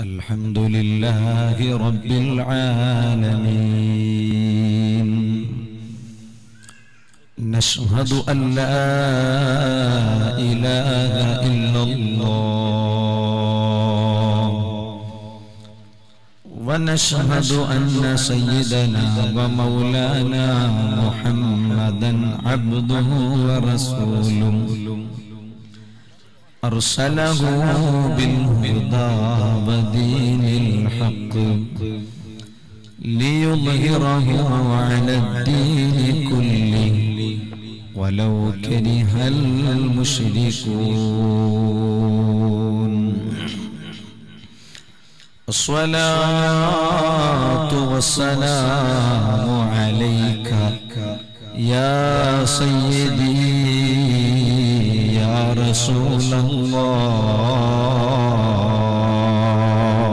الحمد لله رب العالمين نشهد أن لا إله إلا الله ونشهد أن سيدنا ومولانا محمدا عبده ورسوله أرسله بالهدى ودين الحق ليظهره على الدين كله ولو كره المشركون الصلاة والسلام عليك يا سيدي يا رسول الله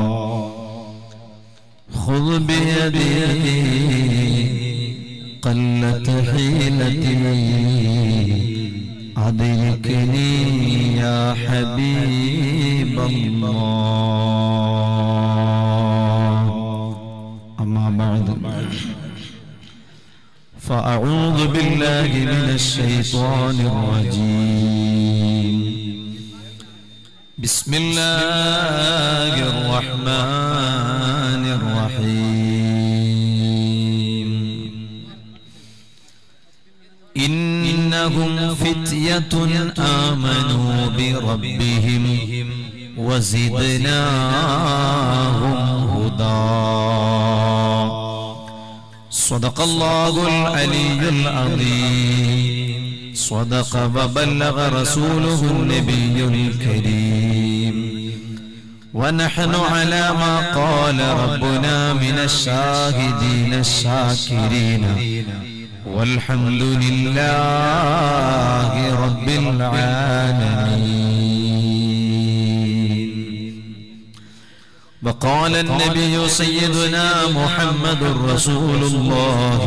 خذ بيدي قلت حيلتي أدركني يا حبيب الله أما بعد فأعوذ بالله من الشيطان الرجيم بسم الله الرحمن الرحيم إنهم فتية آمنوا بربهم وزدناهم هدى صدق الله العلي العظيم صدق وبلغ رسوله النبي الكريم ونحن على ما قال ربنا من الشاهدين الشاكرين والحمد لله رب العالمين وقال النبي سيدنا محمد رسول الله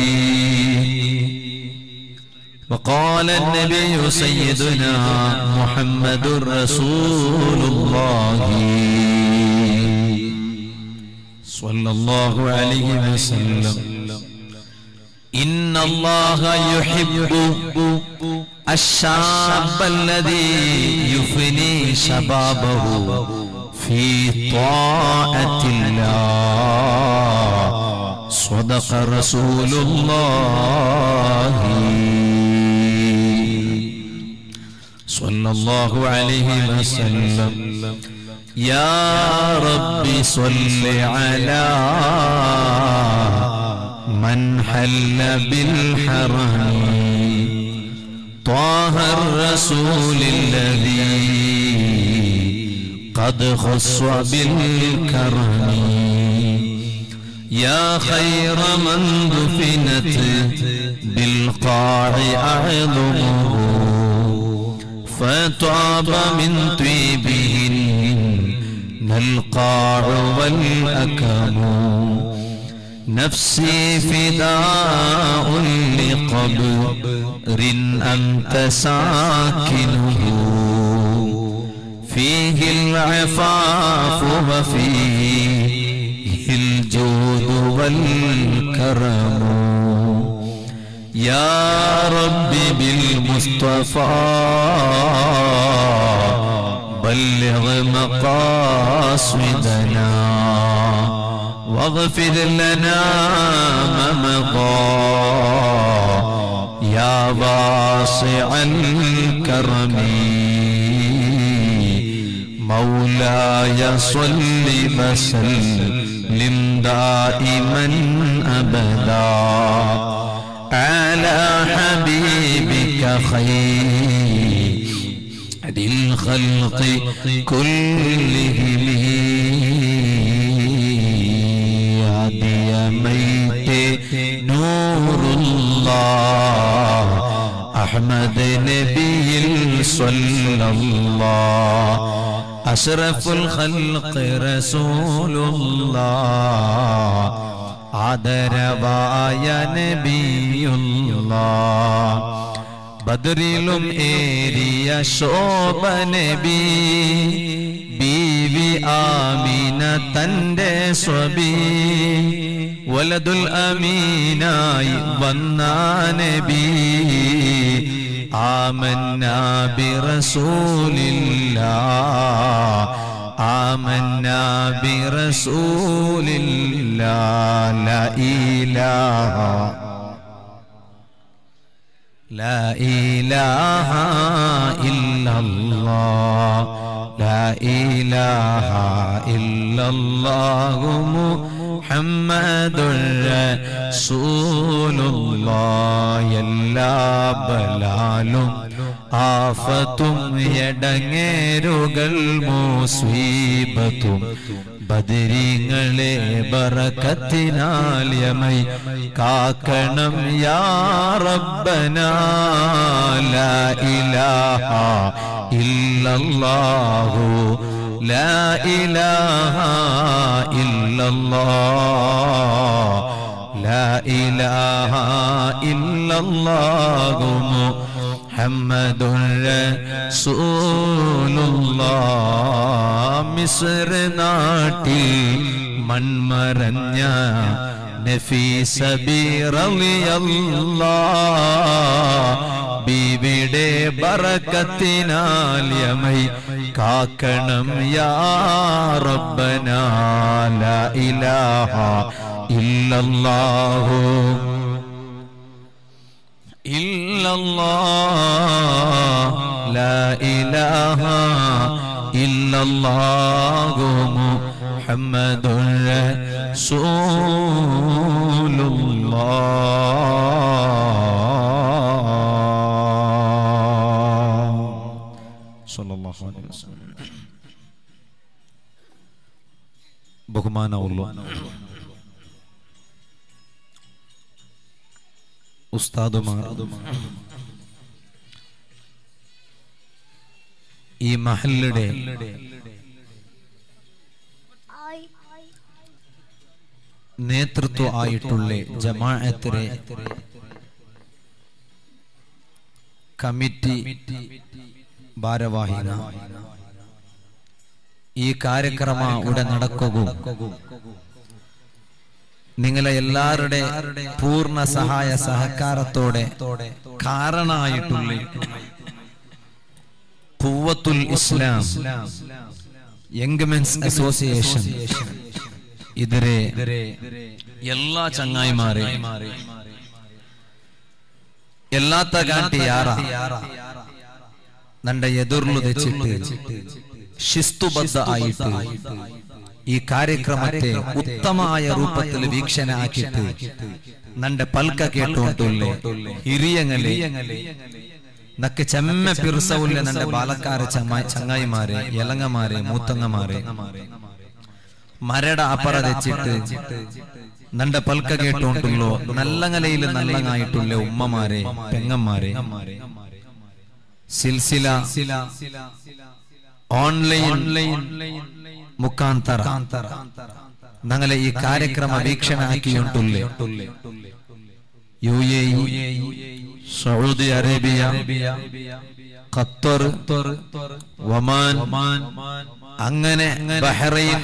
وقال النبي سيدنا محمد رسول الله صلى الله عليه وسلم إن الله يحب الشاب الذي يفني شبابه في طاعة الله صدق رسول الله صلى الله عليه وسلم يا رب صل على من حل بالحرم طه الرسول الذي قد خص بالكرم يا خير من دفنت بالقاع أعظمه فطاب من طيبهن القاع والأكم نفسي فداء لقبر أنت ساكنه فيه العفاف وفيه الجود والكرم يا رب بالمصطفى بلغ مقاصدنا واغفر لنا ما مضى يا واسع الكرم مولاي صل وسلم دائما ابدا على حبيبك خير الخلق كلهم هدي ميت نور الله أحمد نبي صلى الله أشرف الخلق رسول الله ആദരവായ നബിയുള്ള ബദറിലും ഏറിയ ശോഭ നബി ബീവി ആമീന തന്റെ സ്വബി വലതുൽ അമീനായി വന്ന നബി ആമന്ന ബിറസൂലില്ലാ آمنا برسول الله لا إله لا إله إلا الله لا إله إلا الله محمد رسول الله എല്ലാ ബലാലും ആഫത്തും എടങ്ങേരുകൾ മുസീബത്തും ബദരീങ്ങളെ ബറക്കത്തിനാൽ യമൈ കാക്കണം യാ റബ്ബന ലാ ഇലാഹ ഇല്ലല്ലാഹു ലാ ഇലാഹ ഇല്ലല്ലാഹ് ലാ ഇലാഹ ഇല്ലല്ലാഹു محمد رسول الله മിസ്ർ നാട്ടിൽ മൺമറഞ്ഞ നഫീസ ബീവിടെ ബറക്കത്തിനാൽ യമൈ കാക്കണം യാ റബ്ബന ലാ ഇലാഹ ഇല്ലല്ലാഹു إلا الله لا إله إلا الله محمد رسول الله صلى الله عليه وسلم ബഹുമാനമുള്ള ഉസ്താദുമാർ ഈ മഹല്ലുടെ നേതൃത്വ ആയിട്ടുള്ള ജമാഅത്തിലെ കമ്മിറ്റി ഭാരവാഹിക ഈ കാര്യക്രമ ഇവിടെ നടക്കുകയും നിങ്ങളെ എല്ലാവരുടെ പൂർണ്ണ സഹായ സഹകാരത്തോടെ കാരണമായിട്ടുള്ള പൂവത്തുൽ ഇസ്ലാം യങ്മെൻസ് അസോസിയേഷൻ ഇതിരെ എല്ലാ ചങ്ങായിമാരെ എല്ലാത്ത കാട്ടി യാറ നന്റെ എതിർಲು തെച്ചിട്ട് ശിസ്തുബദ്ധ ആയിട്ട് ഈ കാര്യക്രമത്തെ ഉത്തമമായ രൂപത്തിൽ വീക്ഷണാക്കിയിട്ട് നന്റെ പൽക്ക കേട്ടോണ്ടുള്ളേ ಹಿರಿಯಂಗಲೆ നക്ക് ചെമ്മ പിറുസവുള്ള നന്റെ ബാലക്കാര ചങ്ങാ- ചങ്ങായിമാരെ എലങ്ങമാരെ മൂത്തങ്ങമാരെ മരട അപ്പറ തെച്ചിട്ട് നന്റെ പൽക്ക കേട്ടോണ്ടുള്ളോ നല്ലങ്ങലയിൽ നല്ലങ്ങായിട്ടുള്ള ഉമ്മമാരെ പെങ്ങന്മാരെ സിൽസില ഓൺലൈൻ മുഖാന്തര ഞങ്ങളെ ഈ ಕಾರ್ಯಕ್ರಮ ವೀಕ್ಷಣಾಕಿಯುಂಟುಲ್ಲೆ U A Saudi Arabia Qatar Oman അങ്ങനെ ബഹ്റൈൻ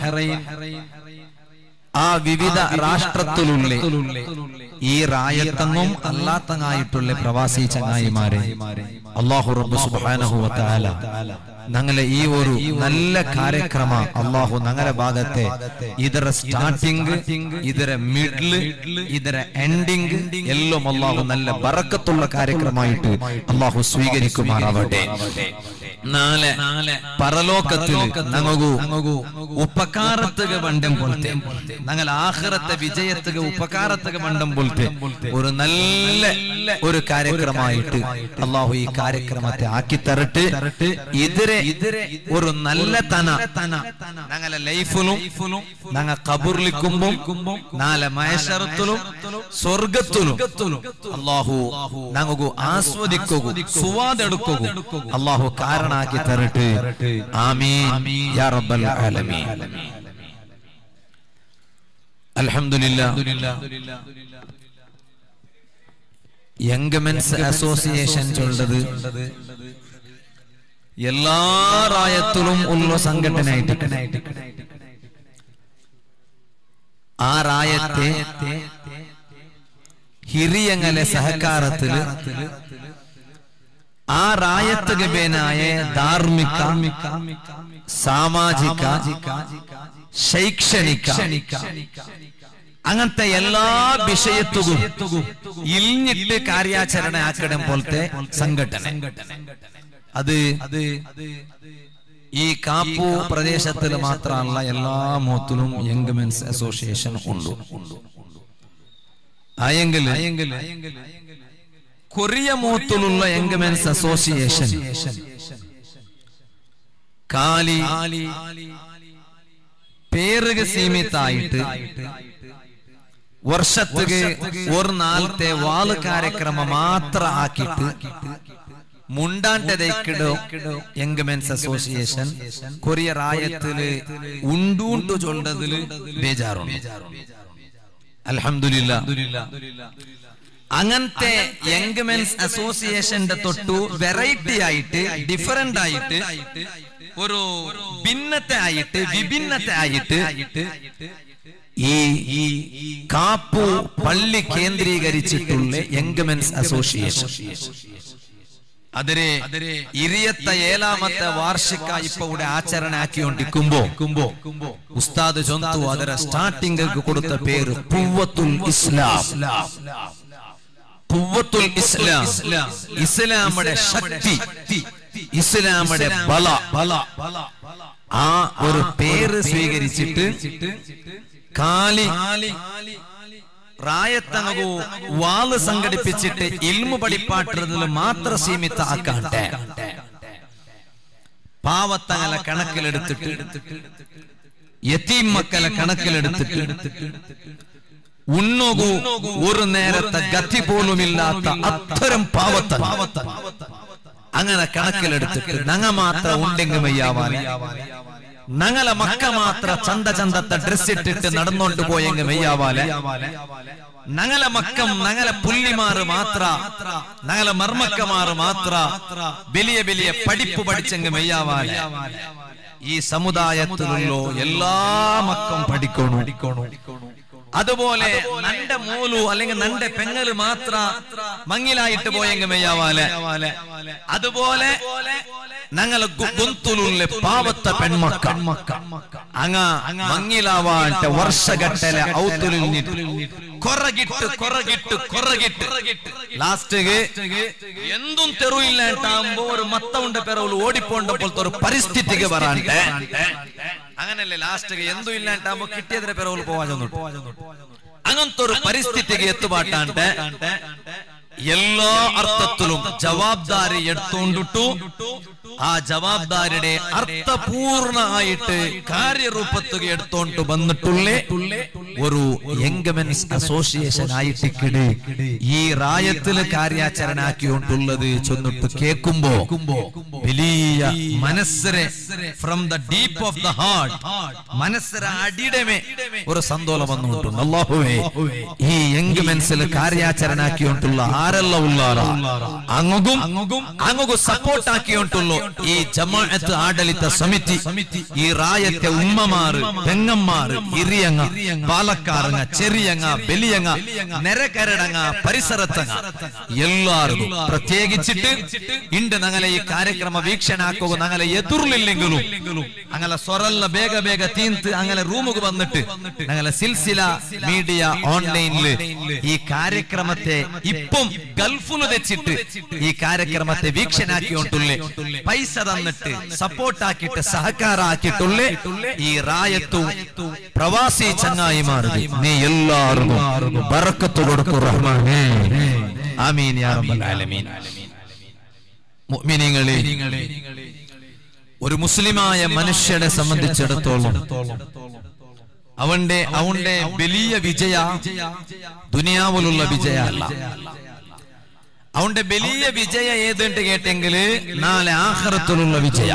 ആ വിവിധ രാഷ്ട്രത്തിലുള്ള ഈ റായത്തങ്ങും അല്ലാത്തങ്ങായിട്ടുള്ള പ്രവാസി ചങ്ങായിമാരെ അള്ളാഹു റബ്ബ് സുബ്ഹാനഹു വ തആല ഞങ്ങളെ ഈ ഒരു നല്ല കാര്യക്രമ അള്ളാഹു ഞങ്ങളുടെ ഭാഗത്തെ ಇದರ സ്റ്റാർട്ടിംഗ് ಇದರ മിഡില് ಇದರ എൻഡിങ് എല്ലാം അള്ളാഹു നല്ല ബറക്കത്തുള്ള കാര്യക്രമമായിട്ട് അള്ളാഹു സ്വീകരിക്കുമാറാവട്ടെ നാളെ പരലോകത്തിൽ ഞങ്ങു ഉപകാരത്തുക ബണ്ടം പോലത്തെ ഞങ്ങൾ ആഹ്റത്തെ വിജയത്തുക ഉപകാരത്തുക ബണ്ടം പോലത്തെ ഒരു നല്ല ഒരു കാര്യക്രമമായിട്ട് അള്ളാഹു ഈ കാര്യക്രമത്തെ ആക്കി തരട്ടെ ഇതിരെ ഒരു നല്ല തന ഞങ്ങളെ ലൈഫിലും ഞങ്ങൾ കബുർലിക്കുമ്പോ നാളെ മഹേശ്വരത്തിലും സ്വർഗത്തിലും അള്ളാഹു ഞങ്ങൾക്കു ആസ്വദിക്കുക സുവാദെടുക്കുക അള്ളാഹു കാരണാക്കി തരട്ടെ ആമീൻ യാ റബ്ബൽ ആലമീൻ അൽഹംദുലില്ലാ യങ് മെൻസ് അസോസിയേഷൻ ചൊല്ലത് എല്ലാ റായത്തിലും ഉള്ള സംഘടനയായിട്ട് ആ റായത്തെ ಹಿರಿಯಂಗಲೆ ಸಹಕಾರത്തിൽ ആ റായത്ത് ഗബേനായ ധാർമ്മിക സാമാജിക ശൈക്ഷണിക അങ്ങനത്തെ എല്ലാ വിഷയത്തും ഇൽഞ്ഞിട്ട് കാര്യാചരണ ആക്കണം പോലത്തെ സംഘടന അത് ഈ കാപ്പു പ്രദേശത്തിൽ മാത്രമല്ല എല്ലാ മോത്തിലും യങ് മെൻസ് അസോസിയേഷൻ ഉണ്ട് ആയെങ്കിൽ കൊറിയ മൂത്തിലുള്ള യങ് മെൻസ് അസോസിയേഷൻ കാലി പേരുക സീമിതായിട്ട് വർഷത്തുക ഒരു നാളത്തെ വാള് കാര്യക്രമ മാത്ര ആക്കിയിട്ട് മുണ്ടാണ്ടതേക്കിടോ യങ് മെൻസ് അസോസിയേഷൻ കൊറിയ റായത്തില് ഉണ്ടൂണ്ടു ചൊല്ലതില് ബേജാറുണ്ട് അൽഹംദുലില്ല അങ്ങനത്തെ യങ് മെൻസ് അസോസിയേഷന്റെ തൊട്ടു വെറൈറ്റി ആയിട്ട് ഡിഫറന്റ് ആയിട്ട് ഒരു ഭിന്നത്തെ ആയിട്ട് വിഭിന്നത്തെ ആയിട്ട് ഈ ഈ കാപ്പു പള്ളി കേന്ദ്രീകരിച്ചിട്ടുള്ള യങ് മെൻസ് അസോസിയേഷൻ അതിരെ ഇരിയത്ത ഏഴാമത്തെ വാർഷിക ഇപ്പൊ ഇവിടെ ആചരണ ആക്കിക്കൊണ്ടിരിക്കുമ്പോ ഉസ്താദ് ചൊന്തു ಅದರ സ്റ്റാർട്ടിംഗ് കൊടുത്ത പേര് പുവ്വത്തുൽ ഇസ്ലാം പുവ്വത്തുൽ ഇസ്ലാം ഇസ്ലാമുടെ ശക്തി ഇസ്ലാമുടെ ബല ബല ആ ഒരു പേര് സ്വീകരിച്ചിട്ട് കാലി റായത്തങ്ങു വാള് സംഘടിപ്പിച്ചിട്ട് ഇൽമു പഠിപ്പാട്ടുന്നതിൽ മാത്രം സീമിത ആക്കാട്ടെ പാവത്തങ്ങല കണക്കിലെടുത്തിട്ട് യത്തീം മക്കളെ കണക്കിലെടുത്തിട്ട് ഉണ്ണുകു ഒരു നേരത്തെ ഗതി പോലുമില്ലാത്ത അത്തരം പാവത്ത അങ്ങനെ കണക്കിലെടുത്തിട്ട് നങ്ങ മാത്രം ഉണ്ടെങ്കിൽ വയ്യാവാനെ ഞങ്ങളെ മക്ക മാത്ര ചന്ത ചന്തത്തെ ഡ്രസ് ഇട്ടിട്ട് നടന്നോണ്ട് പോയെങ്കിൽ മെയ്യാവാലെ ഞങ്ങളെ മക്കം ഞങ്ങളെ പുല്ലിമാറ് മാത്ര ഞങ്ങളെ മർമ്മക്കമാറ് മാത്ര വലിയ വലിയ പഠിപ്പ് പഠിച്ചെങ്കിൽ മെയ്യാവാലെ ഈ സമുദായത്തിലുള്ള എല്ലാ മക്കം പഠിക്കണു അതുപോലെ നന്റെ മൂലു അല്ലെങ്കിൽ നന്റെ പെങ്ങല് മാത്ര മങ്ങിലായിട്ട് പോയെങ്കിൽ മെയ്യാവാലെ അതുപോലെ ഞങ്ങളെ ഗൊന്തുലുള്ള പാവത്ത പെൺമക്ക അങ്ങ മങ്ങിലാവാട്ടെ വർഷഘട്ടലെ ഔത്തുലിൽ കൊറകിട്ട് കൊറകിട്ട് കൊറകിട്ട് ലാസ്റ്റ് എന്തും തെരുവില്ലാണ്ടാകുമ്പോ ഒരു മത്തവുണ്ട പെറവുలు ഓടിപ്പോണ്ട പോലത്തെ ഒരു പരിസ്ഥിതിക്ക് വരാണ്ട് അങ്ങനല്ലേ ലാസ്റ്റ് എന്തും ഇല്ലാണ്ടാകുമ്പോ കിട്ടിയതിന്റെ പെറവുలు പോവാൻ അങ്ങനത്തെ ഒരു പരിസ്ഥിതിക്ക് എത്തുപാട്ടാണ്ട് എല്ലാ അർത്ഥത്തിലും ജവാബ്ദാരി എടുത്തോണ്ടിട്ടു ആ ജവാബ്ദാരിയുടെ അർത്ഥപൂർണമായിട്ട് കാര്യരൂപത്തുക എടുത്തോണ്ട് വന്നിട്ടുള്ള ഒരു യങ്മെൻസ് അസോസിയേഷൻ ആയിട്ടിക്കിട് ഈ റായത്തില് കാര്യാചരണ ആക്കിക്കൊണ്ടുള്ളത് ചെന്നിട്ട് കേൾക്കുമ്പോ വലിയ മനസ്സിനെ from the deep of the heart മനസ്സിനെ അടിടമേ ഒരു സന്തോഷം വന്നുകൊണ്ടുണ്ട് അള്ളാഹുവേ ഈ യങ്മെൻസിൽ കാര്യാചരണ ആക്കിക്കൊണ്ടുള്ള ആരെല്ലാം ഉള്ളാറ അങ്ങും അങ്ങും സപ്പോർട്ട് ആക്കിക്കൊണ്ടുള്ളൂ ഈ ജമാഅത്ത് ആഡളിത സമിതി ഈ റായത്തെ ഉമ്മമാറ് പെങ്ങന്മാറ് ഇറിയങ്ങ പാലക്കാറങ്ങ ചെറിയങ്ങ ബലിയങ്ങ നെരകരടങ്ങ പരിസരത്തങ്ങ എല്ലാവർക്കും പ്രത്യേകിച്ചിട്ട് ഇണ്ട് ഞങ്ങളെ ഈ കാര്യക്രമ വീക്ഷണാക്കുക ഞങ്ങളെ എതിർലില്ലെങ്കിലും അങ്ങനെ സ്വറല്ല ಬೇಗ ಬೇಗ തീന്ത് അങ്ങനെ റൂമുക്ക് വന്നിട്ട് ഞങ്ങളെ സിൽസില മീഡിയ ഓൺലൈനില് ഈ കാര്യക്രമത്തെ ഇപ്പം ഗൾഫില് വെച്ചിട്ട് ഈ കാര്യക്രമത്തെ വീക്ഷണാക്കിക്കൊണ്ടുള്ളേ പൈസ തന്നിട്ട് സപ്പോർട്ട് ആക്കിയിട്ട് സഹಕಾರ ആക്കിയിട്ടുള്ള ഈ റായത്തും പ്രവാസി ചങ്ങായിമാർ നീ എല്ലാവർക്കും ബറക്കത്ത് കൊടുക്കൂ റഹ്മാനേ ആമീൻ യാ റബ്ബൽ ആലമീൻ മുഅ്മിനീങ്ങളെ ഒരു മുസ്ലിമായ മനുഷ്യനെ സംബന്ധിച്ചിടത്തോളം അവന്റെ അവന്റെ വലിയ വിജയ ദുനിയാവിലുള്ള വിജയ അല്ല അവന്റെ വലിയ വിജയ ഏതുണ്ട് കേട്ടെങ്കിൽ നാളെ ആഹ്റത്തിലുള്ള വിജയ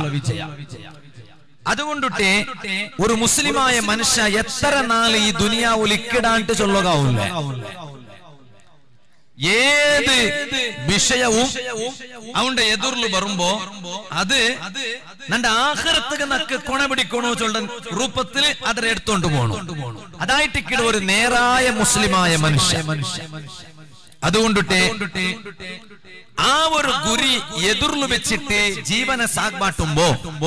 അതുകൊണ്ടിട്ട് ഒരു മുസ്ലിമായ മനുഷ്യ എത്ര നാൾ ഈ ദുനിയാവിൽ ഇക്കിടാണ്ട് ചൊല്ലുകാവില്ല ഏത് വിഷയവും അവന്റെ എതിർല് വരുമ്പോ അത് നന്റെ ആഹൃത്തക്ക് നക്ക് കൊണ പിടിക്കണോ ചൊല്ല രൂപത്തില് അതിനെ എടുത്തോണ്ട് പോണു അതായിട്ട് ഒരു നേരായ മുസ്ലിമായ മനുഷ്യ അതുകൊണ്ടിട്ട് ആ ഒരു ഗുരി എതിർല് വെച്ചിട്ട് ജീവനെ സാഗ്മാട്ടുമ്പോ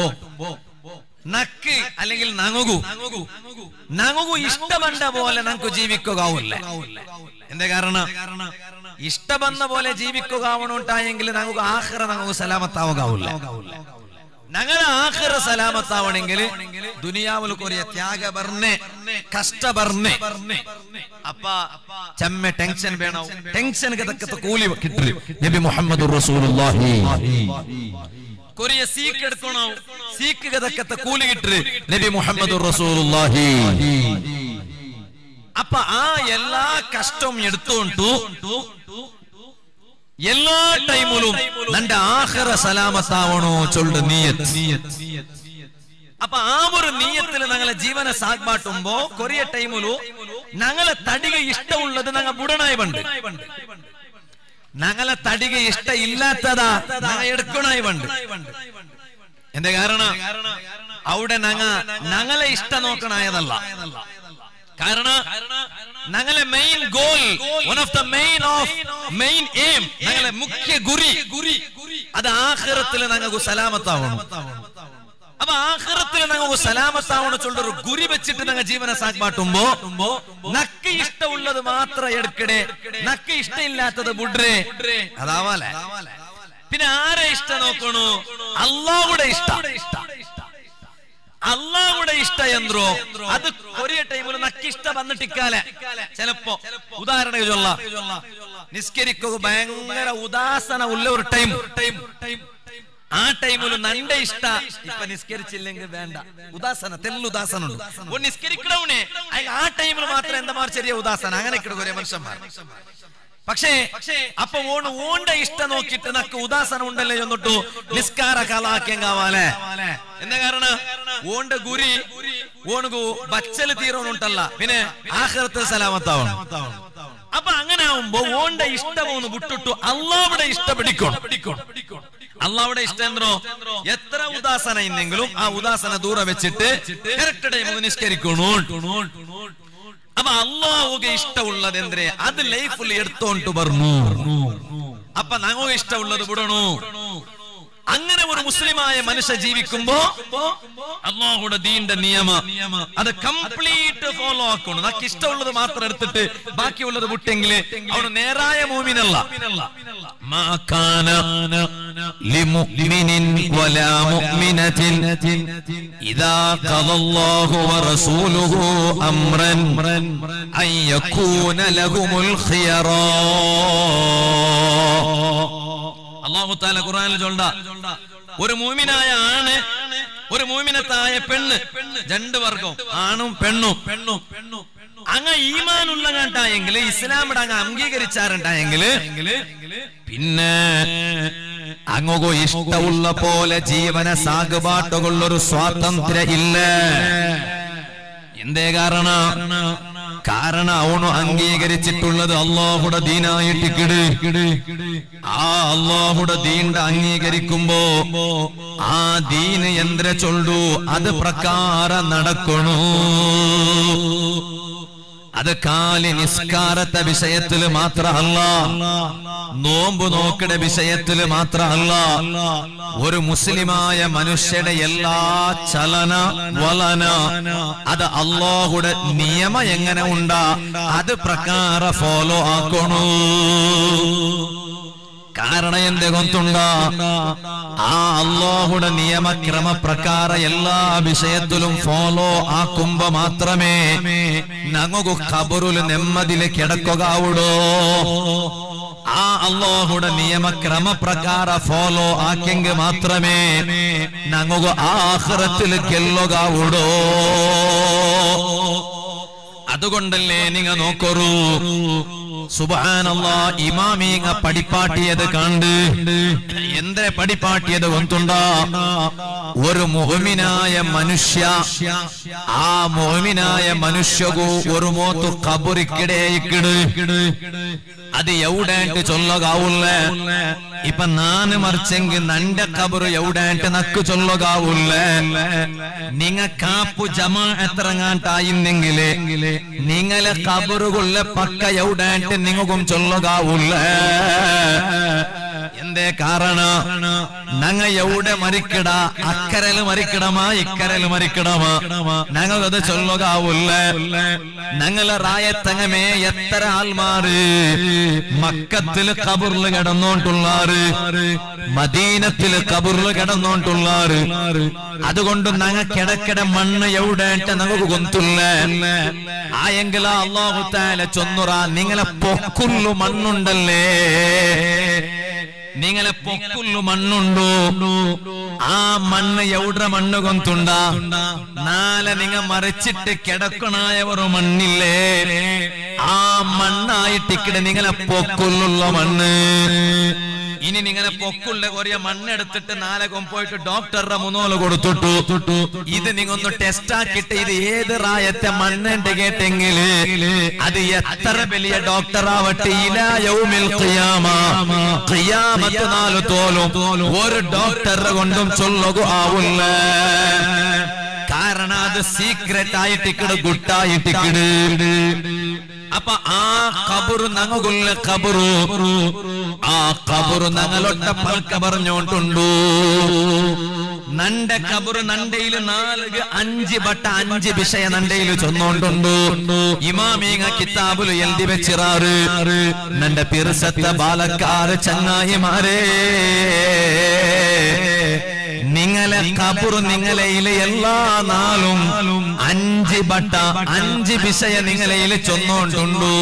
നക്ക് അല്ലെങ്കിൽ നങ്ങുകു നങ്ങുകു ഇഷ്ടമണ്ട പോലെ നമുക്ക് ജീവിക്കുകയാവില്ല എന്താ കാരണം ഇഷ്ടബന്ന പോലെ ജീവിക്കുകയാവണുണ്ടായെങ്കിൽ നമുക്ക് ആഹ്റ നമുക്ക് സലാമത്താവുകയാവില്ല ഞങ്ങളെ ആഹ്റ സലാമത്താവണമെങ്കിൽ ദുനിയാവിൽ കുറേ ത്യാഗ പറഞ്ഞ് കഷ്ട പറഞ്ഞ് അപ്പ ചെമ്മ ടെൻഷൻ വേണം ടെൻഷൻ തക്കത്തെ കൂലി കിട്ടും നബി മുഹമ്മദ് റസൂലുള്ളാഹി കൊറിയ സീക്ക് എടുക്കണോ സീക്ക് കഥക്കത്തെ കൂലി കിട്ടു നബി മുഹമ്മദ് റസൂലുള്ളാഹി അപ്പൊ ആ എല്ലാ കഷ്ടവും എടുത്തോണ്ടു എല്ലാ ടൈമിലും നന്റെ ആഹ്റ സലാമത്താവണോ ചൊല്ല് നീയത്ത് അപ്പൊ ആ ഒരു നീയത്തിൽ ഞങ്ങളെ ജീവന സാഗ്മാട്ടുമ്പോ കൊറിയ ടൈമിലു ഞങ്ങളെ തടിക ഇഷ്ടമുള്ളത് ഞങ്ങൾ ബുടനായി പണ്ട് ഞങ്ങളെ തടിക ഇഷ്ട ഇല്ലാത്തതാ ഞങ്ങൾ എടുക്കണായി പണ്ട് എന്റെ കാരണം അവിടെ ഞങ്ങ ഞങ്ങളെ ഇഷ്ട നോക്കണായതല്ല കാരണം ഞങ്ങളെ main goal one of the main of main aim ഞങ്ങളെ മുഖ്യ ഗുരി ഗുരി അത് ആഖിറത്തിൽ ഞങ്ങൾക്ക് സലാമത്താവണം അപ്പൊ ആഖിറത്തിൽ ഞങ്ങൾക്ക് സലാമത്താവണം ചൊല്ലൊരു ഗുരി വെച്ചിട്ട് ഞങ്ങൾ ജീവനെ സാഗ്മാട്ടുമ്പോ നക്ക് ഇഷ്ടമുള്ളത് മാത്രം എടുക്കടേ നക്ക് ഇഷ്ടമില്ലാത്തത് ബുഡ്രേ അതാവാലേ പിന്നെ ആരെ ഇഷ്ടം നോക്കണു അള്ളാഹുടെ ഇഷ്ടം അള്ളാഹുടെ ഇഷ്ട യന്ത്രോ അത് കൊറിയ ടൈമിൽ നക്കിഷ്ട വന്നിട്ടിക്കാലെ ചിലപ്പോ ഉദാഹരണ ചൊല്ല നിസ്കരിക്കുക ഭയങ്കര ഉദാസന ഉള്ള ഒരു ടൈം ആ ടൈമിൽ നന്റെ ഇഷ്ട ഇപ്പൊ നിസ്കരിച്ചില്ലെങ്കിൽ വേണ്ട ഉദാസന തെല്ലുദാസന ഉണ്ട് ഓ നിസ്കരിക്കണവനെ ആ ടൈമിൽ മാത്രം എന്താ മാറി ചെറിയ ഉദാസന അങ്ങനെ കുറെ മനുഷ്യന്മാർ പക്ഷേ അപ്പൊ ഓണ് ഓന്റെ ഇഷ്ടം നോക്കിയിട്ട് നക്ക് ഉദാസനം ഉണ്ടല്ലേ എന്നിട്ടു നിസ്കാര കലാക്യം കാവാലേ എന്താ കാരണം ഓന്റെ ഗുരി ഓണുകു ബച്ചല് തീരോന്നുണ്ടല്ല പിന്നെ ആഹ്റത്ത് സലാമത്താവണം അപ്പൊ അങ്ങനെ ആവുമ്പോ ഓന്റെ ഇഷ്ടം ഒന്ന് വിട്ടിട്ടു അള്ളാവിടെ ഇഷ്ടം പിടിക്കണം അള്ളാവിടെ ഇഷ്ടം എന്തോ എത്ര ഉദാസന ഇന്നെങ്കിലും ആ ഉദാസന ദൂരെ വെച്ചിട്ട് കറക്റ്റ് ടൈം നിസ്കരിക്കണു അപ്പൊ അള്ളാഹുಗೆ ഇഷ്ടമുള്ളത് എന്തിനെ അത് ലൈഫിൽ എടുത്തോണ്ട് പറഞ്ഞു അപ്പൊ ഞങ്ങൾക്ക് ഇഷ്ടമുള്ളത് വിടണു അങ്ങനെ ഒരു മുസ്ലിമായ മനുഷ്യ ജീവിക്കുമ്പോ അള്ളാഹുടെ ദീന്റെ നിയമ അത് കംപ്ലീറ്റ് ഫോളോ ആക്കണം നക്ക് ഇഷ്ടമുള്ളത് മാത്രം എടുത്തിട്ട് ബാക്കിയുള്ളത് വിട്ടെങ്കിൽ അവന് നേരായ മോമിനല്ല ما كان لمؤمن ولا مؤمنة إذا قضى الله ورسوله أمرا أن يكون لهم الخيرا അള്ളാഹു താല ഖുറാനിൽ ചൊണ്ട ഒരു മൂമിനായ ആണ് ഒരു മൂമിനത്തായ പെണ്ണ് രണ്ട് വർഗം ആണും പെണ്ണും പെണ്ണും പെണ്ണും അങ്ങ ഈമാനുള്ള കണ്ടായെങ്കിൽ ഇസ്ലാമിടെ അങ്ങ് അംഗീകരിച്ചാറുണ്ടായെങ്കിൽ പിന്നെ അങ്ങോ ഇഷ്ടമുള്ള പോലെ ജീവന സാഗുപാട്ടുകൊള്ളൊരു സ്വാതന്ത്ര്യ ഇല്ല എന്തേ കാരണം കാരണം അവണു അംഗീകരിച്ചിട്ടുള്ളത് അള്ളാഹുടെ ദീനായിട്ട് കിട് ആ അള്ളാഹുടെ ദീണ്ട അംഗീകരിക്കുമ്പോ ആ ദീന് എന്ത്ര ചൊല്ലു അത് പ്രകാരം നടക്കണു അത് കാലി നിസ്കാരത്തെ വിഷയത്തില് മാത്രമല്ല നോമ്പ് നോക്കയുടെ വിഷയത്തില് മാത്രമല്ല ഒരു മുസ്ലിമായ മനുഷ്യയുടെ എല്ലാ ചലന വലന അത് അള്ളാഹുടെ നിയമ എങ്ങനെ ഉണ്ടാ അത് പ്രകാര ഫോളോ ആക്കണു കാരണം എന്ത് ಗೊತ್ತುಂಡ ആ അള്ളാഹുടെ നിയമക്രമ പ്രകാര എല്ലാ വിഷയത്തിലും ഫോളോ ആക്കുമ്പോ മാത്രമേ ഞങ്ങൾക്കു ഖബറുൽ നെമ്മതില് കിടക്കുകയുള്ളൂ ആ അള്ളാഹുടെ നിയമക്രമ പ്രകാര ഫോളോ ആക്കെങ്കിൽ മാത്രമേ ഞങ്ങൾക്ക് ആഹ്റത്തിൽ ഗെല്ലുകയുള്ളൂ അതുകൊണ്ടല്ലേ നിങ്ങൾ നോക്കറൂ സുബാനല്ലാ ഇമാമീങ്ങ പടിപ്പാട്ടിയത് കണ്ട് എന്തേ പടിപ്പാട്ടിയത് കൊണ്ടുണ്ടാ ഒരു മുഹമിനായ മനുഷ്യ ആ മുഹമിനായ മനുഷ്യകു ഒരു മോത്തു കബുറിക്കിടേക്കിട് അത് എവിടെയായിട്ട് ചൊല്ലുകാവൂല്ല ഇപ്പൊ നാന് മറിച്ചെങ്കിൽ നന്റെ കബറ് എവിടെയായിട്ട് നക്ക് ചൊല്ലുകാവൂല്ല നിങ്ങ കാപ്പു ജമാ എത്രങ്ങാട്ടായിന്നെങ്കില് നിങ്ങളെ കബറുകൊള്ള പക്ക എവിടെയായിട്ട് നിങ്ങൾക്കും ചൊല്ലുകാവൂല്ല എന്തേ കാരണ ഞങ്ങ എവിടെ മരിക്കട അക്കരല് മരിക്കടമാ ഇക്കരല് മരിക്കടമാ ഞങ്ങളത് ചൊല്ലുകാവൂല്ല ഞങ്ങളെ റായത്തങ്ങമേ എത്ര ആൾമാര് മക്കത്തില് കബറില് കിടന്നോണ്ടുള്ളാറ് മദീനത്തില് കബറില് കിടന്നോണ്ടുള്ളാറ് അതുകൊണ്ട് ഞങ്ങ കിടക്കിട മണ്ണ് എവിടെയായിട്ട് ഞങ്ങൾക്ക് കൊന്തുള്ള ആയെങ്കില അള്ളാഹു താല ചൊന്നുറ നിങ്ങളെ പൊക്കുള്ളു മണ്ണുണ്ടല്ലേ നിങ്ങളെ പൊക്കുള്ളു മണ്ണുണ്ടോ ആ മണ്ണ് എവിടെ മണ്ണ് കൊന്തുണ്ട നാളെ നിങ്ങ മറിച്ചിട്ട് കിടക്കണായവർ മണ്ണില്ലേ ആ മണ്ണായിട്ടിക്കിടെ നിങ്ങളെ പൊക്കുള്ള മണ്ണ് ഇനി നിങ്ങളെ പൊക്കുള്ള കൊറിയ മണ്ണെടുത്തിട്ട് നാളെ പോയിട്ട് ഡോക്ടറുടെ മുന്നോല് കൊടുത്തിട്ടു ഇത് നിങ്ങൊന്ന് ടെസ്റ്റ് ആക്കിയിട്ട് ഇത് ഏത് റായത്തെ മണ്ണുണ്ട് കേട്ടെങ്കില് അത് എത്ര വലിയ ഡോക്ടർ ആവട്ടെ ഇലാ യൗമിൽ ഖിയാമ ഖിയാമത്ത് നാല് തോലും ഒരു ഡോക്ടറെ കൊണ്ടും ചൊല്ലുക ആവില്ല കാരണം അത് സീക്രട്ട് ആയിട്ടിക്കട് ഗുട്ടായിട്ടിക്കട് അപ്പൊ ആ കബറു ഞങ്ങൾക്കുള്ള കബറു ആ കബറു ഞങ്ങളൊട്ട പൽക്ക പറഞ്ഞോണ്ടുണ്ടു നന്റെ കബറ് നണ്ടയില് നാല് അഞ്ച് ബട്ട അഞ്ച് വിഷയ നണ്ടയില് ചൊന്നോണ്ടുണ്ടു ഇമാമീങ്ങ കിതാബുല് എഴുതി വെച്ചിറാറ് നന്റെ പിറസത്ത ബാലക്കാറ് ചങ്ങായിമാരേ നിങ്ങളെ കബുറു നിങ്ങളയില് എല്ലാ നാളും അഞ്ച് ബട്ട അഞ്ച് വിഷയ നിങ്ങളയില് ചൊന്നോണ്ടുണ്ടു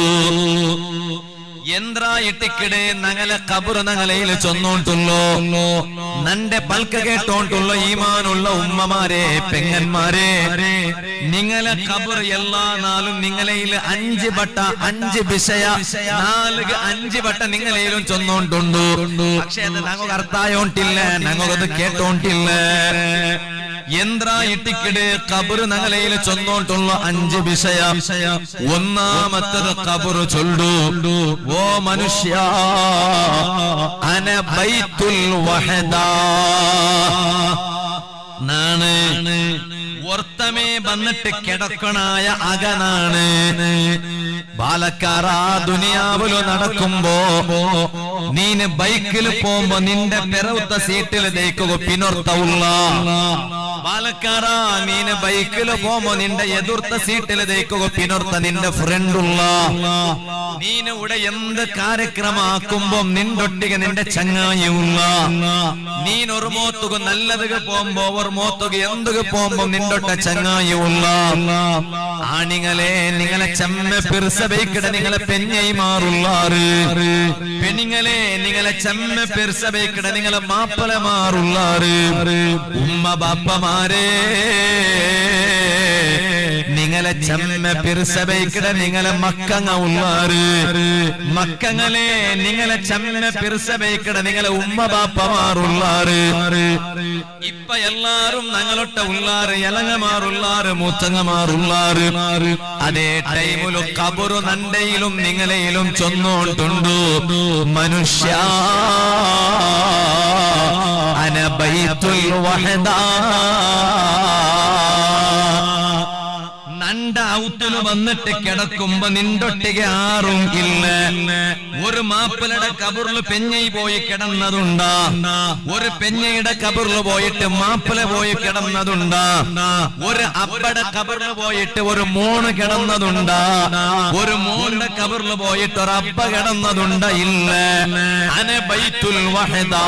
യന്ത്രായിട്ടിക്കിടെ നങ്ങളെ കബറ് നങ്ങളയിൽ ചൊന്നോണ്ടുള്ളോ നന്റെ പൽക്ക കേട്ടോണ്ടുള്ള ഈമാനുള്ള ഉമ്മമാരെ പെങ്ങന്മാരെ നിങ്ങളെ കബർ എല്ലാ നാളും നിങ്ങളയിൽ അഞ്ച് ബട്ട അഞ്ച് വിഷയ നാല് അഞ്ച് ബട്ട നിങ്ങളയിലും ചൊന്നോണ്ടുണ്ടു പക്ഷെ അത് ഞങ്ങൾക്ക് അർത്ഥായോണ്ടില്ല ഞങ്ങൾക്കത് കേട്ടോണ്ടില്ല യന്ത്രായിട്ടിക്കിടെ കബറ് നങ്ങളയിൽ ചൊന്നോണ്ടുള്ള അഞ്ച് വിഷയ ഒന്നാമത്തത് കബറ് ചൊല്ലു ഓ മനുഷ്യ അന ബൈത്തുൽ വഹദ നാണ് ഒർത്തമേ വന്നിട്ട് കിടക്കണായ അകനാണ് ബാലക്കാരാ ദുനിയാവില് നടക്കുമ്പോ നീന് ബൈക്കിൽ പോകുമ്പോ നിന്റെ പിറവത്ത സീറ്റിൽ ദയിക്കുക പിന്നൊർത്തവുള്ള ബാലക്കാരാ നീന് ബൈക്കില് പോകുമ്പോ നിന്റെ എതിർത്ത സീറ്റിൽ ദയിക്കുക പിന്നൊർത്ത നിന്റെ ഫ്രണ്ടുള്ള നീന് ഇവിടെ എന്ത് കാര്യക്രമാക്കുമ്പോ നിന്റൊട്ടിക നിന്റെ ചങ്ങായിയുള്ള നീനൊരു മോത്തുക നല്ലത് പോകുമ്പോ ഒരു മോത്തുക എന്തുക പോകുമ്പോ നിന്റൊട്ട ചങ്ങായിയുള്ള ആണിങ്ങളെ നിങ്ങളെ ചെമ്മ പെരുസബൈക്കിട നിങ്ങളെ പെഞ്ഞൈ മാറുള്ളാറ് പെണ്ണുങ്ങളെ നിങ്ങളെ ചെമ്മ പെരുസബൈക്കിട നിങ്ങളെ മാപ്പല മാറുള്ളാറ് ഉമ്മ ബാപ്പമാരെ നിങ്ങളെ ചെമ്മ പെരുസബൈക്കിട നിങ്ങളെ മക്കങ്ങ ഉള്ളാറ് മക്കങ്ങളെ നിങ്ങളെ ചെമ്മ പെരുസബൈക്കിട നിങ്ങളെ ഉമ്മ ബാപ്പമാറുള്ളാറ് ഇപ്പൊ എല്ലാരും ഞങ്ങളൊട്ട ഉള്ളാറ് ഇലങ്ങമാറുള്ളാറ് മൂത്തങ്ങമാറുള്ളാറ് അതേ ടൈമിലും കബറു നണ്ടയിലും നിങ്ങളയിലും ചൊന്നോണ്ടുണ്ടു മനുഷ്യ അനബൈത്തുൽ വഹദാ നണ്ട ഔത്തില് വന്നിട്ട് കിടക്കുമ്പോ നിന്റൊട്ടിക ആറും ഇല്ല ഒരു മാപ്പിളയുടെ കബറിൽ പെഞ്ഞൈ പോയി കിടന്നതുണ്ടാ ഒരു പെഞ്ഞയുടെ കബറിൽ പോയിട്ട് മാപ്പിള പോയി കിടന്നതുണ്ടാ ഒരു അപ്പയുടെ കബറിൽ പോയിട്ട് ഒരു മോണ് കിടന്നതുണ്ടാ ഒരു മോന്റെ കബറിൽ പോയിട്ട് ഒരു അപ്പ കിടന്നതുണ്ട ഇല്ല അന ബൈത്തുൽ വഹദാ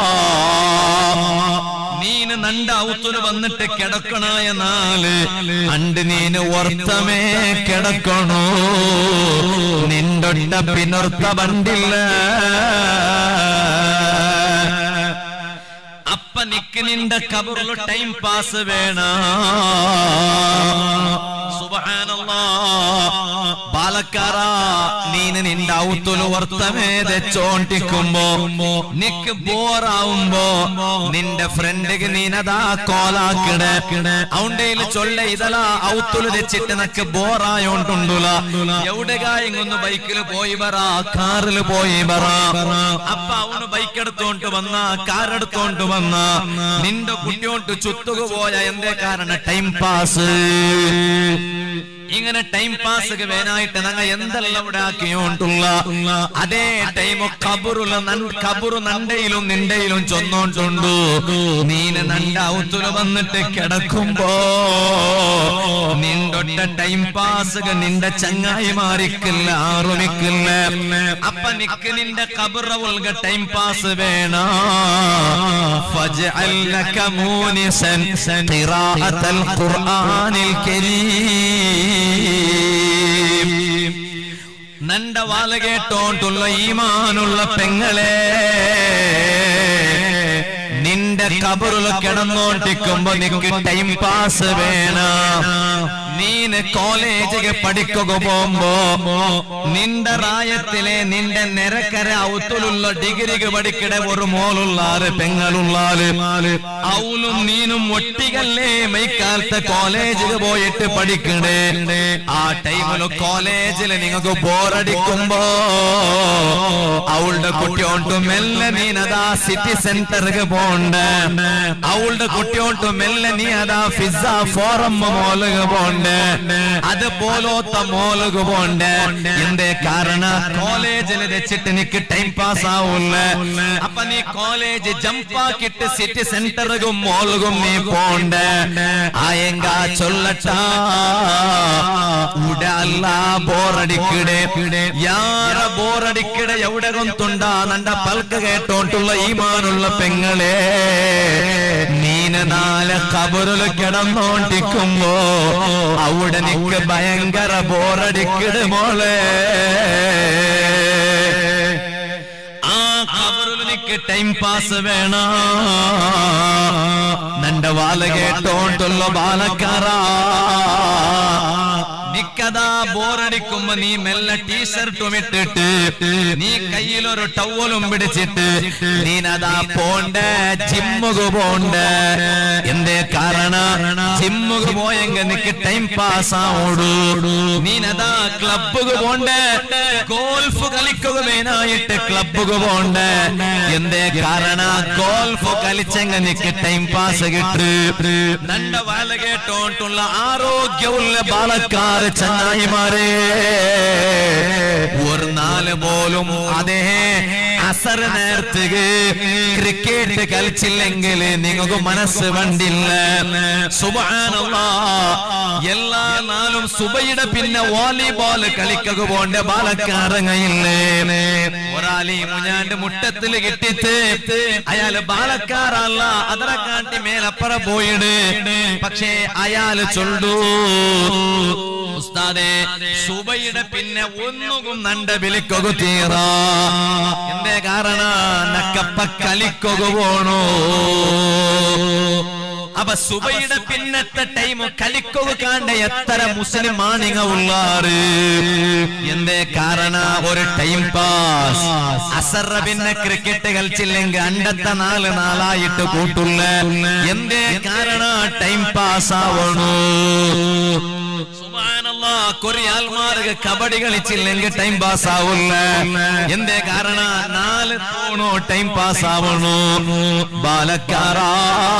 നീന് നണ്ട ഔത്തുല് വന്നിട്ട് കിടക്കണായ നാല് അണ്ട് നീന് ഓർത്തമേ കിടക്കണോ നിന്റൊട്ട പിന്നൊർത്ത വണ്ടില്ല അപ്പ നിക്ക് നിന്റെ കബറില് ടൈം പാസ് വേണ സുബഹാനല്ലാ ബാലക്കാരാ നീ നീന് നിന്റെ ഔത്തുല് വർത്തമേ തെച്ചോണ്ടിക്കുമ്പോ നിക്ക് ബോറാവുമ്പോ നിന്റെ ഫ്രണ്ടിക്ക് നീനതാ കോലാക്കിട ഔണ്ടയിൽ ചൊല്ല ഇതല ഔത്തുല് തെച്ചിട്ട് നക്ക് ബോറായോണ്ടുണ്ടുല എവിടെകാ ഇങ്ങൊന്ന് ബൈക്കിൽ പോയി പറ കാറിൽ പോയി പറ അപ്പ അവന് ബൈക്ക് എടുത്തോണ്ട് വന്ന കാർ എടുത്തോണ്ട് വന്ന നിന്റെ കുട്ടിയോട്ട് ചുത്തുക പോയ എന്തേ കാരണം ടൈം പാസ് ഇങ്ങനെ ടൈം പാസ് വേനായിട്ട് ഞങ്ങൾ എന്തെല്ലാം ഇവിടെ ആക്കിയോണ്ടുള്ള അതേ ടൈം കബറുല കബറു നണ്ടയിലും നിണ്ടയിലും ചൊന്നോണ്ടുണ്ടു നീന് നണ്ട ഔത്തുല് വന്നിട്ട് കിടക്കുമ്പോ നിണ്ടൊട്ട ടൈം പാസ് നിന്റെ ചങ്ങായി മാറിക്കില്ല ആറുമിക്കില്ല അപ്പ നിക്ക് നിന്റെ കബറ ഉൾക ടൈം പാസ് വേണ فاجعل لك مونسا قراءة القرآن الكريم നണ്ട വാല കേട്ടോണ്ടുള്ള ഈമാനുള്ള പെങ്ങളെ നിന്റെ കബറിൽ കിടന്നോണ്ടിരിക്കുമ്പോ നിനക്ക് ടൈം പാസ് വേണം നീന് കോളേജിൽ പഠിക്കുക പോകുമ്പോ നിന്റെ റായത്തിലെ നിന്റെ നിരക്കര ഔത്തുലുള്ള ഡിഗ്രിക്ക് പഠിക്കണ ഒരു മോളുള്ളാറ് പെങ്ങളുള്ളാറ് ഔലും നീനും ഒട്ടികല്ലേ മൈക്കാലത്തെ കോളേജിൽ പോയിട്ട് പഠിക്കണേ ആ ടൈമില് കോളേജിൽ നിങ്ങൾക്ക് ബോറടിക്കുമ്പോ അവളുടെ കുട്ടിയോണ്ട് മെല്ലെ നീനതാ സിറ്റി സെന്ററിക്ക് പോണ്ട അവളുടെ കുട്ടിയോണ്ട് മെല്ലെ നീ അതാ ഫിസ ഫോറം മോലുക പോണ്ട അതുപോലത്തെ മോലുക പോണ്ട എന്തേ കാരണം കോളേജിൽ വെച്ചിട്ട് എനിക്ക് ടൈം പാസ് ആവൂല അപ്പൊ നീ കോളേജ് ജമ്പാക്കിട്ട് സിറ്റി സെന്ററുകും മോലുകും നീ പോണ്ട ആയെങ്ക ചൊല്ലട്ടാ ഉടല്ല ബോറടിക്കിടെ യാര ബോറടിക്കിടെ എവിടെ കൊണ്ടുണ്ടാ നണ്ട പൽക്ക കേട്ടോണ്ടുള്ള ഈമാനുള്ള പെങ്ങളെ നീന നാല് കബറിൽ കിടന്നോണ്ടിക്കുമ്പോ അവിടെ നിക്ക് ഭയങ്കര ബോറടിക്കിട് മോളെ ആ കബറിൽ നിക്ക് ടൈം പാസ് വേണ നന്റെ വാല കേട്ടോണ്ടുള്ള ബാലക്കാരാ നിക്കതാ ബോറടിക്കുമ്പോ നീ മെല്ലെ ടീഷർട്ടും ഇട്ടിട്ട് നീ കയ്യിലൊരു ടവലും പിടിച്ചിട്ട് നീനതാ പോണ്ട ജിമ്മുക പോണ്ട എന്തേ കാരണം ജിമ്മുക പോയെങ്കിൽ നിക്ക് ടൈം പാസ് ആവോടൂ നീനതാ ക്ലബ്ബുക പോണ്ട ഗോൾഫ് കളിക്കുക മെയിനായിട്ട് ക്ലബ്ബുക പോണ്ട എന്തേ കാരണം ഗോൾഫ് കളിച്ചെങ്കിൽ നിക്ക് ടൈം പാസ് കിട്ടു നണ്ട വാല കേട്ടോണ്ടുള്ള ആരോഗ്യമുള്ള ബാലക്കാർ ചങ്ങായിമാരെ ഒരു നാല് പോലും അതേ അസർ നേരത്തേക്ക് ക്രിക്കറ്റ് കളിച്ചില്ലെങ്കിൽ നിങ്ങൾക്ക് മനസ്സ് വണ്ടില്ല സുബാനുള്ള എല്ലാ നാളും സുബയുടെ പിന്നെ വോളിബോൾ കളിക്കുക പോണ്ട ബാലക്കാരങ്ങയില്ലേ ഒരാളി മുഞ്ഞാണ്ട് മുട്ടത്തിൽ കിട്ടിട്ട് അയാള് ബാലക്കാരല്ല അതറ കാട്ടി മേലപ്പുറ പോയിട് പക്ഷേ അയാള് ചൊല്ലു ഉസ്താദെ സുബയുടെ പിന്നെ ഒന്നുകും നണ്ട വിളിക്കുക തീറ എന്റെ കാരണ നക്കപ്പ കളിക്കുക പോണോ അപ്പൊ സുബയുടെ പിന്നത്തെ ടൈം കളിക്കുക കാണ്ട എത്ര മുസ്ലിം ആണിങ്ങ ഉള്ളാറ് എന്തേ കാരണ ഒരു ടൈം പാസ് അസറ പിന്നെ ക്രിക്കറ്റ് കളിച്ചില്ലെങ്കിൽ അണ്ടത്തെ നാല് നാളായിട്ട് കൂട്ടുള്ള എന്തേ കാരണ ടൈം പാസ് ആവണു സുബ്ഹാനല്ലാ, കൊറിയാൽമാർക്ക് കബഡി കളിച്ചില്ലെങ്കിൽ ടൈം പാസ് ആവില്ല എന്തേ കാരണ നാല് തവണ ടൈം പാസ് ആവണു ബാലക്കാരാ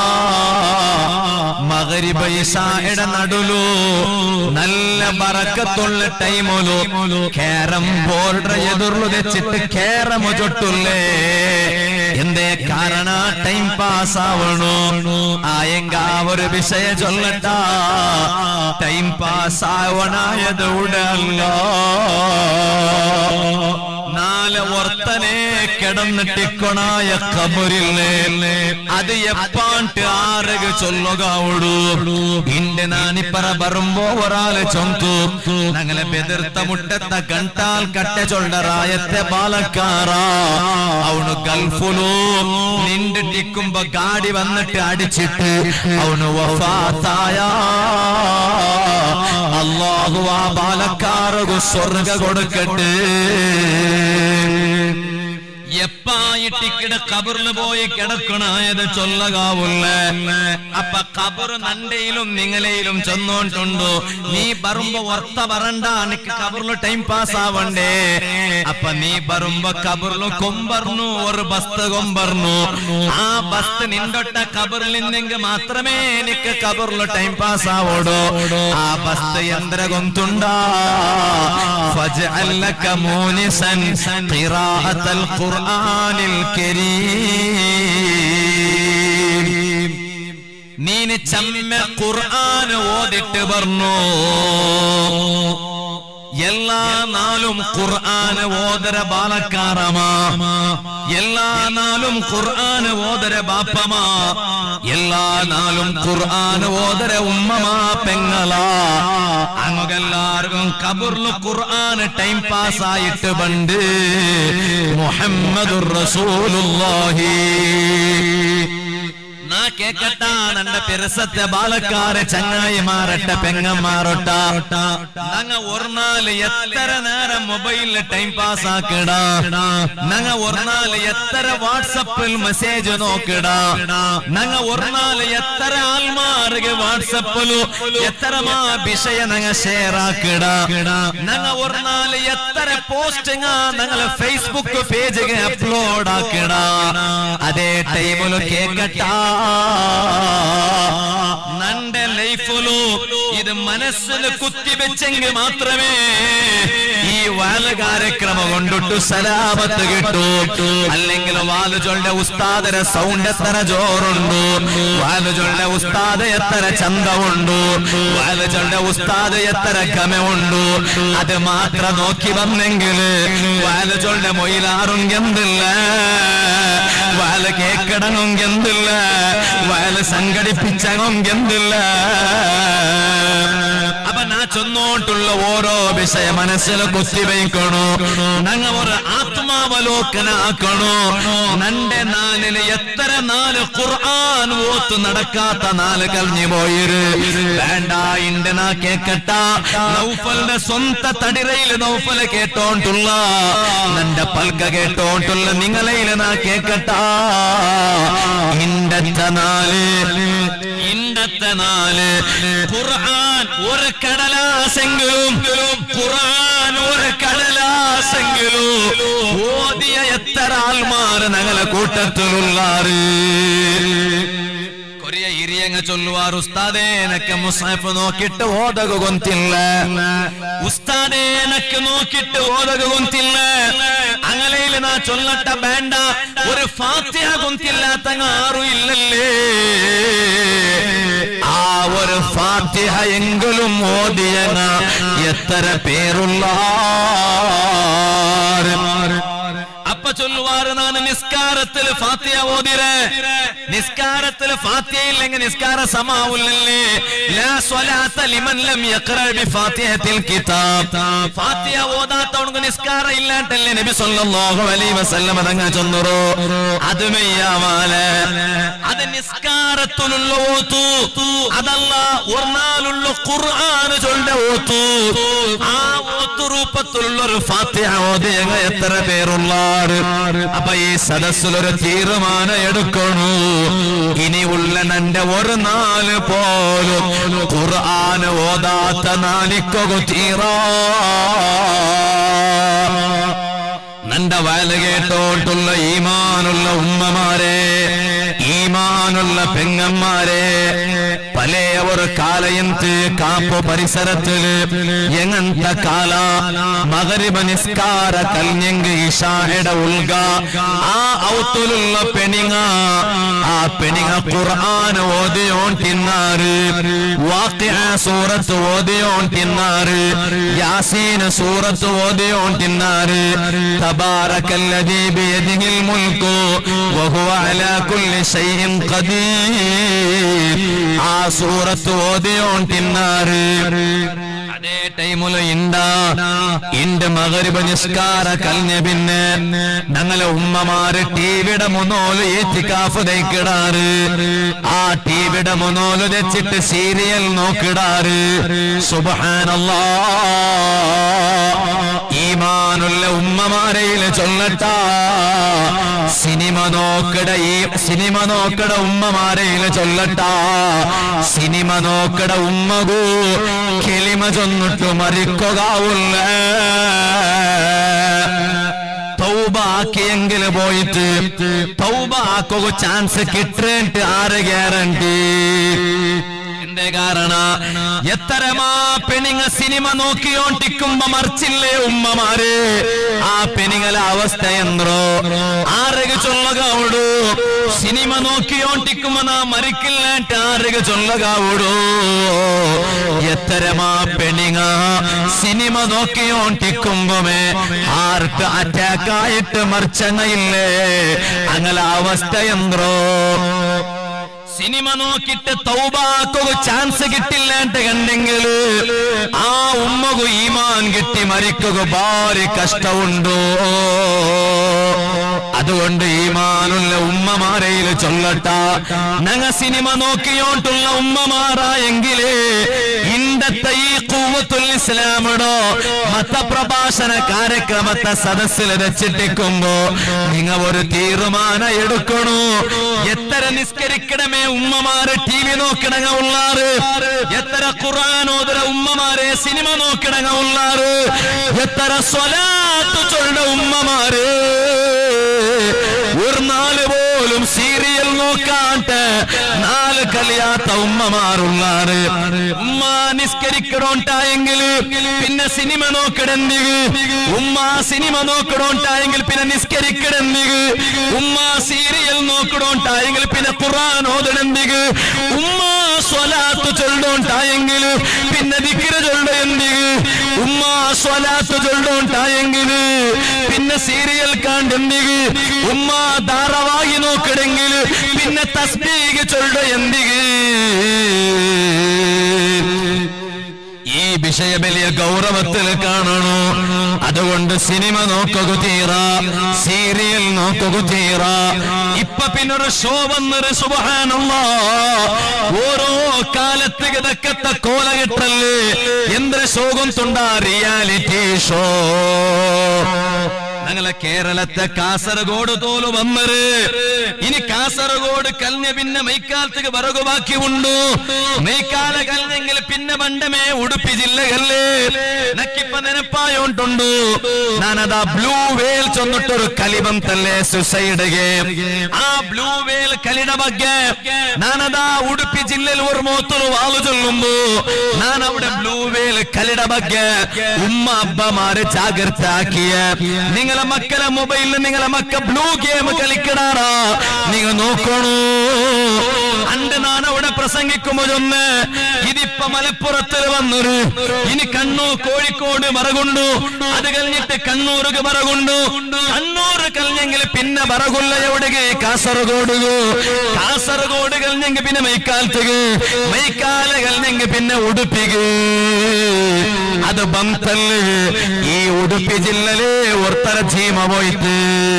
മകരിബ ഇഷായുടെ നടുലു നല്ല ബറക്കത്തുള്ള ടൈമുലു കേരം ബോർഡർ എതിർlu വെച്ചിട്ട് കേരമു ചൊട്ടുള്ളേ എന്തേ കാരണ ടൈം പാസ് ആവണു ആയെങ്ക ഒരു വിഷയ ചൊല്ലട്ട ടൈം പാസ് ആവണായത് ഉടല്ലോ നാല് വർത്തനെ കിടന്നിട്ടിക്കൊണായ കബറില്ലേ അത് എപ്പാണ്ട് ആരക ചൊല്ലുക ഉടു ഇന്റെ നാനിപ്പറ ബറുമ്പോ ഒരാള് ചൊന്തു ഞങ്ങളെ ബെതിർത്ത മുട്ടത്ത ഗണ്ടാൽ കട്ട ചൊല്ലറായത്തെ ബാലക്കാറാ അവನು ഗൾഫുലു നിണ്ടിട്ടിക്കുമ്പോ ഗാഡി വന്നിട്ട് അടിച്ചിട്ട് അവന് വഫാത്തായ അല്ലാഹു അള്ളാഹു ആ ബാലക്കാർക്ക് സ്വർഗ കൊടുക്കട്ടെ എപ്പായിട്ടിക്കിട കബറിൽ പോയി കിടക്കണായത് ചൊല്ലകാവുള്ള അപ്പൊ കബർ നണ്ടയിലും നിങ്ങളയിലും ചെന്നോണ്ടുണ്ടോ നീ ബറുമ്പോ ഒർത്ത പറണ്ട എനിക്ക് കബറിൽ ടൈം പാസ് ആവണ്ടേ അപ്പൊ നീ ബറുമ്പോ കബറിൽ കൊമ്പർന്നു ഒരു ബസ്ത് കൊമ്പർന്നു ആ ബസ്ത് നിന്റൊട്ട കബറിൽ നിന്നെങ്കിൽ മാത്രമേ എനിക്ക് കബറിൽ ടൈം പാസ് ആവോടോ ആ ബസ്ത് യന്ത്ര ഗൊന്തുണ്ടാ فاجعل لك مونسا قراءة القرآن الكريم നീന് ചമ്മ ഖുർആൻ ഓതിട്ട് പറഞ്ഞു എല്ലാ നാളും ഖുർആൻ ഓതര ബാലക്കാരമാ എല്ലാ നാളും ഖുർആൻ ഓതര ബാപ്പമാ എല്ലാ നാളും ഖുർആൻ ഓതര ഉമ്മമാ പെങ്ങളാ അങ്ങെല്ലാവർക്കും കബറില് ഖുർആൻ ടൈം പാസ് ആയിട്ട് പണ്ട് മുഹമ്മദുർ റസൂലുള്ളാഹി നാ കേക്കട്ട നന്റെ പെരുസത്തെ ബാലക്കാരെ ചങ്ങായിമാരട്ടെ പെങ്ങന്മാരൊട്ട നങ്ങ ഒർനാല് എത്ര നേരം മൊബൈലിൽ ടൈം പാസ് ആക്കിടാ നങ്ങ ഒർനാല് എത്ര വാട്സപ്പിൽ മെസ്സേജ് നോക്കിടാ നങ്ങ ഒർനാല് എത്ര ആൾമാർക്ക് വാട്സപ്പിലു എത്ര മാ വിഷയ നങ്ങ ഷെയർ ആക്കിടാ നങ്ങ ഒർനാല് എത്ര പോസ്റ്റിങ് ഞങ്ങൾ ഫേസ്ബുക്ക് പേജ് അപ്ലോഡ് ആക്കിടാ അതേ ടൈമില് കേക്കട്ടാ നന്റെ ലൈഫിലു ഇത് മനസ്സിൽ കുത്തിവെച്ചെങ്കിൽ മാത്രമേ ഈ വാല കാര്യക്രമം കൊണ്ടിട്ടു സലാമത്ത് കിട്ടൂ അല്ലെങ്കിൽ വാലുചൊള്ളുടെ ഉസ്താദര സൗണ്ട് എത്ര ജോറുണ്ടു വാലുചൊള്ളുടെ ഉസ്താദ് എത്ര ചന്തമുണ്ടു വാലുചൊള്ളുടെ ഉസ്താദ് എത്ര ഗമയുണ്ടു അത് മാത്രം നോക്കി വന്നെങ്കിൽ വാലുചൊള്ളുടെ മൊയിലാറും എന്തില്ല വാല കേക്കടങ്ങും എന്തില്ല വാല സംഘടിപ്പിച്ചങ്ങും എന്തില്ല അപ്പൊ നാ ചൊന്നോട്ടുള്ള ഓരോ വിഷയ മനസ്സിൽ കുത്തിവയ്ക്കണോ ഞങ്ങ ഒരു ആത്മാവലോകന ആക്കണോ നന്റെ നാലില് എത്ര നാല് ഖുർആൻ ഓത്ത് നടക്കാത്ത നാല് കഴിഞ്ഞു പോയിര് വേണ്ട ഇന്റെ നാ കേക്കട്ട നൗഫലിന്റെ സ്വന്ത തടിരയിൽ നൗഫല് കേട്ടോണ്ടുള്ള നന്റെ പൽക്ക കേട്ടോണ്ടുള്ള നിങ്ങളയില് നാ കേക്കട്ട ഇണ്ടത്തെ നാല് ഇണ്ടത്തെ നാല് ഖുർആൻ ഒരു കടലാസെങ്കിലും ഖുർആൻ ഒരു കടലാസെങ്കിലും ഓതിയ എത്ര ആൾമാർ ഞങ്ങളെ കൂട്ടത്തിലുള്ളാറ് കൊറിയ ഇരിയങ്ങ ചൊല്ലുവാർ ഉസ്താദേ എനക്ക് മുസാഫ് നോക്കിട്ട് ഓതക കൊന്തില്ല ഉസ്താദേ എനക്ക് നോക്കിട്ട് ഓതക കൊന്തില്ല അങ്ങനെയിൽ നാ ചൊല്ലട്ട വേണ്ട ഒരു ഫാത്തിഹ കൊന്തില്ലാത്തങ്ങ ആരും ഇല്ലല്ലേ ആ ഒരു ഫാത്തിഹ എങ്കിലും ഓതിയങ്ങ എത്ര പേരുള്ള അപ്പ ചൊല്ലുവാറ് നാണ് നിസ്കാരത്തിൽ ഫാത്തിയ ഓതിരെ നിസ്കാരത്തിൽ ഫാത്തിയ ഇല്ലെങ്കിൽ നിസ്കാര സമാവില്ലല്ലേ ലാ സ്വലാത്ത ലിമൻ ലം യഖറ ബി ഫാത്തിഹത്തിൽ കിതാബ് ഫാത്തിയ ഓതാത്തവർക്ക് നിസ്കാരം ഇല്ലാട്ടല്ലേ നബി സല്ലല്ലാഹു അലൈഹി വസല്ലം അതങ്ങ ചൊന്നുറോ അത് മെയ്യാവാലെ അത് നിസ്കാരത്തിലുള്ള ഓത്തു അതല്ല ഒർനാലുള്ള ഖുർആൻ ചൊല്ലുന്ന ഓത്തു ആ ഓത്തു രൂപത്തിലുള്ള ഒരു ഫാത്തിഹ ഓതിയങ്ങ എത്ര പേരുള്ളാറ് അപ്പൊ ഈ സദസ്സിലൊരു തീരുമാനം എടുക്കണു ഇനിയുള്ള നന്റെ ഒരു നാല് പോലും ഖുർആൻ ഓതാത്ത നാലിക്കൊരു തീറാ നന്റെ വയല് കേട്ടോട്ടുള്ള ഈമാനുള്ള ഉമ്മമാരെ ഈമാനുള്ള പെങ്ങന്മാരെ പല ഒരു കാലയന്ത് കാപ്പു പരിസരത്തില് എങ്ങനത്തെ കാല മകരിബ നിസ്കാര കല്ഞ്ഞെങ്ക് ഇഷായുടെ ഉൾഗ ആ ഔത്തുലുള്ള പെണിങ്ങ ആ പെണിങ്ങ ഖുർആൻ ഓതിയോൺ തിന്നാറ് വാക്യ സൂറത്ത് ഓതിയോൺ തിന്നാറ് യാസീൻ സൂറത്ത് ഓതിയോൺ തിന്നാറ് تبارك الذي بيده الملك وهو على كل شيء قدير ആ സൂറത്ത് ഓതിയോൺ തിന്നാറ് അതേ അതേ ടൈമില് ഇണ്ടാ ഇന്റെ മകരിബ് നിസ്കാര കൽഞ്ഞ പിന്നെ ഞങ്ങളെ ഉമ്മമാര് ടിവിയുടെ മുന്നോല് ഏറ്റിക്കാഫ് തയ്ക്കിടാറ് ആ ടിവിയുടെ മുന്നോല് വെച്ചിട്ട് സീരിയൽ നോക്കിടാറ് സുബഹാനല്ലാ ഈമാനുള്ള ഉമ്മമാരയിൽ ചൊല്ലട്ട സിനിമ നോക്കട ഈ സിനിമ നോക്കട ഉമ്മമാരയിൽ ചൊല്ലട്ട സിനിമ നോക്കട ഉമ്മകു കെളിമ ചൊന്നിട്ട് മരിക്കുകവുള്ള തൗബ ആക്കിയെങ്കിൽ പോയിട്ട് തൗബ ആക്കുക ചാൻസ് കിട്ടേണ്ട ആര് ഗ്യാരണ്ടി എന്റെ കാരണ എത്തരമാ പെണിങ്ങ സിനിമ നോക്കിയോണ്ടിക്കുമ്പോ മറിച്ചില്ലേ ഉമ്മമാര് ആ പെണിങ്ങല അവസ്ഥ എന്തോ ആരക ചൊല്ലകാവുടു സിനിമ നോക്കിയോണ്ടിക്കുമ്പോ നാ മരിക്കില്ലാട്ട് ആരക ചൊല്ലകാവുടു എത്തരമാ പെണിങ്ങ സിനിമ നോക്കിയോണ്ടിക്കുമ്പോമേ ഹാർട്ട് അറ്റാക്ക് ആയിട്ട് മറിച്ചങ്ങയില്ലേ അങ്ങല അവസ്ഥ എന്തോ സിനിമ നോക്കിട്ട് തൗബാക്കുക ചാൻസ് കിട്ടില്ലാണ്ട് കണ്ടെങ്കിൽ ആ ഉമ്മകു ഈമാൻ കിട്ടി മരിക്കുക ഭാരി കഷ്ടമുണ്ടോ അതുകൊണ്ട് ഈമാനുള്ള ഉമ്മമാരയിൽ ചൊല്ലട്ട ഞങ്ങ സിനിമ നോക്കിയോണ്ടുള്ള ഉമ്മമാരായെങ്കിലേ ഇണ്ടത്തെ ഈ കൂവത്തുൽ ഇസ്ലാമിടോ മതപ്രഭാഷണ കാര്യക്രമത്തെ സദസ്സിൽ വെച്ചിട്ടിക്കുമ്പോ നിങ്ങ ഒരു തീരുമാനം എടുക്കണു എത്ര നിസ്കരിക്കണമേ ഉമ്മമാര് ടി വി നോക്കിടങ്ങ ഉള്ളാറ് എത്ര ഖുറാനോദര ഉമ്മമാരെ സിനിമ നോക്കിടങ്ങ ഉള്ളാറ് എത്ര സ്വലാത്ത് ചൊല്ല ഉമ്മമാര് ഒരു നാല് പോലും സീരിയൽ നോക്കാട്ട് നാല് കലിയാത്ത ഉമ്മമാരുള്ളാറ് ഉമ്മ നിസ്കരിക്കണോണ്ടായെങ്കിൽ പിന്നെ സിനിമ നോക്കിടന്തിക ഉമ്മ സിനിമ നോക്കിടോണ്ടായെങ്കിൽ പിന്നെ നിസ്കരിക്കിടന്തിക ഉമ്മ സീരിയൽ നോക്കിടോണ്ടായെങ്കിൽ പിന്നെ ഖുർആൻ ഓതണന്തിക ഉമ്മ സ്വലാത്ത് ചൊല്ലോണ്ടായെങ്കിൽ പിന്നെ ദിക്ര ചൊല്ലുന്തിക ഉമ്മ സ്വലാത്ത് ചൊല്ലോണ്ടായെങ്കിൽ പിന്നെ സീരിയൽ കാണ്ടെന്തിക ഉമ്മ ധാരാവാഹി നോക്കിടെങ്കിൽ പിന്നെ തസ്ബീഗ് ചൊല്ല എന്തിക ഈ വിഷയം വലിയ ഗൗരവത്തിൽ കാണണോ അതുകൊണ്ട് സിനിമ നോക്കുക തീറ സീരിയൽ നോക്കുക തീറ ഇപ്പൊ പിന്നൊരു ഷോ വന്നൊരു സുബഹാനുള്ള ഓരോ കാലത്ത് കിടക്കത്തെ കോലകെട്ടല്ലേ എന്തൊരു ശോകം തുണ്ടാ റിയാലിറ്റി ഷോ ഞങ്ങളെ കേരളത്തെ കാസർഗോഡ് തോല് വന്നത് ഇനി കാസർഗോഡ് കല്ഞ്ഞ പിന്നെ മൈക്കാലത്തേക്ക് വിറകു ബാക്കി ഉണ്ടു മൈക്കാല കല്ഞ്ഞെങ്കിൽ പിന്നെ പണ്ടമേ ഉടുപ്പി ജില്ലകല്ലേ നക്കിപ്പ ನೆನಪಾಯೋಂಟುಂಡು ನಾನದ ಬ್ಲೂ ವೇಲ್ ಚೊಂದೊಟ್ಟೊರು ಕಲಿಬಂತಲ್ಲೇ ಸುಸೈಡ್ಗೆ ಆ ಬ್ಲೂ ವೇಲ್ ಕಲಿಡ ಬಗ್ಗೆ ನಾನದ ಉಡುಪಿ ಜಿಲ್ಲೆಯಲ್ಲಿ ഒരു ಮೂವತ್ತರು ವಾಲು ಚೊಲ್ಲುಂಬು ನಾನು അവിടെ ബ്ലൂ വേൽ കലിട ಬಗ್ಗೆ ഉമ്മ അബ്ബമാര് ജാഗ്രത ആക്കിയ നിങ്ങളെ മക്കളെ മൊബൈലിൽ നിങ്ങളെ മക്ക ബ്ലൂ ഗെയിം കളിക്കണാറാ നിങ്ങൾ നോക്കണു അണ്ട് ഞാൻ അവിടെ പ്രസംഗിക്കുമ്പോ ഒന്ന് ഇതിപ്പ മലപ്പുറത്തിൽ വന്നൊരു ഇനി കണ്ണൂർ കോഴിക്കോട് മറകൊണ്ടു അത് കഴിഞ്ഞിട്ട് കണ്ണൂർക്ക് മറകൊണ്ടു കണ്ണൂർ കഴിഞ്ഞെങ്കിൽ പിന്നെ മറകൊല്ല എവിടെಗೆ കാസർഗോഡ് കാസർഗോഡ് കഴിഞ്ഞെങ്കിൽ പിന്നെ മൈക്കാലത്തേക്ക് മൈക്കാല കഴിഞ്ഞെങ്കിൽ പിന്നെ ഉടുപ്പിക്ക് അത് ബംതല് ഈ ഉടുപ്പി ജില്ലയില് ഒർത്തര ചീമ പോയിട്ട്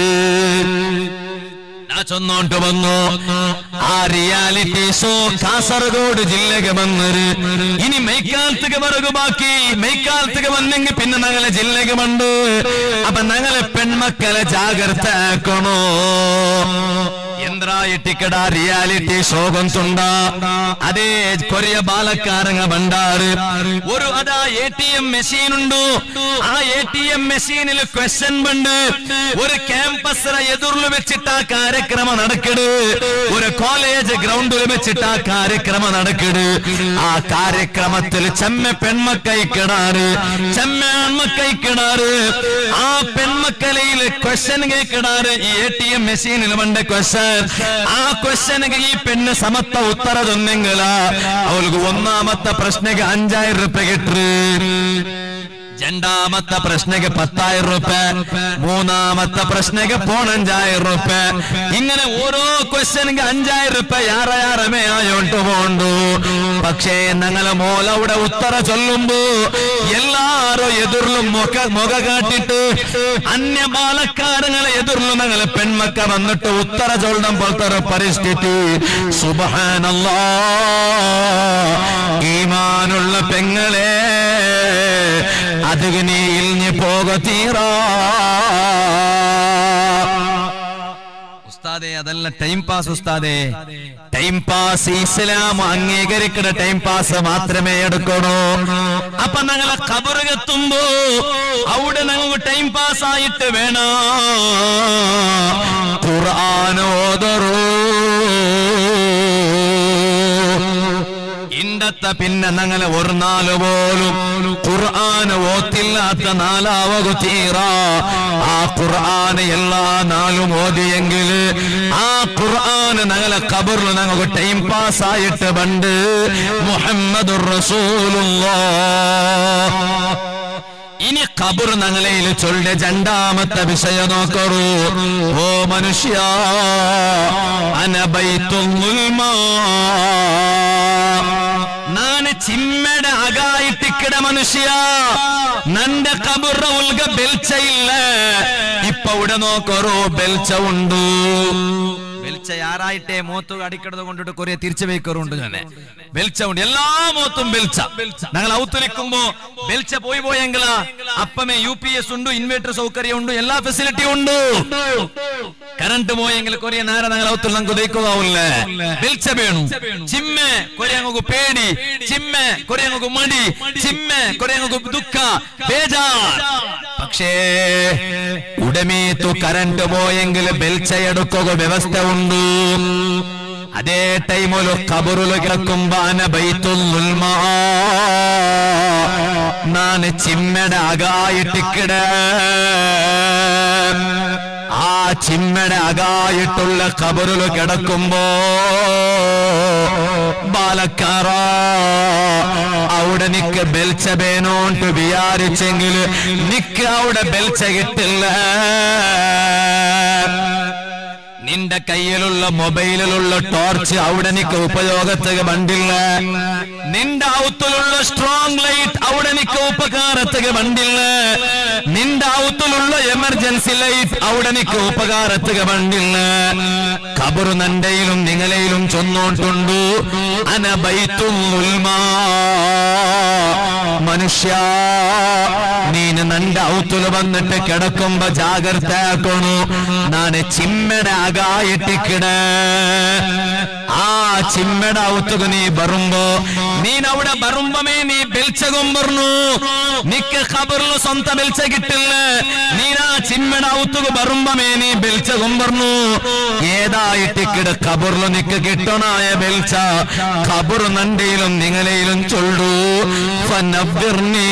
ನಾ ಚೊನ್ನೋಂಟು ಬಂದು ಆ ರಿಯಾಲಿಟಿ ಶೋ ಕಾಸರಗೋಡು ಜಿಲ್ಲೆಗೆ ಬಂದರು ಇನಿ ಮೈಕಾಲ್ತಿಗೆ ಬರಗು ಬಾಕಿ ಮೈಕಾಲ್ತಿಗೆ ಬಂದಂಗೆ ಪಿನ್ನ ನಗಲ ಜಿಲ್ಲೆಗೆ ಬಂದು ಅಪ್ಪ ನಗಲ ಪೆಣ್ಮಕ್ಕಳ ಜಾಗ್ರತ ಹಾಕೋಣೋ ಎಂದ್ರಾಯಿಟ್ಟಿಕಡ ರಿಯಾಲಿಟಿ ಶೋ ಬಂತುಂಡ ಅದೇ ಕೊರಿಯ ಬಾಲಕಾರಂಗ ಬಂಡಾರು ഒരു അതാ എ ടി എം മെഷീൻ ഉണ്ട് ആ എ ടി എം മെഷീനിൽ ക്വസ്റ്റ്യൻ പണ്ട് ഒരു ക്യാമ്പസ് എതിർല് വെച്ചിട്ട് ആ കാര്യക്രമം നടക്കട് ഒരു കോളേജ് ഗ്രൗണ്ടിൽ വെച്ചിട്ട് ആ കാര്യക്രമം നടക്കട് ആ കാര്യക്രമത്തിൽ ചെമ്മ പെൺമക്കൈക്കിടാറ് ചെമ്മ ആൺമക്കൈക്കിടാറ് ആ പെൺമക്കലയിൽ ക്വസ്റ്റ്യൻ കേക്കിടാറ് ഈ എ ടി എം മെഷീനിൽ പണ്ട് ക്വസ്റ്റ്യൻ ആ ക്വസ്റ്റ്യനിಗೆ ഈ പെണ്ണ് സമത്വ ഉത്തര ചൊന്നെങ്കില അവൾക്ക് ഒന്നാമത്തെ പ്രശ്നക്ക് അഞ്ചായിരം റുപ്യ കിട്ടു രണ്ടാമത്തെ പ്രശ്നക്ക് പത്തായിരം റുപ്യ മൂന്നാമത്തെ പ്രശ്നക്ക് പോണഞ്ചായിരം റുപ്യ ഇങ്ങനെ ഓരോ ക്വസ്റ്റ്യനിക്ക് അഞ്ചായിരം റുപ്യ യാറ യാറമേ ആയോണ്ട് പോണ്ടു പക്ഷേ ഞങ്ങളെ മോലവിടെ ഉത്തര ചൊല്ലുമ്പോ എല്ലാരും എതിർലും മുഖ മുഖ കാട്ടിട്ട് അന്യ ബാലക്കാരങ്ങളെ എതിർലും ഞങ്ങളെ പെൺമക്ക വന്നിട്ട് ഉത്തര ചൊല്ലണം പോലത്തെ ഒരു പരിസ്ഥിതി സുബഹാനല്ലാ ഈമാനുള്ള പെങ്ങളെ അത് നീ ഇൽഞ്ഞു പോക തീറാ ഉസ്താദേ അതല്ല ടൈം പാസ് ഉസ്താദേ ടൈം പാസ് ഇസ്ലാം അംഗീകരിക്കുന്ന ടൈം പാസ് മാത്രമേ എടുക്കണോ അപ്പൊ ഞങ്ങളെ കബറുകെത്തുമ്പോ അവിടെ ഞങ്ങൾക്ക് ടൈം പാസ് ആയിട്ട് വേണോ ഖുർആാനോദറൂ ഇണ്ടത്തെ പിന്നെ ഞങ്ങളെ ഒരു നാല് പോലും ഖുർആൻ ഓത്തില്ലാത്ത നാലാവകു തീറ ആ ഖുർആൻ എല്ലാ നാളും ഓതിയെങ്കിൽ ആ ഖുർആൻ ഞങ്ങളെ കബറിൽ ഞങ്ങൾക്ക് ടൈം പാസ് ആയിട്ട് പണ്ട് മുഹമ്മദ് ഇനി കബർ ഞങ്ങളയിൽ ചൊല്ലിയ രണ്ടാമത്തെ വിഷയം നോക്കറൂ ഓ മനുഷ്യ അനബൈത്തുൽമാ ನಾನು ಚಿಮ್ಮೆಡ ಅಗಾಯಿಟ್ಟಿಕ್ಕಡ ಮನುಷ್ಯ ನಂದ ಕಬುರ ಉಲ್ಗ ಬೆಲ್ಚ ಇಲ್ಲ ಇಪ್ಪ ಉಡ ನೋಕರು ಬೆಲ್ಚ ಉಂಡು വെളിച്ച യാറായിട്ടേ മോത്ത് അടിക്കടത് കൊണ്ടിട്ട് കൊറേ തിരിച്ചു വെക്കാറുണ്ട് ഞാൻ വെളിച്ച ഉണ്ട് എല്ലാ മോത്തും വെളിച്ച ഞങ്ങൾ ഔത്തുലിക്കുമ്പോ വെളിച്ച പോയി പോയെങ്കില അപ്പമേ യു പി എസ് ഉണ്ട് ഇൻവേർട്ടർ സൗകര്യം ഉണ്ട് എല്ലാ ഫെസിലിറ്റി ഉണ്ട് കറണ്ട് പോയെങ്കിൽ കൊറേ നേരം ഞങ്ങൾ ഔത്തിൽ നമുക്ക് ദൈക്കുകാവില്ലേ വെളിച്ച വേണു ചിമ്മെ കൊറേ അങ്ങ് പേടി ചിമ്മെ കൊറേ അങ്ങ് മടി ചിമ്മെ കൊറേ അങ്ങ് ദുഃഖ ബേജാർ പക്ഷേ ഉടമീത്തു കറണ്ട് പോയെങ്കിൽ ಬೆಲ್ಚ എടുക്കുക വ്യവസ്ഥ ഉണ്ട് അതേ ടൈമില് കബറുല് കിടക്കുമ്പോ അന ബൈത്തുൽ നാന് ചിമ്മട അകായിട്ടിക്കിട ആ ചിമ്മട അകായിട്ടുള്ള കബറുല് കിടക്കുമ്പോ ബാലക്കാറ അവിടെ നിക്ക് ബെൽച്ച വേണോണ്ട് വിചാരിച്ചെങ്കിൽ നിക്ക് അവിടെ ബെൽച്ച കിട്ടില്ല നിന്റെ കയ്യിലുള്ള മൊബൈലിലുള്ള ടോർച്ച് അവിടെ നിക്ക് ഉപയോഗത്തിന് ബണ്ടില്ല നിന്റെ ഔത്തിലുള്ള സ്ട്രോങ് ലൈറ്റ് അവിടെ നിക്ക് ഉപകാരത്തിന് ബണ്ടില്ല നിന്റെ ഔത്തിലുള്ള എമർജൻസി ലൈറ്റ് അവിടെ നിക്ക് ഉപകാരത്തിന് ബണ്ടില്ല കബറു നന്റയിലും നിങ്ങളയിലും ചൊന്നോണ്ടുണ്ടു അനബൈത്തും മനുഷ്യ നീന് നന്റെ ഔത്തുല് വന്നിട്ട് കിടക്കുമ്പോ ജാഗ്രത ആക്കണു നാന് ചിമ്മട അകായിട്ടിക്കിട ആ ചിമ്മട ഔത്തുക നീ ಬರುമ്പോ ನೀನ್ അവിടെ ಬರುಂಬಮೇ ನೀ ಬೆಲ್ಚಗೊಂಬರ್ನು ನಿಕ್ಕ ಖಬರ್ಲು ಸ್ವಂತ ಬೆಲ್ಚ ಗಿಟ್ಟಿಲ್ಲ ನೀನಾ ಚಿಮ್ಮಡ ಔತುಗ ಬರುಂಬಮೇ ನೀ ಬೆಲ್ಚಗೊಂಬರ್ನು ഏതായിട്ടിക്കിട കബറില് നിക്ക് കിട്ടണായ ബെൽച്ച കബർ നന്റയിലും നിങ്ങളയിലും ചൊല്ലു ഫനബ്ബിർനി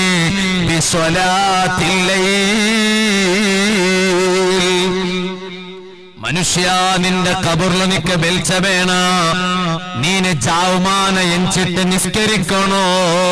ബിസ്വലാത്തില്ലൈ മനുഷ്യ നിന്റെ കബറിൽ നിക്ക് ബെൽച്ച വേണ നീന് ചാവുമാന എഞ്ചിട്ട് നിസ്കരിക്കണോ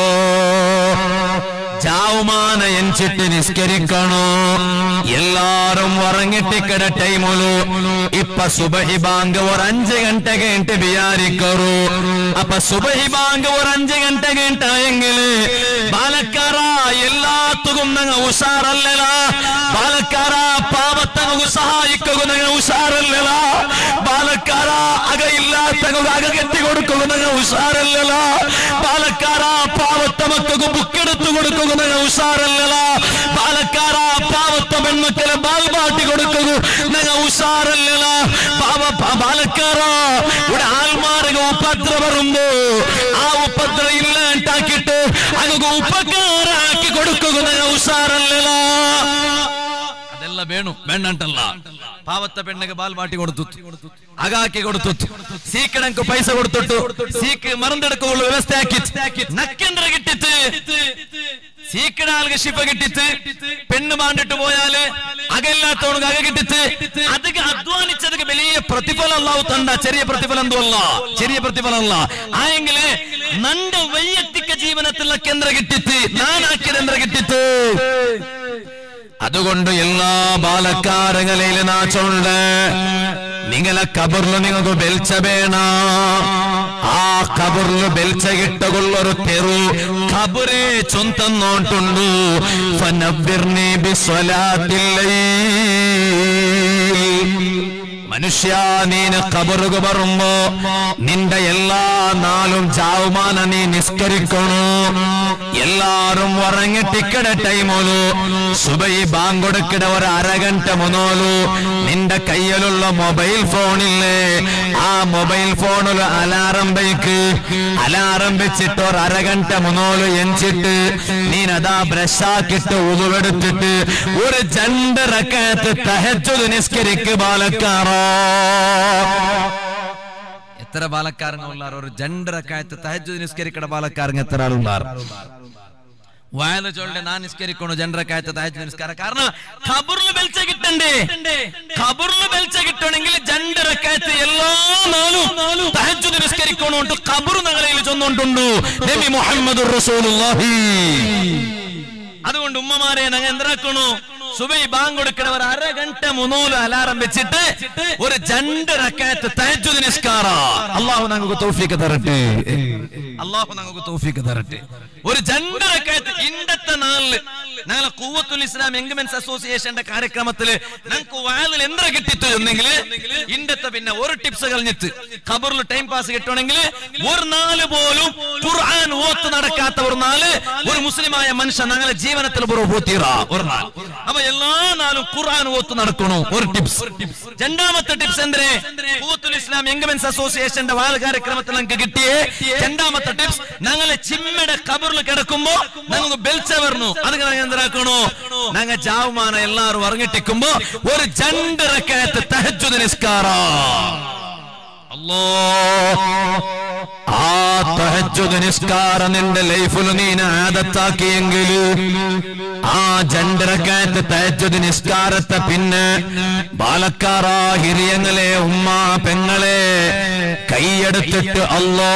ചാവുമാന എഞ്ചിട്ട് നിസ്കരിക്കണോ എല്ലാരും ഉറങ്ങിട്ടിക്കട ടൈമുಲು ഇപ്പൊ സുബഹി ബാങ്ക് ഒരു അഞ്ച് ഗಂಟೆ ಗಂಟೆ വിചാരിക്കറു അപ്പൊ സുബഹി ബാങ്ക് ഒരു അഞ്ച് ഗಂಟೆ ಗಂಟೆ എങ്കില് ബാലക്കാര എല്ലാത്തുകും നങ്ങ ഉഷാറല്ലല ബാലക്കാര പാവത്തങ്ങു സഹായിക്കുക നങ്ങ ഉഷാറല്ലല ബാലക്കാര അക ഇല്ലാത്തങ്ങു അക കെട്ടി കൊടുക്കുക നങ്ങ ഉഷാറല്ലല ബാലക്കാര പാവത്ത മക്കൾക്ക് ബുക്കെടുത്തു കൊടുക്കുക നങ്ങ ഉഷാറല്ലല ബാലക്കാര പാവത്ത പെൺമക്കളെ ബാൽപാട്ടി കൊടുക്കുക നങ്ങ ഉഷാറല്ലല പാവ പ- ബാലക്കാര ഇവിടെ ആൾമാർഗ ഉപദ്ര വരുമ്പോ ആ ഉപദ്ര ഇല്ലാണ്ടാക്കിട്ട് അങ്ങ് ഉപകാരാക്കി കൊടുക്കുക നങ്ങ ഉഷാറല്ലല ಅದೆಲ್ಲ ಬೇಣು ಬೇಣ್ಣಂಟಲ್ಲ ಪಾವತ್ತ ಪೆಣ್ಣಿಗೆ ಬಾಲ್ ಬಾಟಿ ಕೊಡ್ತು ಅಗಾಕಿ ಕೊಡ್ತು ಸೀಕಡಂಕು ಪೈಸ ಕೊಡ್ತುಟ್ಟು ಸೀಕ್ ಮರಂದೆടുക്കുള്ള ವ್ಯವಸ್ಥೆ ಹಾಕಿ നക്കെന്തര കിട്ടിത്ത് സീക്കിടാൽക്ക് ശിപ്പ കിട്ടിത്ത് പെണ്ണ് മാണ്ടിട്ട് പോയാല് അകല്ലാത്തോണക്ക് അക കിട്ടിത്ത് അതൊക്കെ അധ്വാനിച്ചതൊക്കെ വലിയ പ്രതിഫലം അല്ലാവു തണ്ട ചെറിയ പ്രതിഫലം അല്ല ചെറിയ പ്രതിഫലം അല്ല ആയെങ്കില് നന്റെ വൈಯಕ್ತಿಕ ಜೀವನത്തിലുള്ള കേന്ദ്ര കിട്ടിത്ത് നാനാക്കിയത് എന്ത കിട്ടിത്ത് അതുകൊണ്ട് എല്ലാ ബാലക്കാരങ്ങളിലും നാച്ചുണ്ട് നിങ്ങളെ കബറില് നിങ്ങൾക്ക് ബെൽച്ച വേണ ആ കബറില് ബെൽച്ച കിട്ടുകൊള്ളൊരു തെറു കബറെ ചൊന്തന്നോട്ടുണ്ട് ഫനബിർനി ബിസ്വലാത്തില്ലൈ മനുഷ്യ നീന് കബറുക പറയുമ്പോ നിന്റെ എല്ലാ നാളും ചാവുമാന നീ നിസ്കരിക്കണു എല്ലാരും ഉറങ്ങിട്ടിക്കട ടൈമോലു സുബൈ ബാങ്കൊടുക്കിട ഒരു അരഗಂಟ മുന്നോലു നിന്റെ കയ്യിലുള്ള മൊബൈൽ ഫോണില്ലേ ആ മൊബൈൽ ഫോണിൽ അലാറം ബൈക്ക് അലാറം വെച്ചിട്ട് ഒരു അരഗಂಟ മുന്നോലു എഞ്ചിട്ട് നീനതാ ബ്രഷാക്കിട്ട് ഉതുവെടുത്തിട്ട് ഒരു രണ്ട് റക്കത്ത് തഹജുദ് നിസ്കരിക്ക് ബാലക്കാറോ എത്ര ബാലക്കാരങ്ങ ഉള്ളാർ ഒരു ജണ്ടരക്കായത്ത് തഹജു നിസ്കരിക്കട ബാലക്കാരങ്ങ എത്ര ആളുള്ളാർ വായന ചൊല്ലെ നാ നിസ്കരിക്കണു ജണ്ടരക്കായത്ത് തഹജു നിസ്കാര കാരണം ഖബറിൽ ബെൽച്ച കിട്ടണ്ടേ ഖബറിൽ ബെൽച്ച കിട്ടണമെങ്കിൽ ജണ്ടരക്കായത്ത് എല്ലാ നാളും തഹജു നിസ്കരിക്കണോണ്ട് ഖബർ ഞങ്ങളിൽ ചൊന്നുകൊണ്ടുണ്ടു നബി മുഹമ്മദ് റസൂലുള്ളാഹി അതുകൊണ്ട് ഉമ്മമാരെ ഞങ്ങൾ എന്താക്കണു സുബൈ ബാങ്ക് കൊടുക്കണവർ അര ഗಂಟ മുന്നോല് അലാറം വെച്ചിട്ട് ഒരു രണ്ട് റക്കാത്ത് തഹജ്ജുദ് നിസ്കാര അള്ളാഹു ഞങ്ങൾക്ക് തൗഫീക്ക് തരട്ടെ അള്ളാഹു ഞങ്ങൾക്ക് തൗഫീക്ക് തരട്ടെ ഒരു രണ്ട് റക്കാത്ത് ഇന്നത്തെ നാളില് ഞങ്ങളെ കൂവത്തുൽ ഇസ്ലാം എംഗമെന്റ്സ് അസോസിയേഷന്റെ കാര്യക്രമത്തില് ഞങ്ങൾക്ക് വാതിൽ എന്ത്ര കിട്ടിത്തു എന്നെങ്കിൽ ഇന്നത്തെ പിന്നെ ഒരു ടിപ്സ് കളഞ്ഞിട്ട് ഖബറിൽ ടൈം പാസ് കിട്ടണമെങ്കിൽ ഒരു നാല് പോലും ഖുർആൻ ഓത്ത് നടക്കാത്ത ഒരു നാല് ഒരു മുസ്ലിമായ മനുഷ്യൻ ഞങ്ങളെ ജീവനത്തിൽ പൂത്തീറ ഒരു നാൾ അപ്പൊ എല്ലാ നാളും ഖുർആൻ ഓത്ത് നടക്കണു ഒരു ടിപ്സ് രണ്ടാമത്തെ ടിപ്സ് എന്തേ കൂത്തുൽ ഇസ്ലാം എംഗമെന്റ്സ് അസോസിയേഷന്റെ വാൽ കാര്യക്രമത്തിൽ ഞങ്ങൾക്ക് കിട്ടിയേ രണ്ടാമത്തെ ടിപ്സ് ഞങ്ങളെ ചിമ്മയുടെ കബറിൽ കിടക്കുമ്പോ ഞങ്ങൾക്ക് ബെൽച്ച വരണു അത് ഞങ്ങൾ എന്താക്കണു ഞങ്ങൾ ജാവുമാന എല്ലാരും ഉറങ്ങിട്ടിക്കുമ്പോ ഒരു രണ്ട് റക്കായത്ത് തഹജുദ് നിസ്കാര അല്ലോ ആ തഹജ്ജുദ് നിസ്കാരം നിന്റെ ലൈഫിൽ നീ ആദത്താക്കിയെങ്കിൽ ആ ജണ്ടരക്കാറ്റ് തഹജ്ജുദ് നിസ്കാരത്തെ പിന്നെ ബാലക്കാറ ഹിരിയങ്ങളെ ഉമ്മ പെങ്ങളെ കൈയെടുത്തിട്ട് അല്ലോ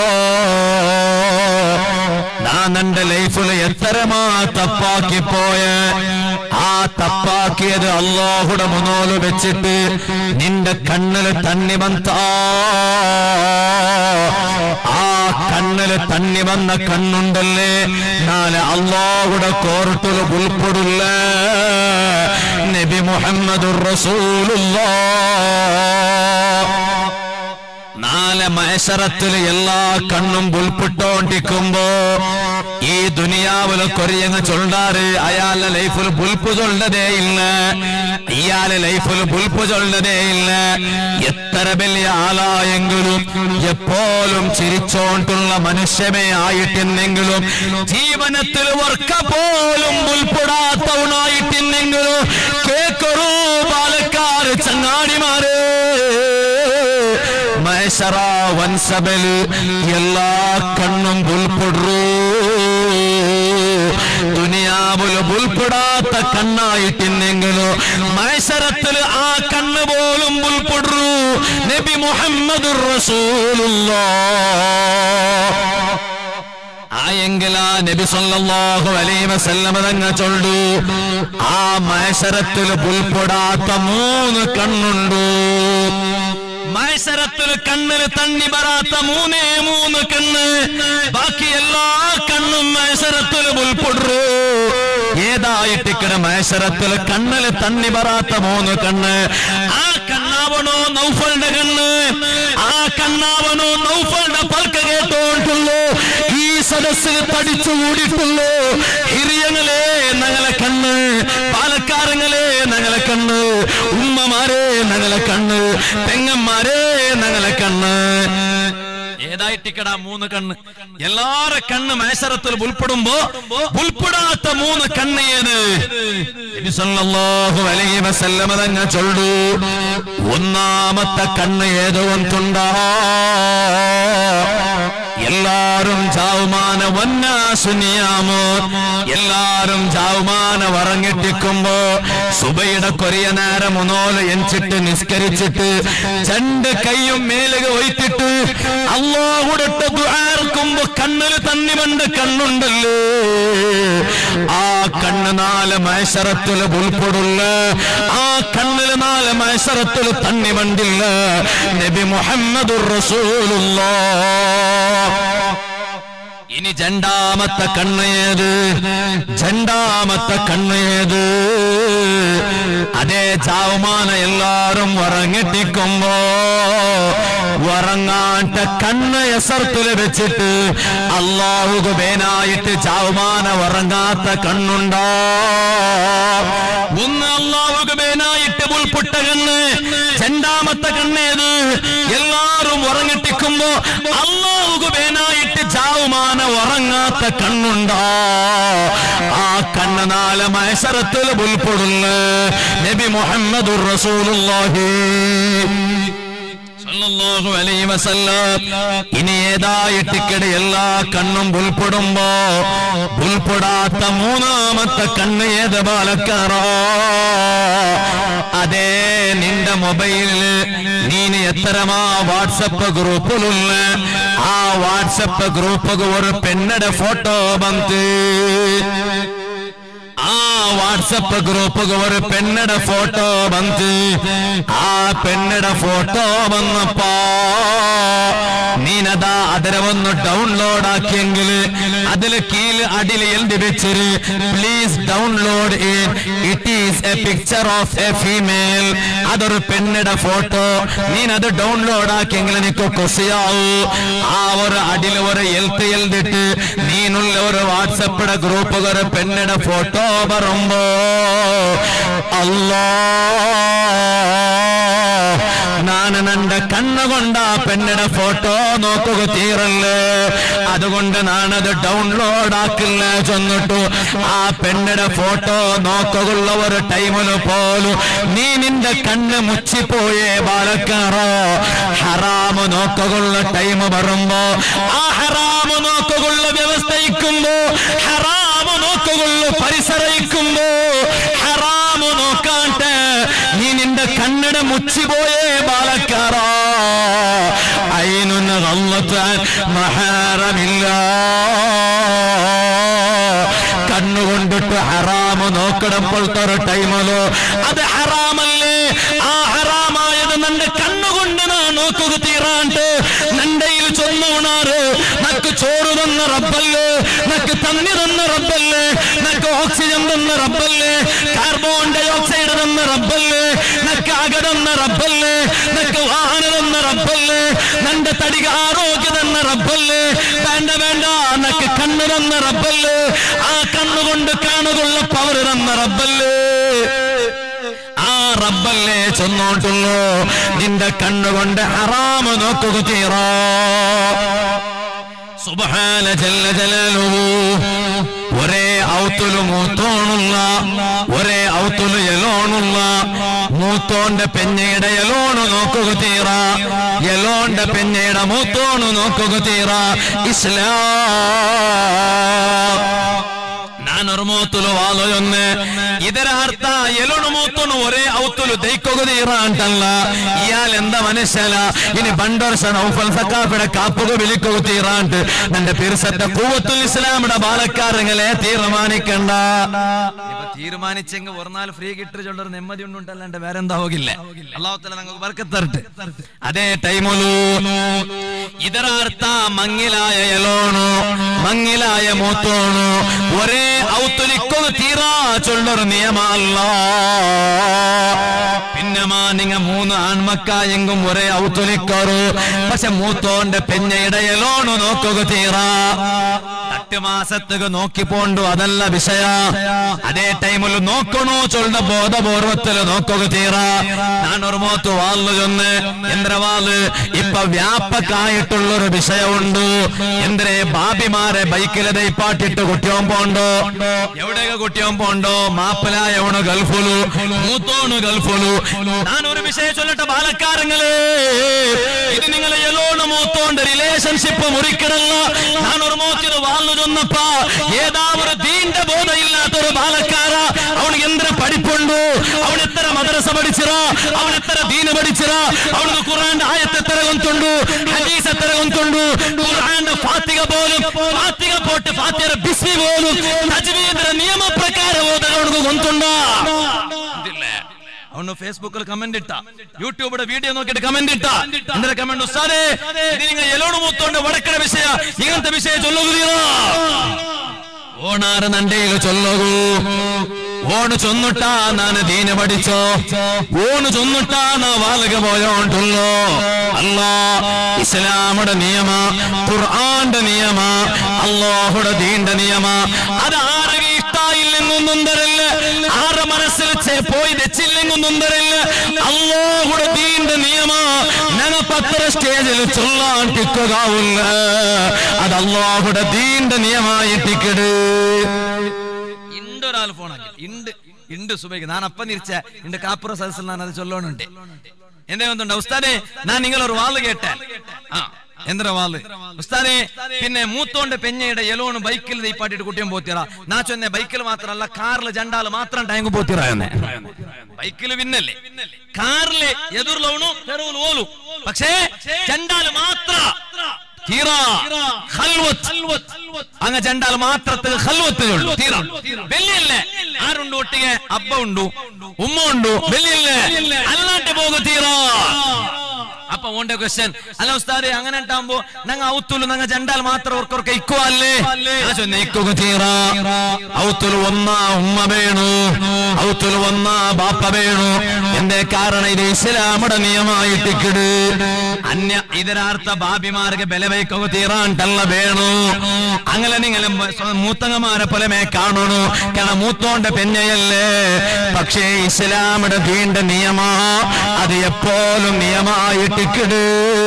ഞാൻ എന്റെ ലൈഫിൽ എത്രമാ തപ്പാക്കി പോയ ആ തപ്പാക്കിയത് അള്ളാഹുടെ മുന്നോല് വെച്ചിട്ട് നിന്റെ കണ്ണില് തണ്ണി വന്ന ആ കണ്ണില് തണ്ണി വന്ന കണ്ണുണ്ടല്ലേ നാളെ അള്ളാഹുടെ കോർട്ടില് ഉൾപ്പെടില്ല നബി മുഹമ്മദ് റസൂലുള്ള നാല് മത്സരത്തിൽ എല്ലാ കണ്ണും പുൽപ്പിട്ടോണ്ടിരിക്കുമ്പോ ഈ ദുനിയാവില് കൊറിയങ്ങ് ചൊല്ലാറ് അയാളുടെ ലൈഫിൽ പുൽപ്പ് ചൊല്ലതേ ഇല്ല ഇയാളെ ലൈഫിൽ പുൽപ്പ് ചൊല്ലതേ ഇല്ല എത്ര വലിയ ആളായെങ്കിലും എപ്പോഴും ചിരിച്ചോണ്ടുള്ള മനുഷ്യമേ ആയിട്ടെന്നെങ്കിലും ജീവനത്തിൽ വർക്ക പോലും ഉൾപ്പെടാത്തവനായിട്ടെന്നെങ്കിലും കേക്കൊരു പാലക്കാട് ചങ്ങാടിമാരേ മൈസറ വൻസബല് എല്ലാ കണ്ണും ഉൾപ്പെടു ദുനിയാവില് ഉൾപ്പെടാത്ത കണ്ണായിട്ടിന്നെങ്കിലോ മൈസരത്തില് ആ കണ്ണ് പോലും ഉൾപ്പെടു നബി മുഹമ്മദ് റസൂലുള്ള ആയെങ്കിൽ ആ നബി സല്ലല്ലാഹു അലൈഹി വസല്ലമ തങ്ങ ചൊല്ലു ആ മത്സരത്തിൽ ഉൾപ്പെടാത്ത മൂന്ന് കണ്ണുണ്ട് മത്സരത്തിൽ കണ്ണിന് തണ്ണി വരാത്ത മൂന്നേ മൂന്ന് കണ്ണ് ബാക്കി എല്ലാ കണ്ണും മത്സരത്തിൽ ഉൾപ്പെടു ഏതായിട്ടിക്കണ മത്സരത്തിൽ കണ്ണില് തണ്ണി വരാത്ത മൂന്ന് കണ്ണ് ആ കണ്ണാവണോ നൗഫളുടെ കണ്ണ് ആ കണ്ണാവണോ നൗഫളുടെ പൽക്ക കേട്ടോണ്ടുള്ളൂ ഈ സദസ്സിൽ പഠിച്ചു കൂടിയിട്ടുള്ളൂ ഹിരിയങ്ങളെ ഞങ്ങളെ കണ്ണ് പാലക്കാരങ്ങളെ ഞങ്ങളെ കണ്ണ് ഉമ്മമാരെ ഞങ്ങളെ കണ്ണ് പെങ്ങന്മാരെ ഞങ്ങളെ കണ്ണ് ഏതായിട്ടിക്കട മൂന്ന് കണ്ണ് എല്ലാരെ കണ്ണ് മത്സരത്തിൽ ഉൾപ്പെടുമ്പോ ഉൾപ്പെടാത്ത മൂന്ന് കണ്ണ് ഏത് നബി സല്ലല്ലാഹു അലൈഹി വസല്ലമ തങ്ങ ചൊല്ലു ഒന്നാമത്തെ കണ്ണ് ഏതോ ഒന്നുണ്ടാ എല്ലാരും ചാവുമാന വന്നാസുനിയാമോ എല്ലാരും ചാവുമാന വറങ്ങിട്ടിക്കുമ്പോ സുബയുടെ കൊറിയ നേരം മുന്നോല് എഞ്ചിട്ട് നിസ്കരിച്ചിട്ട് രണ്ട് കൈയും മേലുക ഒയ്ത്തിട്ട് അള്ളാഹുടട്ട് ദ്വാർക്കുമ്പോ കണ്ണില് തന്നി പണ്ട് കണ്ണുണ്ടല്ലോ ആ കണ്ണ് നാല് മൈസറത്തില് ഉൾപ്പെടുള്ള ആ കണ്ണില് നാല് മൈസറത്തില് തണ്ണി വണ്ടില്ല നബി മുഹമ്മദുർ റസൂലുള്ള ഇനി രണ്ടാമത്തെ കണ്ണ് ഏത് രണ്ടാമത്തെ കണ്ണ് ഏത് അതേ ചാവുമാന എല്ലാരും ഉറങ്ങിട്ടിക്കുമ്പോ ഉറങ്ങാട്ട കണ്ണ് എസർത്തില് വെച്ചിട്ട് അള്ളാഹുക്ക് ബേനായിട്ട് ചാവുമാന ഉറങ്ങാത്ത കണ്ണുണ്ടോ ഒന്ന് അള്ളാഹുക്ക് ബേനായിട്ട് ഉൾപ്പെട്ട കണ്ണ് രണ്ടാമത്തെ കണ്ണേത് എല്ലാരും ഉറങ്ങിട്ടിക്കുമ്പോ അള്ളാഹുക്ക് ബേനായിട്ട് ചാവുമാന ഉറങ്ങാത്ത കണ്ണുണ്ടോ ആ കണ്ണ് നാല് മത്സരത്തിൽ ഉൾപ്പെടുന്ന നബി മുഹമ്മദുർ റസൂലുള്ളാഹി സല്ലല്ലാഹു അലൈഹി വസല്ലം ഇനി ഏതായിട്ടിക്കടെ എല്ലാ കണ്ണും ഉൾപ്പെടുമ്പോ ഉൾപ്പെടാത്ത മൂന്നാമത്തെ കണ്ണ് ഏത് ബാലക്കാറോ അതേ നിന്റെ മൊബൈലില് നീ എത്തരമാ വാട്സപ്പ് ഗ്രൂപ്പിലുള്ള ആ വാട്സപ്പ് ഗ്രൂപ്പ് ഒരു പെണ്ണയുടെ ഫോട്ടോ ಬಂತು ಆ ವಾಟ್ಸಪ್ ಗ್ರೂಪ್ ഒരു പെണ്ണയുടെ ഫോട്ടോ ಬಂತು ആ പെണ്ണയുടെ ഫോട്ടോ വന്നപ്പോ നീനതാ അതിനെ ഒന്ന് ഡൗൺലോഡ് ആക്കിയെങ്കിൽ അതിൽ കീഴ് അടിയിൽ എഴുതി വെച്ചൊരു please download it is a picture of a female അതൊരു പെണ്ണയുടെ ഫോട്ടോ നീനത് ഡൗൺലോഡ് ആക്കിയെങ്കിൽ നിനക്ക് കൊസിയാവൂ ആ ഒരു അടിയിൽ ഒരു എഴുത്ത് എഴുതിട്ട് നീനുള്ള ഒരു വാട്സപ്പിടെ ഗ്രൂപ്പ് ഒരു പെണ്ണയുടെ ഫോട്ടോ പറയുമ്പോ അല്ലാ ನಾನು ನನ್ನ ಕಣ್ಣುಕೊಂಡ പെണ്ണിടെ ഫോട്ടോ നോക്കുക തീരല്ലേ അതുകൊണ്ട് ഞാനത് ഡൗൺലോഡ് ആക്കില്ല ചെന്നിട്ടു ആ പെണ്ണിടെ ഫോട്ടോ നോക്കുള്ള ഒരു ടൈമില് പോലും നീ നിന്റെ കണ്ണ് മുച്ചിപ്പോയേ ബാലക്കാറോ ഹറാമ് നോക്കുള്ള ടൈം വരുമ്പോ ആ ഹറാമ് നോക്കുള്ള വ്യവസ്ഥയിക്കുമ്പോ ഹറാമ് നോക്കുള്ള പരിസരയിക്കുമ്പോ ഹറാമ് നോക്കാട്ടെ നീ നിന്റെ കണ്ണട മുച്ചിപ്പോയേ ബാലക്കാറോ അയിനൊന്ന് കള്ളത്താൻ മഹാരമില്ല കണ്ണുകൊണ്ടിട്ട് ഹറാമ് നോക്കടപ്പോഴത്തെ ഒരു ടൈമല്ലോ അത് ഹറാമല്ലേ ആ ഹറാമായത് നിന്റെ കണ്ണുകൊണ്ട് നാ നോക്കുക തീരാണ്ട് നണ്ടയിൽ ചൊന്നുണാറ് നക്ക് ചോറ് തന്ന റബ്ബല്ലേ നക്ക് തന്നി തന്ന റബ്ബല്ലേ നക്ക് ഓക്സിജൻ തന്ന റബ്ബല്ലേ കാർബൺ ഡൈ ഓക്സൈഡ് തന്ന റബ്ബല്ലേ നക്ക് അക തന്ന റബ്ബല്ലേ നക്ക് വാഹന തന്ന റബ്ബല്ലേ നന്റെ തടിക ആരോഗ്യ തന്ന റബ്ബല്ലേ വേണ്ട വേണ്ട നക്ക് കണ്ണ് തന്ന റബ്ബല്ലേ ആ കണ്ണുകൊണ്ട് കാണുകൊള്ള പവർ തന്ന റബ്ബല്ലേ ആ റബ്ബല്ലേ ചെന്നോട്ടുള്ളൂ നിന്റെ കണ്ണുകൊണ്ട് ഹറാമ് നോക്കുക തീറോ സുബഹാന ജല്ല ജലാലുഹു ഒരേ ഔത്തുല് മൂത്തോണുള്ള ഒരേ ഔത്തുല് എലോണുള്ള മൂത്തോന്റെ പെഞ്ഞയുടെ എലോണ് നോക്കുക തീറ എലോന്റെ പെഞ്ഞയുടെ മൂത്തോണ് നോക്കുക തീറ ഇസ്ലാം ನಾನೊರು ಮೂತುಲು ವಾಲೊಯೊನ್ನೆ ಇದರ ಅರ್ಥ ಎಲುಣು ಮೂತುನು ಒರೇ ಔತುಲು ದೈಕೊಗದೀರ ಅಂತಲ್ಲ ഇയാളെന്താ മനുഷ്യല ഇനി പണ്ടൊർഷ നൗഫൽ സക്കാഫിടെ കാപ്പുക വിളിക്കൊകുത്തീറ ಅಂಟ್ നന്റെ പിർസത്തെ കൂവത്തുൽ ഇസ്ലാമിടെ ബാലക്കാരങ്ങളെ തീരുമാനിക്കണ്ട ഇപ്പൊ തീരുമാനിച്ചെങ്കിൽ ഒരു നാൾ ഫ്രീ കിട്ടി ചൊല്ലൊരു നെമ്മതി ഉണ്ടല്ലാണ്ട് വേറെ എന്താ ಹೋಗಿಲ್ಲ അള്ളാഹുത്തല നമുക്ക് ബർക്കത്തരട്ടെ ಅದೇ ಟೈಮುಲು ಇದರ ಅರ್ಥ ಮಂಗಿಲಾಯ ಎಲೋಣು ಮಂಗಿಲಾയ ಮೂತೋಣು ഒരേ ഔത്തുലിക്കൊന്ന് തീരാ ചൊല്ലൊരു നിയമ അല്ല പിന്നെ മാ നിങ്ങ മൂന്ന് ആൺമക്കായെങ്കും ഒരേ ഔത്തുലിക്കോറു പക്ഷെ മൂത്തോന്റെ പെഞ്ഞയുടെ എലോണു നോക്കുക തീറാ തട്ട് മാസത്തുക നോക്കി പോണ്ടു അതല്ല വിഷയ അതേ ടൈമിൽ നോക്കണോ ചൊല്ല ബോധപൂർവത്തില് നോക്കുക തീറ നാനൊരു മോത്ത് വാള് ചൊന്ന് യന്ത്രവാള് ഇപ്പൊ വ്യാപകായിട്ടുള്ളൊരു വിഷയമുണ്ട് എന്തരെ ബാബിമാരെ ബൈക്കിലെ ദൈപ്പാട്ടിട്ട് കുട്ടിയോൻ പോണ്ടോ എവിടെയൊക്കെ കുട്ടിയോൻ പോണ്ടോ മാപ്പിലായവണ് ഗൾഫുലു മൂത്തോണ് ഗൾഫുലു ഞാനൊരു വിഷയം ചൊല്ലട്ടെ ബാലക്കാരങ്ങളെ ഇത് നിങ്ങൾ എലോണ് മൂത്തോണ്ട് റിലേഷൻഷിപ്പ് മുറിക്കിടല്ല ഞാനൊരു മൂത്തിന് വാളു ചൊന്നപ്പ ഏതാ ഒരു ദീന്റെ ബോധമില്ലാത്ത ഒരു ബാലക്കാര അവന് എന്തിന പഠിപ്പുണ്ടു അവൻ എത്ര മദ്രസ പഠിച്ചിറ അവൻ എത്ര ദീന പഠിച്ചിറ അവനക്ക് ഖുറാന്റെ ആയത്ത് എത്ര കൊന്തുണ്ടു ഹദീസ് എത്ര കൊന്തുണ്ടു ഖുറാന്റെ ഫാത്തിക പോലും ഫാത്തിക പോട്ട് ഫാത്തിയുടെ ബിസ്മി പോലും തജ്വീദിന്റെ നിയമപ്രകാരം ഒന്ന് ഫേസ്ബുക്കിൽ കമന്റ് ഇട്ട യൂട്യൂബിടെ വീഡിയോ നോക്കിയിട്ട് കമന്റ് ഇട്ട എന്തിനാ കമന്റ് ഉസ്താദേ ഇത് നിങ്ങൾ എലോട് മൂത്തോണ്ട് വടക്കണ വിഷയ ഇങ്ങനത്തെ വിഷയം ചൊല്ലുകയോ ഓണാറ് നണ്ടയിൽ ചൊല്ലകൂ ഓണ് ചൊന്നിട്ടാ നാന് ദീന പഠിച്ചോ ഓണ് ചൊന്നിട്ടാ നാ വാലക പോയോണ്ടുള്ളോ അല്ലാ ഇസ്ലാമുടെ നിയമ ഖുർആന്റെ നിയമ അള്ളാഹുടെ ദീന്റെ നിയമ അത് ആരൊക്കെ ഇഷ്ടായില്ലെന്നൊന്നും തരില്ല ആരുടെ മനസ്സിൽ ചെ- പോയി വെച്ചില്ലെന്നൊന്നും തരില്ല അള്ളാഹുടെ ദീന്റെ നിയമ ഞങ്ങ പത്ര സ്റ്റേജിൽ ചൊല്ലാൻ ടിക്കുകയാവില്ല അത് അള്ളാഹുടെ ദീന്റെ നിയമായിട്ടിക്കട് ഇണ്ട് ഒരാൾ ഫോണാക്കി ഇണ്ട് ഇണ്ട് സുബൈക്ക് ഞാൻ അപ്പം തിരിച്ച ഇണ്ട് കാപ്പുറ സദസ്സിൽ ഞാൻ അത് ചൊല്ലോണുണ്ട് എന്നെ ഒന്നുണ്ട് ഉസ്താദേ ഞാൻ നിങ്ങളൊരു വാള് കേട്ടാൽ ആ എന്തിനാ വാള് ഉസ്താദേ പിന്നെ മൂത്തോണ്ട് പെഞ്ഞയുടെ എലോണ് ബൈക്കിൽ ദീപ്പാട്ടിട്ട് കുട്ടിയും പോത്തിറ നാ ചൊന്നെ ബൈക്കിൽ മാത്രമല്ല കാറിൽ ജണ്ടാല് മാത്രം ടാങ്ക് പോത്തിറ എന്നെ ബൈക്കിൽ പിന്നല്ലേ കാറില് എതിർലോണു തെരുവിൽ ഓലു പക്ഷേ ജണ്ടാല് മാത്ര തീറ ഖൽവത്ത് അങ്ങ ചണ്ടാൽ മാത്രത്തിൽ ഖൽവത്തുള്ളൂ തീറ വെള്ളിയല്ലേ ആരുണ്ട് ഒട്ടിಗೆ അബ്ബ ഉണ്ടു ഉമ്മ ഉണ്ടു വെള്ളിയല്ലേ അല്ലാണ്ട് പോകു തീറ അപ്പൊ ഓന്റെ ക്വസ്റ്റ്യൻ അല്ല ഉസ്താദെ അങ്ങനെ ഉണ്ടാകുമ്പോ ഞങ്ങ ഔത്തുಲು ഞങ്ങ ജണ്ടാൽ മാത്രം ഓർക്കൊക്കെ ഇക്കോ അല്ലേ ഞാൻ ചൊന്നെ ഇക്കൊക്കെ തീറ ಔತುಲು ಒನ್ನ ಉಮ್ಮ ಬೇಣು ಔತುಲು ಒನ್ನ ಬಾಪ ಬೇಣು ಎಂದೇ ಕಾರಣ ಇದು ಇಸ್ಲಾಮಡ ನಿಯಮಾಯಿಟ್ಟಿಕ್ಕಿಡು അന്യ ഇതിനർത്ഥ ബാബിമാർക്ക് ബല വയ്ക്കുക തീറാണ്ടല്ല വേണു അങ്ങനെ നിങ്ങൾ മൂത്തങ്ങമാരെ പോലെ മേ കാണണു കാരണം മൂത്തോണ്ട പെഞ്ഞയല്ലേ പക്ഷേ ഇസ്ലാമിയുടെ ദീണ്ട നിയമ അത് എപ്പോഴും നിയമായിട്ടിക്കിട്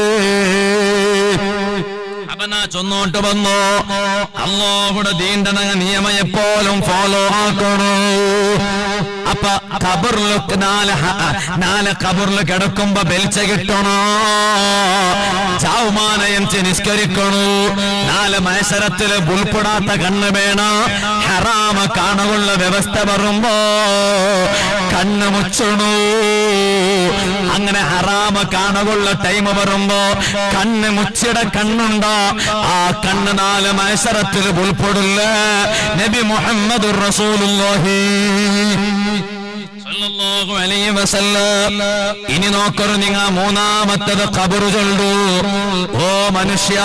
അപ്പൊ നാ ചൊന്നോട്ട് വന്നോ അള്ളാഹുടെ ദീണ്ട നിയമം എപ്പോഴും ഫോളോ ആക്കണു അപ്പൊ ഖബറിലൊക്കെ നാല് ഹ- നാല് ഖബറിൽ കിടക്കുമ്പോ ബെൽച്ച കിട്ടണോ ചാവുമാനയഞ്ച് നിസ്കരിക്കണു നാല് മത്സരത്തില് ഉൾപ്പെടാത്ത കണ്ണ് വേണ ഹറാമ കാണുള്ള വ്യവസ്ഥ വരുമ്പോ കണ്ണ് മുച്ചണു അങ്ങനെ ഹറാമ കാണുള്ള ടൈം വരുമ്പോ കണ്ണ് മുച്ചിട കണ്ണുണ്ടോ ആ കണ്ണ് നാല് മത്സരത്തിൽ ഉൾപ്പെടില്ല നബി മുഹമ്മദ് റസൂലുള്ളാഹി സല്ലല്ലാഹു അലൈഹി വസല്ലം ഇനി നോക്കറു നിങ്ങ മൂന്നാമത്തത് ഖബറു ചൊല്ലു ഓ മനുഷ്യ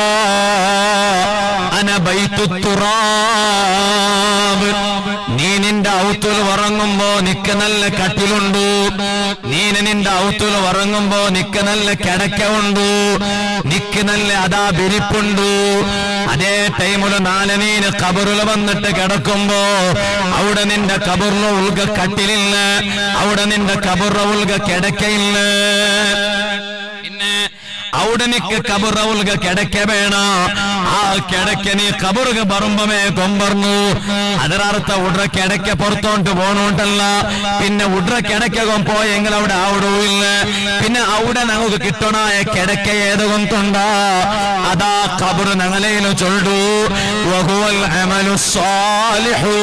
അന ബൈത്തു തുറാബ് നീ നിന്റെ ഔത്തുൽ ഉറങ്ങുമ്പോ നിക്ക് നല്ല കട്ടിലുണ്ട് നീ നിന്റെ ഔത്തുൽ ഉറങ്ങുമ്പോ നിക്ക് നല്ല കിടക്ക ഉണ്ട് നിക്ക് നല്ല അതാ ബിരിപ്പുണ്ട് അതേ ടൈമില് നാല് നീന് കബറില് വന്നിട്ട് കിടക്കുമ്പോ അവിടെ നിന്റെ കബറില് ഉൾക കട്ടിലില്ല അവിടെ നിന്റെ കബറ ഉൾക കിടക്കയില്ല പിന്നെ അവിടെ നിക്ക് കബറ ഉൾക കിടക്ക വേണ ആ കിടക്ക നീ കബറുക പറമ്പമേ കൊമ്പർന്നു അതിനർത്ഥ ഉಡ್ರ കിടക്ക പുറത്തോട്ട് പോണോണ്ടല്ല പിന്നെ ഉಡ್ರ കിടക്ക പോയെങ്കിൽ അവിടെ ആവിടൂല്ല പിന്നെ അവിടെ നമുക്ക് കിട്ടണായ കിടക്ക ഏത് കൊണ്ടുണ്ട അതാ കബറ് ഞങ്ങളേലും ചൊല്ലു വഹുവൽ അമലു സ്വാലിഹൂ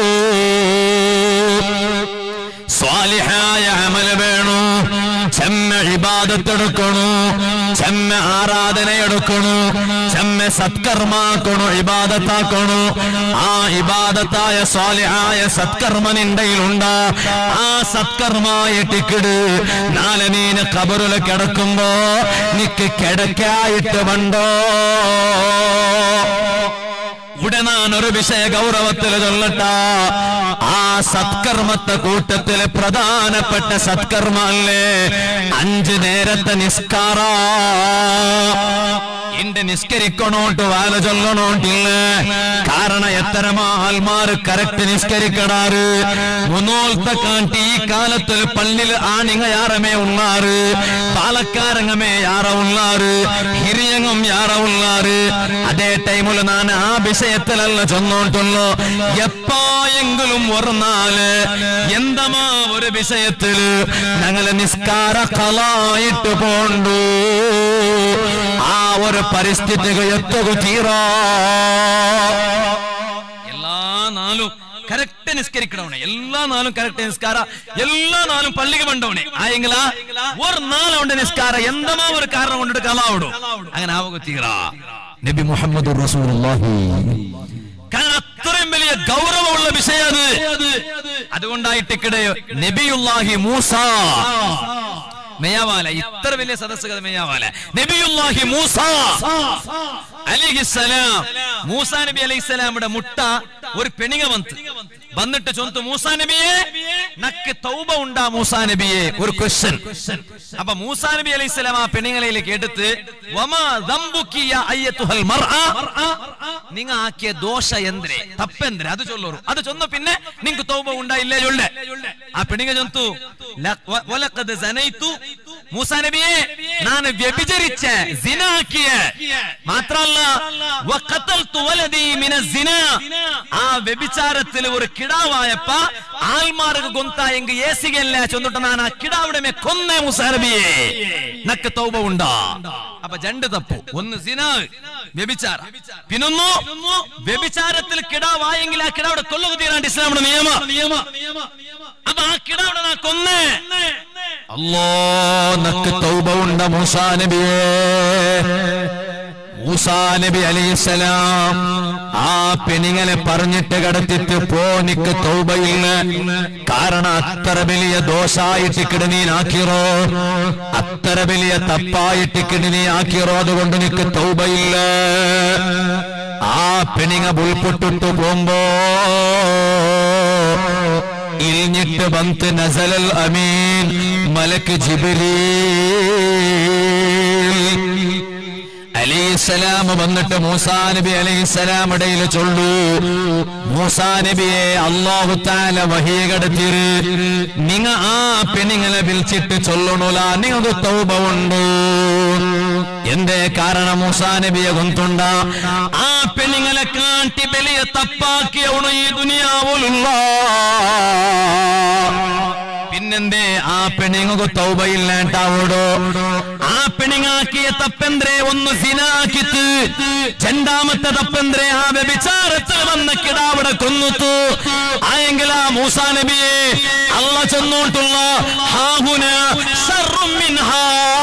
സ്വാലിഹായ അമൽ വേണു ചെമ്മ ഇബാദത്തെടുക്കണു ചെമ്മ ആരാധന എടുക്കണു ചെമ്മ സത്കർമാക്കണു ഇബാദത്താക്കണു ആ ഇബാദത്തായ സ്വാലിഹായ സത്കർമ്മ നിന്റെയിലുണ്ട് ആ സത്കർമായ ടിക്കിട് നാളെ നീന് കബറിൽ കിടക്കുമ്പോ നിക്ക് കിടക്കായിട്ട് വണ്ടോ ഉടനാൻ ഒരു വിഷയ ഗൗരവത്തിൽ ചൊല്ലട്ട ആ സത്കർമ്മത്തെ കൂട്ടത്തില് പ്രധാനപ്പെട്ട സത്കർമ്മ അല്ലേ അഞ്ച് നേരത്തെ നിസ്കാര എന്റെ നിസ്കരിക്കണോട്ട് വാല ചൊല്ലണോട്ടില്ല കാരണം എത്ര ആൾമാർ കറക്റ്റ് നിസ്കരിക്കടാറ് മുന്നോളത്തെ കാട്ടി ഈ കാലത്തിൽ പള്ളിൽ ആണിങ്ങ യാറമേ ഉള്ളാറ് പാലക്കാരങ്ങമേ യാറ ഉള്ളാറ് ഹിരിയങ്ങും യാറ ഉള്ളാറ് അതേ ടൈമിൽ ഞാൻ ആ വിഷയത്തിലല്ല ചൊന്നോട്ടുള്ളൂ എപ്പായെങ്കിലും ഒരു നാല് എന്തമാ ഒരു വിഷയത്തില് ഞങ്ങള് നിസ്കാര കലായിട്ട് പോണ്ടു ആ ഒരു പരിസ്ഥിതിക്ക് എത്തുക തീരാ എല്ലാ നാളും കറക്റ്റ് നിസ്കരിക്കണവണെ എല്ലാ നാളും കറക്റ്റ് നിസ്കാര എല്ലാ നാളും പള്ളിക്ക് വേണ്ടവണെ ആയെങ്കില ഒരു നാളുണ്ട് നിസ്കാര എന്തമാ ഒരു കാരണം കൊണ്ടിട്ട് കലാവിടും അങ്ങനെ ആവുക തീറ നബി മുഹമ്മദ് റസൂലുള്ളാഹി കാരണം അത്രയും വലിയ ഗൗരവമുള്ള വിഷയം അത് അത് അതുകൊണ്ടായിട്ട് ഇക്കടെ നബിയുല്ലാഹി മൂസ മെയ്യാവാല ഇത്ര വലിയ സദസ്സ് കഥ മെയ്യാവാല നബിയുല്ലാഹി മൂസ അലിഹിസലാം മൂസ നബി അലൈഹിസ്സലാമിയുടെ മുട്ട ഒരു പെണിങ്ങ വന്ന് വന്നിട്ട് ചൊന്തു മൂസാ നബിയെ നക്ക് തൗബ ഉണ്ടാ മൂസാ നബിയെ ഒരു ക്വസ്റ്റ്യൻ അപ്പൊ മൂസാ നബി അലൈഹി സ്വലാം ആ പെണ്ണുങ്ങളിലേക്ക് എടുത്ത് വമാ ദംബുക്കി യാ അയ്യത്തുഹൽ മർഅ നിങ്ങ ആക്കിയ ദോഷ എന്തിനെ തപ്പെന്തിനെ അത് ചൊല്ലൂರು അത് ചൊന്നു പിന്നെ നിങ്ങക്ക് തൗബ ഉണ്ടായില്ലേ ചൊല്ലെ ആ പെണ്ണുങ്ങ ചൊന്തു ല- വ- വലഖദ് സനൈതു മൂസാ നബിയെ ನಾನು വ്യഭിചരിച്ച സിന ആക്കിയ മാത്രല്ല വഖതൽതു വലദി മിന സിന ആ വ്യഭിചാരത്തിൽ ഒരു കിടാവായപ്പ ആൽമാർക്ക് ഗൊന്ത എങ്ക ഏസികല്ല ചൊന്നിട്ട് ನಾನು ആ കിടാവിടെ മേ കൊന്നേ മൂസാ നബിയെ നക്ക് തൗബ ഉണ്ടാ അപ്പൊ രണ്ട് തപ്പു ഒന്ന് സിന വ്യഭിചാര പിന്നൊന്നു വ്യഭിചാരത്തിൽ കിടാവായെങ്കിൽ ആ കിടാവിടെ കൊല്ലുക തീരാണ്ട് ഇസ്ലാമിന്റെ നിയമ അപ്പൊ ആ കിടാവിടെ നാ കൊന്നേ അല്ലോ നക്ക് തൗബ ഉണ്ട മൂസാ നബിയേ മൂസാ നബി അലൈഹിസ്സലാം ആ പെണിങ്ങനെ പറഞ്ഞിട്ട് കടത്തിട്ട് പോ നിക്ക് തൗബയില്ല കാരണം അത്ര വലിയ ദോഷായിട്ടിക്കിട് നീ ആക്കിറോ അത്ര വലിയ തപ്പായിട്ടിക്കിട് നീ ആക്കിറോ അതുകൊണ്ട് നിക്ക് തൗബയില്ല ആ പെണിങ്ങ ഉൾപ്പെട്ടിട്ട് പോകുമ്പോ ഇൽഞ്ഞിട്ട് ബന്ത് നസലൽ അമീൻ മലക്ക് ജിബിരീ അലൈഹിസ്സലാം വന്നിട്ട് മൂസാ നബി അലൈഹിസ്സലാം ഇടയിൽ ചൊല്ലു മൂസാ നബിയെ അള്ളാഹു താല വഹിയ കടത്തിര് നിങ്ങ ആ പെണ്ണിങ്ങളെ വിളിച്ചിട്ട് ചൊല്ലണുല നിങ്ങൾക്ക് തൗബ ഉണ്ട് എന്തേ കാരണം മൂസാ നബിയെ കൊന്തുണ്ട ആ പെണ്ണിങ്ങളെ കാട്ടി വലിയ തപ്പാക്കിയവണു ഈ ദുനിയാവുലുള്ള പിന്നെന്തേ ആ പെണ്ണിങ്ങക്ക് തൗബയില്ലാണ്ടാവോടോ ആ പെണ്ണിങ്ങാക്കിയ തപ്പെന്ത്രേ ഒന്ന് സിനാക്കിത്ത് രണ്ടാമത്തെ തപ്പെന്ത്രേ ആ വ്യഭിചാരത്തിൽ വന്ന കിടാവിടെ കൊന്നുത്തു ആയെങ്കിൽ ആ മൂസാ നബിയെ അള്ള ചെന്നോട്ടുള്ള ഹാഹുന ശർറും മിൻഹാ.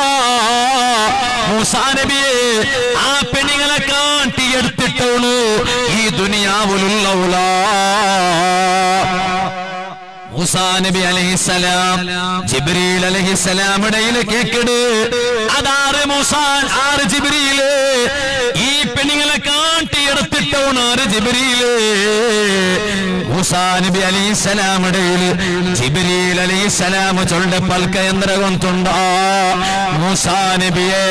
മൂസാ നബിയെ ആ പെണ്ണിങ്ങളെ കാട്ടി എടുത്തിട്ടോളൂ ഈ ദുനിയാവിലുള്ള മൂസാ നബി അലൈഹിസ്സലാം ജിബ്രീൽ അലൈഹിസ്സലാം ഇടയിൽ കേക്കിട് അതാറ് മൂസാ ആറ് ജിബ്രീല് ഈ പെണ്ണുങ്ങളെ കാട്ടിയെടുത്തിട്ടോണ് ആറ് ജിബ്രീല് മൂസാ നബി അലൈഹിസ്സലാം ഇടയിൽ ജിബ്രീൽ അലൈഹിസ്സലാം ചൊല്ലെ പൽക്ക യന്ത്രകൊണ്ടുണ്ട മൂസാ നബിയെ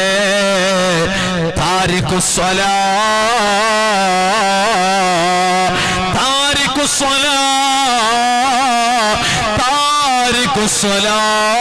താരിഖുസ്വലാ താരിഖുസ്വലാ താരിഖുസ്വലാ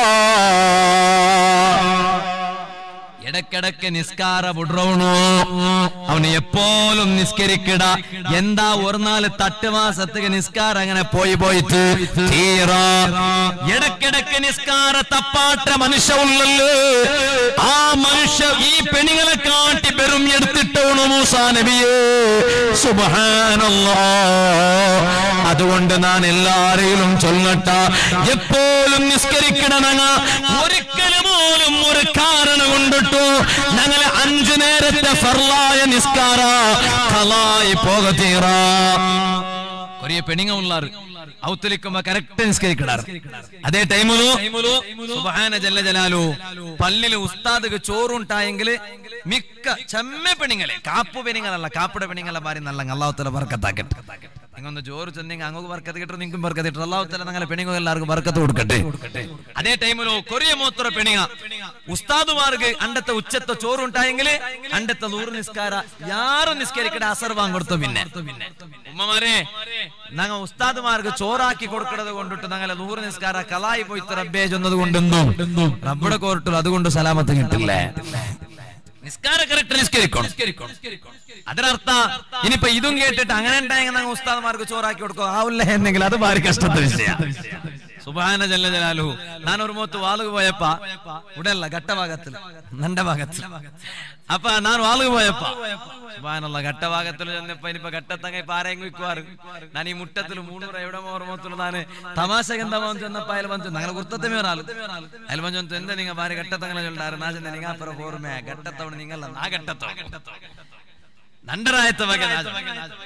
ഇടക്കിടക്ക് നിസ്കാര വിടണോ അവന് എപ്പോഴും നിസ്കരിക്കട എന്താ ഒരു നാല് തട്ടുമാസത്തേക്ക് നിസ്കാരം അങ്ങനെ പോയി പോയിട്ട് തീറ ഇടക്കിടക്ക് നിസ്കാര തപ്പാട്ട മനുഷ്യ ഉള്ളല്ലോ ആ മനുഷ്യ ഈ പെണ്ണുങ്ങളെ കാട്ടി പെരും എടുത്തിട്ടോണു മൂസാ നബിയേ സുബ്ഹാനല്ലാ അതുകൊണ്ട് ഞാൻ എല്ലാരെയും ചൊല്ലട്ട എപ്പോഴും നിസ്കരിക്കണമങ്ങ ഒരിക്കലും പോലും ഒരു കാരണം കൊണ്ടിട്ടു ഞങ്ങളെ അഞ്ചു നേരത്തെ ഫർലായ നിസ്കാര ഖലായി പോകത്തീറ കൊറിയ പെണ്ണുങ്ങ ഉള്ളാറ് ഔത്തലിക്കുമ്പോ കറക്റ്റ് നിസ്കരിക്കടാറ് അതേ ടൈമിലു സുബ്ഹാന ജല്ല ജലാലു പള്ളിയിൽ ഉസ്താദ് ചോറുണ്ടായെങ്കിൽ മിക്ക ചെമ്മ പെണ്ണുങ്ങളെ കാപ്പു പെണ്ണുങ്ങളല്ല കാപ്പിട പെണ്ണുങ്ങളെ ഭാര്യ നല്ല അള്ളാഹുത്തല വർക്കത്താക്കട്ടെ നിങ്ങൊന്ന് ചോറ് ചെന്നെങ്കിൽ അങ്ങോട്ട് വർക്കത്ത് കിട്ടും നിങ്ങൾക്കും വർക്കത്ത് കിട്ടും അള്ളാഹുത്തല നിങ്ങളെ പെണ്ണുങ്ങൾ എല്ലാവർക്കും വർക്കത്ത് കൊടുക്കട്ടെ അതേ ടൈമിലോ കൊറിയ മൂത്ര പെണ്ണുങ്ങ ഉസ്താദുമാർക്ക് അണ്ടത്തെ ഉച്ചത്തെ ചോറുണ്ടായെങ്കിൽ അണ്ടത്തെ നൂറ് നിസ്കാര യാരും നിസ്കരിക്കട്ടെ അസർവാൻ കൊടുത്തു പിന്നെ ഉമ്മമാരെ ഞങ്ങൾ ഉസ്താദുമാർക്ക് ചോറാക്കി കൊടുക്കുന്നത് കൊണ്ടിട്ട് ഞങ്ങളെ നൂറ് നിസ്കാര കലായി പോയിട്ട് റബ്ബേ ചെന്നത് കൊണ്ടെന്നും റബ്ബടെ കോർട്ടിൽ അതുകൊണ്ട് സലാമത്ത് കിട്ടില്ലേ നിസ്കാര കറക്റ്റ് നിസ്കരിക്കണം അതിനർത്ഥ ഇനിയിപ്പൊ ഇതും കേട്ടിട്ട് അങ്ങനെ ഉണ്ടായെങ്കിൽ ഞങ്ങൾ ഉസ്താദുമാർക്ക് ചോറാക്കി കൊടുക്കോ ആവില്ല എന്നെങ്കിൽ അത് ഭാരി കഷ്ടത്തെ വിഷയ സുബാന ജല്ല ജലാലു ഞാൻ ഒരു മൂത്ത് വാളുക പോയപ്പ ഉടല്ല ഘട്ടഭാഗത്തിൽ നന്റെ ഭാഗത്തിൽ അപ്പ ഞാൻ വാളുക പോയപ്പ സുബാനുള്ള ഘട്ടഭാഗത്തിൽ ചെന്നപ്പോ ഇനിയിപ്പോ ഘട്ടത്തങ്ങ ഇപ്പൊ ആരെയും വിൽക്കുവാറ് ഞാൻ ഈ മുട്ടത്തിൽ മൂന്നൂറ് എവിടെ ഓർമ്മത്തിൽ ഞാൻ തമാശ എന്താ ചെന്നപ്പോ അയൽ വന്നു ഞങ്ങൾ കുർത്തത്തെ മേറാല് അയൽ വന്നു എന്താ നിങ്ങൾ ഭാര്യ ഘട്ടത്തങ്ങളെ ചൊല്ലാറ് നാ ചെന്ന നിങ്ങൾ അപ്പുറം ഓർമ്മ ഘട്ടത്തവണ നിങ്ങളല്ല ആ ഘട്ടത്തോ നണ്ടറായത്ത വക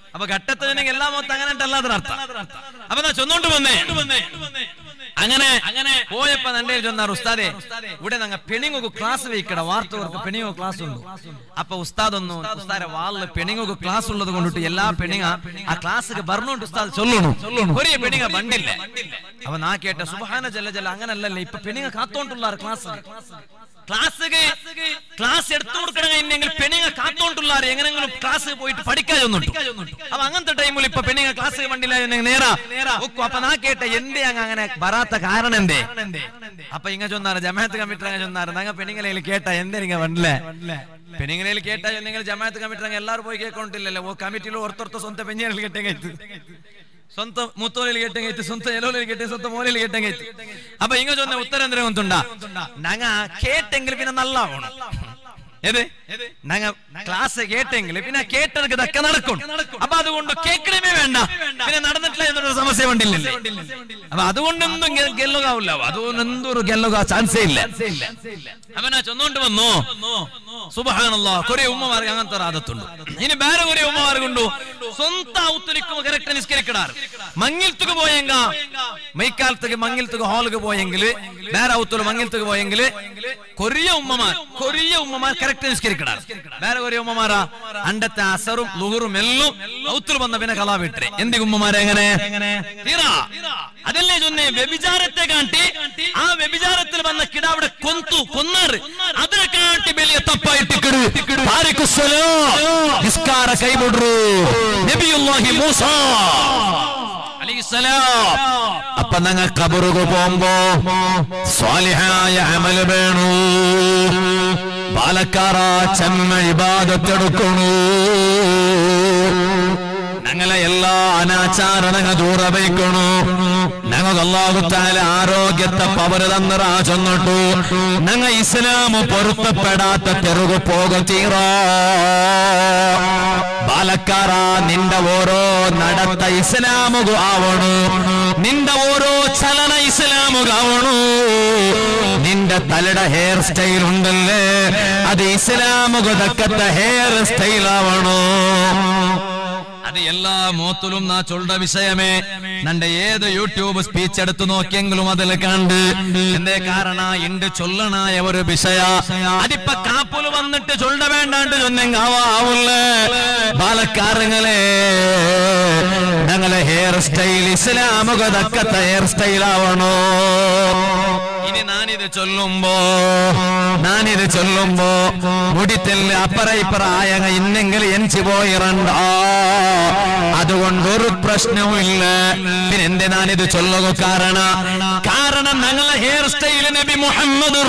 അപ്പൊ ഘട്ടത്തിനെങ്കിൽ എല്ലാം മൊത്തം അങ്ങനെ അല്ലാതെ അർത്ഥം അപ്പൊ ഞാൻ ചൊന്നോണ്ട് വന്നേ അങ്ങനെ അങ്ങനെ പോയപ്പോ എന്റെ ചൊന്നാർ ഉസ്താദെ ഇവിടെ ഞങ്ങ പെണിങ്ങു ക്ലാസ് വെക്കട വാർത്തവർക്ക് പെണിങ്ങു ക്ലാസ് ഉണ്ട് അപ്പൊ ഉസ്താദ് ഒന്നു ഉസ്താദെ വാളില് പെണിങ്ങു ക്ലാസ് ഉള്ളത് കൊണ്ടിട്ട് എല്ലാ പെണിങ്ങ ആ ക്ലാസ്സിക്ക് പറഞ്ഞോണ്ട് ഉസ്താദ് ചൊല്ലണു ഒരേ പെണിങ്ങ ബണ്ടില്ല അപ്പൊ നാ കേട്ട സുബാന ജല ജല അങ്ങനല്ലല്ലേ ഇപ്പൊ പെണിങ്ങ കാത്തോണ്ടുള്ള ക്ലാസ് ക്ലാസ് ക്ലാസ് എടുത്തു കൊടുക്കണമെങ്കിൽ പെണ്ണിങ്ങ കാത്തോണ്ടുള്ളാറ് എങ്ങനെങ്കിലും ക്ലാസ് പോയിട്ട് പഠിക്കാൻ ചെന്നുണ്ട് അപ്പൊ അങ്ങനത്തെ ടൈമിൽ ഇപ്പൊ പെണ്ണിങ്ങ ക്ലാസ് വണ്ടില്ല നേരാ ഒക്കും അപ്പൊ നാ കേട്ട എന്തേ അങ്ങ് അങ്ങനെ വരാത്ത കാരണം എന്തേ അപ്പൊ ഇങ്ങ ചൊന്നാറ് ജമാഅത്ത് കമ്മിറ്റർ അങ്ങ് ചൊന്നാറ് ഞങ്ങൾ പെണ്ണിങ്ങലയിൽ കേട്ട എന്തേ ഇങ്ങ വണ്ടില്ലേ പെണ്ണിങ്ങലയിൽ കേട്ട നിങ്ങൾ ജമാഅത്ത് കമ്മിറ്റർ അങ്ങ് എല്ലാവരും പോയി കേൾക്കൊണ്ടില്ലല്ലോ ഓ കമ്മിറ്റിയിൽ ഓർത്തൊർത്ത സ്വന്തം പെഞ്ഞികളിൽ കേട്ടെങ്കിൽ ಸ್ವಂತ ಮುತ್ತೋಲಿಗೆ ಎಟ್ಟಂಗೈತಿ ಸ್ವಂತ ಎಲೋಲಿಗೆ ಎಟ್ಟೆ ಸ್ವಂತ ಮೂಲೆಗೆ ಎಟ್ಟಂಗೈತಿ ಅಪ್ಪ ಹಿಂಗ ಚೊಂದ ಉತ್ತರ ಅಂದ್ರೆ ಒಂದುಂಡ ನಂಗ കേട്ടെങ്കിൽ പിന്നെ നല്ല ആവണം ഏത് ഞങ്ങ ക്ലാസ് കേട്ടെങ്കിൽ പിന്നെ കേട്ടവർക്ക് ഇതൊക്കെ നടക്കും അപ്പൊ അതുകൊണ്ട് കേൾക്കണമേ വേണ്ട പിന്നെ നടന്നിട്ടില്ല എന്നൊരു സമസ്യ വേണ്ടില്ലല്ലേ അപ്പൊ അതുകൊണ്ടൊന്നും ಗೆಲ್ಲುಗಾവിಲ್ಲ അതുകൊണ്ട് എന്തൊരു ಗೆಲ್ಲುക ಚಾನ್ಸೇ ಇಲ್ಲ അവനാ ചൊന്നോണ്ട് വന്നു സുബഹാനല്ലോ കുറെ ഉമ്മമാർക്ക് അങ്ങനത്തെ ഒരു ആദത്തുണ്ട് ഇനി വേറെ കുറെ ഉമ്മമാർക്കുണ്ടു സ്വന്തം ഔത്തുലിക്കും കറക്റ്റ് നിസ്കരിക്കടാറ് മങ്ങിൽത്തുക്ക് പോയെങ്ക മൈക്കാലത്തേക്ക് മങ്ങിൽത്തുക്ക് ഹാളുക്ക് പോയെങ്കിൽ വേറെ ഔത്തുല് മങ്ങിൽത്തുക്ക് പോയെങ്കിൽ കൊറിയ ഉമ്മമാർ കൊറിയ ഉമ്മമാർ കറക്റ്റ് നിസ്കരിക്കടാറ് വേറെ കുറെ ഉമ്മമാരാ അണ്ടത്തെ അസറും ലുഹറും എല്ലാം ഔത്തുൽ വന്ന പിന്നെ കലാ വിട്ടേ എന്തി ഉമ്മമാരെ എങ്ങനെ തീരാ അതല്ലേ ചൊന്നേ വ്യഭിചാരത്തെ കാട്ടി ആ വ്യഭിചാരത്തിൽ വന്ന കിടാവിടെ കൊന്തു കൊന്നാറ് അതിനെ കാട്ടി വലിയ തപ്പായിട്ടിക്കട് നിസ്കാര കൈമുಡ್ರು നബിയുല്ലാഹി മൂസ അലൈഹിസ്സലാം അപ്പൊ ഞങ്ങൾ കബറുക പോകുമ്പോ സ്വാലിഹായ അമൽ വേണു പാലക്കാറ ചെമ്മ ഇബാദത്തെടുക്കണു ഞങ്ങളെ എല്ലാ അനാചാരണങ്ങൾ ദൂര വയ്ക്കണു ഞങ്ങൾക്ക് അള്ളാഹുത്താല ആരോഗ്യത്തെ പവര് തന്നറ ചൊന്നിട്ടു ഞങ്ങ ഇസ്ലാമ് പൊരുത്തപ്പെടാത്ത തെറുകു പോകത്തീറ ബാലക്കാര നിന്റെ ഓരോ നടത്ത ഇസ്ലാമുക ആവണു നിന്റെ ഓരോ ചലന ഇസ്ലാമുക ആവണു നിന്റെ തലയുടെ ഹെയർ സ്റ്റൈൽ ഉണ്ടല്ലേ അത് ഇസ്ലാമുക തക്കത്തെ ഹെയർ സ്റ്റൈൽ ആവണോ അത് എല്ലാ മൂത്തിലും നാ ചൊല്ല വിഷയമേ നന്റെ ഏത് യൂട്യൂബ് സ്പീച്ച് എടുത്തു നോക്കിയെങ്കിലും അതിൽ കണ്ട് എന്തേ കാരണ ഇണ്ട് ചൊല്ലണായ ഒരു വിഷയ അതിപ്പ കാപ്പുല് വന്നിട്ട് ചൊല്ല വേണ്ടാണ്ട് ചൊന്നെങ്കാവൂല്ലേ പാലക്കാരങ്ങളെ ഞങ്ങളെ ഹെയർ സ്റ്റൈൽ ഇസ്ലാമുക തക്കത്ത ഹെയർ സ്റ്റൈൽ ആവണോ ഇനി ഞാനിത് ചൊല്ലുമ്പോ ഞാനിത് ചൊല്ലുമ്പോ മുടിത്തല് അപ്പറ ഇപ്പറ ആയ ഇന്നെങ്കിൽ എനിച്ച് പോയിറണ്ട അതുകൊണ്ട് ഒരു പ്രശ്നവും ഇല്ല പിന്നെ എന്റെ ഞാനിത് ചൊല്ലുക കാരണ കാരണം ഞങ്ങളെ ഹെയർ സ്റ്റൈൽ നബി മുഹമ്മദ്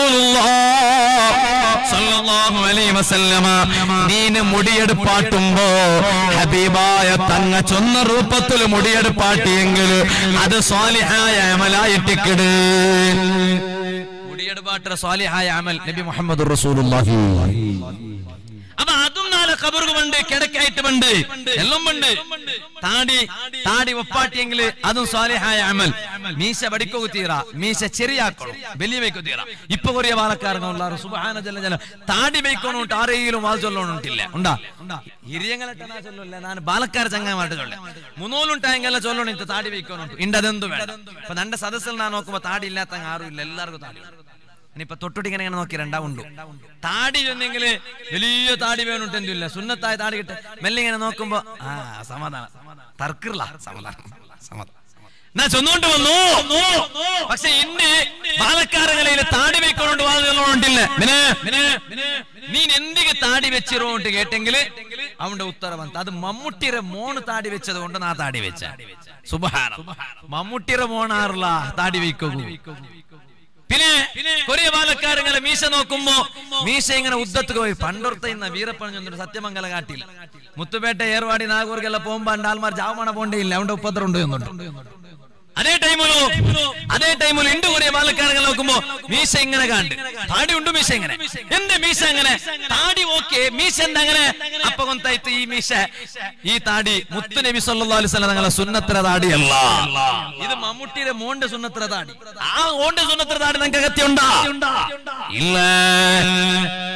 നീന് മുടിയെടുപ്പാട്ടുമ്പോ ഹബീബായ തങ്ങ ചൊന്ന രൂപത്തിൽ മുടിയെടുപ്പാട്ടിയെങ്കിൽ അത് സ്വാലിഹായ അമലായിട്ടിക്കിട് മുടിയെടുപ്പാട്ട സ്വാലിഹായ അമൽ നബി മുഹമ്മദ് റസൂലുള്ളാഹി അപ്പൊ അതും നാളെ കബറുക ഉണ്ട് കിടക്കായിട്ട് ഉണ്ട് എല്ലാം ഉണ്ട് താടി താടി ഒപ്പാട്ടിയെങ്കിൽ അതും സ്വാലിഹായ അമൽ മീശ പഠിക്കുക തീറ മീശ ചെറിയാക്കണം വലിയ വയ്ക്കു തീറ ഇപ്പൊ കൊറിയ വാലക്കാരനുള്ളാറ് സുബഹാന ജല ജല താടി വയ്ക്കണോട്ട് ആരെങ്കിലും വാൽ ചൊല്ലണോട്ടില്ല ഉണ്ടാ ಹಿರಿಯಂಗಲಟ್ಟ ನಾ ಚೊಲ್ಲಲ್ಲ ನಾನು ಬಾಲಕಾರ ಚಂಗ ಮಾಡಿ ಚೊಲ್ಲೆ ಮುನೋಲುಂಟಾಯಂಗೆಲ್ಲ ಚೊಲ್ಲೋಣ ಇಂತ ತಾಡಿ ವೈಕೋನುಂಟು ಇಂಡದೆಂದು ಬೇಡ ಅಪ್ಪ ನಂಡ ಸದಸ್ಯರು ನಾನು ನೋക്കുമ്പോ താടി ഇല്ലാത്തങ്ങ് ആരും ഇല്ല എല്ലാവർക്കും താടി ഇനിയിപ്പൊ തൊട്ടുടിങ്ങനെ ഇങ്ങനെ നോക്കി രണ്ടാ ഉണ്ട് താടി ചെന്നെങ്കിൽ വലിയ താടി വേണുണ്ട് എന്തില്ല സുന്നത്തായ താടി കിട്ടെ മെല്ലെ ഇങ്ങനെ നോക്കുമ്പോ ആ സമാധാനം തർക്കില്ല സമാധാനം സമാധാനം ഞാൻ ചൊന്നുകൊണ്ട് വന്നു പക്ഷെ ഇന്ന് പാലക്കാരങ്ങളിൽ താടി വെക്കൊണ്ട് വാങ്ങുന്നില്ല നീൻ എന്തിಗೆ താടി വെച്ചിരോണ്ട് കേട്ടെങ്കിൽ അവന്റെ ഉത്തരവന്ത അത് മമ്മൂട്ടിയുടെ മോണ് താടി വെച്ചത് കൊണ്ട് നാ താടി വെച്ച സുബഹാന മമ്മൂട്ടിയുടെ മോണാറില്ല താടി വെക്കൂ പിന്നെ കൊറിയ പാലക്കാരങ്ങളെ മീശ നോക്കുമ്പോ മീശ ഇങ്ങനെ ഉദ്ദത്ത് പോയി പണ്ടൊർത്ത ഇന്ന വീരപ്പണഞ്ഞൊന്നൊരു സത്യമംഗല കാട്ടില്ല മുത്തുപേട്ട ഏർവാടി നാഗൂർക്കെല്ലാം പോകുമ്പോ ആൾമാർ ജാവമണ പോണ്ടേ ഇല്ല അവന്റെ ഉപദ്രം ഉണ്ട് എന്നുണ്ട് അതേ ടൈമിലോ അതേ ടൈമിൽ ഇണ്ട് കൊറിയ പാലക്കാരങ്ങൾ നോക്കുമ്പോ മീശ ഇങ്ങനെ കണ്ട് താടി ഉണ്ട് മീശ ഇങ്ങനെ എന്റെ മീശ അങ്ങനെ താടി ഓക്കെ മീശ എന്താ അങ്ങനെ അപ്പൊ കൊന്തായിട്ട് ഈ മീശ ഈ താടി മുത്തു നബി സല്ലല്ലാഹു അലൈഹി വസല്ലം തങ്ങളെ സുന്നത്ര താടിയല്ല ഇത് മമ്മൂട്ടിയുടെ മോന്റെ സുന്നത്ര താടി ആ ഓന്റെ സുന്നത്ര താടി നിങ്ങൾക്ക് അകത്യണ്ടാ ഇല്ല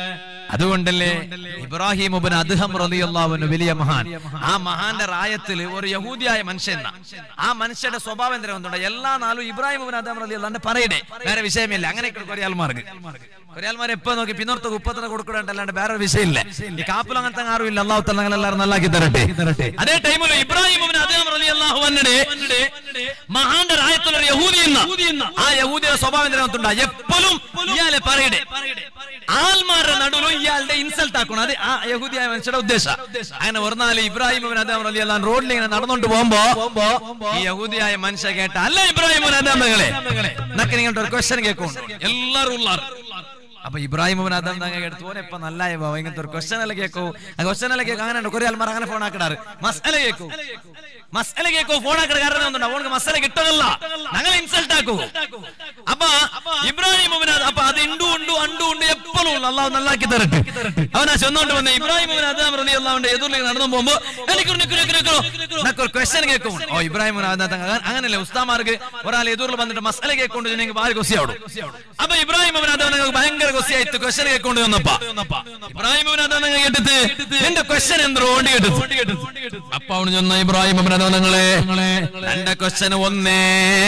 അതുകൊണ്ടല്ലേ ഇബ്രാഹിം ഉബൻ അദ്ദേഹം റളിയല്ലാഹുവിന് വലിയ മഹാൻ ആ മഹാന്റെ റായത്തിൽ ഒരു യഹൂദിയായ മനുഷ്യൻ ആ മനുഷ്യന്റെ സ്വഭാവം എന്തിനാ വന്നിട്ടുണ്ട് എല്ലാ നാളും ഇബ്രാഹിം ഉബൻ അദ്ദേഹം റളിയല്ലാഹു പറയടേ വേറെ വിഷയമില്ല അങ്ങനെയൊക്കെ കൊറിയാൽമാർക്ക് കൊറിയാൽമാർ എപ്പോ നോക്കി പിന്നോർത്ത് ഉപ്പത്തിന് കൊടുക്കണ്ട അല്ലാണ്ട് വേറെ ഒരു വിഷയമില്ല ഈ കാപ്പിൽ അങ്ങനത്തെ ആരും ഇല്ല അള്ളാഹു തല എല്ലാവരും നല്ലാക്കി തരട്ടെ അതേ ടൈമിൽ ഇബ്രാഹിം ഉബൻ അദ്ദേഹം റളിയല്ലാഹു അൻഹുടെ മഹാന്റെ റായത്തിൽ ഒരു യഹൂദി എന്ന ആ യഹൂദിയുടെ സ്വഭാവം എന്തിനാ എപ്പോഴും ഇയാളെ പറയടേ ആൾമാരുടെ നടുവിലും ഇയാളുടെ ഇൻസൾട്ട് ആക്കണം അത് ആ യഹൂദിയായ മനുഷ്യരുടെ ഉദ്ദേശം അങ്ങനെ ഒരു നാല് ഇബ്രാഹിം ഇബ്ൻ അദാം റളിയല്ലാഹു അൻഹു റോഡിൽ ഇങ്ങനെ നടന്നുകൊണ്ട് പോകുമ്പോ ഈ യഹൂദിയായ മനുഷ്യ കേട്ട അല്ല ഇബ്രാഹിം ഇബ്ൻ അദാം മകളെ എന്നൊക്കെ നിങ്ങളുടെ ഒരു ക്വസ്റ്റ്യൻ കേൾക്കും എല്ലാവരും ഉള്ളാർ അപ്പൊ ഇബ്രാഹിം ഇബ്ൻ അദാം തങ്ങ എടുത്തു ഓനെ ഇപ്പൊ നല്ല ഇങ്ങനത്തെ ഒരു ക്വസ്റ്റ്യൻ അല്ല കേൾക്കൂ ആ ക്വസ്റ്റ്യൻ അല്ല കേൾക്കും അങ്ങനെ കുറെ ആൾമാർ അങ്ങനെ ഫോൺ ആക്കിടാറ് മസല കേൾക്കൂ മസല കേൾക്കൂ ഫോൺ ആക്കിട കാരണം ഒന്നുണ്ട് അവർക്ക് മസല കിട്ടതല്ല ഞങ്ങൾ ഇൻസൾട്ട് ആക്കൂ അപ്പൊ ഇബ്രാഹിം ഇബ്ൻ അദാം അപ്പൊ അത് ഇണ്ടു ഉണ്ടു അണ്ടു ഉണ്ട് എപ്പോഴും ഉള്ളു അള്ളാഹു നല്ലാക്കി തരട്ടെ അവനാ ചെന്നോണ്ട് വന്ന ഇബ്രാഹിം ഇബ്ൻ അദാം റളിയല്ലാഹുവിന്റെ എതിരിലേക്ക് നടന്നു പോകുമ്പോ എനിക്ക് നിക്കു നിക്കു നിക്കു എന്നൊക്കെ ഒരു ക്വസ്റ്റ്യൻ കേൾക്കും ഓ ഇബ്രാഹിം ഇബ്ൻ അദാം തങ്ങ അങ്ങനല്ലേ ഉസ്താമാർക്ക് ഒരാൾ എതിരിൽ വന്നിട്ട് മസല കേൾക്കൊണ്ട് ചെന്നെങ്കിൽ ഭാര്യ കൊസിയാവും അപ്പൊ ഇബ്രാഹിം ഇബ്ൻ അദാം നിങ്ങൾക്ക് ഭയങ്കര കൊസിയായിട്ട് ക്വസ്റ്റ്യൻ കേൾക്കൊണ്ട് വന്നപ്പ ഇബ്രാഹിം ഇബ്ൻ അദാം നിങ്ങൾ കേട്ടിട്ട് എന്റെ ക്വസ്റ്റ്യൻ എന്തോ ഓണ്ടി കേട്ടു അപ്പൊ അവന് ചെന്ന ഇബ്രാഹിം ഇബ്ൻ അദാം നിങ്ങളെ എന്റെ ക്വസ്റ്റ്യൻ ഒന്നേ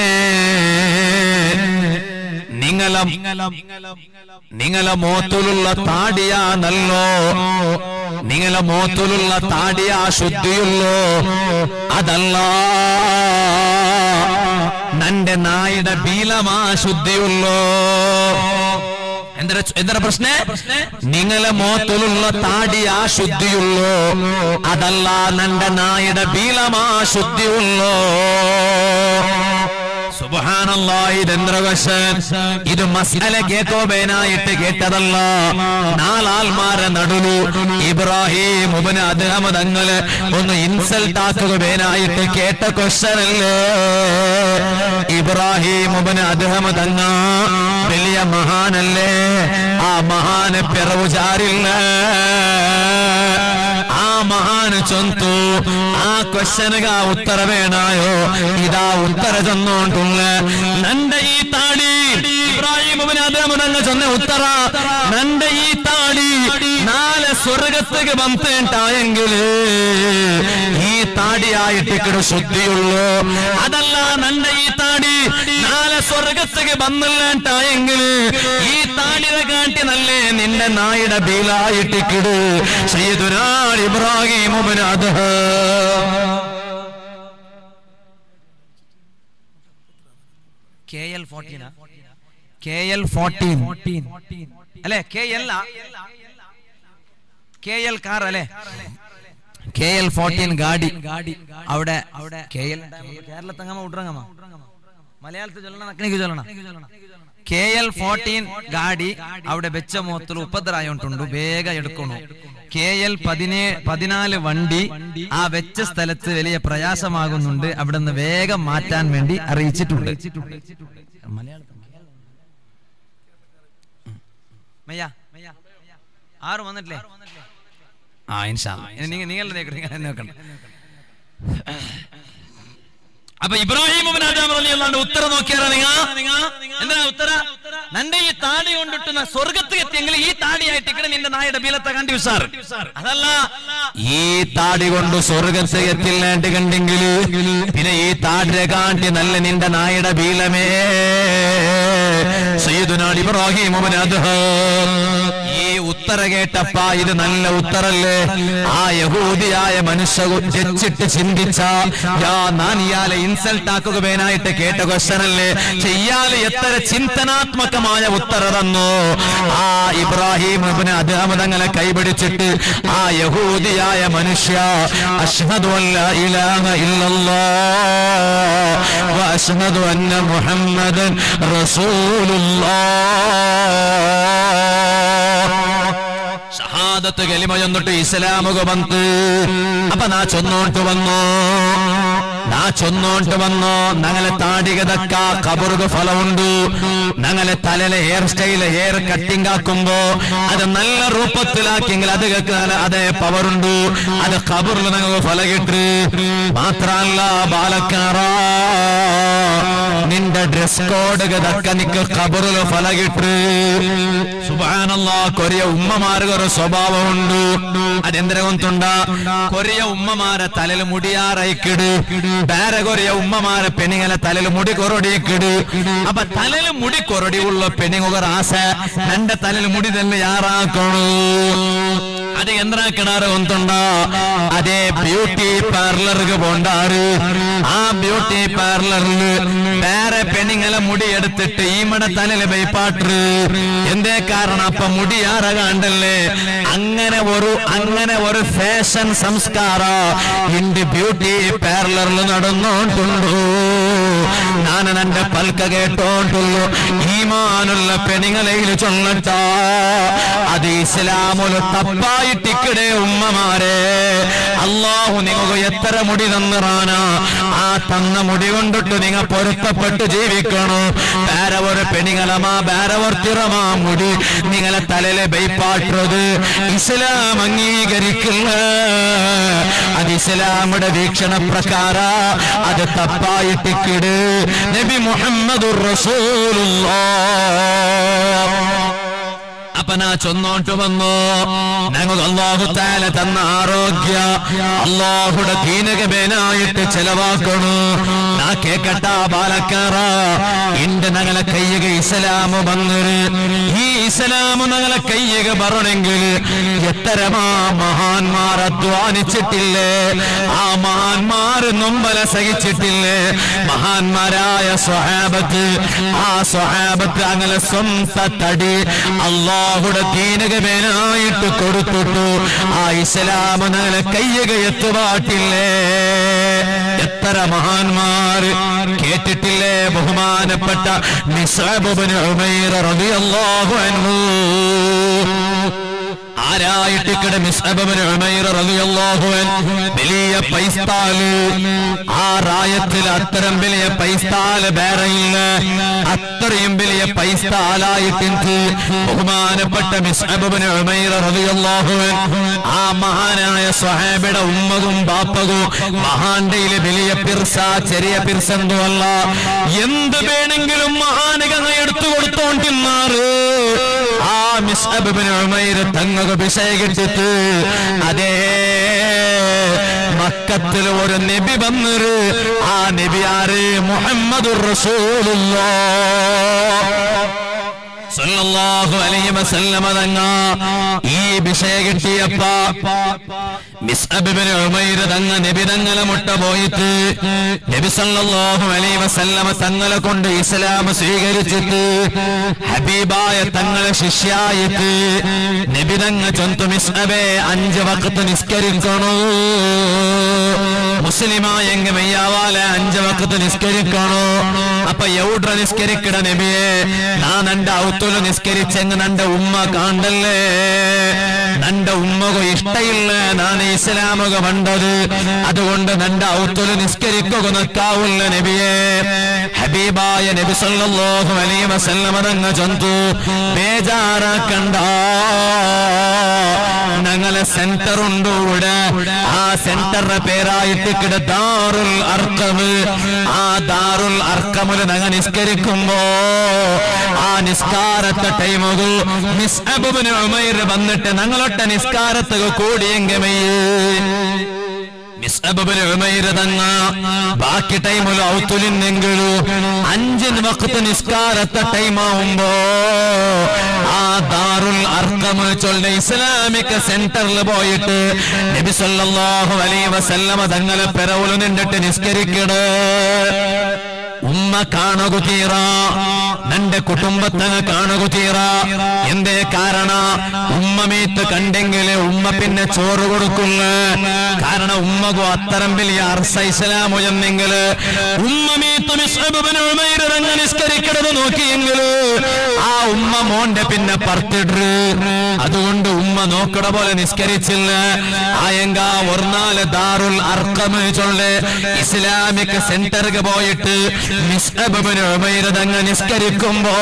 നിങ്ങളം നിങ്ങളെ മോത്തിലുള്ള താടിയാണല്ലോ നിങ്ങളെ മോത്തിലുള്ള താടിയാ ശുദ്ധിയുള്ളോ അതല്ല നന്റെ നായുടെ ബീലമാ ശുദ്ധിയുള്ളോ എന്തൊരു എന്തൊരു പ്രശ്ന നിങ്ങളെ മോത്തിലുള്ള താടിയാ ശുദ്ധിയുള്ളോ അതല്ല നന്റെ നായുടെ ബീലമാ ശുദ്ധിയുള്ളോ സുബ്ഹാനല്ലാ ഇതെന്ത്ര ക്വസ്റ്റ്യൻ ഇത് മസാല കേക്കോബേനായിട്ട് കേട്ടതല്ല നാലാൽമാരെ നടുലു ഇബ്രാഹിം ഉബന് അദ്ദേഹം തങ്ങള് ഒന്ന് ഇൻസൾട്ട് ആക്കുകബേനായിട്ട് കേട്ട ക്വസ്റ്റ്യൻ അല്ലേ ഇബ്രാഹിം ഉബന് അദ്ദേഹം തങ്ങ വലിയ മഹാനല്ലേ ആ മഹാന് പിറവുചാരില്ല ആ മഹാന് ചൊന്തു ആ ക്വസ്റ്റ്യനുക ഉത്തര വേണായോ ഇതാ ഉത്തര ചെന്നോണ്ടുള്ള നന്റെ ഈ താടി ഇബ്രാഹിം അദ്ദേഹം ചൊന്ന ഉത്തര നന്റെ ഈ താടി നാല് സ്വർഗത്തേക്ക് വന്നിട്ടായെങ്കിൽ ഈ താടിയായിട്ട് ഇക്കട് ശുദ്ധിയുള്ളൂ അതല്ല നന്റെ ഈ താടി നാല് സ്വർഗത്തേക്ക് വന്നില്ലാണ്ടായെങ്കിൽ ഈ താടിനെ കാട്ടി നല്ലേ നിന്റെ നായുടെ ബീലായിട്ടിക്കിട് സയ്യിദുനാൾ Ibrahim ibn Adham K L fourteen K L fourteen അല്ലെ K L K L car അല്ലെ കെ എൽ ഫോർട്ടീൻ ഗാഡി അവിടെ അവിടെ കെ എൽ കേരളത്തങ്ങമ ഉഡ്രങ്ങമ മലയാളത്തിൽ ചൊല്ലണം അക്കനിക്ക് ചൊല്ലണം കെ എൽ ഫോർട്ടീൻ ഗാഡി അവിടെ വെച്ച മുഖത്തിൽ ഉപദ്രായോണ്ടുണ്ട് വേഗം എടുക്കണു കെ എൽ പതിനേ പതിനാല് വണ്ടി ആ വെച്ച സ്ഥലത്ത് വലിയ പ്രയാസമാകുന്നുണ്ട് അവിടെ നിന്ന് വേഗം മാറ്റാൻ വേണ്ടി അറിയിച്ചിട്ടുണ്ട് മയ്യ ആരും വന്നിട്ടില്ലേ ആ ഇൻഷാ നിങ്ങൾ നിങ്ങൾ നോക്കണം അപ്പൊ ഇബ്രാഹിം ഇബ്നു അദ്ഹം റളിയല്ലാഹു ഉത്തരം നോക്കിയാരാ നിങ്ങ എന്താ ഉത്തര നന്റെ ഈ താടി കൊണ്ടിട്ടുന്ന സ്വർഗത്തിൽ എത്തിയെങ്കിൽ ഈ താടിയായിട്ട് ഇക്കടെ നിന്റെ നായുടെ ബീലത്തെ കണ്ടി ഉസാർ അതല്ല ഈ താടി കൊണ്ട് സ്വർഗത്തിൽ എത്തില്ലാണ്ട് കണ്ടെങ്കിൽ പിന്നെ ഈ താടിനെ കാട്ടി നല്ല നിന്റെ നായുടെ ബീലമേ സയ്യിദുനാ ഇബ്രാഹിം ഇബ്നു അദ്ഹം ഈ ഉത്തര കേട്ടപ്പ ഇത് നല്ല ഉത്തരല്ലേ ആ യഹൂദിയായ മനുഷ്യ ജച്ചിട്ട് ചിന്തിച്ച യാ ഞാൻ ഇയാളെ ഇൻസൾട്ട് ആക്കുക വേനായിട്ട് കേട്ട ക്വസ്റ്റനല്ലേ ഇയാള് എത്ര ചിന്തനാത്മകമായ ഉത്തര തന്നു ആ ഇബ്രാഹിം ഇബ്നു അദ്ഹം തങ്ങളെ കൈപിടിച്ചിട്ട് ആ യഹൂദിയായ മനുഷ്യ അഷ്ഹദു അൻ ലാ ഇലാഹ ഇല്ലല്ലാഹ് വ അഷ്ഹദു അന്ന മുഹമ്മദൻ റസൂലുള്ളാഹ് ഷഹാദത്ത് കലിമ ചൊന്നിട്ട് ഇസ്ലാമുക വന്ന് അപ്പൊ നാ ചൊന്നോട്ട് വന്നു നാ ചൊന്നോട്ട് വന്നു ഞങ്ങളെ താടികതക്ക കബറുക ഫലമുണ്ട് ഞങ്ങളെ തലയിലെ ഹെയർ സ്റ്റൈല് ഹെയർ കട്ടിംഗ് ആക്കുമ്പോ അത് നല്ല രൂപത്തിലാക്കിയെങ്കിൽ അത് കേൾക്കാൻ അതേ പവറുണ്ട് അത് കബറിൽ ഞങ്ങൾക്ക് ഫല കിട്ട് മാത്രല്ല ബാലക്കാറ നിന്റെ ഡ്രസ് കോട് ദക്കനിക്ക് കബറില് ഫലകിട്ട് സുബാനല്ല കൊറിയ ഉമ്മമാർക്ക് ഒരു സ്വഭാവമുണ്ട് അതെന്തിനെ കൊണ്ടുണ്ട കൊറിയ ഉമ്മമാരെ തലയിൽ മുടിയാറയിക്കിട് വേറെ കൊറിയ ഉമ്മമാരെ പെണ്ണുങ്ങളെ തലയിൽ മുടി കൊറടിയിക്കിട് അപ്പൊ തലയിൽ മുടി കൊറടിയുള്ള പെണ്ണുങ്ങർ ആശ എന്റെ തലയിൽ മുടി തന്നെ യാറാക്കണു അത് എന്തിനാക്കണാറ് ഒന്നുണ്ട അതേ ബ്യൂട്ടി പാർലർക്ക് പോണ്ടാറ് ആ ബ്യൂട്ടി പാർലറിൽ വേറെ പെണ്ണുങ്ങളെ മുടി എടുത്തിട്ട് ഈ മട തലയിൽ ബൈപ്പാട്ട് എന്തേ കാരണം അപ്പൊ മുടി ആറ കണ്ടല്ലേ അങ്ങനെ ഒരു അങ്ങനെ ഒരു ഫാഷൻ സംസ്കാര ഇന്റെ ബ്യൂട്ടി പാർലറിൽ നടന്നോണ്ടുണ്ടോ ഞാൻ എന്റെ പൽക്ക കേട്ടോണ്ടുള്ളൂ ഈമാനുള്ള പെണ്ണുങ്ങളെയിൽ ചൊല്ലട്ട അത് ഇസ്ലാമൊരു തപ്പായിട്ടിക്കടേ ഉമ്മമാരെ അള്ളാഹു നിങ്ങൾക്ക് എത്ര മുടി തന്നിറാന ആ തന്ന മുടി കൊണ്ടിട്ട് നിങ്ങൾ പൊരുത്തപ്പെട്ട് ജീവിക്കണോ വേറെ ഒരു പെണ്ണുങ്ങളമാ വേറെ ഒരു തിറമാ മുടി നിങ്ങളെ തലയിലെ ബൈപ്പാട്ടുന്നത് ഇസ്ലാം അംഗീകരിക്കില്ല അത് ഇസ്ലാമുടെ വീക്ഷണ പ്രകാര അത് തപ്പായിട്ടിക്കിട് നബി മുഹമ്മദുർ റസൂലുള്ളാഹ് അപ്പൊ നാ ചൊന്നോട്ട് വന്നു ഞങ്ങൾക്ക് അള്ളാഹു താല തന്ന ആരോഗ്യ അള്ളാഹുടെ ദീനകമേനായിട്ട് ചെലവാക്കണു നാ കേക്കട്ട ബാലക്കാറ ഇന്റെ ഞങ്ങളെ കയ്യക ഇസ്ലാമ് വന്നൊരു ഈ ഇസ്ലാമ് ഞങ്ങളെ കയ്യക പറണെങ്കിൽ എത്തരമാ മഹാന്മാർ അധ്വാനിച്ചിട്ടില്ലേ ആ മഹാന്മാർ നൊമ്പല സഹിച്ചിട്ടില്ലേ മഹാന്മാരായ സ്വഹാബത്ത് ആ സ്വഹാബത്ത് അങ്ങനെ സ്വന്ത തടി അള്ളാഹുടെ ദീനകമേനായിട്ട് കൊടുത്തിട്ടു ആ ഇസ്ലാമ നല്ല കയ്യക എത്തുപാട്ടില്ലേ എത്ര മഹാന്മാർ കേട്ടിട്ടില്ലേ ബഹുമാനപ്പെട്ട നിസാബുബിന് ഉമൈർ റളിയല്ലാഹു അൻഹു ആരായിട്ടിക്കട മിസ്അബിന് ഉമൈർ റളിയല്ലാഹു അൻഹു വലിയ പൈസ്താല് ആ റായത്തിൽ അത്തരം വലിയ പൈസ്താല് വേറെയില്ല അത്രയും വലിയ പൈസ്താലായിട്ടുണ്ട് ബഹുമാനപ്പെട്ട മിസ്അബിന് ഉമൈർ റളിയല്ലാഹു അൻഹു ആ മഹാനായ സ്വഹാബിയുടെ ഉമ്മകും ബാപ്പകും മഹാന്റയിലെ വലിയ പിർസ ചെറിയ പിർസെന്തുമല്ല എന്ത് വേണമെങ്കിലും മഹാനകങ്ങ എടുത്തു കൊടുത്തോണ്ടിന്നാറ് ആ മിസ്അബിന് ഉമൈർ തങ്ങക വിഷയകിട്ടിട്ട് അതേ മക്കത്തിൽ ഒരു നബി വന്നൊരു ആ നബി ആര് മുഹമ്മദുർ റസൂലുള്ളാഹ് സല്ലല്ലാഹു അലൈഹി വസല്ലമ തങ്ങ ഈ വിഷയ കിട്ടിയപ്പ മിസ്അബിബിന് ഉമൈർ തങ്ങ നബി തങ്ങളെ മുട്ട പോയിട്ട് നബി സല്ലല്ലാഹു അലൈഹി വസല്ലമ തങ്ങളെ കൊണ്ട് ഇസ്ലാം സ്വീകരിച്ചിട്ട് ഹബീബായ തങ്ങളെ ശിഷ്യായിട്ട് നബി തങ്ങ ചൊന്തു മിസ്അബെ അഞ്ച് വക്കത്ത് നിസ്കരിക്കണോ മുസ്ലിമായെങ്ക മെയ്യാവാല അഞ്ച് വക്കത്ത് നിസ്കരിക്കണോ അപ്പൊ എവിടെ നിസ്കരിക്കട നബിയെ ഞാൻ എന്റെ ഔത്തുല് നിസ്കരിച്ചെങ്ങ് നന്റെ ഉമ്മ കാണ്ടല്ലേ നന്റെ ഉമ്മക ഇഷ്ടയില്ല ഞാൻ ഇസ്ലാമക കണ്ടത് അതുകൊണ്ട് നന്റെ ഔത്തുല് നിസ്കരിക്കുക നിൽക്കാവില്ല നബിയെ ഹബീബായ നബി സല്ലല്ലാഹു അലൈഹി വസല്ലമ തങ്ങ ചന്തു ബേജാറാക്കണ്ട ഞങ്ങളെ സെന്റർ ഉണ്ട് ഇവിടെ ആ സെന്ററിന്റെ പേരായിട്ട് കിട ദാറുൽ അർക്കമ് ആ ദാറുൽ അർക്കമില് ഞങ്ങൾ നിസ്കരിക്കുമ്പോ ആ നിസ്കാരത്തെ ടൈമുകൾ മിസ് അബുബിന് ഉമൈർ വന്നിട്ട് ഞങ്ങളൊട്ട നിസ്കാരത്തുക കൂടിയെങ്കമയ്യേ മിസ്അബിന് ഉമൈർ തങ്ങ ബാക്കി ടൈമിൽ ഔത്തുലിന്നെങ്കിലു അഞ്ചിന് വക്കത്ത് നിസ്കാരത്തെ ടൈമാവുമ്പോ ആ ദാറുൽ അർക്കമ് ചൊല്ല ഇസ്ലാമിക് സെന്ററിൽ പോയിട്ട് നബി സല്ലല്ലാഹു അലൈഹി വസല്ലമ തങ്ങളെ പെരവുല് നിന്നിട്ട് നിസ്കരിക്കണേ ഉമ്മ കാണുക തീറ നന്റെ കുടുംബത്തങ്ങ കാണുക തീറ എന്തേ കാരണ ഉമ്മ മീത്ത് കണ്ടെങ്കില് ഉമ്മ പിന്നെ ചോറ് കൊടുക്കുന്ന കാരണം ഉമ്മകു അത്തരം വലിയ അർസ ഇസ്ലാമു എന്നെങ്കില് ഉമ്മ മീത്ത് മിസ്അബിന് നിസ്കരിക്കണത് നോക്കിയെങ്കില് ആ ഉമ്മ മോന്റെ പിന്നെ പറത്തിട്ട് അതുകൊണ്ട് ഉമ്മ നോക്കണ പോലെ നിസ്കരിച്ചില്ല ആയങ്ക ഒർനാല് ദാറുൽ അർക്കമ് ചൊല്ല് ഇസ്ലാമിക് സെന്റർക്ക് പോയിട്ട് മിസ്അബിന് ഉമൈർ തങ്ങ നിസ്കരിക്കുമ്പോ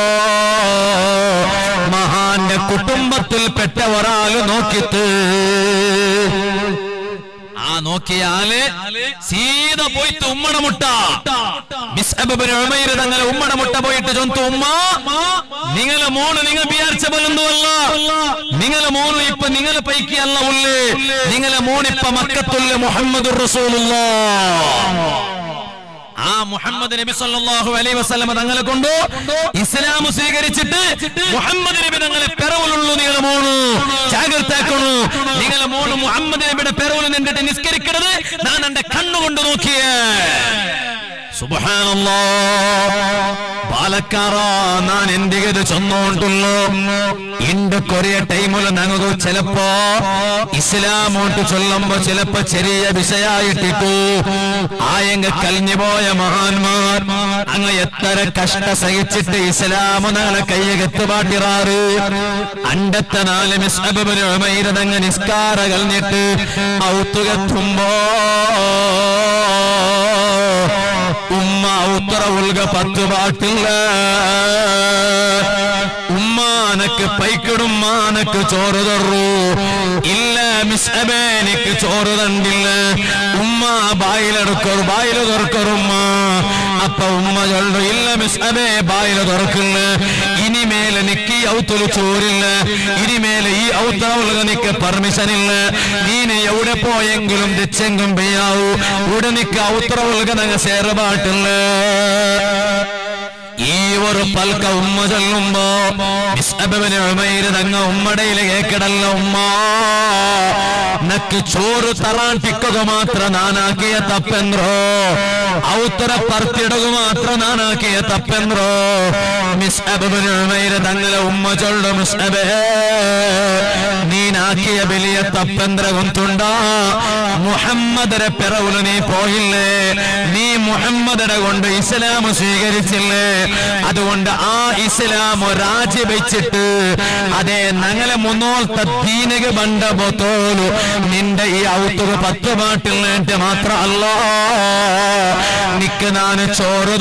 മഹാന്റെ കുടുംബത്തിൽപ്പെട്ട ഒരാൾ നോക്കിത്ത് ആ നോക്കിയാല് സീത പോയിട്ട് ഉമ്മട മുട്ട മിസ്അബിന് ഉമൈർ തങ്ങളെ ഉമ്മട മുട്ട പോയിട്ട് ചൊന്തു ഉമ്മ നിങ്ങളെ മോണ് നിങ്ങൾ വിചാരിച്ച പോലൊന്നുമല്ല നിങ്ങളെ മോണ് ഇപ്പൊ നിങ്ങളെ പൈക്കി അല്ല ഉള്ളേ നിങ്ങളെ മോണിപ്പ മക്കത്തുള്ള മുഹമ്മദ് റസൂലുള്ള ആ മുഹമ്മദ് നബി സല്ലല്ലാഹു അലൈഹി വസല്ലമ തങ്ങളെ കൊണ്ട് ഇസ്ലാം സ്വീകരിച്ചിട്ട് മുഹമ്മദ് നബി തങ്ങളെ പെറവുലുള്ളൂ നിങ്ങളെ മോണു ജാഗ്രതാക്കണു നിങ്ങളെ മോണ് മുഹമ്മദ് നബിയുടെ പെറവുൽ നിന്നിട്ട് നിസ്കരിക്കരുത് ഞാൻ എന്റെ കണ്ണുകൊണ്ട് നോക്കിയേ സുബ്ഹാനല്ലാ പാലക്കാറ ഞാൻ എന്തികത് ചൊന്നോണ്ടുള്ളൂ ഇണ്ട് കൊറിയ ടൈമില് ഞങ്ങൾക്ക് ചിലപ്പോ ഇസ്ലാമോട്ട് ചൊല്ലുമ്പോ ചിലപ്പോ ചെറിയ വിഷയായിട്ടിട്ടു ആയെങ്ക കലിഞ്ഞുപോയ മഹാന്മാർ അങ്ങ് എത്ര കഷ്ട സഹിച്ചിട്ട് ഇസ്ലാം ഞങ്ങളെ കയ്യകത്ത് പാട്ടിറാറ് അണ്ടത്തെ നാല് മിസ്അബിന് ഉമൈരതങ്ങ് നിസ്കാര കലിഞ്ഞിട്ട് ഔത്തുകത്തുമ്പോ ഉമ്മ ഉത്തര ഉൽക പത്ത് പാട്ടില്ല ഉമ്മാനക്ക് പൈക്കിടുമ്മാനക്ക് ചോറ് തറു ഇല്ല മിസ് അബേനിക്ക് ചോറ് തണ്ടില്ല ഉമ്മ ബായിലെടുക്കൊരു ബായില് തുറക്കൊരുമ്മ അപ്പൊ ഉമ്മ ചൊല്ലു ഇല്ല മിസ് അബേ ബായില് തുറക്കില്ല ഇനിമേലെ നിക്ക് ഈ ഔത്തുല് ചോറില്ല ഇനിമേലെ ഈ ഔത്തര ഉൽക നിക്ക് പെർമിഷൻ ഇല്ല നീന് എവിടെ പോയെങ്കിലും തെച്ചെങ്കും പെയ്യാവൂ ഇവിടെ നിക്ക് ഔത്തര ഉൽക നങ്ങ സേറപാട്ടില്ല ഈ ഒരു പൽക്ക ഉമ്മ ചൊല്ലുമ്പോ മിസ്അബിന് ഉമൈര് തങ്ങ ഉമ്മടയില് കേക്കിടല്ല ഉമ്മ നക്ക് ചോറ് തറാൻ ടിക്കുക മാത്ര നാനാക്കിയ തപ്പെന്ത്രോ ഔത്തര പർത്തിടുക മാത്ര നാനാക്കിയ തപ്പെന്ത്രോ മിസ്അബിന് ഉമൈര് തങ്ങളെ ഉമ്മ ചൊല്ലു മിസ്അബേ നീനാക്കിയ വലിയ തപ്പെന്ത്ര കൊന്തുണ്ട മുഹമ്മദരെ പിറവുല് നീ പോയില്ലേ നീ മുഹമ്മദരെ കൊണ്ട് ഇസ്ലാം സ്വീകരിച്ചില്ലേ അതുകൊണ്ട് ആ ഇസ്ലാം രാജി വെച്ചിട്ട് അതെ ഞങ്ങളെ മുന്നോളത്തെ ദീനക ബണ്ട ബോത്തോലു നിന്റെ ഈ ഔത്തുക പത്ത് പാട്ടിൽ നേട്ട് മാത്ര അല്ല നിക്ക് ഞാൻ ചോറ്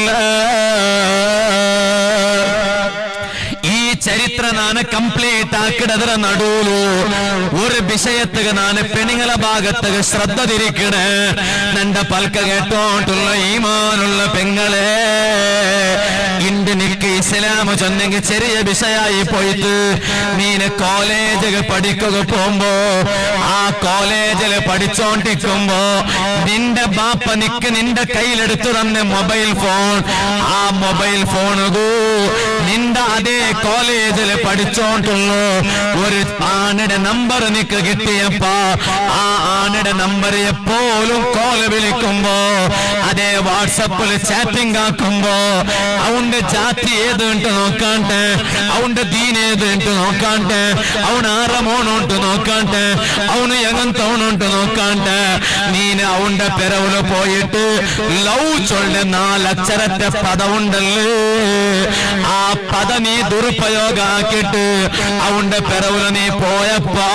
തണ്ടില്ല ഈ ചരിത്ര നാന് കംപ്ലീറ്റ് ആക്കിടതര നടുവിലു ഒരു വിഷയത്തുക നാന് പെണ്ണുങ്ങളെ ഭാഗത്തുക ശ്രദ്ധ തിരിക്കണേ നന്റെ പൽക്ക കേട്ടോണ്ടുള്ള ഈമാനുള്ള പെങ്ങളെ ഇണ്ട് നിക്ക് ഇസ്ലാം ചൊന്നെങ്കിൽ ചെറിയ വിഷയായി പോയിട്ട് നീന് കോളേജിൽ പഠിക്കുക പോകുമ്പോ ആ കോളേജിൽ പഠിച്ചോണ്ടിരിക്കുമ്പോ നിന്റെ ബാപ്പ നിക്ക് നിന്റെ കയ്യിലെടുത്തു തന്നെ മൊബൈൽ ഫോൺ ആ മൊബൈൽ ഫോണുകൂ നിന്റെ അതേ കോളേജിൽ പഠിച്ചോണ്ടുള്ളൂ ഒരു ആണിടെ നമ്പർ നിക്ക് കിട്ടിയപ്പോ ആ ആണിടെ നമ്പർ എപ്പോഴും കോൾ വിളിക്കുമ്പോ അതേ വാട്സപ്പിൽ ചാറ്റിംഗ് ആക്കുമ്പോ അവന്റെ ജാതി ഏത് ഉണ്ട് നോക്കാണ്ട് അവന്റെ ദീൻ ഏത് ഉണ്ട് നോക്കാണ്ട് അവൻ ആറ മോണുണ്ട് നോക്കാണ്ട് അവന് എങ്ങനത്തോണുണ്ട് നോക്കാണ്ട് നീന് അവന്റെ പെരവില് പോയിട്ട് ലവ് ചൊല്ല് നാലക്ഷരത്തെ പദമുണ്ടല്ലേ ആ പദ നീ ദുരുപയോഗ ആക്കിയിട്ട് അവന്റെ പെരവില് നീ പോയപ്പോ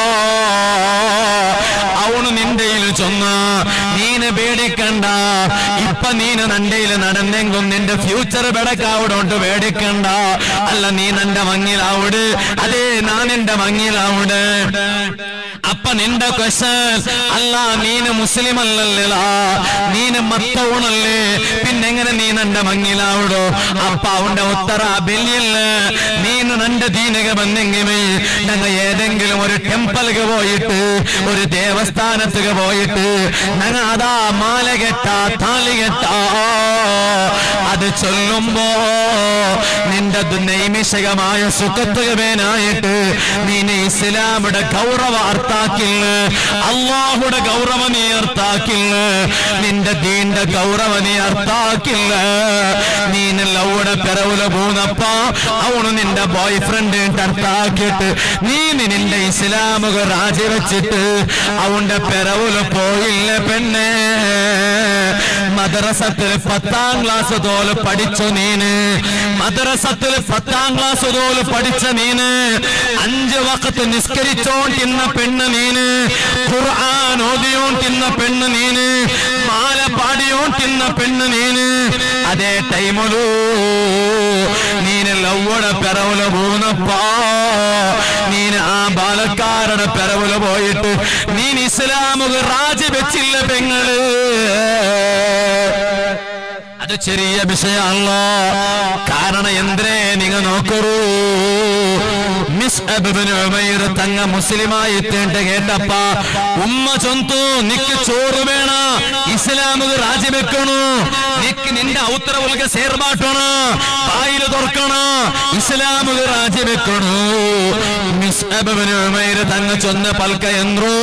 അവണ് നിന്റെയിൽ ചൊന്ന നീന് പേടിക്കണ്ട ഇപ്പൊ നീന് നന്റെയിൽ നടന്നെങ്കും നിന്റെ ഫ്യൂച്ചർ ബെടക്കാവിടോട്ട് പേടിക്കണ്ട അല്ല നീ നന്റെ മങ്ങിലാവിട് അതേ ഞാൻ എന്റെ മങ്ങിലാവിട് അപ്പൊ നിന്റെ ക്വസ്റ്റൻ അല്ല നീന് മുസ്ലിം അല്ലല്ല നീന് മത്തവണല്ലേ പിന്നെങ്ങനെ നീ നന്റെ മങ്ങിലാവിടോ അപ്പ അവന്റെ ഉത്തര ബലിയല്ല നീನು നന്റെ ദീനക ಬಂದೆಂಗಿಮೆ ഞങ്ങൾ ഏതെങ്കിലും ഒരു ടെമ്പിൾക്ക് പോയിട്ട് ഒരു ദേവസ്ഥാനത്തേക്ക് പോയിട്ട് ഞങ്ങൾ അതാ മാല കെട്ട താലി കെട്ട അത് ചൊല്ലുമ്പോ നിന്റെ ദു- നൈമിഷികമായ സുഖത്തുകമേനായിട്ട് നീന് ഇസ്ലാമുടെ ഗൗരവ അർത്ഥാക്കില്ല അള്ളാഹുടെ ഗൗരവ നീ അർത്ഥാക്കില്ല നിന്റെ ദീന്റെ ഗൗരവ നീ അർത്ഥാക്കില്ല നീന് ലവിടെ പെരവുല പോന്നപ്പ അവണ് നിന്റെ ബോയ് ഫ്രണ്ട് അർത്ഥാക്കിയിട്ട് നീ നിന്റെ ഇസ്ലാമുക രാജിവെച്ചിട്ട് അവന്റെ പെരവുല പോയില്ല പെണ്ണേ മദ്രസത്തിൽ പത്താം ക്ലാസ് തോല് പഠിച്ചു നീന് മദ്രസത്തിൽ പത്താം ക്ലാസ് തോല് പഠിച്ച നീന് അഞ്ച് വക്കത്ത് നിസ്കരിച്ചോണ്ടിന്ന പെണ്ണ് നീന് ഖുർആൻ ഓതിയോണ്ടിന്ന പെണ്ണ് നീന് മാല പാടിയോണ്ടിന്ന പെണ്ണ് നീന് അതേ ടൈമുലൂ ನೀನು ಲವ್ವಡ ಪೆರವಲ ಬೋನಪ್ಪ ನೀನು ಆ ಬಾಲಕಾರನ ಪೆರವಲ പോയിട്ട് ನೀನ್ ഇസ്ലാമുക രാജി വെച്ചില്ല പെങ്ങള് അത് ചെറിയ വിഷയമല്ല കാരണം എന്തേ നിങ്ങൾ നോക്കൂ മിസ് അബിബിന് ഉമൈർ തങ്ങ മുസ്ലിമായി എത്തേണ്ട കേട്ടപ്പ ഉമ്മ ചൊന്തു നിക്ക് ചോറ് വേണ ഇസ്ലാമുക രാജി വെക്കണു നിക്ക് നിന്റെ ഔത്ര ഉൽക സേർമാട്ടണ ബായില് തുറക്കണ ഇസ്ലാമുക രാജി വെക്കണു മിസ് അബിബിന് ഉമൈർ തങ്ങ ചൊന്ന പൽക്ക എന്ത്രോ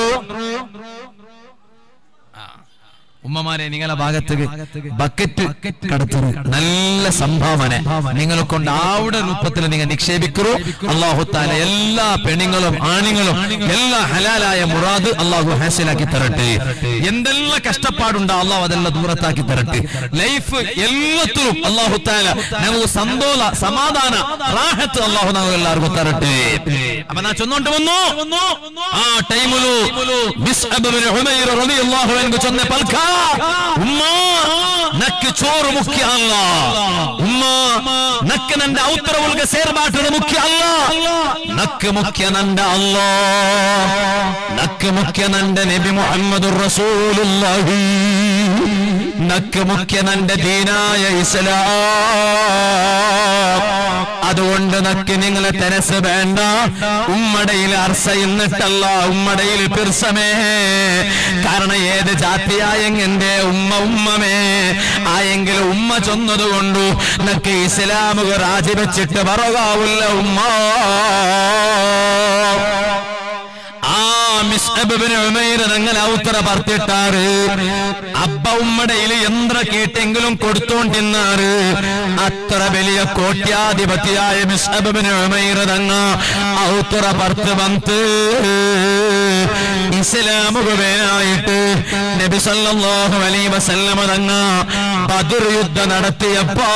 ഉമ്മമാരെ നിങ്ങളെ ഭാഗത്തേക്ക് ബക്കറ്റ് കടത്തറ് നല്ല സംഭാവന നിങ്ങളെ കൊണ്ട് ആവിടെ രൂപത്തിൽ നിങ്ങൾ നിക്ഷേപിക്കൂ അള്ളാഹുത്താല എല്ലാ പെണ്ണുങ്ങളും ആണുങ്ങളും എല്ലാ ഹലാലായ മുറാദ് അള്ളാഹു ഹാസിലാക്കി തരട്ടെ എന്തെല്ലാം കഷ്ടപ്പാടുണ്ടോ അള്ളാഹു അതെല്ലാം ദൂരത്താക്കി തരട്ടെ ലൈഫ് എല്ലാത്തിലും അള്ളാഹുത്താല നമുക്ക് സന്തോഷ സമാധാന റാഹത്ത് അള്ളാഹു നമുക്ക് എല്ലാവർക്കും തരട്ടെ അപ്പൊ ഞാൻ ചൊന്നോണ്ട് വന്നു ആ ടൈമിലു മിസ് അബ്ബിന് ഉമൈർ റളിയല്ലാഹു അൻഹു ചൊന്ന പൽക്ക ഉമ്മ നക്ക് ചോറ് മുഖ്യ അല്ല ഉമ്മ നക്ക് നന്റെ ഔത്ര ഉൽക ಸೇರ್ಬಾಟದ ಮುಖ್ಯ ಅಲ್ಲ ನಕ್ ಮುಖ್ಯ ನಂದ ಅಲ್ಲ ನಕ್ ಮುಖ್ಯ ನಂದ ನಬಿ ಮುಹಮ್ಮದು റസൂലുള്ളാഹി നക്ക് മുഖ്യ നന്റെ ദീനായ ഇസ്ലാം അതുകൊണ്ട് നക്ക് നിങ്ങളെ തെരസ് വേണ്ട ഉമ്മടയിൽ അർസ എന്നിട്ടല്ല ഉമ്മടയിൽ പിർസമേ കാരണം ഏത് ജാതിയായെങ്കെന്റെ ഉമ്മ ഉമ്മമേ ആയെങ്കിൽ ഉമ്മ ചൊന്നതുകൊണ്ടു നക്ക് ഇസ്ലാമുക രാജിവെച്ചിട്ട് പറകാവില്ല ഉമ്മ ആ മിസ്അബിന് ഉമൈർ അങ്ങനെ ഔത്തറ പറത്തിട്ടാറ് അബ്ബ ഉമ്മടയില് യന്ത്ര കേട്ടെങ്കിലും കൊടുത്തോണ്ടിന്നാറ് അത്ര വലിയ കോട്യാധിപതിയായ മിസ്അബിന് ഉമൈർ തങ്ങ ഔത്തറ പറത്ത് വന്ന് ഇസ്ലാമുഖവേനായിട്ട് നബി സല്ലല്ലാഹു അലൈഹി വസല്ലമ തങ്ങ ബദർ യുദ്ധം നടത്തിയപ്പോ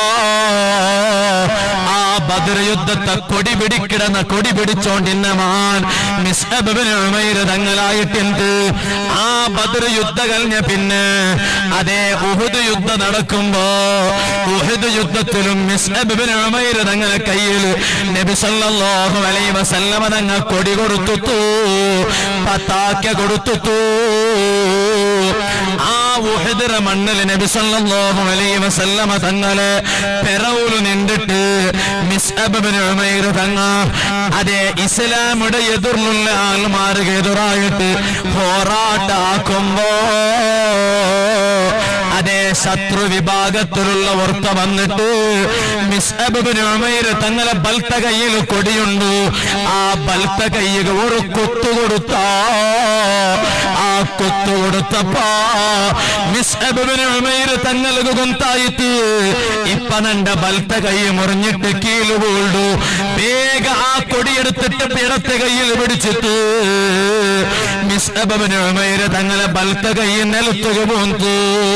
ആ ബദർ യുദ്ധത്തെ കൊടി പിടിക്കിടന്ന കൊടി പിടിച്ചോണ്ടിന്ന മാൻ മിസ്അബിന് ഉമൈർ തങ്ങളായിട്ടുണ്ട് ആ ബദർ യുദ്ധ കഴിഞ്ഞ പിന്നെ അതേ ഉഹുദ് യുദ്ധം നടക്കുമ്പോ ഉഹുദ് യുദ്ധത്തിലും മിസ്അബിന് ഉമൈർ തങ്ങളെ കയ്യിൽ നബി സല്ലല്ലാഹു അലൈഹി വസല്ലമ തങ്ങ കൊടി കൊടുത്തു പതാക്ക കൊടുത്തു ആ ഉഹദിറ മണ്ണിൽ നബി സല്ലല്ലാഹു അലൈഹി വസല്ലമ തങ്ങളെ പെറവുല് നിന്നിട്ട് മിസ്അബിന് ഉമൈർ തങ്ങ അതേ ഇസ്ലാമുടെ എതിർന്നുള്ള ആൾമാർക്ക് എതിരായിട്ട് പോരാട്ടാക്കുമ്പോ അതേ ശത്രു വിഭാഗത്തിലുള്ള ഓർത്ത വന്നിട്ട് മിസ്അബിന് ഉമൈർ തങ്ങളെ ബൽത്ത കയ്യിൽ കൊടിയുണ്ട് ആ ബൽത്ത കയ്യിൽ ഒരു കൊത്തു കൊടുത്ത ആ കൊത്തു കൊടുത്തപ്പോ മിസ്അബിന് ഉമൈർ തങ്ങൾക്ക് കൊന്തായിട്ട് ഇപ്പൊ നന്റെ ബൽത്ത കൈ മുറിഞ്ഞിട്ട് കീല് വീണ്ടു വേഗ ആ കൊടിയെടുത്തിട്ട് ഇടത്തെ കയ്യിൽ പിടിച്ചിട്ട് മിസ്അബിന് ഉമൈർ തങ്ങളെ ബൽത്ത കൈ നിലത്തുക പോന്നു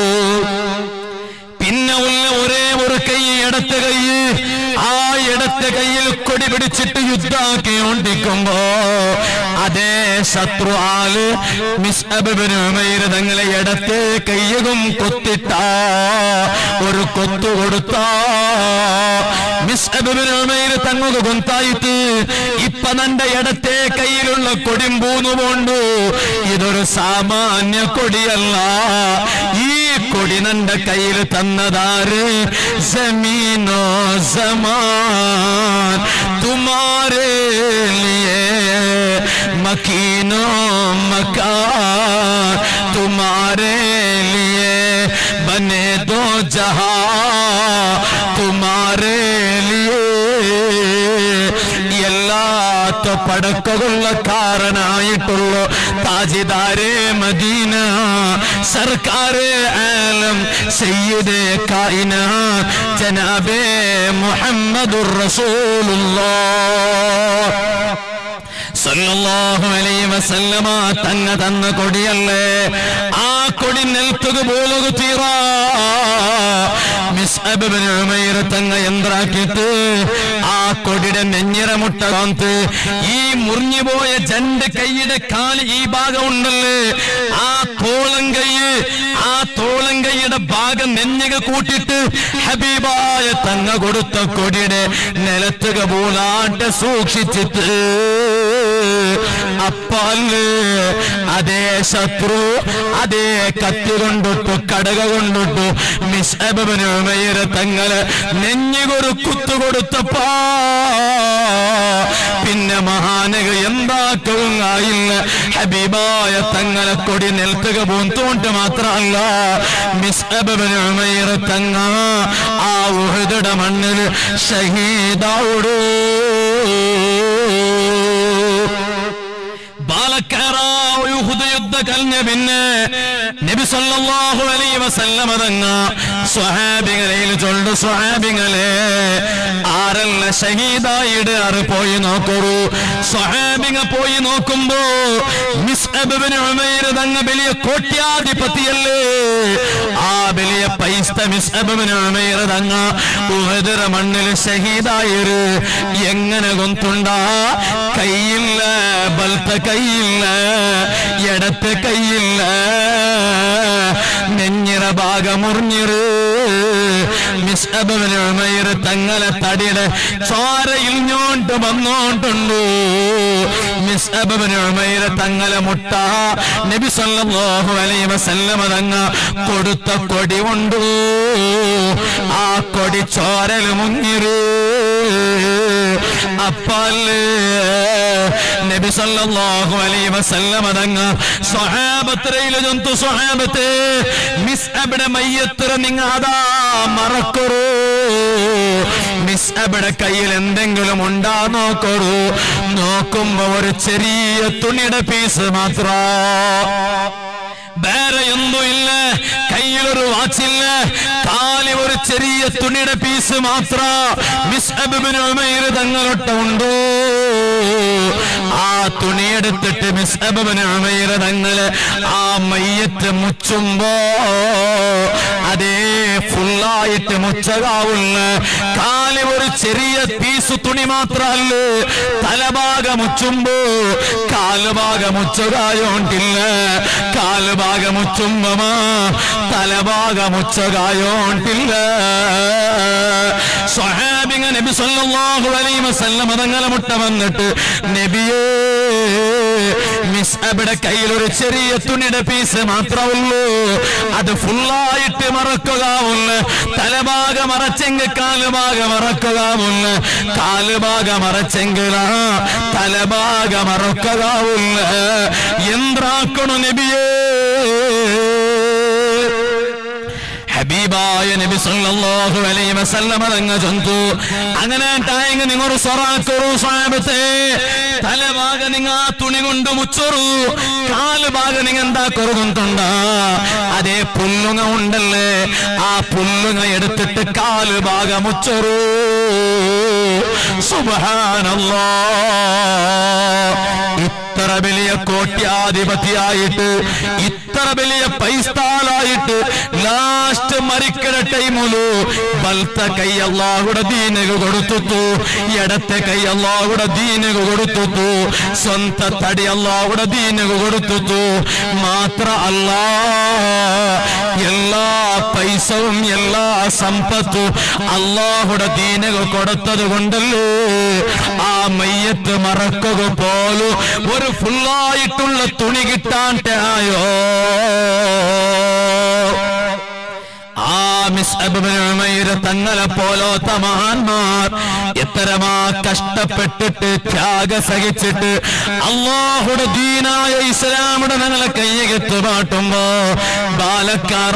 പിന്നെ ഉള്ള ഒരേ ഒരു കൈ ഇടത്തെ കൈ ആ ഇടത്തെ കയ്യിൽ കൊടി പിടിച്ചിട്ട് യുദ്ധാക്കിയോണ്ടിക്കുമ്പോ അതേ ശത്രു ആള് മിസ് അബിബിനുമൈര് തങ്ങളെ ഇടത്തെ കയ്യകും കൊത്തിട്ട ഒരു കൊത്തു കൊടുത്ത മിസ് അബിബിനുമൈര് തങ്ങുക കൊന്തായിട്ട് ഇപ്പൊ നന്റെ ഇടത്തെ കയ്യിലുള്ള കൊടിമ്പൂന്നു പോണ്ടു ഇതൊരു സാമാന്യ കൊടിയല്ല ഈ കൊടി നന്റെ കയ്യിൽ തന്നതാര് ജമീനോ സമാൻ തുമാരേ ലിയേ മക്കീനോ മക്കാൻ തുമാരേ ലിയേ ബനെ ദോ ജഹാ തുമാരേ ലിയേ എല്ലാത്ത പടക്കമുള്ള കാരനായിട്ടുള്ള താജിദാരെ മദീന സർക്കാരെ ആലം സയ്യിദെ കായിന ജനാബെ മുഹമ്മദുർ റസൂലുള്ളാഹ് സല്ലല്ലാഹു അലൈഹി വസല്ലമ തങ്ങ തന്ന കൊടിയല്ലേ ആ കൊടി നെൽത്തുക പോലുക തീറാ മിസ് അബിബിന് ഉമൈർ തങ്ങ യന്ത്രാക്കിയിട്ട് ആ കൊടിയുടെ നെഞ്ഞിറമുട്ട കാന്ത് ഈ മുറിഞ്ഞുപോയ രണ്ട് കൈയുടെ കാല് ഈ ഭാഗം ഉണ്ടല്ലേ ആ തോളം കൈ ആ തോളം കൈയുടെ ഭാഗം നെഞ്ഞുക കൂട്ടിട്ട് ഹബീബായ തങ്ങ കൊടുത്ത കൊടിയുടെ നിലത്തുക പോലാട്ട് സൂക്ഷിച്ചിട്ട് അപ്പല്ലേ അതേ ശത്രു അതേ കത്തി കൊണ്ടിട്ടു കടക കൊണ്ടിട്ടു മിസ്അബിനുമയര തങ്ങള് നെഞ്ഞുകൊരു കുത്തു കൊടുത്തപ്പാ പിന്നെ മഹാനക എന്താക്കവും ആയില്ല ഹബീബായ തങ്ങളെ കൊടി നിൽത്തുക പോന്തോണ്ട് മാത്രമല്ല മിസ്അബിനുമയര തങ്ങ ആ ഉഹദുട മണ്ണിൽ ഷഹീദാവുടൂ ബാലക്കാറ യുഹുദ് യുദ്ധ കഴിഞ്ഞ പിന്നെ നബി സല്ലല്ലാഹു അലൈഹി വസല്ലമ തങ്ങ സ്വഹാബികളിൽ ചൊല്ലു സ്വഹാബികളെ ആരല്ല ഷഹീദായിട്ട് ആറ് പോയി നോക്കൂ സ്വഹാബിങ്ങ പോയി നോക്കുമ്പോ മിസ് അബിന് ഉമൈർ തങ്ങ വലിയ കോട്യാധിപതിയല്ലേ ആ വലിയ പൈസ്ത മിസ് അബിന് ഉമൈർ തങ്ങ ഉഹദറ മണ്ണിൽ ഷഹീദായൊരു എങ്ങനെ കൊന്തുണ്ട കയ്യില്ല ബൽത്ത കൈയില്ല ഇടത്ത് കൈയില്ല നെഞ്ഞിറ ഭാഗമുറിഞ്ഞിറ് മിസ് അബിനുമയർ തങ്ങളെ തടിയുടെ ചോരയിൽ ഞോണ്ട് വന്നോണ്ടുണ്ടു മിസ് അബിനുമയർ തങ്ങളെ മുട്ട നബി സല്ലല്ലാഹു അലൈഹി വസല്ലമ തങ്ങ കൊടുത്ത കൊടി കൊണ്ടു ആ കൊടി ചോരൽ മുങ്ങിറ് അപ്പല്ലേ നബി സല്ലല്ലാഹു അലൈഹി വസല്ലമ തങ്ങ സ്വഹാബത്രയിലെ ജന്തു സ്വഹാബത്തെ മിസ് അബിടെ മയ്യത്ര നിങ്ങ അതാ മറക്കൊരു മിസ് അബിടെ കയ്യിൽ എന്തെങ്കിലും ഉണ്ടാ നോക്കൊരു നോക്കുമ്പോ ഒരു ചെറിയ തുണിയുടെ പീസ് മാത്ര വേറെ ഒന്നുമില്ല കയ്യിലൊരു വാച്ചില്ല കാലി ഒരു ചെറിയ തുണിയുടെ പീസ് മാത്ര മിസ് അബിബിന് തങ്ങളൊട്ട ഉണ്ടോ ആ തുണിയെടുത്തിട്ട് മിസ് അബിബിന് തങ്ങള് ആ മയ്യത്ത് മുച്ചുമ്പോ അതേ ഫുള്ളായിട്ട് മുച്ചകാവുള്ള കാലി ഒരു ചെറിയ പീസ് തുണി മാത്രല്ല തലഭാഗം മുച്ചുമ്പോ കാലുഭാഗം മുച്ചകായോണ്ടില്ല കാലുഭാഗം മുച്ചുമ്പമാ തലഭാഗം മുച്ചകായോണ്ടില്ല സ്വഹാബിങ്ങ നബി സല്ലല്ലാഹു അലൈഹി വസല്ലം തങ്ങളെ മുട്ട വന്നിട്ട് നബിയേ മിസ് അവിടെ കയ്യിൽ ഒരു ചെറിയ തുണിയുടെ പീസ് മാത്രമുള്ളൂ അത് ഫുള്ളായിട്ട് മറക്കുകയാവുള്ള തലഭാഗം മറച്ചെങ്കിൽ കാലുഭാഗം മറക്കുകയാവുള്ള കാലുഭാഗം മറച്ചെങ്കിലാ തലഭാഗം മറക്കുകയാവുള്ള എന്താക്കണു നബിയേ ഹബീബായ നബി സല്ലല്ലാഹു അലൈഹി വസല്ലമ തങ്ങ ചൊന്തു അങ്ങനെ ടായങ്ങ് നിങ്ങൊരു സൊറാക്കൊരു സാബത്തെ തലഭാഗ നിങ്ങ ആ തുണി കൊണ്ട് മുച്ചൊറു കാല് ഭാഗ നിങ്ങ എന്താ കൊറുകൊണ്ടുണ്ട അതേ പുല്ലുങ്ങ ഉണ്ടല്ലേ ആ പുല്ലുങ്ങ എടുത്തിട്ട് കാല് ഭാഗ മുച്ചൊറു സുബ്ഹാനല്ലാ ഇത്ര വലിയ കോട്യാധിപതിയായിട്ട് ഇത്ര വലിയ പൈസ്ഥാലായിട്ട് ലാസ്റ്റ് മരിക്കണ ടൈമുലു ബൽത്ത കൈ അള്ളാഹുടെ ദീനക കൊടുത്തു ഇടത്തെ കൈ അള്ളാഹുടെ ദീനക കൊടുത്തു സ്വന്ത തടി അള്ളാഹുടെ ദീനക കൊടുത്തു മാത്ര അല്ല എല്ലാ പൈസവും എല്ലാ സമ്പത്തും അള്ളാഹുടെ ദീനക കൊടുത്തത് കൊണ്ടല്ലേ ആ മയ്യത്ത് മറക്കുക പോലും ഒരു ഫുള്ളായിട്ടുള്ള തുണി കിട്ടാണ്ടായോ ആ മിസ് അബുബിനുമൈര തങ്ങളെ പോലോത്ത മഹാന്മാർ എത്തരമാ കഷ്ടപ്പെട്ടിട്ട് ത്യാഗ സഹിച്ചിട്ട് അള്ളാഹുടെ ദീനായ ഇസ്ലാമുടെ ഞങ്ങളെ കയ്യകത്ത് പാട്ടുമ്പോ ബാലക്കാറ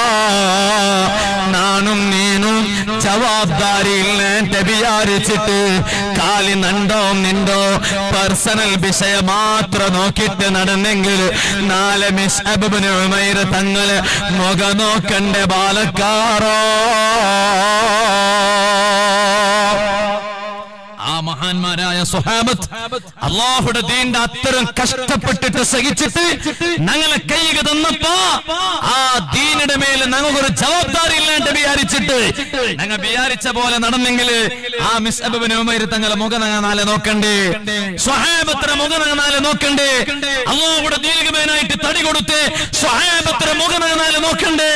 നാണും നീനും ജവാബ്ദാരിയിൽ വിചാരിച്ചിട്ട് കാലി നണ്ടോ നിണ്ടോ പേഴ്സണൽ വിഷയം മാത്രം നോക്കിയിട്ട് നടന്നെങ്കിൽ നാല് മിസ് അബുബിന് ഉമൈര തങ്ങള് മുഖ നോക്കണ്ട ബാലക്കാറോ ആ മഹാന്മാരായ സ്വഹാബത്ത് അള്ളാഹുടെ ദീന്റെ അത്തരം കഷ്ടപ്പെട്ടിട്ട് സഹിച്ചിട്ട് ഞങ്ങളെ കൈക തന്നപ്പോ ആ ദീനിന്റെ മേലെ ഞങ്ങൾക്കൊരു ജവാബ്ദാരി ഇല്ലാണ്ട് വിചാരിച്ചിട്ട് ഞങ്ങൾ വിചാരിച്ച പോലെ നടന്നെങ്കിൽ ആ മിസ് അബിന് ഉമൈർ തങ്ങളെ മുഖം ഞങ്ങൾ നാളെ നോക്കണ്ടേ സ്വഹാബത്ര മുഖം ഞങ്ങൾ നാളെ നോക്കണ്ടേ അള്ളാഹുടെ ദീർഘമേനായിട്ട് തടി കൊടുത്ത് സ്വഹാബത്ര മുഖം ഞങ്ങൾ നാളെ നോക്കണ്ടേ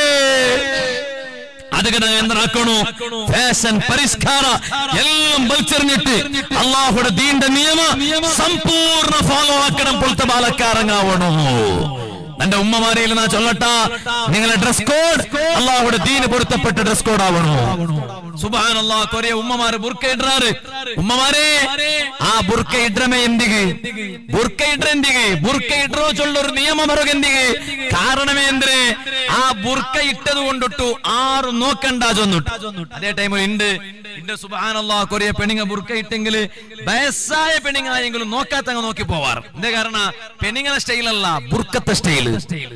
ಅದಕ್ಕೆ എന്താക്കണു ഫാഷൻ പരിഷ്കാര എല്ലാം വലിച്ചെറിഞ്ഞിട്ട് അള്ളാഹുടെ ദീന്റെ നിയമ സമ്പൂർണ്ണ ഫോളോ ആക്കണം പോലത്തെ ബാലക്കാരങ്ങാവണോ എന്റെ ഉമ്മമാരെയിൽ നാ ചൊല്ലട്ട നിങ്ങളെ ഡ്രസ് കോഡ് അള്ളാഹുടെ ദീന് പൊരുത്തപ്പെട്ട ഡ്രസ് കോഡ് ആവണോ സുബാൻ അള്ളാഹ് കൊറേ ഉമ്മമാര് ബുർക്ക ഇടാറ് ഉമ്മമാരെ ആ ബുർക്ക ഇಡ್ರಮೆ ಎಂದಿಗೆ ಬುರ್ಕ ಇಡ್ರ ಎಂದಿಗೆ ಬುರ್ಕ ಇಡ್ರೋ ಚೊಲ್ಲೊರು ನಿಯಮ ಬರೋಗೆಂದಿಗೆ ಕಾರಣವೇ ಅಂದ್ರೆ ಆ ಬುರ್ಕ ಇಟ್ಟದು കൊണ്ടിട്ടു ആരും നോക്കണ്ട ചൊന്നിട്ടു അതേ ടൈമിൽ ഉണ്ട് ഇണ്ട് സുബാനല്ലാ കൊറിയ പെണ്ണുങ്ങ ബുർക്ക ഇട്ടെങ്കിൽ വയസ്സായ പെണ്ണുങ്ങായെങ്കിലും നോക്കാത്തങ്ങ് നോക്കി പോവാറ് എന്തേ കാരണം പെണ്ണുങ്ങളെ സ്റ്റൈലല്ല ബുർക്കത്തെ സ്റ്റൈല്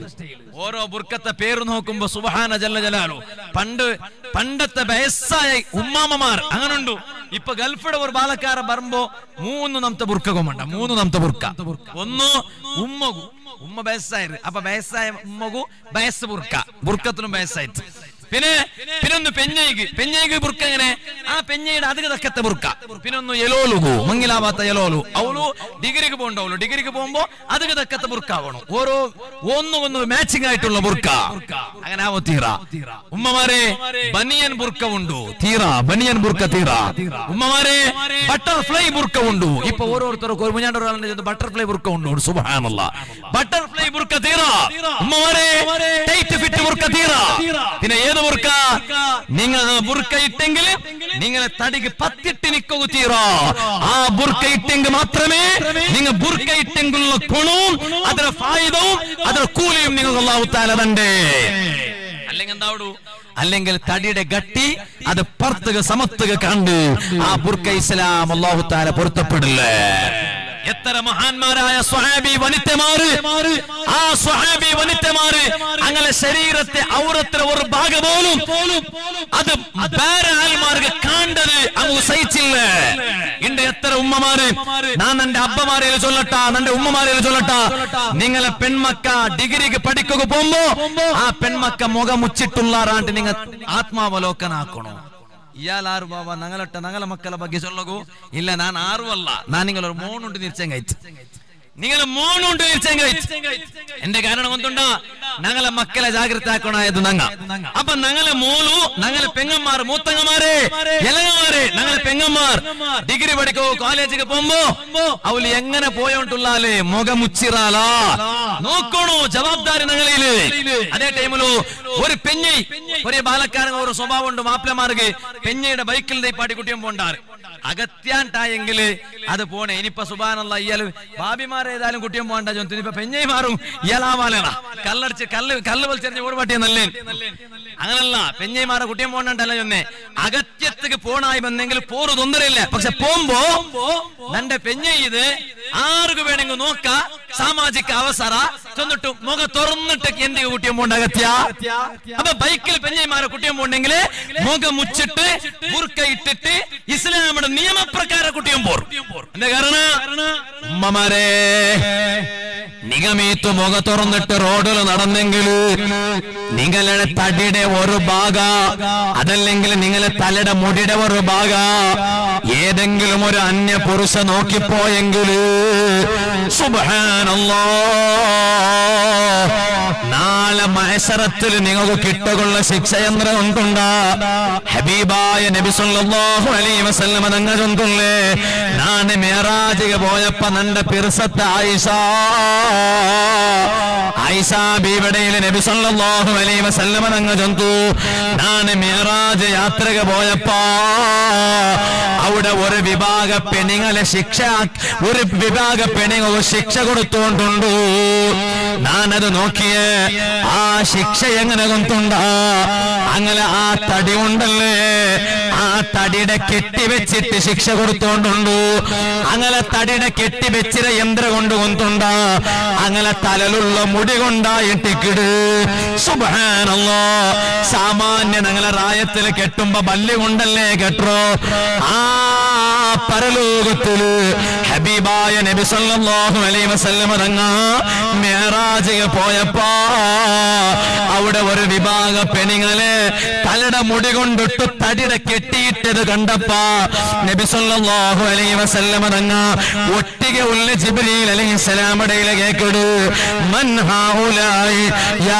ഓരോ ബുർക്കത്തെ പേര് നോക്കുമ്പോ സുബഹാന ജല്ല ജലാലു പണ്ട് പണ്ടത്തെ വയസ്സായ ഉമ്മാമ്മമാർ അങ്ങനുണ്ടു ഇപ്പൊ ഗൾഫിടെ ഒരു ബാലക്കാര വരുമ്പോ മൂന്ന് നമത്തെ ബുർക്കകൊമണ്ട മൂന്ന് നമത്തെ ബുർക്ക ഒന്ന് ഉമ്മകു ഉമ്മ വയസ്സായത് അപ്പൊ വയസ്സായ ഉമ്മകു വയസ്സ് ബുർക്ക ബുർക്കത്തിനും വയസ്സായിട്ട് പിന്നെ പിന്നെ ഒന്ന് പെഞ്ഞയ്ക്ക് പെഞ്ഞയ്ക്ക് ബുർക്ക എങ്ങനെ ആ പെഞ്ഞയുടെ അതിന് തക്കത്തെ ബുർക്ക പിന്നെ ഒന്ന് യലോലുകു മങ്ങിലാവാത്ത യലോലു അവളു ഡിഗ്രിക്ക് പോകണ്ടവളു ഡിഗ്രിക്ക് പോകുമ്പോ അതിന് തക്കത്തെ ബുർക്ക ആവണം ഓരോ ഒന്നും ഒന്ന് മാച്ചിങ് ആയിട്ടുള്ള ബുർക്ക അങ്ങനെ ആവോ തീറ ഉമ്മമാരെ ബനിയൻ ബുർക്ക ഉണ്ടു തീറ ബനിയൻ ബുർക്ക തീറ ഉമ്മമാരെ ബട്ടർഫ്ലൈ ബുർക്ക ഉണ്ടു ഇപ്പൊ ഓരോരുത്തർക്കും ഒരു മുഞ്ഞാണ്ട് ഒരാളുടെ ബട്ടർഫ്ലൈ ബുർക്ക ഉണ്ടു സുബഹാനല്ല ബട്ടർഫ്ലൈ ബുർക്ക തീറ ഉമ്മമാരെ ടൈറ്റ് ഫിറ്റ് ബുർക്ക തീറ പിന്നെ ഏത് ബുർക്ക നിങ്ങൾ ബുർക്ക ഇട്ടെങ്കിൽ നിങ്ങളെ തടിക്ക് പത്തിട്ട് നിക്കു തീറ ആ ബുർക്ക ഇട്ടെങ്കിൽ മാത്രമേ നിങ്ങൾ ബുർക്ക ഇട്ടെങ്കിലുള്ള ഗുണവും അതിന്റെ ഫായുധവും അതിന്റെ കൂലിയും നിങ്ങൾക്ക് അള്ളാഹു താലതണ്ടേ അല്ലെങ്കിൽ എന്താവടു അല്ലെങ്കിൽ തടിയുടെ ഗട്ടി അത് പർത്തുക സമത്തുക കണ്ട് ആ ബുർക്ക ഇസ്ലാം അള്ളാഹു താല പൊരുത്തപ്പെടില്ലേ എത്ര മഹാന്മാരായ സ്വഹാബി വനിതമാര് ആ സ്വഹാബി വനിതമാര് അങ്ങനെ ശരീരത്തെ ഔറത്തിലെ ഒരു ഭാഗം പോലും അത് വേറെ ആൾമാർക്ക് കാണ്ടത് അങ്ങ് സഹിച്ചില്ല ഇണ്ട് എത്ര ഉമ്മമാര് ഞാൻ എന്റെ അബ്ബമാരെ ചൊല്ലട്ട എന്റെ ഉമ്മമാരെ ചൊല്ലട്ട നിങ്ങളെ പെൺമക്ക ഡിഗ്രിക്ക് പഠിക്കുക പോകുമ്പോ ആ പെൺമക്ക മുഖം മുച്ചിട്ടുള്ളാറാണ്ട് നിങ്ങൾ ആത്മാവലോകനാക്കണോ ഇയാൾ ആರು ಬಾಬಾ ನಂಗಲಟ್ಟ ನಂಗಲ ಮಕ್ಕಳ ಬಗ್ಗೆ ಸೊಲ್ಲಗು ಇಲ್ಲ ನಾನು ಆರು ಅಲ್ಲ ನಾನು ನಿങ്ങളൊരു മോണുണ്ട് നിരിച്ചെങ്കായിട്ട് നിങ്ങൾ മോണുണ്ട് നിരിച്ചെങ്കായിട്ട് എന്റെ കാരണം ഒന്നുണ്ട ഞങ്ങളെ മക്കളെ ജാഗ്രത ആക്കണായത് നങ്ങ അപ്പൊ ഞങ്ങളെ മോളു ഞങ്ങളെ പെങ്ങന്മാർ മൂത്തങ്ങമാരെ ഇളങ്ങമാരെ ഞങ്ങളെ പെങ്ങന്മാർ ഡിഗ്രി പഠിക്കോ കോളേജിക്ക് പോകുമ്പോ അവല് എങ്ങനെ പോയോണ്ടുള്ളാല് മുഖം മുച്ചിറാലാ നോക്കണു ജവാബ്ദാരി ഞങ്ങളില് അതേ ടൈമിലു ഒരു പെഞ്ഞൈ ഒരു ബാലക്കാരൻ ഒരു സ്വഭാവം ഉണ്ട് മാപ്പിളമാർക്ക് പെഞ്ഞയുടെ ബൈക്കിൽ പാടി കുട്ടിയും പോണ്ടാറ് അകത്യാണ്ടായെങ്കിൽ അത് പോണേ ഇനിയിപ്പൊ സുബാനുള്ള ഇയാള് ഭാബിമാർ ഏതായാലും കുട്ടിയും പോകണ്ട ചൊന്തു ഇനിയിപ്പൊ പെഞ്ഞൈ മാറും ഇയാളാവാലേടാ കല്ലടിച്ച് കല്ല് കല്ല് വലിച്ചെറിഞ്ഞ് ഓടുപാട്ടിയ നല്ലേ അങ്ങനല്ല പെഞ്ഞൈമാരെ കുട്ടിയും പോകണ്ടല്ല ചൊന്നേ അകത്യത്തേക്ക് പോണായി വന്നെങ്കിൽ പോറ് തൊന്നരയില്ല പക്ഷെ പോകുമ്പോ നന്റെ പെഞ്ഞൈ ഇത് ആർക്ക് വേണമെങ്കിൽ നോക്ക സാമാജിക അവസര ചെന്നിട്ടു മുഖ തുറന്നിട്ട് എന്തിಗೆ കുട്ടിയും പോണ്ട അകത്യ അപ്പൊ ബൈക്കിൽ പെഞ്ഞൈമാരെ കുട്ടിയും പോണ്ടെങ്കിൽ മുഖം മുച്ചിട്ട് ബുർക്ക ഇട്ടിട്ട് ഇസ്ലാമിന്റെ നിയമപ്രകാരം കുട്ടിയും പോർ എന്താ കാരണം ഉമ്മമാരെ നിഗമീത്തു മുഖ തുറന്നിട്ട് റോഡിൽ നടന്നെങ്കിൽ നിങ്ങളുടെ തടിയുടെ ഒരു ഭാഗ അതല്ലെങ്കിൽ നിങ്ങളെ തലയുടെ മുടിയുടെ ഒരു ഭാഗ ഏതെങ്കിലും ഒരു അന്യ പുരുഷ നോക്കിപ്പോയെങ്കിൽ സുബാനല്ലോ നാളെ മത്സരത്തിൽ നിങ്ങൾക്ക് കിട്ടുകൊള്ള ശിക്ഷ യന്ത്രം ഉണ്ടുണ്ടാ ഹബീബായ നബി സല്ലല്ലാഹു അലൈഹി വസല്ലമ തങ്ങൾ ചൊല്ലുള്ളേ ഞാൻ മേറാജിക്ക് പോയപ്പോ നന്റെ പിറസത്തെ ആയിഷ ആയിഷ ബീവടയിൽ നബി സല്ലല്ലാഹു അലൈഹി വസല്ലമ തങ്ങൾ ചൊന്തു ഞാൻ മേറാജ് യാത്രക്ക് പോയപ്പോ അവിടെ ഒരു വിഭാഗ പെണ്ണുങ്ങളെ ശിക്ഷ ഒരു വിഭാഗ പെണ്ണുങ്ങൾ ശിക്ഷ കൊടുത്തോണ്ടുണ്ടു ഞാനത് നോക്കിയേ ആ ശിക്ഷ എങ്ങനെ കൊണ്ടുണ്ട അങ്ങനെ ആ തടി ഉണ്ടല്ലേ ആ തടിയുടെ കെട്ടിവെച്ചിട്ട് ശിക്ഷ കൊടുത്തോണ്ടുണ്ടു അങ്ങനെ തടിയുടെ കെട്ടിവെച്ചിര യന്ത്രം കൊണ്ട് കൊണ്ടുണ്ട അങ്ങനെ തലലുള്ള മുടി കൊണ്ടായിട്ടിക്കിട് സുബാനല്ലോ സാമാന്യ ഞങ്ങളെ റായത്തിൽ കെട്ടുമ്പോ ബല്ല് കൊണ്ടല്ലേ കെട്ടോ ആ പരലോകത്തില് ഹബീബായ നബി സല്ലല്ലാഹു അലൈഹി വസല്ലമ തങ്ങ മേറാജിಗೆ പോയപ്പോ അവിടെ ഒരു വിഭാഗ പെണ്ണുങ്ങളെ തലയുടെ മുടി കൊണ്ടിട്ട് തടിയുടെ കെട്ടിയിട്ടത് കണ്ടപ്പോ നബി സല്ലല്ലാഹു അലൈഹി വസല്ലമ തങ്ങ ഒട്ടിಗೆ ഉള്ള ജിബ്രീൽ അലൈഹി സലാമടയിലെ കേക്കട് മൻ ഹാഉലായി യാ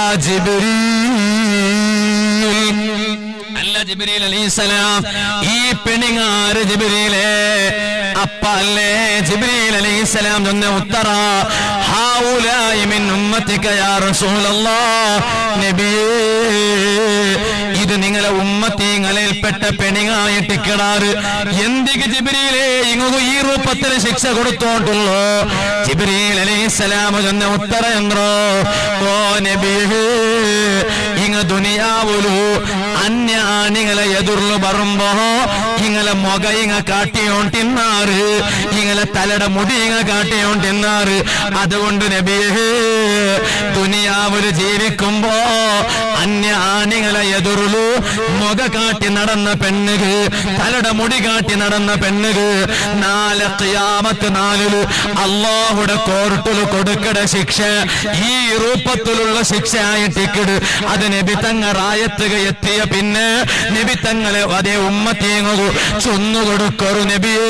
ജിബ്രീൽ അല്ല ജിബ്രീൽ അലൈഹിസ്സലാം ഈ പെണിങ്ങാര് ജിബ്രീലേ അപ്പ അല്ലേ ജിബ്രീൽ അലൈഹിസ്സലാം ചൊന്ന ഉത്തറ ഹാഉലായി മിൻ ഉമ്മത്തിക യാ റസൂലല്ലാഹ് നബിയേ ഇത് നിങ്ങളെ ഉമ്മത്തീങ്ങളിൽപ്പെട്ട പെണിങ്ങായിട്ട് കിടാറ് എന്തിക്ക് ജിബ്രീലേ ഇങ്ങു ഈ രൂപത്തിൽ ശിക്ഷ കൊടുത്തോണ്ടുള്ളൂ ജിബ്രീൽ അലൈഹിസ്സലാം ചൊന്ന ഉത്തര എന്തോ ഓ നബിയേ ഇങ്ങ ദുനിയാവുലു അന്യാണികളെ എതിർന്നു പറയുമ്പോ ഇങ്ങളെ മുഖ ഇങ്ങ കാട്ടിയോണ്ടിന്നാറ് ഇങ്ങളെ തലയുടെ മുടി ഇങ്ങ കാട്ടിയോണ്ടിന്നാറ് അതുകൊണ്ട് നബിയേ ദുനിയാവില് ജീവിക്കുമ്പോ അന്യ ആണികളെ എതിർലു മുഖ കാട്ടി നടന്ന പെണ്ണുക തലയുടെ മുടി കാട്ടി നടന്ന പെണ്ണുക നാല് ഖിയാമത്ത് നാലില് അള്ളാഹുടെ കോർട്ടിൽ കൊടുക്കട ശിക്ഷ ഈ രൂപത്തിലുള്ള ശിക്ഷയായിട്ടിക്കട് അത് നബി തങ്ങ റായത്തുക എത്തിയ പിന്നെ നബി തങ്ങളെ അതേ ഉമ്മത്തേങ്ങു ചൊന്നു കൊടുക്കൊരു നബിയേ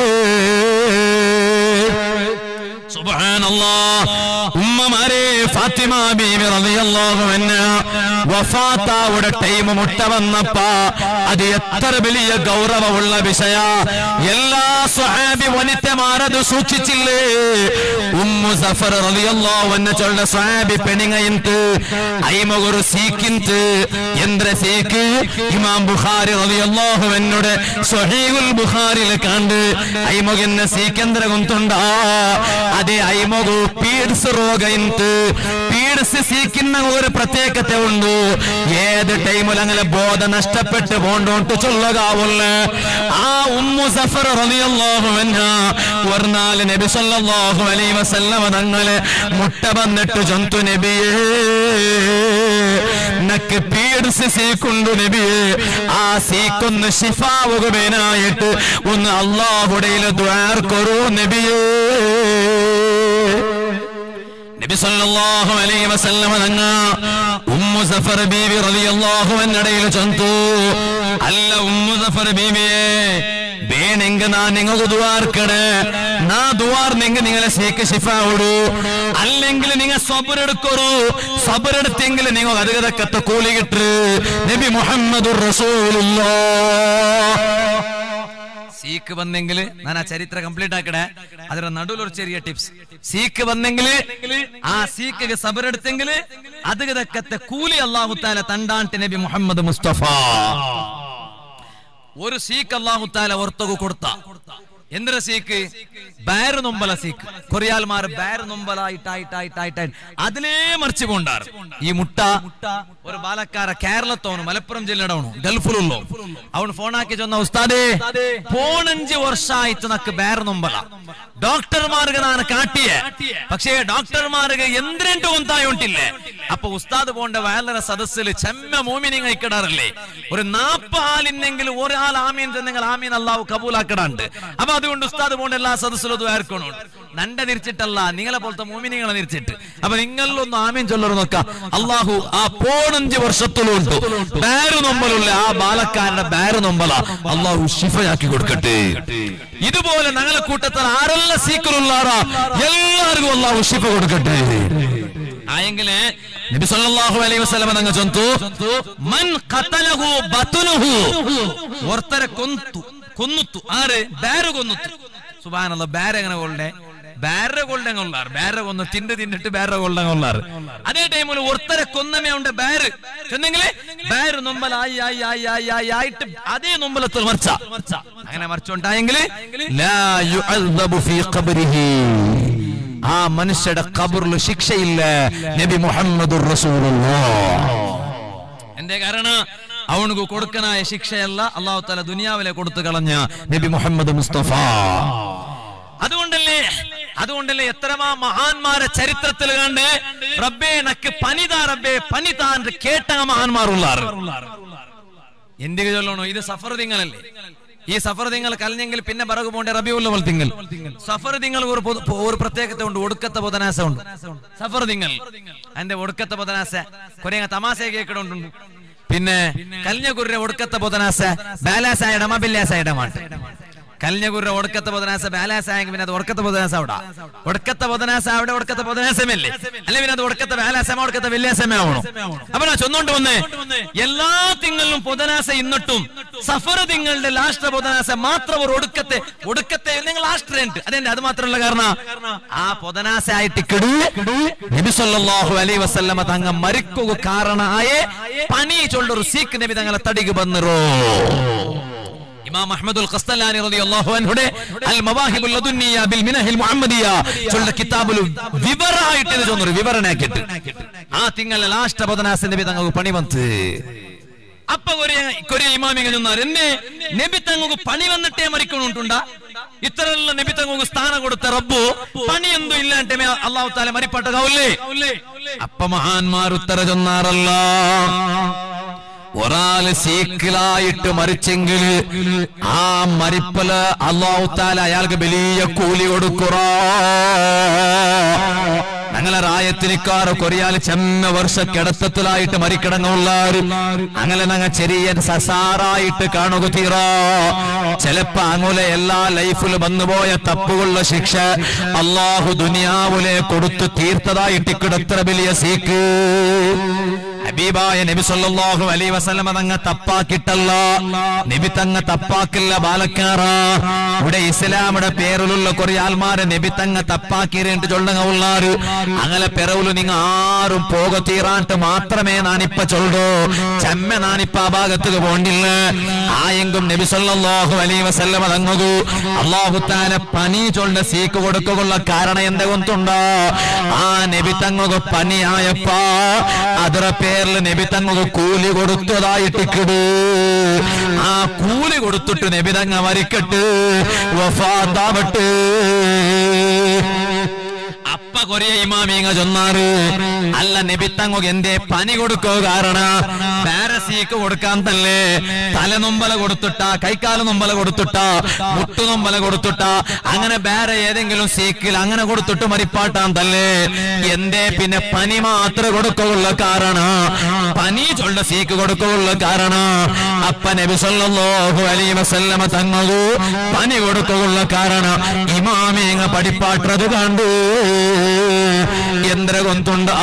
സുബ്ഹാനല്ലാഹ് ഉമ്മമാരെ ഫാത്തിമ ബീവി റളിയല്ലാഹു അൻഹ വഫാത്താവുടെ ടൈം മുട്ട വന്നപ്പ അത് എത്ര വലിയ ഗൗരവമുള്ള വിഷയ എല്ലാ സ്വഹാബി വനിതമാരത് സൂക്ഷിച്ചില്ലേ ഉമ്മു സഫർ റളിയല്ലാഹു അൻഹ ചൊല്ല സ്വഹാബി പെണിങ്ങയിന്ത് ഐമഗുരു സീക്കിന്ത് എന്ത്ര സീക്ക് ഇമാം ബുഖാരി റളിയല്ലാഹു അൻഹുടെ സ്വഹീഹുൽ ബുഖാരിയിൽ കണ്ട് ഐമഗന്ന സീക്കെന്ത്ര കുന്തുണ്ടാ ಅದೇ ಐಮಗು ಪೀಡ್ಸ್ ರೋಗ ಇಂತು ಪೀಡ್ಸ್ ಸೀಕಿನ್ನ ഒരു പ്രത്യേകത ഉണ്ട് ഏത് ടൈമിൽ അങ്ങനെ ബോധ നഷ്ടപ്പെട്ട് പോണ്ടോണ്ട് ചൊല്ലുകാവുള്ള ആ ഉമ്മു സഫർ റളിയല്ലാഹു അൻഹ ഒരു നാല് നബി സല്ലല്ലാഹു അലൈഹി വസല്ലമ തങ്ങളെ മുട്ട വന്നിട്ട് ജന്തു നബിയേ നക്ക് പീഡ്സ് സീക്കുണ്ടു നബിയേ ആ സീക്കൊന്ന് ഷിഫാവുകമേനായിട്ട് ഒന്ന് അള്ളാഹുടയിൽ ദ്വാർക്കൊരു നബിയേ നബി സല്ലല്ലാഹു അലൈഹി വസല്ലമ തങ്ങ ഉമ്മു സഫർ ബീവി റളിയല്ലാഹു അൻഹടയിൽ ചന്തു അല്ല ഉമ്മു സഫർ ബീവിയെ ಬೇಣೆಂಗ ನಾ ನಿಂಗ ದುವಾರ್ಕಡೆ ನಾ ದುವಾರ್ ನಿಂಗ ನಿಂಗಲ ಸೇಕ ಶಿಫಾ ಉಡು അല്ലെങ്കിൽ നിങ്ങൾ സബറെടുക്കൊരു സബറെടുത്തെങ്കിൽ നിങ്ങൾ അതുകതക്കത്ത കൂലികിട്ട് നബി മുഹമ്മദുർ റസൂലുള്ളാഹ് സീക്ക് വന്നെങ്കിൽ ഞാൻ ആ ചരിത്ര കംപ്ലീറ്റ് ആക്കടേ അതിന്റെ നടുവിൽ ഒരു ചെറിയ ടിപ്സ് സീക്ക് വന്നെങ്കിൽ ആ സീക്ക് സബറെടുത്തെങ്കിൽ അത് തക്കത്തെ കൂലി അള്ളാഹു താല തണ്ടാണ്ട് നബി മുഹമ്മദ് മുസ്തഫ ഒരു സീക്ക് അള്ളാഹു താല ഒർത്തകു കൊടുത്ത എന്തൊരു സീക്ക് ബാര് നൊമ്പല സീക്ക് കൊറിയാൽമാർ ബാര് നൊമ്പലായിട്ടായിട്ടായിട്ടായിട്ട് അതിലേ മറിച്ചു കൊണ്ടാറ് ഈ മുട്ട ഒരു ബാലക്കാര കേരളത്തോണു മലപ്പുറം ജില്ലയുടെ ഗൾഫിലുള്ളോ അവൻ ഫോണാക്കി ചെന്ന ഉസ്താദേ പോണഞ്ച് വർഷായിട്ട് നക്ക് ബാര് നൊമ്പല ഡോക്ടർമാർക്ക് ನಾನು കാട്ടിയ പക്ഷേ ഡോക്ടർമാർക്ക് എന്തിരണ്ട് ഒന്നായോണ്ടില്ലേ അപ്പൊ ഉസ്താദ് പോണ്ട വേലര സദസ്സിൽ ചെമ്മ മോമിനിങ് അയക്കിടാറില്ലേ ഒരു നാപ്പ ആളിന്നെങ്കിലും ഒരാൾ ആമീൻ ചെന്നെങ്കിൽ ആമീൻ അള്ളാഹു കബൂലാക്കിടാണ്ട് അപ്പൊ അതുകൊണ്ട് ഉസ്താദ് പോണ്ട എല്ലാ സദസ്സിലും അത് വേർക്കണം നണ്ട തിരിച്ചിട്ടല്ല നിങ്ങളെ പോലത്തെ മോമിനിങ്ങളെ തിരിച്ചിട്ട് അപ്പൊ നിങ്ങളിലൊന്നും ആമീൻ ചൊല്ലറു നോക്കാം അള്ളാഹു ആ പോണഞ്ച് വർഷത്തിലുണ്ട് ബാര് നൊമ്പലുള്ള ആ ബാലക്കാരന്റെ ബാര് നൊമ്പല അള്ളാഹു ഷിഫയാക്കി കൊടുക്കട്ടെ ഇതുപോലെ ഞങ്ങളെ കൂട്ടത്തിൽ ആരെല്ലാം സീക്കറുള്ളാറാ എല്ലാവർക്കും അള്ളാഹു ഷിഫ കൊടുക്കട്ടെ ആയെങ്കില് നബി സല്ലല്ലാഹു അലൈഹി വസല്ലം തങ്ങൾ ചൊന്തു മൻ ഖതലഹു ബത്നുഹു ഒർത്തരെ കൊന്തു കൊന്നുത്തു ആര് ബാര് കൊന്നുത്തു സുബ്ഹാനല്ലാഹ് ബാര് എങ്ങനെ കൊള്ളേ ബാര കൊള്ളങ്ങുള്ളാർ ബാര കൊന്ന് തിണ്ട് തിന്നിട്ട് ബാര കൊള്ളങ്ങുള്ളാർ അതേ ടൈമിൽ ഒർത്തരെ കൊന്നമേ ഉണ്ട് ബാര് ചെന്നെങ്കില് ബാര് നൊമ്പലായി ആയി ആയി ആയി ആയി ആയിട്ട് അതേ നൊമ്പലത്തിൽ മറിച്ച അങ്ങനെ മറിച്ചുണ്ടായെങ്കിൽ ലാ യുഅദ്ദബു ഫീ ഖബ്രിഹി ആ മനുഷ്യരുടെ കബറിൽ ശിക്ഷയില്ല നബി മുഹമ്മദുർ റസൂലുള്ളാഹ് എന്റെ കാരണം അവനക്ക് കൊടുക്കനായ ശിക്ഷയല്ല അള്ളാഹു താല ദുനിയാവിലെ കൊടുത്തു കളഞ്ഞ നബി മുഹമ്മദ് മുസ്തഫ അതുകൊണ്ടല്ലേ അതുകൊണ്ടല്ലേ എത്രമാ മഹാന്മാരെ ചരിത്രത്തിൽ കണ്ട് റബ്ബേ നക്ക് പനിതാ റബ്ബേ പനിതാൻ കേട്ട മഹാന്മാരുള്ളാറ് എന്തിനു ചൊല്ലണോ ഇത് സഫർ തിങ്ങളല്ലേ ഈ സഫർ തിങ്കൾ കലഞ്ഞെങ്കിൽ പിന്നെ പറകു പോണ്ടേ റബിയുള്ളവൾ തിങ്കൾ സഫർ തിങ്കൾ ഒരു പൊതു- ഒരു പ്രത്യേകത ഉണ്ട് ഒടുക്കത്തെ ബുധനാസ ഉണ്ട് സഫർ തിങ്കൾ അതിന്റെ ഒടുക്കത്തെ ബുധനാസ കുറെ തമാശ കേൾക്കണുണ്ട് പിന്നെ കലിഞ്ഞകുരുടെ ഒടുക്കത്തെ ബുധനാസ ബാലാസായ ഇടമ ബില്ലാസായ ഇടമാണ് കലിഞ്ഞകുരുടെ ഒടുക്കത്തെ ബുധനാസ ബാലാസായെങ്കിൽ പിന്നെ അത് ഒടുക്കത്തെ ബുധനാസ അവിടെ ഒടുക്കത്തെ ബുധനാസ അവിടെ ഒടുക്കത്തെ ബുധനാസമല്ലേ അല്ലെ പിന്നെ അത് ഒടുക്കത്തെ ബാലാസമ ഒടുക്കത്തെ വെള്ളിയാസമ ആവണം അപ്പൊ ഞാൻ ചൊന്നോണ്ട് വന്നേ എല്ലാ തിങ്കളിലും ബുധനാസ ഇന്നിട്ടും സഫർ തിങ്ങളുടെ ലാസ്റ്റ് ബുധനാസ മാത്രം ഒരു ഒടുക്കത്തെ ഒടുക്കത്തെ നിങ്ങൾ ലാസ്റ്റ് ഉണ്ട് അതെന്നെ അത് മാത്രമല്ല കാരണം ആ ബുധനാസ ആയിട്ട് കിടു നബി സല്ലല്ലാഹു അലൈഹി വസല്ലമ തങ്ങ മരിക്കുക കാരണായ പനി ചൊല്ലൊരു സീക്ക് നബി തങ്ങളെ തടിക്ക് വന്നിറോ ഇമാം അഹ്മദുൽ ഖസ്തലാനി റളിയല്ലാഹു അൻഹുടെ അൽ മവാഹിബുൽ ലദുന്നിയ ബിൽ മിനഹിൽ മുഹമ്മദിയ ചൊല്ല കിതാബിൽ വിവരമായിട്ട് ഇത് ചൊന്നൊരു വിവരണാക്കിയിട്ട് ആ തിങ്കളെ ലാസ്റ്റ് ബുധനാസ നബി തങ്ങൾക്ക് പണി വന്ന് അപ്പൊ ഒരു ഒരു ഇമാമിങ്ങൾ ചൊന്നാർ എന്നെ നബി തങ്ങൾക്ക് പണി വന്നിട്ടേ മരിക്കണുണ്ടാ ഇത്തരമുള്ള നബി തങ്ങൾക്ക് സ്ഥാനം കൊടുത്ത റബ്ബു പണി എന്തും ഇല്ലാണ്ടേ അള്ളാഹു താല മരിപ്പട്ടകാവൂലേ അപ്പൊ മഹാന്മാർ ഉത്തര ചൊന്നാറല്ല ഒരാള് സീക്കിലായിട്ട് മരിച്ചെങ്കിൽ ആ മരിപ്പല് അള്ളാഹു താല അയാൾക്ക് വലിയ കൂലി കൊടുക്കുറ ഞങ്ങളെ റായത്തിനിക്കാർ കൊറിയാൽ ചെമ്മ വർഷ കിടത്തത്തിലായിട്ട് മരിക്കിടങ്ങുള്ളാരും അങ്ങനെ ഞങ്ങൾ ചെറിയ സസാറായിട്ട് കാണുക തീറ ചിലപ്പോ അങ്ങനെ എല്ലാ ലൈഫിലും വന്നുപോയ തപ്പുകളുടെ ശിക്ഷ അള്ളാഹു ദുനിയാവിലെ കൊടുത്തു തീർത്തതായിട്ട് കിടത്ര വലിയ സീക്ക് ഹബീബായ നബി സല്ലല്ലാഹു അലൈഹി വസല്ലമ തങ്ങ തപ്പാക്കിട്ടല്ല നബി തങ്ങ തപ്പാക്കില്ല ബാലക്കാറ ഇവിടെ ഇസ്ലാമിയുടെ പേരിലുള്ള കുറെ ആൾമാരെ നബി തങ്ങ തപ്പാക്കിരേണ്ട് ചൊല്ലങ്ങ ഉള്ളാറ് അങ്ങനെ പിറവില് നിങ്ങ ആരും പോക തീറാണ്ട് മാത്രമേ നാനിപ്പ ചൊല്ലോ ചെമ്മ നാനിപ്പ ആ ഭാഗത്തേക്ക് പോണ്ടില്ല ആയെങ്കും നബി സല്ലല്ലാഹു അലൈഹി വസല്ലമ തങ്ങു അള്ളാഹു താല പനി ചൊല്ല സീക്ക് കൊടുക്കുള്ള കാരണം എന്ത് കൊണ്ടുണ്ടോ ആ നബി തങ്ങു പനിയായപ്പാ ಅದರ പേരിൽ നബി തങ്ങൾക്ക് കൂലി കൊടുത്തതായിട്ടിക്കിട് ആ കൂലി കൊടുത്തിട്ട് നബി തങ്ങ മരിക്കട്ട് വഫാത്താവട്ട് അപ്പ കൊറേ ഇമാമീങ്ങ ചൊന്നാറ് അല്ല നബി തങ്ങൾക്ക് എന്തേ പനി കൊടുക്കോ കാരണ പാരസീക്ക് കൊടുക്കാൻ തന്നെ തലനൊമ്പല കൊടുത്തിട്ട കൈക്കാല നൊമ്പല കൊടുത്തിട്ട മുട്ടുനൊമ്പല കൊടുത്തിട്ട അങ്ങനെ വേറെ ഏതെങ്കിലും സീക്കിൽ അങ്ങനെ കൊടുത്തിട്ട് മരിപ്പാട്ടാൻ തല്ലേ എന്തേ പിന്നെ പനി മാത്രം കൊടുക്കുള്ള കാരണ പനി ചൊല്ല സീക്ക് കൊടുക്കുള്ള കാരണ അപ്പ നബി സല്ലല്ലാഹു അലൈഹി വസല്ലമ തങ്ങു പനി കൊടുക്കുള്ള കാരണ ഇമാമീങ്ങ പഠിപ്പാട്ടത് കണ്ടു എന്ത്ര ಗೊಂತುಂಡ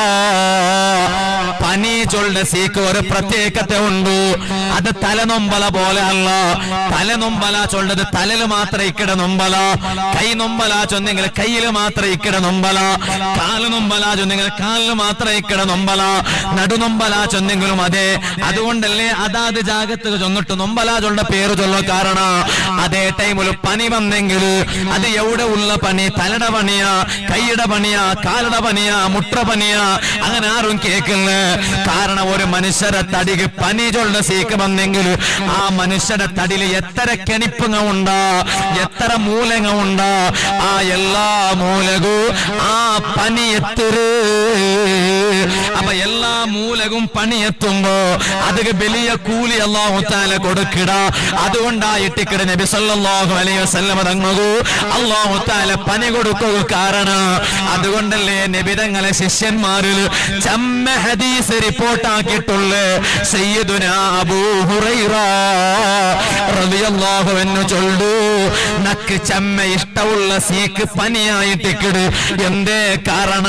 പനി ചൊല്ല സീക്ക് ഒരു പ്രത്യേകത ഉണ്ട് അത് തലനൊമ്പല പോലെ അല്ല തലനൊമ്പല ചൊല്ലത് തലല് മാത്രം ഇക്കിട നൊമ്പല കൈ നൊമ്പല ചൊന്നെങ്കിൽ കയ്യില് മാത്രം ഇക്കിട നൊമ്പല കാല് നൊമ്പല ചൊന്നെങ്കിൽ കാലില് മാത്രം ഇക്കിട നൊമ്പല നടുനൊമ്പല ചൊന്നെങ്കിലും അതെ അതുകൊണ്ടല്ലേ അതാത് ജാഗത്ത് ചൊന്നിട്ട് നൊമ്പല ചൊല്ല പേര് ചൊല്ല കാരണ അതേ ടൈമിൽ പനി വന്നെങ്കിൽ അത് എവിടെ ഉള്ള പണി തലയുടെ പണിയാ കൈയുടെ പണിയാ കാലയുടെ പണിയാ മുട്ട പണിയാ അങ്ങനെ ആരും കേൾക്കില്ല കാരണം ഒരു മനുഷ്യരെ തടിക്ക് പനി ചൊല്ല സീക്ക് വന്നെങ്കിൽ ആ മനുഷ്യരുടെ തടിയിൽ എത്ര കെണിപ്പുങ്ങ ഉണ്ടാ എത്ര മൂലങ്ങ ഉണ്ടാ ആ എല്ലാ മൂലകവും ആ പനി എത്തിര് അപ്പൊ എല്ലാ മൂലകും പണി എത്തുമ്പോ അത് വലിയ കൂലി അള്ളാഹു താല കൊടുക്കിട അതുകൊണ്ടായിട്ടിക്കിട നബി സല്ലല്ലാഹു അലൈഹി വസല്ലമ തങ്ങു അള്ളാഹു താല പനി കൊടുക്കുക കാരണം അതുകൊണ്ടല്ലേ നബിതങ്ങളെ ശിഷ്യന്മാരിൽ ചമ്മ ഹദീസ് റിപ്പോർട്ടാക്കിയിട്ടുള്ള സയ്യിദുന അബൂ ഹുറൈറ റളിയല്ലാഹു അൻഹു ചൊല്ലു നക്ക് ചമ്മ ഇഷ്ടമുള്ള സീക്ക് പനിയായിട്ടിക്കിട് എന്തേ കാരണ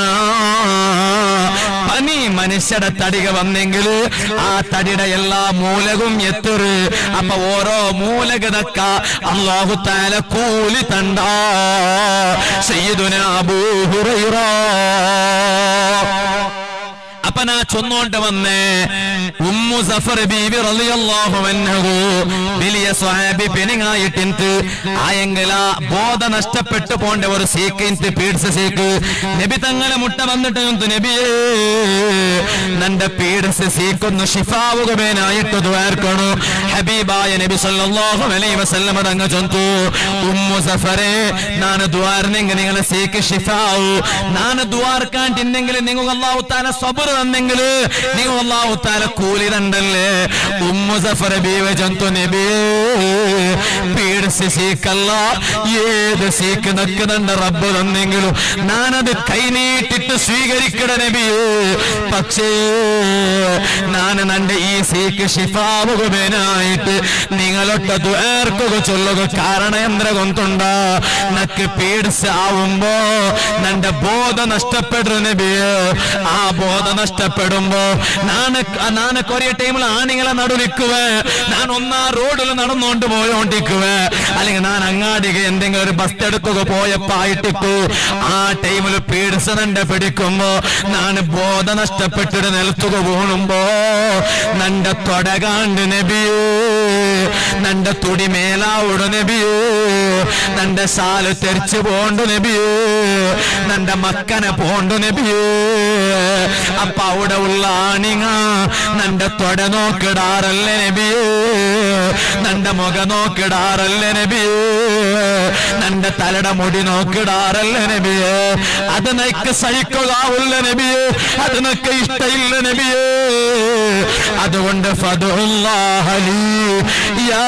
പനി മനുഷ്യരുടെ തടിക വന്നെങ്കിൽ ആ തടിയുടെ എല്ലാ മൂലകും എത്തുറ് അപ്പൊ ഓരോ മൂലകതക്ക അള്ളാഹു താല കൂലി തണ്ട സയ്യിദുന അബൂ ഹുറൈറ അപ്പൊ നാ ചൊന്നോണ്ട് വന്നേ ഉമ്മു സഫർ ബീബി റളിയല്ലാഹു അൻഹു വലിയ സ്വഹാബി പെനിങ്ങായിട്ടിന്ത് ആയെങ്കില ബോധ നഷ്ടപ്പെട്ടു പോണ്ട ഒരു സീക്കിന്റ് പീഡ്സ് സീക്ക് നബി തങ്ങളെ മുട്ട വന്നിട്ട് എന്തു നബിയേ നന്റെ പീഡസ് സീക്കൊന്ന് ഷിഫാവുകമേനായിട്ട് ദ്വാർക്കണു ಹಬೀಬಾಯ ನಬಿ ಸಲ್ಲಲ್ಲಾಹು ಅಲೈಹಿ ವಸಲ್ಲಮ ತಂಗ ಚೊಂತು ಉಮ್ಮು ಸಫರೆ ನಾನು ദ്വാരനെങ്കിൽ നിങ്ങളെ സീക്ക് ഷിഫാവു ನಾನು ദ്വാർക്കാണ്ടിന്നെങ്കിൽ നിങ്ങൾ അള്ളാഹു താല സബർ തന്നെങ്കിൽ നിങ്ങൾ അള്ളാഹു താല കൂലി തണ്ടല്ലേ ഉമ്മു സഫർ ബീവ ജന്തു നബിയേ പീഡിച്ച് സീക്കല്ല ഏത് സീക്ക് നക്കുന്നുണ്ട് റബ്ബ് തന്നെങ്കിലും ഞാനത് കൈനീട്ടിട്ട് സ്വീകരിക്കണ നബിയേ പക്ഷേ ഞാൻ നന്റെ ഈ സീക്ക് ഷിഫാവുകനായിട്ട് നിങ്ങളൊട്ട ദ്വേർക്കുക ചൊല്ലുക കാരണം എന്ത്ര കൊണ്ടുണ്ട നക്ക് പീഡിച്ച് ആവുമ്പോ നന്റെ ബോധ നഷ്ടപ്പെടുന്ന നബിയേ ആ ബോധ നഷ്ടപ്പെടുമ്പോ നാണ് നാണ് കൊറിയ ടൈമിൽ ആണിങ്ങളെ നടുവിക്കുവേ ഞാൻ ഒന്നാ റോഡിൽ നടന്നുകൊണ്ട് പോയോണ്ടിക്കുവേ അല്ലെങ്കിൽ ഞാൻ അങ്ങാടിക്ക് എന്തെങ്കിലും ഒരു ബസ് എടുക്കുക പോയപ്പായിട്ടിക്കു ആ ടൈമിൽ പീഡിസനന്റെ പിടിക്കുമ്പോ ഞാൻ ബോധ നഷ്ടപ്പെട്ടിട്ട് നിലത്തുക വീണുമ്പോ നന്റെ തൊടകാണ്ട് നബിയേ നന്റെ തുടി മേലാവുട നബിയേ നന്റെ സാല് തെരിച്ചു പോണ്ടു നബിയേ നന്റെ മക്കനെ പോണ്ടു നബിയേ അപ്പ അവിടെ ഉള്ള ആണിങ്ങ നന്റെ തൊട നോക്കിടാറല്ലേ നബിയേ നന്റെ മുഖ നോക്കിടാറല്ലേ നബിയേ നന്റെ തലയുടെ മുടി നോക്കിടാറല്ലേ നബിയേ അത് നിനക്ക് സഹിക്കുകയാവില്ല നബിയേ അത് നിനക്ക് ഇഷ്ടമില്ല നബിയേ അതുകൊണ്ട് ഫതുല്ലാഹലി യാ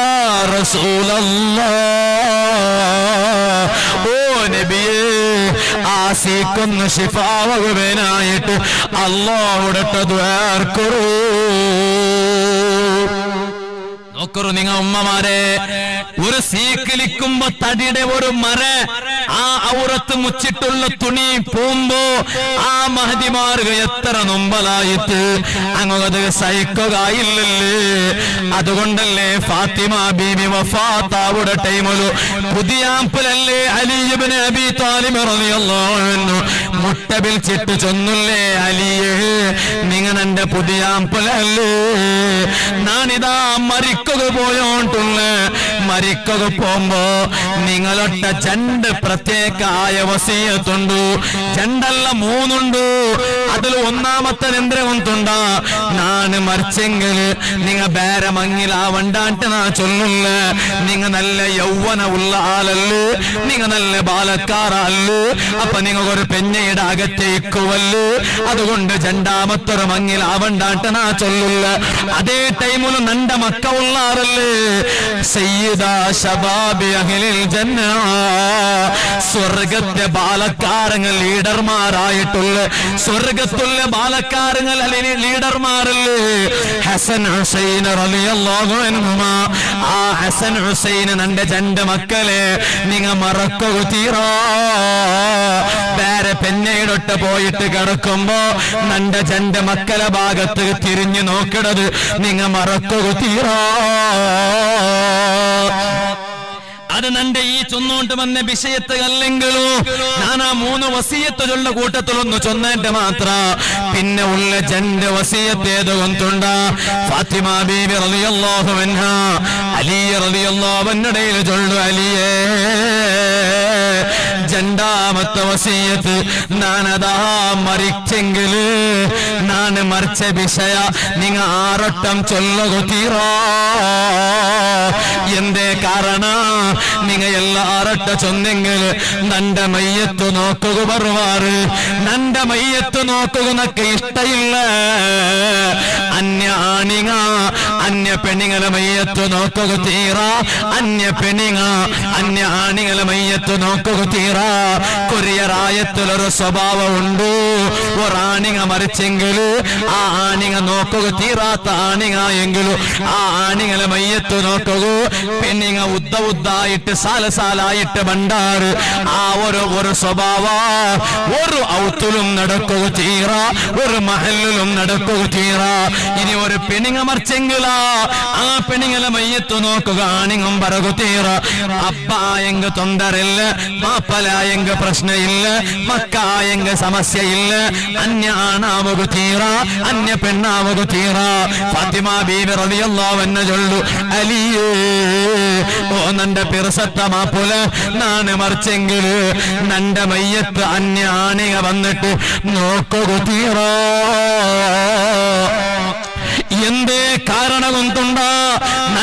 റസൂലല്ലാഹ് ഓ നബിയേ ആസിക്കൊന്ന് ശിഫാവുകനായിട്ട് അള്ളാഹുടട്ട് ദ്വാർക്കുറൂ നോക്കറു നിങ്ങ ഉമ്മമാരെ ഒരു സീക്കിലിക്കുമ്പോ തടിയുടെ ഒരു മര ആ ഔറത്ത് മുച്ചിട്ടുള്ള തുണി പോകുമ്പോ ആ മഹതിമാർഗ എത്ര നൊമ്പലായിട്ട് അങ്ങത് സഹിക്കുകയില്ലല്ലേ അതുകൊണ്ടല്ലേ ഫാത്തിമ ബീബി വഫാത്താവുടെ ടൈമിലു പുതിയാമ്പലല്ലേ അലിയബിന് അബി താലിബ് റളിയല്ലാഹു അൻഹു മുട്ട പിൽച്ചിട്ട് ചൊന്നുല്ലേ അലിയേ നിങ്ങൾ എന്റെ പുതിയാമ്പലല്ലേ ഞാനിതാ മരിക്കുക പോയോണ്ടുള്ള മരിക്കുക പോകുമ്പോ നിങ്ങളൊട്ട ചണ്ട് പ്രത്യേകായ വസീയത്തുണ്ടു ചണ്ടല്ല മൂന്നുണ്ട് അതിൽ ഒന്നാമത്തെ എന്തിനുണ്ട നാണ് മരിച്ചെങ്കിൽ നിങ്ങ ബേരെ മങ്ങിലാവണ്ടാട്ട് നാ ചൊല്ലുല്ല നിങ്ങ നല്ല യൗവന ഉള്ള ആളല്ലേ നിങ്ങ നല്ല ബാലക്കാരല്ലേ അപ്പൊ നിങ്ങ ഒരു പെഞ്ഞയുടെ അകത്തേക്കുവല്ലേ അതുകൊണ്ട് രണ്ടാമത്തൊരു മങ്ങിലാവണ്ടാട്ട് നാ ചൊല്ലുല്ല അതേ ടൈമിൽ നണ്ട മക്ക ഉള്ളാറല്ലേ സയ്യിദ ശബാബി അഹ്ലിൽ ജന്ന സ്വർഗത്തെ ബാലക്കാരങ്ങൾ ലീഡർമാരായിട്ടുള്ള സ്വർഗത്തുള്ള ബാലക്കാരങ്ങൾ അല്ലെങ്കിൽ ലീഡർമാരല്ലേ ഹസൻ ഹുസൈൻ റളിയല്ലാഹു അൻഹുമാ ആ ഹസൻ ഹുസൈൻ നന്റെ രണ്ട് മക്കളെ നിങ്ങ മറക്കുക തീറാ വേറെ പെന്നയിടൊട്ട് പോയിട്ട് കിടക്കുമ്പോ നന്റെ രണ്ട് മക്കളെ ഭാഗത്ത് തിരിഞ്ഞു നോക്കണത് നിങ്ങ മറക്കുക തീറാ അത് നന്റെ ഈ ചൊന്നോണ്ട് വന്ന വിഷയത്ത് അല്ലെങ്കിലോ ഞാൻ ആ മൂന്ന് വസീയത്ത് ചൊല്ല കൂട്ടത്തിലൊന്ന് ചൊന്നേന്റെ മാത്ര പിന്നെ ഉള്ള ജന്റെ വസീയത്ത് ഏത് കൊണ്ടുണ്ട ഫാത്തിമ ബീബി റളിയല്ലാഹു അൻഹ അലി റളിയല്ലാഹു അൻഹയുടെ ചൊല്ലു അലിയേ രണ്ടാമത്തെ വസീയത്ത് ഞാനതാ മരിച്ചെങ്കില് ഞാൻ മരിച്ച വിഷയ നിങ്ങ ആറട്ടം ചൊല്ലുക തീറാ എന്തേ കാരണ നിങ്ങ എല്ലാറട്ട ചൊന്നെങ്കിൽ നന്റെ മയ്യത്ത് നോക്കുക പറവാറ് നന്റെ മയ്യത്ത് നോക്കുക നക്ക് ഇഷ്ടയില്ല അന്യ ആണിങ്ങ അന്യ പെണ്ണിങ്ങളെ മയ്യത്ത് നോക്കുക തീറ അന്യ പെണ്ണിങ്ങ അന്യ ആണിങ്ങളെ മയ്യത്ത് നോക്കുക തീറ കൊറിയറായത്തിലൊരു സ്വഭാവം ഉണ്ട് ഒരാണിങ്ങ മരിച്ചെങ്കിൽ ആ ആണിങ്ങ നോക്കുക തീറാത്ത ആണിങ്ങ എങ്കിലും ആ ആണിങ്ങളെ മയ്യത്ത് നോക്കുക പെണ്ണിങ്ങ ഉദ്ദ ഉദ്ദായിട്ട് സാല സാലായിട്ട് ഭണ്ടാറ് ആ ഒരു ഒരു സ്വഭാവ ഒരു ഔത്തിലും നടക്കുക തീറ ഒരു മഹലിലും നടക്കുക തീറ ഇനി ഒരു പെണ്ണിങ്ങ മറിച്ചെങ്കിലാ ആ പെണ്ണിങ്ങളെ മയ്യത്ത് നോക്കുക ആണിങ്ങം പറകു തീറ അപ്പായെങ്ക തൊണ്ടറില്ല മാപ്പലായെങ്ക പ്രശ്നമില്ല മക്കായെങ്ക സമസ്യയില്ല അന്യ ആണാവുക തീറ അന്യ പെണ്ണാവുക തീറ ഫാത്തിമ ബീബി റളിയല്ലാഹു അൻഹ ചൊല്ലു അലിയേ ഓ നന്റെ പിറസത്ത മാപ്പുല നാണ് മറിച്ചെങ്കിൽ നന്റെ മയ്യത്ത് അന്യ ആണിക വന്നിട്ട് നോക്കുക തീറ എന്തേ കാരണമൊന്നുണ്ട നണ്ട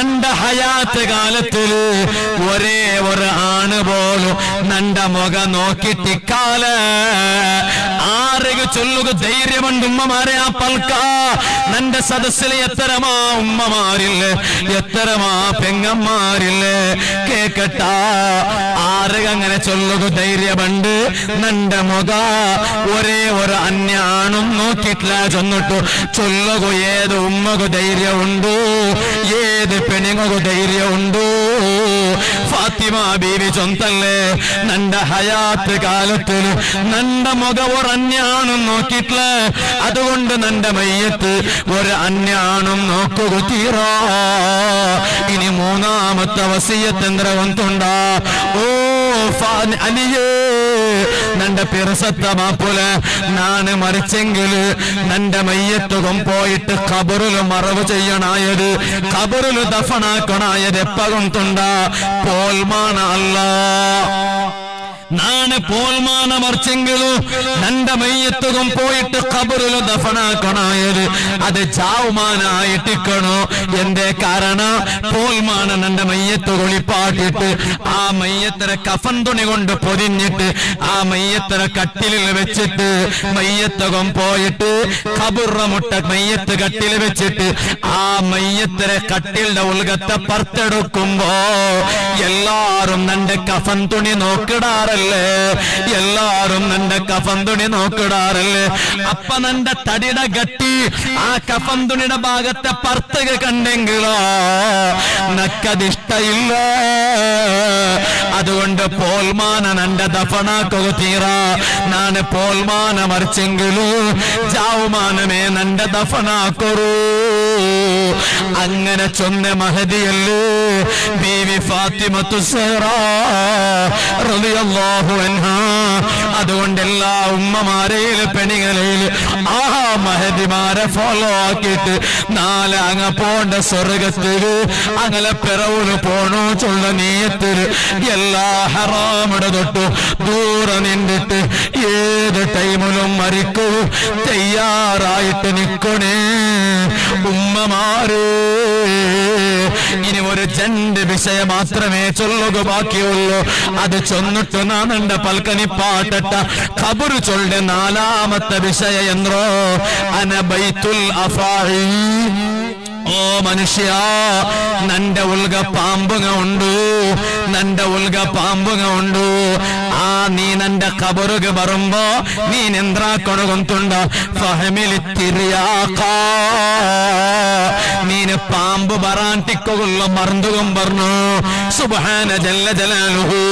ഹയാത്ത് കാലത്തില് ഒരേ ഒരു ആണ് പോലും നണ്ട മുഖ നോക്കിട്ടിക്കാല ആരെയും ചൊല്ലുക ധൈര്യമുണ്ട് ഉമ്മമാരെ ആ പൽക്ക നന്റെ സദസ്സിൽ എത്തരമാ ഉമ്മമാരില്ലേ എത്തരമാ പെങ്ങന്മാരില്ലേ കേക്കട്ട ആരെയും അങ്ങനെ ചൊല്ലുക ധൈര്യമുണ്ട് നന്റെ മുഖ ഒരേ ഒരു അന്യാണും നോക്കിയിട്ടില്ല ചൊന്നിട്ടു ചൊല്ലുക ഏത് ഉമ്മകു ധൈര്യമുണ്ടോ ഏത് പെണ്ണുങ്ങു ധൈര്യമുണ്ടോ ഫാത്തിമ ബീവി ചൊന്തല്ലേ നന്റെ ഹയാത്ത് കാലത്തിൽ നന്റെ മുഖ ഒരു അന്യാണും നോക്കിയിട്ടില്ല അതുകൊണ്ട് നന്റെ മയ്യത്ത് ഒരു അന്യാണും നോക്കുക തീരാ ഇനി മൂന്നാമത്തെ വസീയത്ത് എന്തുണ്ടാ ഓ ഫാ- അലിയേ നന്റെ പിറസത്ത മാപ്പുല നാണ് മറിച്ചെങ്കില് നന്റെ മയ്യത്തുകം പോയിട്ട് കബറില് മറവ് ചെയ്യണായത് കബറില് ദഫനാക്കണായത് എപ്പകൊണ്ടുണ്ട പോൽമാന അല്ല നാണ് പോൽമാന മറിച്ചെങ്കിലു നന്റെ മയ്യത്തുകം പോയിട്ട് കബറില് ദഫനാക്കണായത് അത് ചാവുമാനായിട്ടിക്കണോ എന്റെ കാരണ പോൽമാന നന്റെ മയ്യത്ത് കുളിപ്പാട്ടിട്ട് ആ മയ്യത്തിനെ കഫൻ തുണി കൊണ്ട് പൊതിഞ്ഞിട്ട് ആ മയ്യത്തിനെ കട്ടിലിൽ വെച്ചിട്ട് മയ്യത്തകം പോയിട്ട് കബുറ മുട്ട മയ്യത്ത് കട്ടിൽ വെച്ചിട്ട് ആ മയ്യത്തിനെ കട്ടിലിന്റെ ഉൾഗത്തെ പർത്തെടുക്കുമ്പോ എല്ലാരും നന്റെ കഫൻ തുണി നോക്കിടാറല്ലേ എല്ലാരും നന്റെ കഫൻ തുണി നോക്കിടാറല്ലേ അപ്പൊ നന്റെ തടിയുടെ ഗട്ടി ആ കഫൻ തുണിയുടെ ഭാഗത്തെ പർത്തക കണ്ടെങ്കിലോ നക്കതിഷ്ടയില്ല അതുകൊണ്ട് പോൽമാന നന്റെ ദഫനാക്കുക തീറ നാണ് പോൽമാന മറിച്ചെങ്കിലു ജാവുമാനമേ നന്റെ ദഫനാക്കൊറൂ അങ്ങനെ ചൊന്ന മഹതിയല്ലേ ബീവി ഫാത്തിമത്തു സഹ്റാ റളിയല്ലാഹു അൻഹാ അതുകൊണ്ട് എല്ലാ ഉമ്മമാരെയിൽ പെണികളിൽ ആ മഹതിമാരെ ഫോളോ ആക്കിയിട്ട് നാളെ അങ്ങ പോണ്ട സ്വർഗത്തില് അങ്ങനെ പിറവില് പോണോ ചൊല്ല നീയത്തില് എല്ലാ ഹറാമിട തൊട്ടു ദൂരെ നിന്നിട്ട് ഏത് ടൈമിലും മരിക്കൂ തയ്യാറായിട്ട് നിൽക്കണേ ഉമ്മമാരേ ഇനി ഒരു രണ്ട് വിഷയം മാത്രമേ ചൊല്ലുക ബാക്കിയുള്ളൂ അത് ചൊന്നിട്ട് നാനണ്ട പൽക്കനി പാട്ടട്ട ഖബറു ചൊല്ലെ നാലാമത്തെ വിഷയ എന്തോ അനബൈത്തുൽ അഫായി ഓ മനുഷ്യ നന്റെ ഉൽക പാമ്പുങ്ങ ഉണ്ടു നന്റെ ഉൽക പാമ്പുങ്ങ ഉണ്ടു ആ നീ നന്റെ കബറുക വരുമ്പോ നീ എന്ത്രാക്കൊണകൊണ്ടുണ്ട ഫഹമിലി തിരിയാക്ക നീന് പാമ്പ് ബറാണ്ടിക്കൊള്ള മറന്നുകം പറഞ്ഞു സുബാന ജല്ല ജലാലുഹു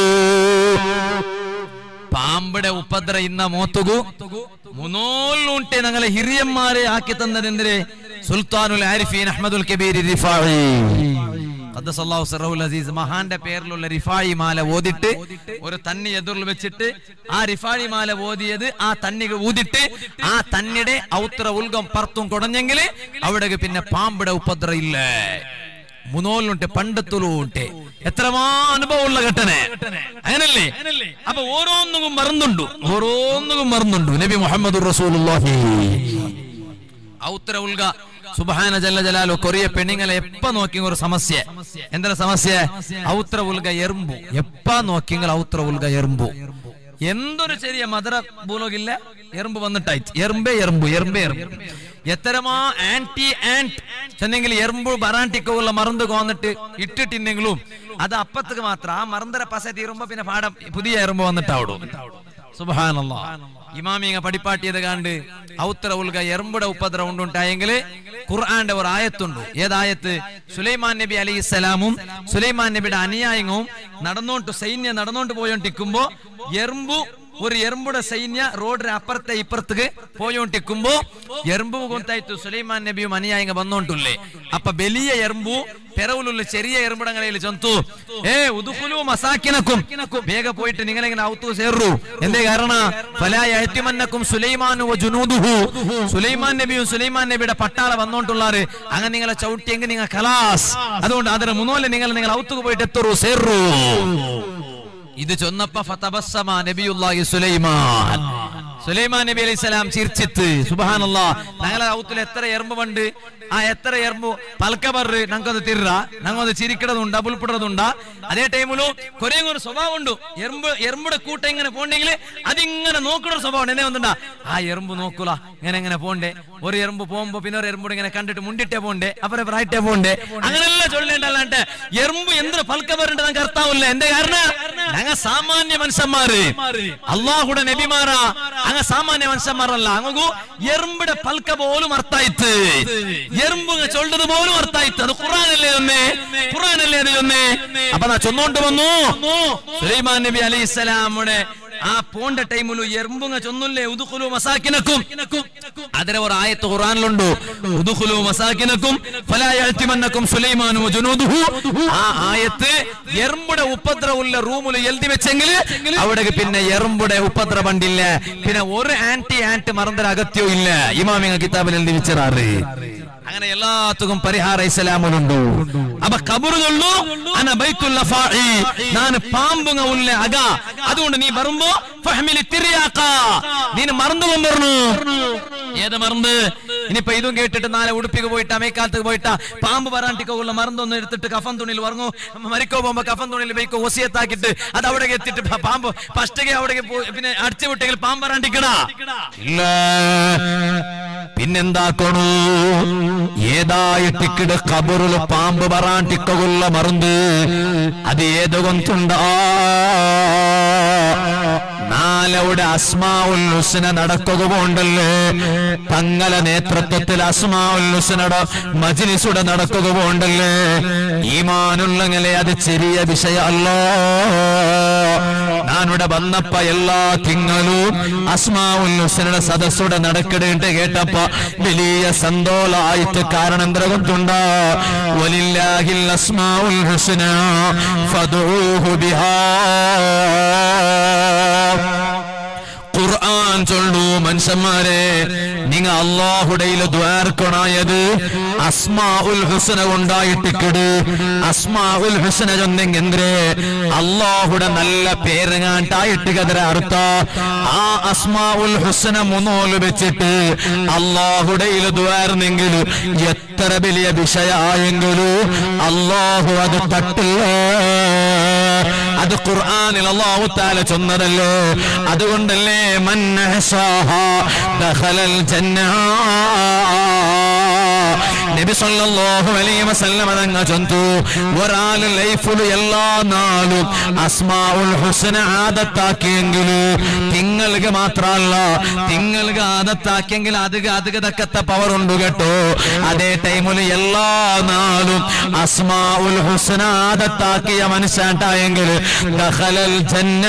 പാമ്പയുടെ ഉപദ്ര ഇന്ന മോത്തുകു മുന്നോലുಂಟೆ ഞങ്ങളെ ഹിരിയന്മാരെ ആക്കി തന്നതെന്തിരെ സുൽത്താനുൽ ആരിഫീൻ അഹമ്മദുൽ കബീർ റിഫായി ഖദ്ദസല്ലാഹു സിറഹുൽ അസീസ് മഹാന്റെ പേരിലുള്ള റിഫായി മാല ഓതിട്ട് ഒരു തന്നി എതിറിൽ വെച്ചിട്ട് ആ റിഫായി മാല ഓതിയത് ആ തന്നിക ഊതിട്ട് ആ തന്നിയുടെ ഔത്ര ഉൽഗം പറത്തും കൊടഞ്ഞെങ്കിൽ അവിടെ പിന്നെ പാമ്പിടെ ഉപദ്ര ഇല്ല മുനോലുണ്ട് പണ്ടത്തുലു ഉണ്ട് എത്രമാ അനുഭവമുള്ള ഘട്ടനെ അങ്ങനല്ലേ അപ്പൊ ഓരോന്നും മറന്നുണ്ടു ഓരോന്നും മറന്നുണ്ടു നബി മുഹമ്മദ് റസൂലുള്ളാഹി ഔത്ര ഉൽഗ സുബഹാന ജല്ല ജലാലു കൊറിയ പെണ്ണുങ്ങളെ എപ്പ നോക്കി ഒരു സമസ്യ എന്താ സമസ്യ ഔത്ര ഉൽഗ എറുമ്പു എപ്പ നോക്കിയെങ്കിൽ ഔത്ര ഉൽഗ എറുമ്പു എന്തൊരു ചെറിയ മധുര ഭൂലോകില്ല എറുമ്പ് വന്നിട്ടായിട്ട് എറുമ്പേ എറുമ്പു എറുമ്പേ എറുമ്പു എത്തരമാ ആന്റി ആന്റ് ചെന്നെങ്കിൽ എറുമ്പ് ബറാണ്ടിക്കുള്ള മറந்து കോന്നിട്ട് ഇട്ടിട്ടില്ലെങ്കിലും അത് അപ്പത്തേക്ക് മാത്രം ആ മറന്തര പസ തീരുമ്പോ പിന്നെ പാടം പുതിയ എറുമ്പ് വന്നിട്ടാവിടും സുബാനല്ല ഇമാമിങ്ങ പഠിപ്പാട്ടിയത് കണ്ട് ഔത്ര ഉൽക എറുമ്പുടെ ഉപദ്രവം ഉണ്ടുണ്ടായെങ്കിൽ ഖുർആന്റെ ഒരു ആയത്തുണ്ട് ഏതായത്ത് സുലൈമാൻ നബി അലൈഹി സ്വലാമും സുലൈമാൻ നബിയുടെ അനുയായങ്ങളും നടന്നോണ്ട് സൈന്യം നടന്നോണ്ട് പോയോണ്ടിരിക്കുമ്പോ എറുമ്പു ഒരു എറുമ്പുടെ സൈന്യ റോഡിന് അപ്പുറത്തെ ഇപ്പുറത്തേക്ക് പോയോണ്ടിരിക്കുമ്പോ എറുമ്പു കൊണ്ടായിട്ട് സുലൈമാൻ നബിയും അനുയായങ്ങ വന്നോണ്ടുള്ളേ അപ്പൊ വലിയ എറുമ്പു പെറവിലുള്ള ചെറിയ എറുമ്പുടങ്ങളിൽ ചൊന്തു ഏ ഉദുക്കുലു മസാക്കിനക്കും വേഗ പോയിട്ട് നിങ്ങൾ ഇങ്ങനെ ഔത്തു ചേർറു എന്തേ കാരണ ഫലായത്തിമന്നക്കും സുലൈമാനു ജുനൂദുഹു സുലൈമാൻ നബിയും സുലൈമാൻ നബിയുടെ പട്ടാള വന്നോണ്ടുള്ളാറ് അങ്ങനെ നിങ്ങളെ ചവിട്ടിയെങ്കിൽ നിങ്ങൾ കലാസ് അതുകൊണ്ട് അതിന് മുന്നോലെ നിങ്ങൾ നിങ്ങൾ ഔത്തുക്ക് പോയിട്ട് എത്തുറു ചേർറു ഇത് ചൊന്നപ്പ ഫതബസ്സമ നബിയുല്ലാഹി സുലൈമാൻ സുലൈമാൻ നബി അലൈഹി സ്വലാം ചിരിച്ചിത്ത് സുബാനല്ല ഞങ്ങളെ ഔത്തിൽ എത്ര എറുമ്പ് ഉണ്ട് ആ എത്ര എറുമ്പ് പൽക്ക ಬರ್ರಿ ನಂಗೊಂದು ತಿರ್ರ ನಂಗೊಂದು ചിരിക്കണതുണ്ട് അപുൽപ്പെടുന്നതുണ്ട് അതേ ടൈമിലും കുറേ ഒരു സ്വഭാവം ഉണ്ട് എറുമ്പ് എറുമ്പുടെ കൂട്ടം ഇങ്ങനെ പോണ്ടെങ്കിൽ അതിങ്ങനെ നോക്കുന്ന ഒരു സ്വഭാവം എന്നെ വന്നിട്ടാ ആ എറുമ്പ് നോക്കൂല ഇങ്ങനെ ഇങ്ങനെ പോണ്ടേ ഒരു എറുമ്പ് പോകുമ്പോ പിന്നെ ഒരു എറുമ്പ് ഇങ്ങനെ കണ്ടിട്ട് മുണ്ടിട്ടേ പോണ്ടേ അപ്പുറം റൈറ്റേ പോണ്ടേ അങ്ങനെല്ലാം ചൊല്ലേണ്ടല്ലാണ്ട് എറുമ്പ് എന്തൊരു പൽക്ക പറഞ്ഞിട്ട് നമുക്ക് അർത്ഥാവില്ല എന്റെ കാരണം ഞങ്ങ സാമാന്യ മനുഷ്യന്മാര് അള്ളാഹുടെ നബിമാരാ അങ്ങ സാമാന്യ മനുഷ്യന്മാരല്ല അങ്ങു എറുമ്പിടെ പൽക്ക പോലും അർത്ഥായിത്ത് എറുമ്പ് ചൊല്ലത് പോലും അർത്ഥായിത്ത് അത് ഖുറാനല്ലേ ഒന്നേ ഖുറാനല്ലേ അത് ഒന്നേ അപ്പൊ നാ ചൊന്നോണ്ട് വന്നു സുലൈമാൻ നബി അലൈഹി സ്വലാമുടെ ആ പോണ്ട ടൈമിലു എറുമ്പുങ്ങ ചൊന്നില്ലേ ഉദുഖുലു മസാക്കിനക്കും അതിലെ ഒരു ആയത്ത് ഖുറാനിലുണ്ട് ഉദുഖുലു മസാക്കിനക്കും ഫലാ യഅ്തിമന്നക്കും സുലൈമാനു വജുനൂദുഹു ആ ആയത്ത് എറുമ്പുടെ ഉപദ്രവമുള്ള റൂമിൽ എഴുതി വെച്ചെങ്കിൽ അവിടെ പിന്നെ എറുമ്പുടെ ഉപദ്രവം ഉണ്ടില്ല പിന്നെ ഒരു ആന്റി ആന്റ് മറന്നര അകത്യോ ഇല്ല ഇമാമിങ്ങ കിതാബിൽ എഴുതി വെച്ചറാറ് അങ്ങനെ എല്ലാത്തുക്കും പരിഹാര ഇസ്ലാമുണ്ട് അപ്പൊ കബറുകൊള്ളു അന ബൈത്തുൽ ലഫാഇ ನಾನು പാമ്പുങ്ങ ഉള്ള അക അതുകൊണ്ട് നീ വരുമ്പോ ഫഹ്മിലി തിരിയാക്ക നീ മറന്നു കൊണ്ടുവരണു ഏത് മറന്ന് ഇനിയിപ്പൊ ഇതും കേട്ടിട്ട് നാളെ ഉടുപ്പിക്ക് പോയിട്ട് അമേക്കാലത്ത് പോയിട്ട് പാമ്പ് വരാണ്ടിക്കുള്ള മറന്നൊന്നും എടുത്തിട്ട് കഫൻ തുണിയിൽ വറങ്ങു മരിക്കോ പോകുമ്പോ കഫൻ തുണിയിൽ ബൈക്കോ ഒസിയത്താക്കിട്ട് അത് അവിടെ എത്തിയിട്ട് പ- പാമ്പ് ഫസ്റ്റൊക്കെ അവിടെ പിന്നെ അടിച്ചു വിട്ടെങ്കിൽ പാമ്പ് വരാണ്ടിക്കടാ ഇല്ല പിന്നെന്താക്കണു ഏതായിട്ടിക്കിട് കബറുല് പാമ്പ് പറാണ്ടിക്കുള്ള മറുന്ത് അത് ഏത് കൊന്തുണ്ടാ നാലവിടെ അസ്മാഉൽ ഹുസ്ന നടക്കുക പോണ്ടല്ലേ തങ്ങളെ നേതൃത്വത്തിൽ അസ്മാഉൽ ഹുസ്നയുടെ മജ്ലിസുടെ നടക്കുക പോണ്ടല്ലേ ഈമാനുള്ളങ്ങനെ അത് ചെറിയ വിഷയമല്ല ഞാനിവിടെ വന്നപ്പ എല്ലാ തിങ്ങളും അസ്മാഉൽ ഹുസ്നയുടെ സദസ്സുടെ നടക്കിടേണ്ട കേട്ടപ്പ വലിയ സന്തോളായിട്ട് കാരണം എന്ത്ര കൊണ്ടുണ്ട വലില്ലാഹിൽ അസ്മാഉൽ ഹുസ്ന ഫദൂഹു ബിഹാ ഖുർആൻ ചൊല്ലു മനുഷ്യന്മാരെ നിങ്ങ അള്ളാഹുടയിൽ ദ്വാർക്കണായത് അസ്മാഉൽ ഹുസന കൊണ്ടായിട്ടിക്കട് അസ്മാഉൽ ഹുസന ചൊന്നെങ്കെന്തേ അള്ളാഹുടെ നല്ല പേരങ്ങാണ്ടായിട്ട് കതിര അർത്ഥ ആ അസ്മാഉൽ ഹുസന മുന്നോല് വെച്ചിട്ട് അള്ളാഹുടയിൽ ദ്വാർന്നെങ്കിൽ എത്ര വലിയ വിഷയായെങ്കിലും അള്ളാഹു അത് തട്ടില്ല അത് ഖുർആനിൽ അല്ലാഹു തആല ചൊന്നതല്ലേ അതുകൊണ്ടല്ലേ മൻ അഹ്സാഹ ദഖലൽ ജന്ന നബി സല്ലല്ലാഹു അലൈഹി വസല്ലം തങ്ങൾ ചൊന്തു ഒരാൾ ലൈഫിൽ എല്ലാ നാളും അസ്മാഉൽ ഹുസ്ന ആദത്താക്കിയെങ്കിൽ തിങ്ങൾക്ക് മാത്രമല്ല തിങ്ങൾക്ക് ആദത്താക്കിയെങ്കിൽ അത് അത് തക്കത്ത പവർ ഉണ്ട് കേട്ടോ അതേ ടൈമിൽ എല്ലാ നാളും അസ്മാഉൽ ഹുസ്ന ആദത്താക്കിയ മനുഷ്യണ്ടായെങ്കിൽ ദഖലൽ ജന്ന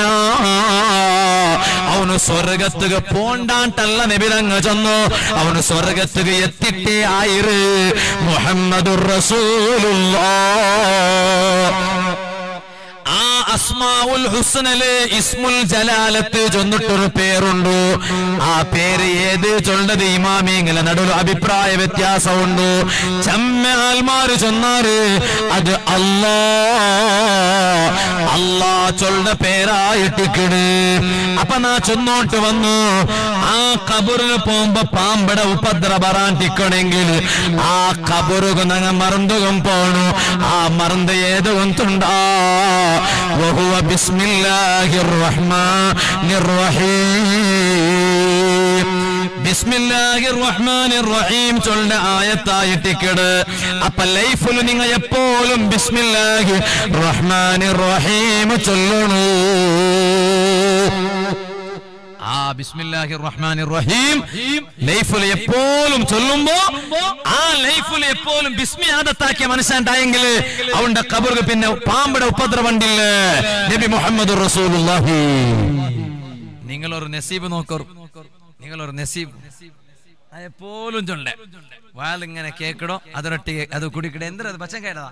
അവന് സ്വർഗത്തുക പോണ്ടാട്ടല്ല നബിതങ്ങ് ചെന്നു അവന് സ്വർഗത്തുക എത്തിട്ടേ ആയിര് മുഹമ്മദുർ റസൂലുള്ളാഹ് ആ അസ്മാഉൽ ഹുസ്നല് ഇസ്മുൽ ജലാലത്ത് ചൊന്നിട്ടൊരു പേരുണ്ട് ആ പേര് ഏത് ചൊല്ലത് ഇമാമിങ്ങളെ നടുവിൽ അഭിപ്രായ വ്യത്യാസമുണ്ട് ചമ്മയാൽമാര് ചൊന്നാറ് അത് അല്ലാ അല്ലാ ചൊല്ല പേരായിട്ടിക്കണ് അപ്പൊ നാ ചൊന്നോട്ട് വന്നു ആ കബറിന് പോകുമ്പോ പാമ്പട ഉപദ്ര പറാണ്ടിക്കണെങ്കിൽ ആ കബറുക നങ്ങ മറന്നുകം പോണു ആ മറന്ന് ഏത് കൊണ്ടുണ്ടാ وهو بسم الله الرحمن الرحيم ബിസ്മില്ലാഹിർ റഹ്മാനിർ റഹീം ചൊല്ലുന്ന ആയത്തായിട്ടിക്കട് അപ്പൊ ലൈഫിൽ നിങ്ങൾ എപ്പോഴും ബിസ്മില്ലാഹി റഹ്മാനിർ റഹീം ചൊല്ലണു ആ ബിസ്മില്ലാഹിർ റഹ്മാനിർ റഹീം ലൈഫിൽ എപ്പോഴും ചൊല്ലുമ്പോ ആ ലൈഫിൽ എപ്പോഴും ബിസ്മി ആദത്താക്കിയ മനുഷ്യണ്ടായെങ്കിൽ അവന്റെ കബറുക പിന്നെ പാമ്പയുടെ ഉപദ്രവണ്ടില്ല നബി മുഹമ്മദ് റസൂലുള്ളാഹി നിങ്ങളൊരു നസീബ് നോക്കോർ നിങ്ങളൊരു നസീബ് അത് എപ്പോഴും ചൊല്ലേ വാലിങ്ങനെ കേക്കടോ അതൊരൊട്ടി അത് കുടിക്കട എന്തിനാ പച്ചൻ കേട്ടതാ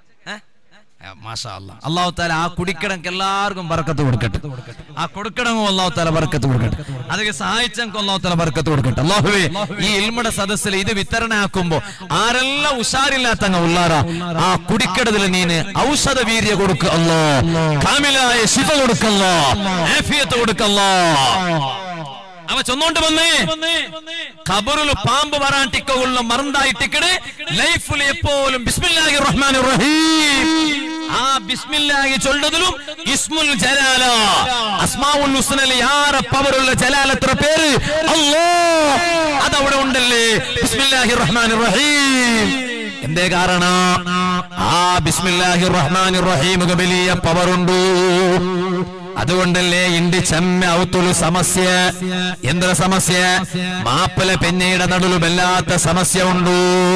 അള്ളാഹു താല ആ കുടിക്കടക്ക് എല്ലാവർക്കും ബർക്കത്ത് കൊടുക്കട്ടെ ആ കൊടുക്കടങ്ങും അള്ളാഹു താല ബർക്കത്ത് കൊടുക്കട്ടെ അതൊക്കെ സഹായിച്ചെങ്കിൽ അള്ളാഹു താല ബർക്കത്ത് കൊടുക്കട്ടെ അള്ളാഹുവേ ഈ ഇൽമയുടെ സദസ്സിൽ ഇത് വിതരണയാക്കുമ്പോ ആരെല്ലാം ഉഷാറില്ലാത്തങ്ങ ഉള്ളാറാ ആ കുടിക്കടതിൽ നീന് ഔഷധ വീര്യ കൊടുക്കല്ലോ കാമിലായ ശിഫ കൊടുക്കല്ലോ ആഫിയത്ത് കൊടുക്കല്ലോ അവ ചൊന്നോണ്ട് വന്നേ ഖബറിൽ പാമ്പ് വരാണ്ടിക്കുള്ള മറന്നായിട്ടിക്കട് ലൈഫിൽ എപ്പോഴും ബിസ്മില്ലാഹി റഹ്മാൻ റഹീം ആ ബിസ്മില്ലാഹി ചൊല്ലതിലും ഇസ്മുൽ ജലാല അസ്മാഉൽ ഹുസ്നയിൽ യാറെ പവറുള്ള ജലാലത്ര പേര് അല്ലാഹ് അതവിടെ ഉണ്ടല്ലേ ബിസ്മില്ലാഹി റഹ്മാൻ റഹീം എന്തേ കാരണം ആ ബിസ്മില്ലാഹി റഹ്മാൻ റഹീം വലിയ പവറുണ്ട് അതുകൊണ്ടല്ലേ ഇണ്ടി ചെമ്മ ഔത്തുലു സമസ്യ എന്തൊരു സമസ്യ മാപ്പിള പെഞ്ഞയുടെ നടുലും വല്ലാത്ത സമസ്യ ഉണ്ട്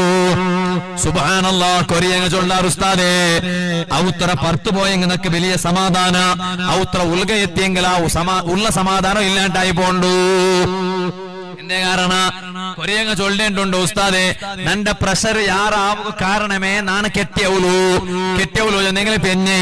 സുബാനല്ല കൊറിയങ്ങ ചൊല്ലാർ ഉസ്താദേ ഔത്ര പർത്തു പോയെങ്കിൽ നിനക്ക് വലിയ സമാധാന ഔത്ര ഉൽഗ എത്തിയെങ്കിൽ ആ സമ ഉള്ള സമാധാനം ഇല്ലാണ്ടായി പോണ്ടു എന്തേ കാരണ കൊറിയങ്ങ ചൊല്ലേണ്ടുണ്ട് ഉസ്താദെ നന്റെ പ്രഷർ യാറാവുക കാരണമേ നാണ് കെട്ടിയവുലു കെട്ടിയവുലു നിങ്ങൾ പെഞ്ഞേ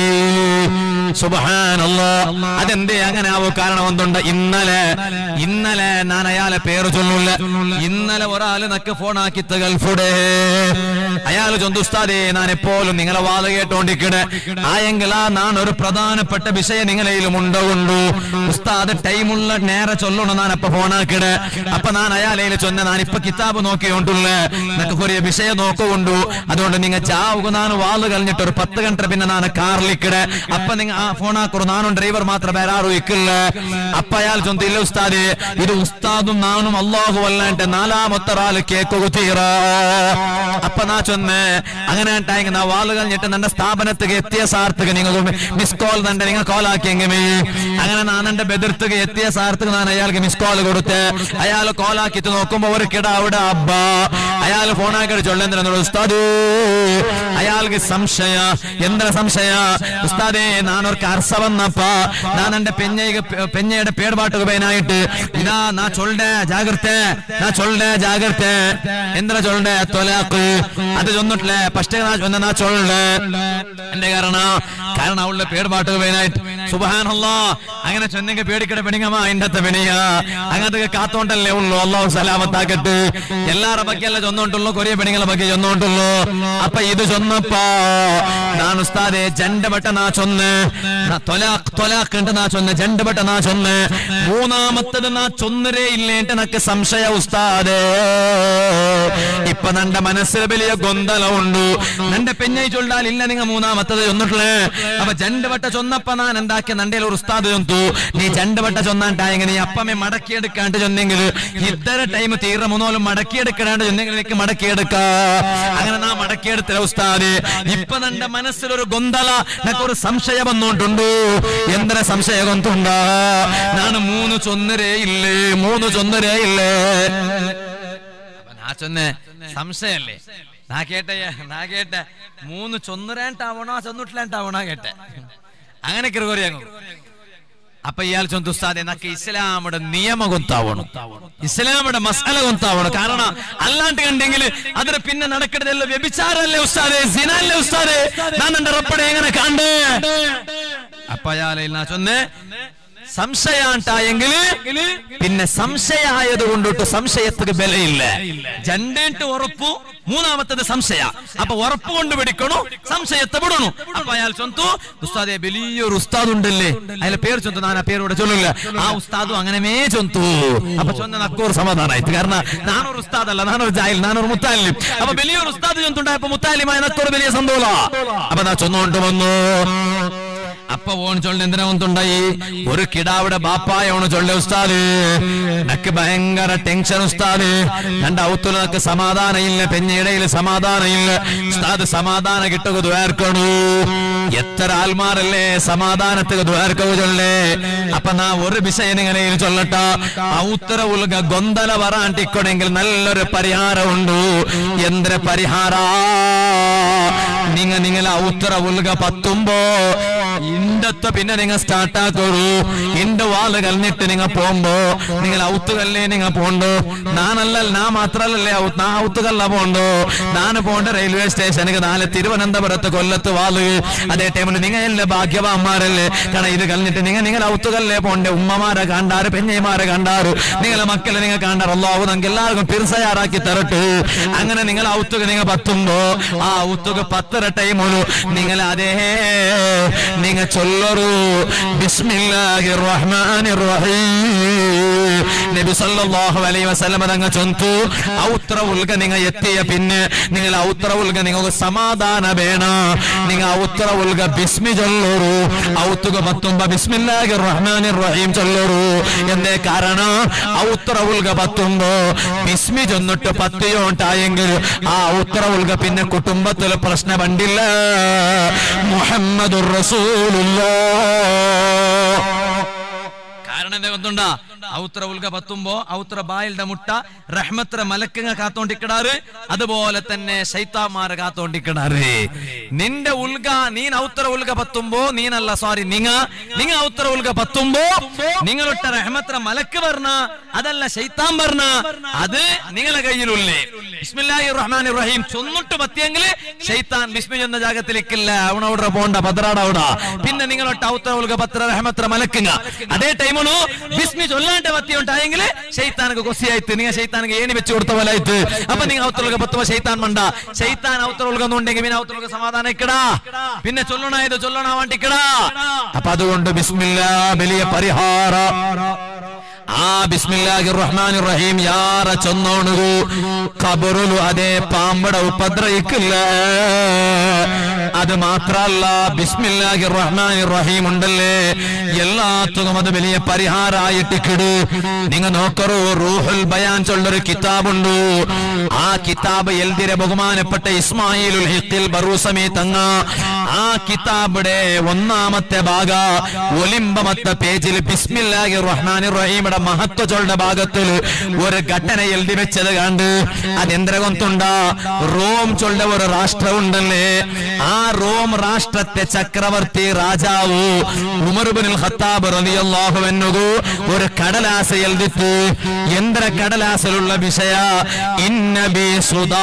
സുബഹാനല്ലോ അതെന്തേ അങ്ങനെ ആവോ കാരണം എന്തുണ്ട് ഇന്നലെ ഇന്നലെ ഞാൻ അയാളെ പേര് ചൊല്ലില്ല ഇന്നലെ ഒരാള് നക്ക് ഫോണാക്കിത്ത ഗൾഫുടെ അയാൾ ചൊന്തു ഉസ്താദേ ഞാൻ എപ്പോഴും നിങ്ങളെ വാത കേട്ടോണ്ടിക്കണേ ആയെങ്കിലാ ഞാൻ ഒരു പ്രധാനപ്പെട്ട വിഷയം നിങ്ങളയിലും ഉണ്ടുകൊണ്ടു ഉസ്താദ് ടൈമുള്ള നേരെ ചൊല്ലണം ഞാൻ അപ്പൊ ഫോണാക്കിടേ അപ്പൊ ഞാൻ അയാളയിൽ ചൊന്ന ഞാൻ ഇപ്പൊ കിതാബ് നോക്കിയോണ്ടുള്ള നിനക്ക് കുറേ വിഷയം നോക്കുകൊണ്ടു അതുകൊണ്ട് നിങ്ങൾ ചാവുക ഞാൻ വാള് കളഞ്ഞിട്ട് ഒരു പത്ത് ഗಂಟೆ പിന്നെ ഞാൻ കാറിലിക്കടെ അപ്പൊ നിങ്ങൾ ആ ഫോണാക്കുറു നാനും ഡ്രൈവർ മാത്രം വേറെ ആരും ഇക്കില്ല അപ്പൊ അയാൾ ചൊന്ത ഇല്ല ഉസ്താദ് ഇത് ഉസ്താദും നാനും അള്ളാഹു അല്ലാണ്ട് നാലാമത്തെ ഒരാള് കേക്കുക തീറ അപ്പൊ നാ ചൊന്ന് അങ്ങനെ ഉണ്ടായെങ്കിൽ നാ വാള് കളഞ്ഞിട്ട് നിന്റെ സ്ഥാപനത്തിക്ക് എത്തിയ സാർത്ഥക്ക് നിങ്ങൾ മിസ് കോൾ തന്നെ നിങ്ങൾ കോൾ ആക്കിയെങ്കിൽ അങ്ങനെ ഞാൻ എന്റെ ബെതിർത്തുക എത്തിയ സാർത്ഥക്ക് ഞാൻ അയാൾക്ക് മിസ് കോൾ കൊടുത്ത് അയാൾ കോൾ ആക്കിയിട്ട് നോക്കുമ്പോ ഒരു കിട അവിടെ അബ്ബ അയാൾ ഫോണാക്കി ചൊല്ലുന്ന ഉസ്താദ് അയാൾക്ക് സംശയ എന്ത സംശയ ഉസ്താദേ നാനൊരു അർസ വന്നപ്പ ഞാൻ എന്റെ പെഞ്ഞയ്ക്ക് പെഞ്ഞയുടെ പേടുപാട്ടുക പേനായിട്ട് ഇതാ നാ ചൊല്ലേ ജാഗ്രത നാ ചൊല്ലേ ജാഗ്രത എന്തിന ചൊല്ലേ തൊലാക്ക് അത് ചൊന്നിട്ടില്ലേ പക്ഷേ നാ ചൊല്ലേ എന്റെ കാരണം കാരണം അവളുടെ പേടുപാട്ടുക പേനായിട്ട് സുബഹാനല്ലോ അങ്ങനെ ചൊന്നെങ്കിൽ പേടിക്കട പെണിങ്ങമ്മ അതിന്റെ പെണിയ അങ്ങനത്തെ കാത്തോണ്ടല്ലേ ഉള്ളൂ അള്ളാഹു സലാമത്താക്കട്ട് എല്ലാരുടെ ബഗ്ಗೆಲ್ಲ ചൊന്നോണ്ടുള്ളൂ കൊറിയ പെണിങ്ങളെ ಬಗ್ಗೆ ചൊന്നോണ്ടുള്ളൂ അപ്പൊ ഇത് ചൊന്നപ്പോ ನಾನು ಉಸ್ತಾದೆ ಜಂಡ ಬಟ ನಾ ಚೊನ್ನೆ ನಾ ತೊಲಾಕ್ ತೊಲಾಕ್ ಅಂತ ನಾ ಚೊನ್ನೆ ಜಂಡ ಬಟ ನಾ ಚೊನ್ನೆ മൂന്നാമത്തത് നാ ചൊന്നരേ ഇല്ലേട്ട് നക്ക് സംശയ ഉസ്താദേ ഇപ്പൊ നന്റെ മനസ്സിൽ വലിയ ഗൊന്തലമുണ്ട് നന്റെ പെഞ്ഞൈ ചൊല്ലാൽ ഇല്ല നിങ്ങ മൂന്നാമത്തത് ചൊന്നിട്ടുള്ളേ അപ്പൊ ജണ്ട് വട്ട ചൊന്നപ്പ ഞാൻ എന്താക്കിയ നന്റെ ഒരു ഉസ്താദ് ചൊന്തു നീ ജണ്ട് വട്ട ചൊന്നാണ്ടായെങ്കിൽ നീ അപ്പമേ മടക്കിയെടുക്കാണ്ട് ചൊന്നെങ്കിൽ ഇത്തര ടൈം തീരെ മൂന്നോലും മടക്കിയെടുക്കണാണ്ട് ചൊന്നെങ്കിൽ എനിക്ക് മടക്കിയെടുക്ക അങ്ങനെ നാ മടക്കിയെടുത്തില്ല ഉസ്താദ് ഇപ്പൊ നന്റെ മനസ്സിലൊരു ഗൊന്തല ഒരു സംശയം വന്നോണ്ടുണ്ട് എന്തിനെ സംശയം ഗൊന്തുണ്ട ನಾನು ಮೂನು ಚೊಂದರೆ ಇಲ್ಲೇ ಮೂನು ಚೊಂದರೆ ಇಲ್ಲೇ ನಾ ಚೊನ್ನೆ സംശയല്ലേ നാ കേട്ടയ്യ നാ കേട്ട മൂന്ന് ചൊന്നുരാണ്ടാവണോ ചൊന്നിട്ടില്ലാണ്ടാവണോ കേട്ടെ അങ്ങനെ കിറുകൊറിയങ്ങ് അപ്പൊ ഇയാൾ ചൊന്തു ഉസ്താദെ നക്ക് ഇസ്ലാമുടെ നിയമ ಗೊತ್ತಾവണം ഇസ്ലാമുടെ മസാല ಗೊತ್ತಾവണം കാരണം അല്ലാണ്ട് കണ്ടെങ്കിൽ അതിന് പിന്നെ നടക്കരുതല്ലോ വ്യഭിചാരല്ലേ ഉസ്താദെ സിനല്ലേ ഉസ്താദെ ഞാൻ എന്റെ റപ്പടെ എങ്ങനെ കണ്ട് അപ്പൊ അയാളെ നാ ചൊന്ന് സംശയാണ്ടായെങ്കിൽ പിന്നെ സംശയായത് കൊണ്ടിട്ട് സംശയത്തിന് ബലയില്ല ജണ്ടേട്ട് ഉറപ്പു മൂന്നാമത്തത് സംശയ അപ്പൊ ഉറപ്പ് കൊണ്ട് പിടിക്കണു സംശയത്തെ വിടണു അപ്പൊ അയാൾ ചൊന്തു ഉസ്താദെ വലിയൊരു ഉസ്താദ് ഉണ്ടല്ലേ അയാളെ പേര് ചൊന്തു ഞാൻ ആ പേരോടെ ചൊല്ലില്ല ആ ഉസ്താദും അങ്ങനെ ചൊന്തു അപ്പൊ ചൊന്ന നക്കൂർ സമാധാനായിട്ട് കാരണം നാനൊരു ഉസ്താദല്ല നാനൊരു ജാഹിൽ നാനൊരു മുത്താലിം അപ്പൊ വലിയൊരു ഉസ്താദ് ചൊന്തുണ്ടായപ്പോ മുത്താലിമായ നക്കൂർ വലിയ സന്തോഷ അപ്പൊ നാ ചൊന്നുകൊണ്ട് വന്നു അപ്പൊ ഓൺ ചൊല്ല എന്തിനാ ഒന്നുണ്ടായി ഒരു കിടാവിടെ ബാപ്പായ ഓണ് ചൊല്ല ഉസ്താദ് നക്ക് ഭയങ്കര ടെൻഷൻ ഉസ്താദ് രണ്ട് ഔത്തുല നക്ക് സമാധാനം ഇല്ല പെഞ്ഞിടയിൽ സമാധാനം ഇല്ല ഉസ്താദ് സമാധാനം കിട്ടുക ദ്വാർക്കണു എത്ര ആൽമാരല്ലേ സമാധാനത്തിന് ദ്വാർക്കവ് ചൊല്ലേ അപ്പൊ നാ ഒരു വിഷയം ഇങ്ങനെ ചൊല്ലട്ട ഔത്തര ഉൽക ഗൊന്തല വരാണ്ടിക്കൊണെങ്കിൽ നല്ലൊരു പരിഹാരമുണ്ട് എന്തൊരു പരിഹാര നിങ്ങ നിങ്ങളെ ഔത്തര ഉൽക പത്തുമ്പോ ഇണ്ടത്തെ പിന്നെ നിങ്ങൾ സ്റ്റാർട്ട് ആക്കോളൂ ഇണ്ട് വാല് കലഞ്ഞിട്ട് നിങ്ങൾ പോകുമ്പോ നിങ്ങൾ ഔത്തുകല്ലേ നിങ്ങൾ പോണ്ടോ നാനല്ല നാ മാത്രല്ലേ നാ ഔത്തുകല്ല പോണ്ടോ നാന് പോണ്ട റെയിൽവേ സ്റ്റേഷനിക്ക് നാല് തിരുവനന്തപുരത്ത് കൊല്ലത്ത് വാല് അതേ ടൈമിൽ നിങ്ങളല്ലേ ഭാഗ്യവാന്മാരല്ലേ കാരണം ഇത് കലഞ്ഞിട്ട് നിങ്ങൾ നിങ്ങൾ ഔത്തുകല്ലേ പോണ്ടേ ഉമ്മമാരെ കണ്ടാറ് പെഞ്ഞൈമാരെ കണ്ടാറ് നിങ്ങളെ മക്കളെ നിങ്ങൾ കണ്ടാറ് അല്ലാവു നമുക്ക് എല്ലാവർക്കും പിർസയാറാക്കി തരട്ടു അങ്ങനെ നിങ്ങൾ ഔത്തുക നിങ്ങൾ പത്തുമ്പോ ആ ഔത്തുക പത്തര ടൈമൊരു നിങ്ങൾ അതേ നിങ്ങൾ ചൊല്ലറു ബിസ്മില്ലാഹിർ റഹ്മാനിർ റഹീം നബി സല്ലല്ലാഹു അലൈഹി വസല്ലം തങ്ങ ചൊന്തു ഔത്ര ഉൽക നിങ്ങൾ എത്തിയ പിന്നെ നിങ്ങൾ ഔത്ര ഉൽക നിങ്ങൾക്ക് സമാധാന വേണ നിങ്ങൾ ഔത്ര ഉൽക ബിസ്മി ചൊല്ലറു ഔത്തുക പത്തുമ്പ ബിസ്മില്ലാഹിർ റഹ്മാനിർ റഹീം ചൊല്ലറു എന്തേ കാരണം ഔത്ര ഉൽക പത്തുമ്പോ ബിസ്മി ചൊന്നിട്ട് പത്തിയോണ്ടായെങ്കിൽ ആ ഔത്ര ഉൽക പിന്നെ കുടുംബത്തിൽ പ്രശ്നം കണ്ടില്ല മുഹമ്മദുർ റസൂലുള്ളാഹ് കാരണം എന്താ ಗೊತ್ತುಂಟಾ ഔത്ര ഉൽക പത്തുമ്പോ ഔത്ര ബായിൽടെ മുട്ട റഹ്മത്ര മലക്കങ്ങ കാത്തോണ്ടിക്കിടാറ് അതുപോലെ തന്നെ ശൈത്താമാരെ കാത്തോണ്ടിക്കിടാറ് നിന്റെ ഉൽക നീൻ ഔത്ര ഉൽക പത്തുമ്പോ നീനല്ല സോറി നിങ്ങ നിങ്ങ ഔത്ര ഉൽക പത്തുമ്പോ നിങ്ങളൊട്ട റഹ്മത്ര മലക്ക് പറഞ്ഞ അതല്ല ശൈത്താൻ പറഞ്ഞ അത് നിങ്ങളെ കയ്യിലുള്ളേ ബിസ്മില്ലാഹി റഹ്മാൻ റഹീം ചൊന്നിട്ട് പത്തിയെങ്കിൽ ശൈത്താൻ ബിസ്മി ചെന്ന ജാഗത്തിലേക്കില്ല അവണവിടെ പോണ്ട ഭദ്രാട അവിടെ പിന്നെ നിങ്ങളൊട്ട ഔത്ര ഉൽക പത്ര റഹ്മത്ര മലക്കുങ്ങ അതേ ടൈമണു ബിസ്മി ചൊല്ലാണ്ട് പത്തി ഉണ്ടായെങ്കിൽ ശൈത്താനക്ക് കൊസിയായിട്ട് നിങ്ങൾ ശൈത്താനക്ക് ഏണി വെച്ച് കൊടുത്ത പോലെ ആയിട്ട് അപ്പൊ നിങ്ങൾ ഔത്തറുക പത്തുമ്പോ ശൈത്താൻ മണ്ട ശൈത്താൻ ഔത്തറുക എന്നുണ്ടെങ്കിൽ പിന്നെ ഔത്തറുക സമാധാനം ഇക്കടാ പിന്നെ ചൊല്ലണായത് ചൊല്ലണ വേണ്ടിക്കടാ അപ്പൊ അതുകൊണ്ട് ബിസ്മില്ല വലിയ പരിഹാര ആ ബിസ്മില്ലാഹിർ റഹ്മാനിർ റഹീം യാറ ചൊന്നോണുകു ഖബറുലു അതേ പാമ്പട ഉപദ്രവിക്കില്ല അത് മാത്രല്ല ബിസ്മില്ലാഹിർ റഹ്മാനിർ റഹീം ഉണ്ടല്ലേ എല്ലാത്തും അത് വലിയ പരിഹാരായിട്ടിക്കിട് നിങ്ങൾ നോക്കറു റൂഹുൽ ബയാൻ ചൊല്ലൊരു കിതാബുണ്ട് ആ കിതാബ് എൽതിരെ ബഹുമാനപ്പെട്ട ഇസ്മായിലുൽ ഹിഖിൽ ബറൂസമി തങ്ങ ആ കിതാബിടെ ഒന്നാമത്തെ ഭാഗ ഒലിമ്പമത്തെ പേജിൽ ബിസ്മില്ലാഹി റഹ്മാനിർ റഹീമിടെ മഹത്വ ചൊല്ലുടെ ഭാഗത്തിൽ ഒരു ഘട്ടന എഴുതി വെച്ചത് കണ്ട് അതെന്തര കൊന്തുണ്ട റോം ചൊല്ല ഒരു രാഷ്ട്രമുണ്ടല്ലേ ആ റോം രാഷ്ട്രത്തെ ചക്രവർത്തി രാജാവ് ഉമർബിനുൽ ഖത്താബ് റളിയല്ലാഹു അൻഹു ഒരു കടലാസ എഴുതിട്ട് എന്തര കടലാസിലുള്ള വിഷയ ഇന്നബി സുദാ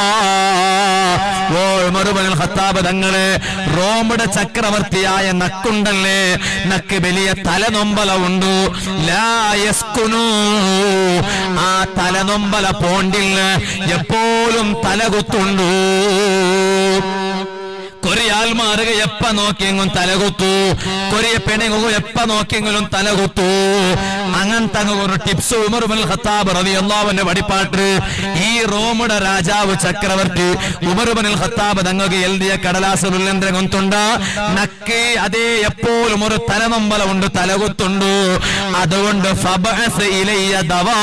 ഓ ഉമർബിനുൽ ഖത്താബ് തങ്ങള് റോമിയുടെ ചക്രവർത്തിയായ നക്കുണ്ടല്ലേ നക്ക് വലിയ തലനൊമ്പല ഉണ്ട് ലായസ്കുനു ആ തലനൊമ്പല പോണ്ടില്ല എപ്പോഴും തലകുത്തുണ്ടു കൊറിയാൽമാറുക എപ്പ നോക്കിയെങ്കിലും തലകുത്തു കൊറിയ പെണ്ണുങ്ങും എപ്പ നോക്കിയെങ്കിലും തലകുത്തു അങ്ങനത്തെ അങ്ങ് ഒരു ടിപ്സ് ഉമർബുൽ ഖത്താബ് റളിയല്ലാഹുവിന്റെ വടിപ്പാട്ട് ഈ റോമുടെ രാജാവ് ചക്രവർത്തി ഉമർബുൽ ഖത്താബ് തങ്ങൾക്ക് എഴുതിയ കടലാസുരുല്ലെന്ദ്ര കൊന്തുണ്ട നക്ക് അതേ എപ്പോഴും ഒരു തലനൊമ്പല ഉണ്ട് തലകുത്തുണ്ട് അതുകൊണ്ട് ഫബഅസ് ഇലയ്യ ദവാ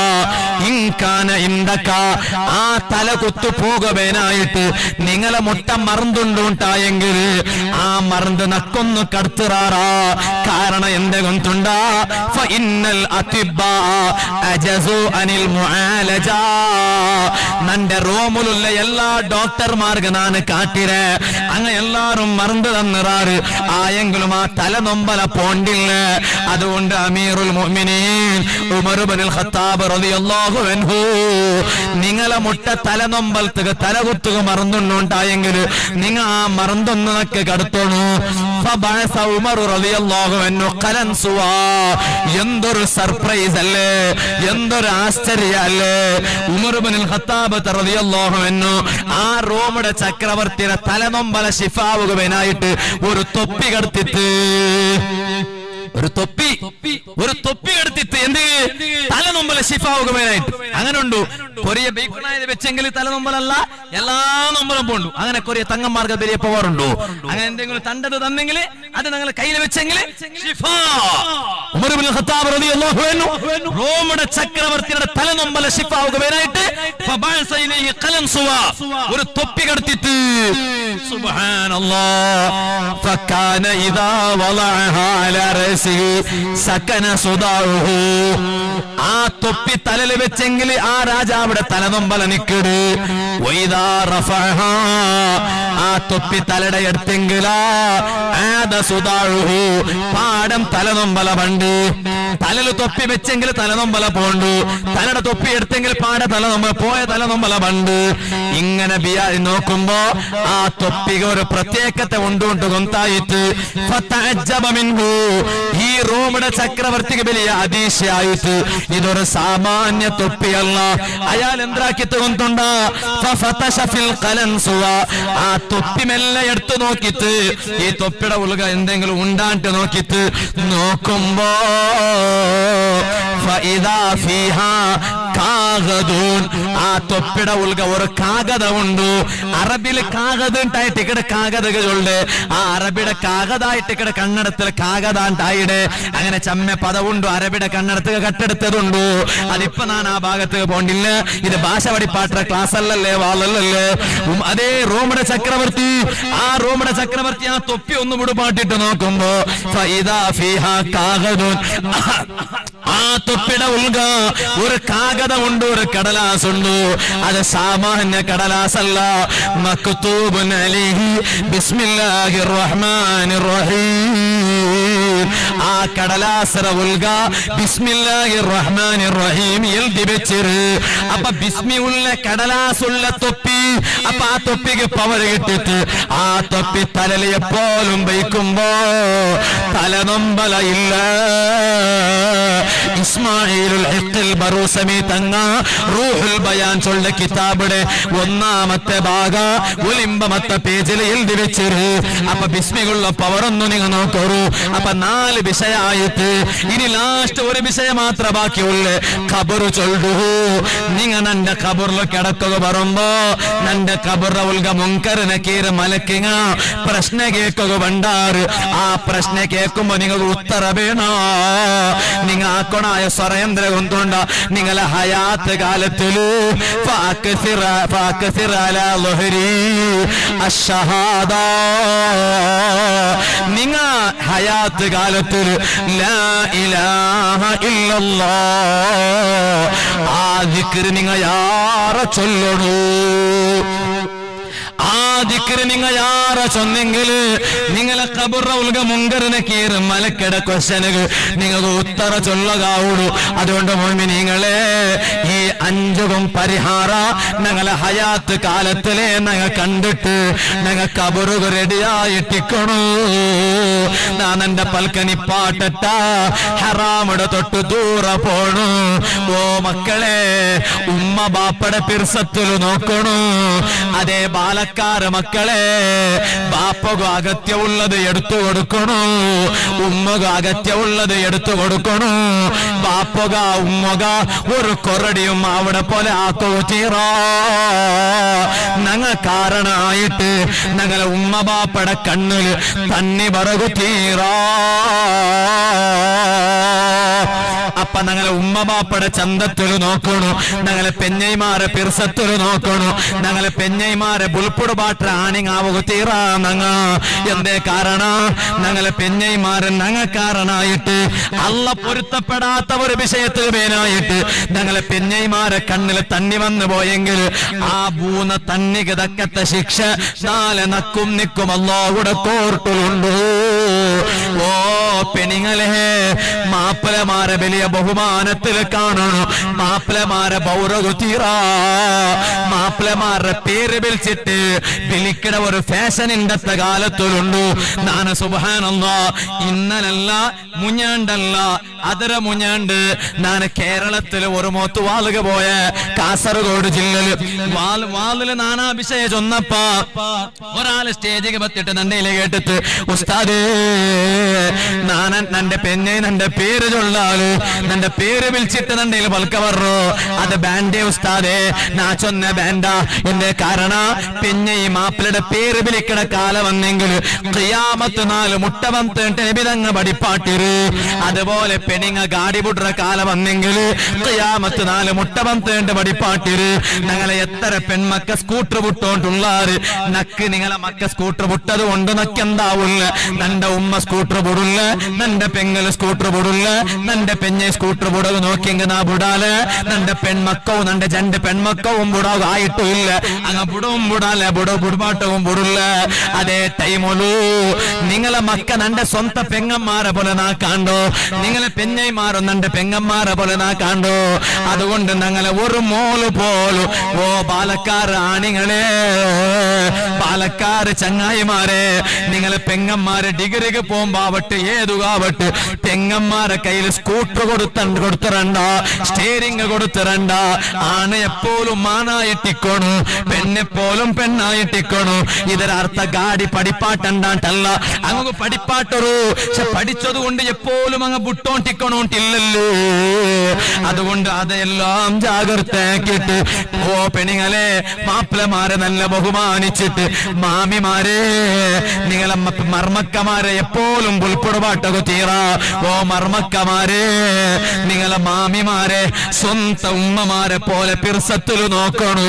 ഇൻകാന ഇൻദക ആ തലകുത്തു പോകുവാനായിട്ട് നിങ്ങളെ മുട്ട മറന്നുണ്ടുണ്ടായെങ്കിൽ ആ മറന്ന് നക്കൊന്ന് കടത്തുറാറാ കാരണം എന്ത് കൊണ്ടുണ്ട ഫഇന്നൽ അതിബ്ബാ അജസു അനിൽ മുആലജ നന്റെ റോമിലുള്ള എല്ലാ ഡോക്ടർമാർക്ക് ഞാൻ കാട്ടിരെ അങ്ങ് എല്ലാരും മറന്നു തന്നിറാറ് ആയെങ്കിലും ആ തലനൊമ്പല പോണ്ടില്ല അതുകൊണ്ട് അമീറുൽ മുഅ്മിനീൻ ഉമർ ഇബ്നുൽ ഖത്താബ് റളിയല്ലാഹു അൻഹു നിങ്ങളെ മുട്ട തലനൊമ്പലത്തുക തലകുത്തുക മറന്നുണ്ടായെങ്കിൽ നിങ്ങ ആ മറന്നൊന്നൊക്കെ കടത്തോണു ഫബഅസ ഉമർ റളിയല്ലാഹു അൻഹു ഖലൻസുവാ എന്തൊരു സർപ്രൈസ് അല്ലേ എന്തൊരു ആശ്ചര്യ അല്ലേ ഉമർ ഇബ്നുൽ ഖത്താബ് റളിയല്ലാഹു അൻഹു ആ റോമിയുടെ ചക്രവർത്തിയുടെ തലനൊമ്പല ശിഫാവുകവനായിട്ട് ഒരു തൊപ്പി കടത്തിട്ട് ഒരു തൊപ്പി ഒരു തൊപ്പി എടുത്തിട്ട് എന്ത് തലനൊമ്പല ശിഫാവുകവനായിട്ട് അങ്ങനെ ഉണ്ടു കൊറിയ ബൈക്കുണായത് വെച്ചെങ്കിൽ തലനൊമ്പലല്ല എല്ലാ നൊമ്പലും പോണ്ടു അങ്ങനെ കൊറിയ തങ്ങന്മാർക്ക് വലിയ പവറുണ്ടു അങ്ങനെ എന്തെങ്കിലും തണ്ടത് തന്നെങ്കിൽ അത് നിങ്ങൾ കയ്യിൽ വെച്ചെങ്കിൽ ശിഫാ. ഉമർ ഇബ്നുൽ ഖത്താബ് റളിയല്ലാഹു അൻഹു റോമിയുടെ ചക്രവർത്തിയുടെ തലനൊമ്പല ശിഫാവുകവനായിട്ട് ഫബഅസ ഇലൈഹി ഖലൻസുവാ. ഒരു തൊപ്പി കടത്തിട്ട് സുബ്ഹാനല്ലാഹ് ഫകാന ഇദാ വളഅഹാ അലാ റഅസിഹി സകന സുദാഉഹു ആ തൊപ്പി തലയിൽ വെച്ചെങ്കിൽ ആ രാജാവിടെ തലനൊമ്പല നിക്കട് വൈദാ റഫഅഹാ ആ തൊപ്പി തലയുടെ എടുത്തെങ്കിലാ ആദ സുദാഉഹു പാടം തലനൊമ്പല പണ്ട് തലയിൽ തൊപ്പി വെച്ചെങ്കിൽ തലനൊമ്പല പോണ്ടു തലയുടെ തൊപ്പി എടുത്തെങ്കിൽ പാട തലനൊമ്പല പോയ തലനൊമ്പല പണ്ട് ഇങ്ങനെ ബിയാ നോക്കുമ്പോ ആ തൊപ്പിക ഒരു പ്രത്യേകത ഉണ്ടുകൊണ്ട് കൊന്തായിട്ട് ഫതഅജ്ജബ മിൻഹു. ഈ റോമിയുടെ ചക്രവർത്തിക്ക് വലിയ അതീശയായിട്ട് ഇതൊരു സാമാന്യ തൊപ്പിയല്ല അയാൾ എന്താക്കിട്ട് കൊണ്ടുണ്ട ഫഫതശ ഫിൽ ഖലൻസുവ. ആ തൊപ്പി മെല്ലെ എടുത്തു നോക്കിയിട്ട് ഈ തൊപ്പിയുടെ ഉൾക എന്തെങ്കിലും ഉണ്ടാണ്ട് നോക്കിയിട്ട് നോക്കുമ്പോ ഫഇദാ ഫീഹാ കാഗദൂൻ ആ തൊപ്പിട ഉൾക ഒരു കാഗത ഉണ്ട് അറബിൽ കാഗത ഉണ്ടായിട്ട് ഇവിടെ കാഗതക ചൊല്ല് ആ അറബിയുടെ കാഗതായിട്ട് ഇവിടെ കണ്ണടത്തിൽ കാഗത ഉണ്ടായിട് അങ്ങനെ ചമ്മ പദവുണ്ട് അറബിയുടെ കണ്ണടത്ത് കട്ടെടുത്തതുണ്ട് അതിപ്പോ ഞാൻ ആ ഭാഗത്ത് പോണ്ടില്ല ഇത് ഭാഷ പഠിപ്പാട്ട ക്ലാസ് അല്ലല്ലേ വാളല്ലല്ലേ ഉം, അതേ റോമയുടെ ചക്രവർത്തി ആ റോമയുടെ ചക്രവർത്തി ആ തൊപ്പി ഒന്ന് മുടുപാട്ടിട്ട് നോക്കുമ്പോ ഫഇദാ ഫീഹാ കാഗദൂൻ ആ തൊപ്പിട ഉൾക ഒരു കാഗതമുണ്ട് ഒരു കടലാസുണ്ട് അത് സാമാന്യ കടലാസല്ല മക്തൂബുൻ അലൈഹി ബിസ്മില്ലാഹിർ റഹ്മാനിർ റഹീം ആ കടലാസറ ഉൽക ബിസ്മില്ലാഹിർ റഹ്മാനിർ റഹീം എഴുതി വെച്ചിര് അപ്പൊ ബിസ്മി ഉള്ള കടലാസുള്ള തൊപ്പി അപ്പൊ ആ തൊപ്പിക്ക് പവർ കിട്ടിട്ട് ആ തൊപ്പി തലയിൽ എപ്പോഴും വയ്ക്കുമ്പോ തലനൊമ്പല ഇല്ല ഇസ്മായിലുൽ ഹിഖിൽ ബറൂസമി തങ്ങ റൂഹുൽ ബയാൻ ചൊല്ല കിതാബിടെ ഒന്നാമത്തെ ഭാഗ ഒലിമ്പമത്തെ പേജിൽ എഴുതി വെച്ചിര് അപ്പൊ ബിസ്മികളുള്ള പവർ ഒന്ന് നിങ്ങൾ നോക്കൂ അപ്പൊ നാല് വിഷയായിട്ട് ഇനി ലാസ്റ്റ് ഒരു വിഷയം മാത്രം ബാക്കിയുള്ളു ഖബറ് ചൊല്ലു നിങ്ങ നന്റെ ഖബറിൽ കിടക്കുക പറയുമ്പോ നന്റെ ഖബറ ഉൽക മുങ്കറിനെ കീറ് മലക്കിങ്ങ പ്രശ്ന കേൾക്കുക പണ്ടാറ് ആ പ്രശ്ന കേൾക്കുമ്പോ നിങ്ങൾക്ക് ഉത്തര വേണോ നിങ്ങ ആക്കണായ സ്വരേന്ദ്ര കൊണ്ടുണ്ട നിങ്ങളെ ഹയാത്ത് കാലത്തില് ഫാക്സിറ ഫാക്സിറ അലാ ളുഹരി അശ്ശഹാദ നിങ്ങ ഹയാത്ത് കാലത്തിൽ ലാ ഇലാഹ ഇല്ലല്ലാ ആ ദിക്ർ നിങ്ങ യാറ ചൊല്ലണു ആ ദിക്റ് നിങ്ങ യാറ ചൊന്നെങ്കിൽ നിങ്ങളെ കബുറ ഉൽക മുങ്കറിനെ കീറ് മലക്കട ക്വസ്റ്റനുകൾ നിങ്ങൾക്ക് ഉത്തര ചൊല്ലകാവുള്ളൂ അതുകൊണ്ട് മുൻപ് നിങ്ങളെ ഈ അഞ്ചുകം പരിഹാര ഞങ്ങളെ ഹയാത്ത് കാലത്തിലെ ഞങ്ങൾ കണ്ടിട്ട് ഞങ്ങൾ കബറുകൾ റെഡിയായിട്ടിക്കണു ഞാൻ എന്റെ പൽക്കനി പാട്ടട്ട ഹറാമുടെ തൊട്ട് ദൂരെ പോണു ഓ മക്കളെ ഉമ്മ ബാപ്പടെ പിർസത്തില് നോക്കണു അതേ ബാലക്കാര മക്കളെ ബാപ്പക അഗത്യമുള്ളത് എടുത്തു കൊടുക്കണു ഉമ്മക അഗത്യമുള്ളത് എടുത്തു കൊടുക്കണു ബാപ്പക ഉമ്മക ഒരു കൊറടിയും അവിടെ പോലെ ആക്കോ തീറാ ഞങ്ങൾ കാരണമായിട്ട് ഞങ്ങളെ ഉമ്മ ബാപ്പയുടെ കണ്ണില് തന്നി പറകു തീറാ അപ്പൊ ഞങ്ങളെ ഉമ്മ ബാപ്പയുടെ ചന്തത്തില് നോക്കണു ഞങ്ങളെ പെഞ്ഞൈമാരെ പിർസത്തില് നോക്കണു ഞങ്ങളെ പെഞ്ഞൈമാരെ ബുൾപ്പുട് പാട്ട ആണിങ്ങാവുക തീറാ ഞങ്ങ എന്തേ കാരണ ഞങ്ങളെ പെഞ്ഞൈമാരെ ഞങ്ങ കാരണായിട്ട് അല്ല പൊരുത്തപ്പെടാത്ത ഒരു വിഷയത്തിൽ മേനായിട്ട് ഞങ്ങളെ പെഞ്ഞൈമാരെ കണ്ണിൽ തണ്ണി വന്നു പോയെങ്കിൽ ആ പൂന്ന തണ്ണി കിതക്കത്തെ ശിക്ഷ നാളെ നക്കും നിക്കും അല്ലാഹുടെ കോർട്ടിലുണ്ട് ഓ പെണിങ്ങളെ മാപ്പിളമാരെ വലിയ ബഹുമാനത്തിൽ കാണണം മാപ്പിളമാരെ ബൗരകു തീറ മാപ്പിളമാരുടെ പേര് വിളിച്ചിട്ട് വിളിക്കണ ഒരു ഫാഷൻ ഇന്നത്തെ കാലത്തിലുണ്ട് നാന സുബാനല്ല ഇന്നലല്ല മുഞ്ഞാണ്ടല്ല അതര മുഞ്ഞാണ്ട് ഞാൻ കേരളത്തിൽ ഒരു മോത്ത് വാളുക പോയ കാസർഗോഡ് ജില്ലയില് വാൽ വാളില് നാനാഭിഷയ ചൊന്നപ്പ ഒരാള് സ്റ്റേജിൽ പത്തിട്ട് നണ്ടയിലെ കേട്ടിട്ട് ഉസ്താദേ നാന നന്റെ പെണ്ണെ നന്റെ പേര് ചൊല്ലാല് നന്റെ പേര് വിളിച്ചിട്ട് നണ്ടയിൽ പൽക്ക പറഞ്ഞു അത് ബാൻഡേ ഉസ്താദേ നാ ചൊന്ന ബാൻഡ എന്റെ കാരണ പിന്നെ ഈ മാപ്പിളുടെ പേര് വിളിക്കണ കാലം വന്നെങ്കിൽ ക്രിയാമത്ത് നാല് മുട്ട വന്നിട്ട് നിബിതങ്ങ പടിപ്പാട്ടിര് അതുപോലെ പെണിങ്ങ ഗാടി പുട്ടുற കാലം വന്നെങ്കിൽ ക്രിയാമത്ത് നാല് മുട്ട വന്നിട്ട് പടിപ്പാട്ടിര് ഞങ്ങളെ എത്ര പെൺമക്ക സ്കൂട്ടർ വിട്ടോണ്ടുള്ളാറ് നക്ക് നിങ്ങളെ മക്ക സ്കൂട്ടർ വിട്ടത് കൊണ്ട് നക്കെന്താവില്ല നന്റെ ഉമ്മ സ്കൂട്ടർ വിടില്ല നന്റെ പെങ്ങൽ സ്കൂട്ടർ വിടില്ല നന്റെ പെഞ്ഞെ സ്കൂട്ടർ വിടവ് നോക്കിയെങ്കിൽ നാ വിടാല് നന്റെ പെൺമക്കവും നന്റെ രണ്ട് പെൺമക്കവും വിടാവ് ആയിട്ടുമില്ല അങ്ങ ബുടവും ബുടാല ബുടോ ബുടുപാട്ടവും ബുടില്ല അതേ ടൈമൊലു നിങ്ങളെ മക്ക നന്റെ സ്വന്ത പെങ്ങന്മാരെ പോലെ നാ കാണ്ടോ നിങ്ങളെ പെഞ്ഞൈമാരും നന്റെ പെങ്ങന്മാരെ പോലെ നാ കാണ്ടോ അതുകൊണ്ട് ഞങ്ങളെ ഒരു മോള് പോലും ഓ പാലക്കാർ ആണിങ്ങളെ പാലക്കാർ ചങ്ങായിമാരെ നിങ്ങളെ പെങ്ങന്മാരെ ഡിഗ്രിക്ക് പോകുമ്പോ ആവട്ടെ ഏത് ഏതു കാവട്ട് പെങ്ങന്മാരെ കയ്യിൽ സ്കൂട്ടർ കൊടുത്ത കൊടുത്തിരണ്ട സ്റ്റേരിങ് കൊടുത്തിരണ്ട ആണ് എപ്പോഴും മാനായിട്ടിക്കോണു പെണ്ണെപ്പോലും പെണ്ണായിട്ടിക്കോണു ಇದರರ್ಥ ಗಾಡಿ ಪಡಿಪಾಟಂಡಾಂಟಲ್ಲ അങ്ങ് പഠിപ്പാട്ടൊരു പക്ഷെ പഠിച്ചത് കൊണ്ട് എപ്പോഴും അങ്ങ് ബുട്ടോണ്ടിക്കണോണ്ടില്ലല്ലോ അതുകൊണ്ട് അതെല്ലാം ജാഗ്രതയാക്കിയിട്ട് ഓ പെണിങ്ങളെ മാപ്പിളമാരെ നല്ല ബഹുമാനിച്ചിട്ട് മാമിമാരെ നിങ്ങളെ മ- മർമക്കമാരെ എപ്പോഴും പുൽപ്പുറപാട്ടൊക്കെ തീറ ഓ മർമക്കമാരെ നിങ്ങളെ മാമിമാരെ സ്വന്തം ഉമ്മമാരെ പോലെ പിർസത്തില് നോക്കണു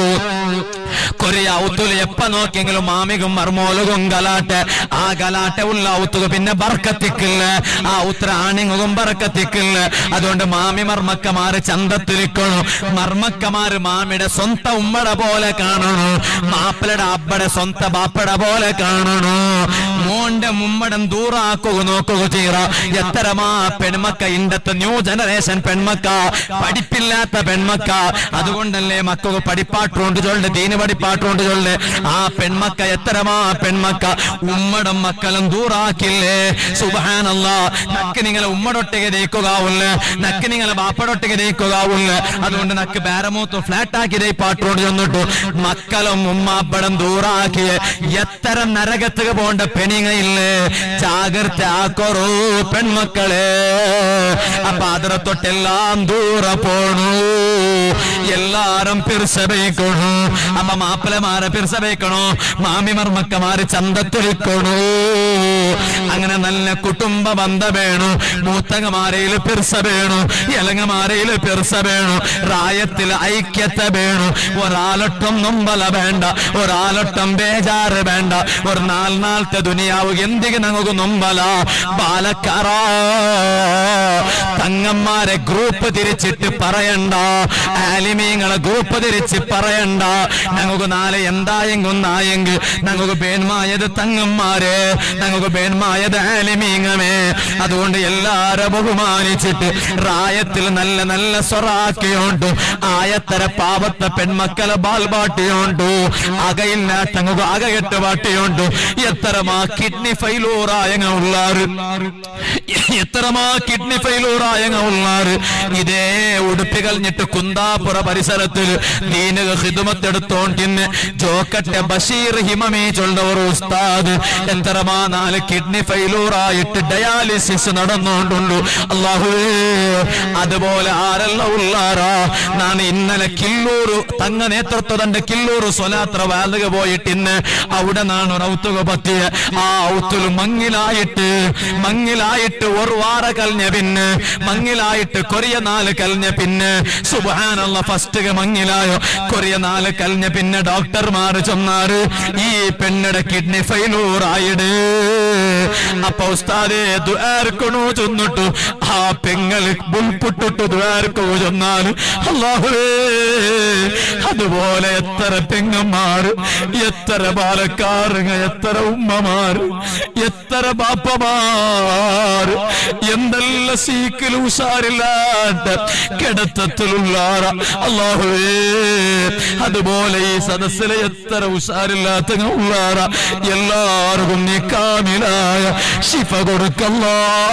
കൊറിയ ഔത്തുല് എപ്പ നോക്കിയെങ്കിലും മാമികും മർമോലുകും ഗലാട്ടെ ആ ഗലാട്ടെ ഉള്ള ഔത്തുക പിന്നെ ബർക്കത്തിക്കില്ല ആ ഉത്തര ആണിങ്ങും ബർക്കത്തിക്കില്ല അതുകൊണ്ട് മാമി മർമക്കമാര് ചന്തത്തിരിക്കണു മർമക്കമാര് മാമിയുടെ സ്വന്തം ഉമ്മടെ പോലെ കാണണു മാപ്പിളയുടെ അബ്ബടെ സ്വന്തം ബാപ്പയുടെ പോലെ കാണണു മോന്റെ മുമ്മടം ദൂറാക്കുക നോക്കുക ചെയ്യറ എത്തരമാ പെൺമക്ക ഇണ്ടത്തെ ന്യൂ ജനറേഷൻ പെൺമക്ക പഠിപ്പില്ലാത്ത പെൺമക്ക അതുകൊണ്ടല്ലേ മക്കൾക്ക് പഠിപ്പാട്ടുണ്ട് ചൊല്ല് ദീന് പഠിപ്പാട്ടുണ്ട് ചൊല്ല് ആ പെൺമക്ക എത്തരമാ പെൺമക്ക ഉമ്മടം മക്കളും ദൂറാക്കില്ലേ സുബാനല്ല നക്ക് നിങ്ങളെ ഉമ്മടൊട്ടേക്ക് തേക്കുകാവുള്ള നക്ക് നിങ്ങളെ ബാപ്പടൊട്ടേക്ക് തേക്കുകാവുള്ള അതുകൊണ്ട് നക്ക് ബേരമൂത്ത് ഫ്ലാറ്റ് ആക്കി ദേ പാട്ടോണ്ട് ചെന്നിട്ടു മക്കളും ഉമ്മാപ്പടം ദൂറാക്കി എത്ര നരകത്തുക പോണ്ട പെണിങ്ങയില്ലേ ജാഗ്രത ആക്കൊറു പെൺമക്കളെ അപ്പൊ അതിനെ തൊട്ടെല്ലാം ദൂര പോണു എല്ലാരും പിർസബയിക്കണു അപ്പൊ മാപ്പിളമാരെ പിർസബയിക്കണു മാമിമർ മക്കമാര് ചന്തത്തൊലിക്കണു അങ്ങനെ നല്ല കുടുംബ ബന്ധ വേണു മൂത്തങ്ങമാരയിൽ പിർസ വേണു ഇളങ്ങമാരയിൽ പിർസ വേണു റായത്തിൽ ഐക്യത്തെ വേണു ഒരാളൊട്ടും നൊമ്പല വേണ്ട ഒരാളൊട്ടും ബേജാറ് വേണ്ട ഒരു നാല് നാളത്തെ ദുനിയാവ് എന്തിಗೆ നമുക്ക് നൊമ്പല ബാലക്കാറ തങ്ങന്മാരെ ഗ്രൂപ്പ് തിരിച്ചിട്ട് പറയണ്ട ആലിമീങ്ങളെ ഗ്രൂപ്പ് തിരിച്ച് പറയണ്ട ഞങ്ങൾക്ക് നാളെ എന്തായെങ്കും നായെങ്കിൽ ഞങ്ങൾക്ക് ബേന്മായത് തങ്ങന്മാരെ ഞങ്ങൾക്ക് ബേന്മായത് ആലിമീങ്ങമേ അതുകൊണ്ട് എല്ലാരെ ബഹുമാനിച്ചിട്ട് റായത്തിൽ നല്ല നല്ല സ്വറാക്കിയോണ്ടു ആയത്തര പാവത്തെ പെൺമക്കളെ ബാൽപാട്ടിയോണ്ടു അകയില്ലാത്ത ഞങ്ങൾക്ക് അകകെട്ട് പാട്ടിയോണ്ടു എത്രമാ കിഡ്നി ഫൈലൂറായങ്ങ ഉള്ളാറ് എത്രമാ കിഡ്നി ഫൈലൂറായങ്ങ ഉള്ളാറ് ഇതേ ഉടുപ്പി കഴിഞ്ഞിട്ട് കുന്താപുര പരിസരത്തിൽ ദീനക ഹിദുമത്തെടുത്തോണ്ടിന്ന് ജോക്കട്ടെ ബഷീർ ഹിമമേ ചൊല്ലവർ ഉസ്താദ് എത്രമാ നാല് കിഡ്നി ഫെയിലൂറായിട്ട് ഡയാലിസിസ് നടന്നുകൊണ്ടുള്ളൂ അള്ളാഹുവേ അതുപോലെ ആരല്ല ഉള്ളാറാ ഞാൻ ഇന്നലെ കില്ലൂർ തങ്ങ നേതൃത്വത്തിന്റെ കില്ലൂർ സ്വലാത്ര വാലക പോയിട്ട് ഇന്ന് അവിടെ നാണ് ഔത്തുക പറ്റിയ ആ ഔത്തുൽ മങ്ങിലായിട്ട് മങ്ങിലായിട്ട് ഒരു വാര കലിഞ്ഞ പിന്നെ മങ്ങിലായിട്ട് കൊറിയ നാല് കലിഞ്ഞ പിന്നെ സുബാനുള്ള ഫസ്റ്റ് മങ്ങിലായോ കൊറിയ നാല് കലിഞ്ഞ പിന്നെ ഡോക്ടർമാർ ചൊന്നാറ് ഈ പെണ്ണുടെ കിഡ്നി ഫെയിലൂറായിട് അപ്പൊ ഉസ്താദെ ദ്വാർക്കണോ ചൊന്നിട്ടു ആ പെങ്ങൾ മുൾപുട്ടിട്ട് ദ്വാർക്കോ ചൊന്നാല് അള്ളാഹുവേ അതുപോലെ എത്ര പെങ്ങന്മാർ എത്ര ബാലക്കാറുങ്ങ എത്ര ഉമ്മമാർ എത്ര ബാപ്പമാർ എന്തെല്ലാം സീക്കിൽ ഉഷാറില്ലാത്ത കിടത്തത്തിലുള്ള അള്ളാഹുവേ അതുപോലെ ഈ സദസ്സിലെ എത്ര ഉഷാറില്ലാത്ത ഉള്ളാറ എല്ലാവർക്കും നീ കാമിലായ ശിഫ കൊടുക്കല്ല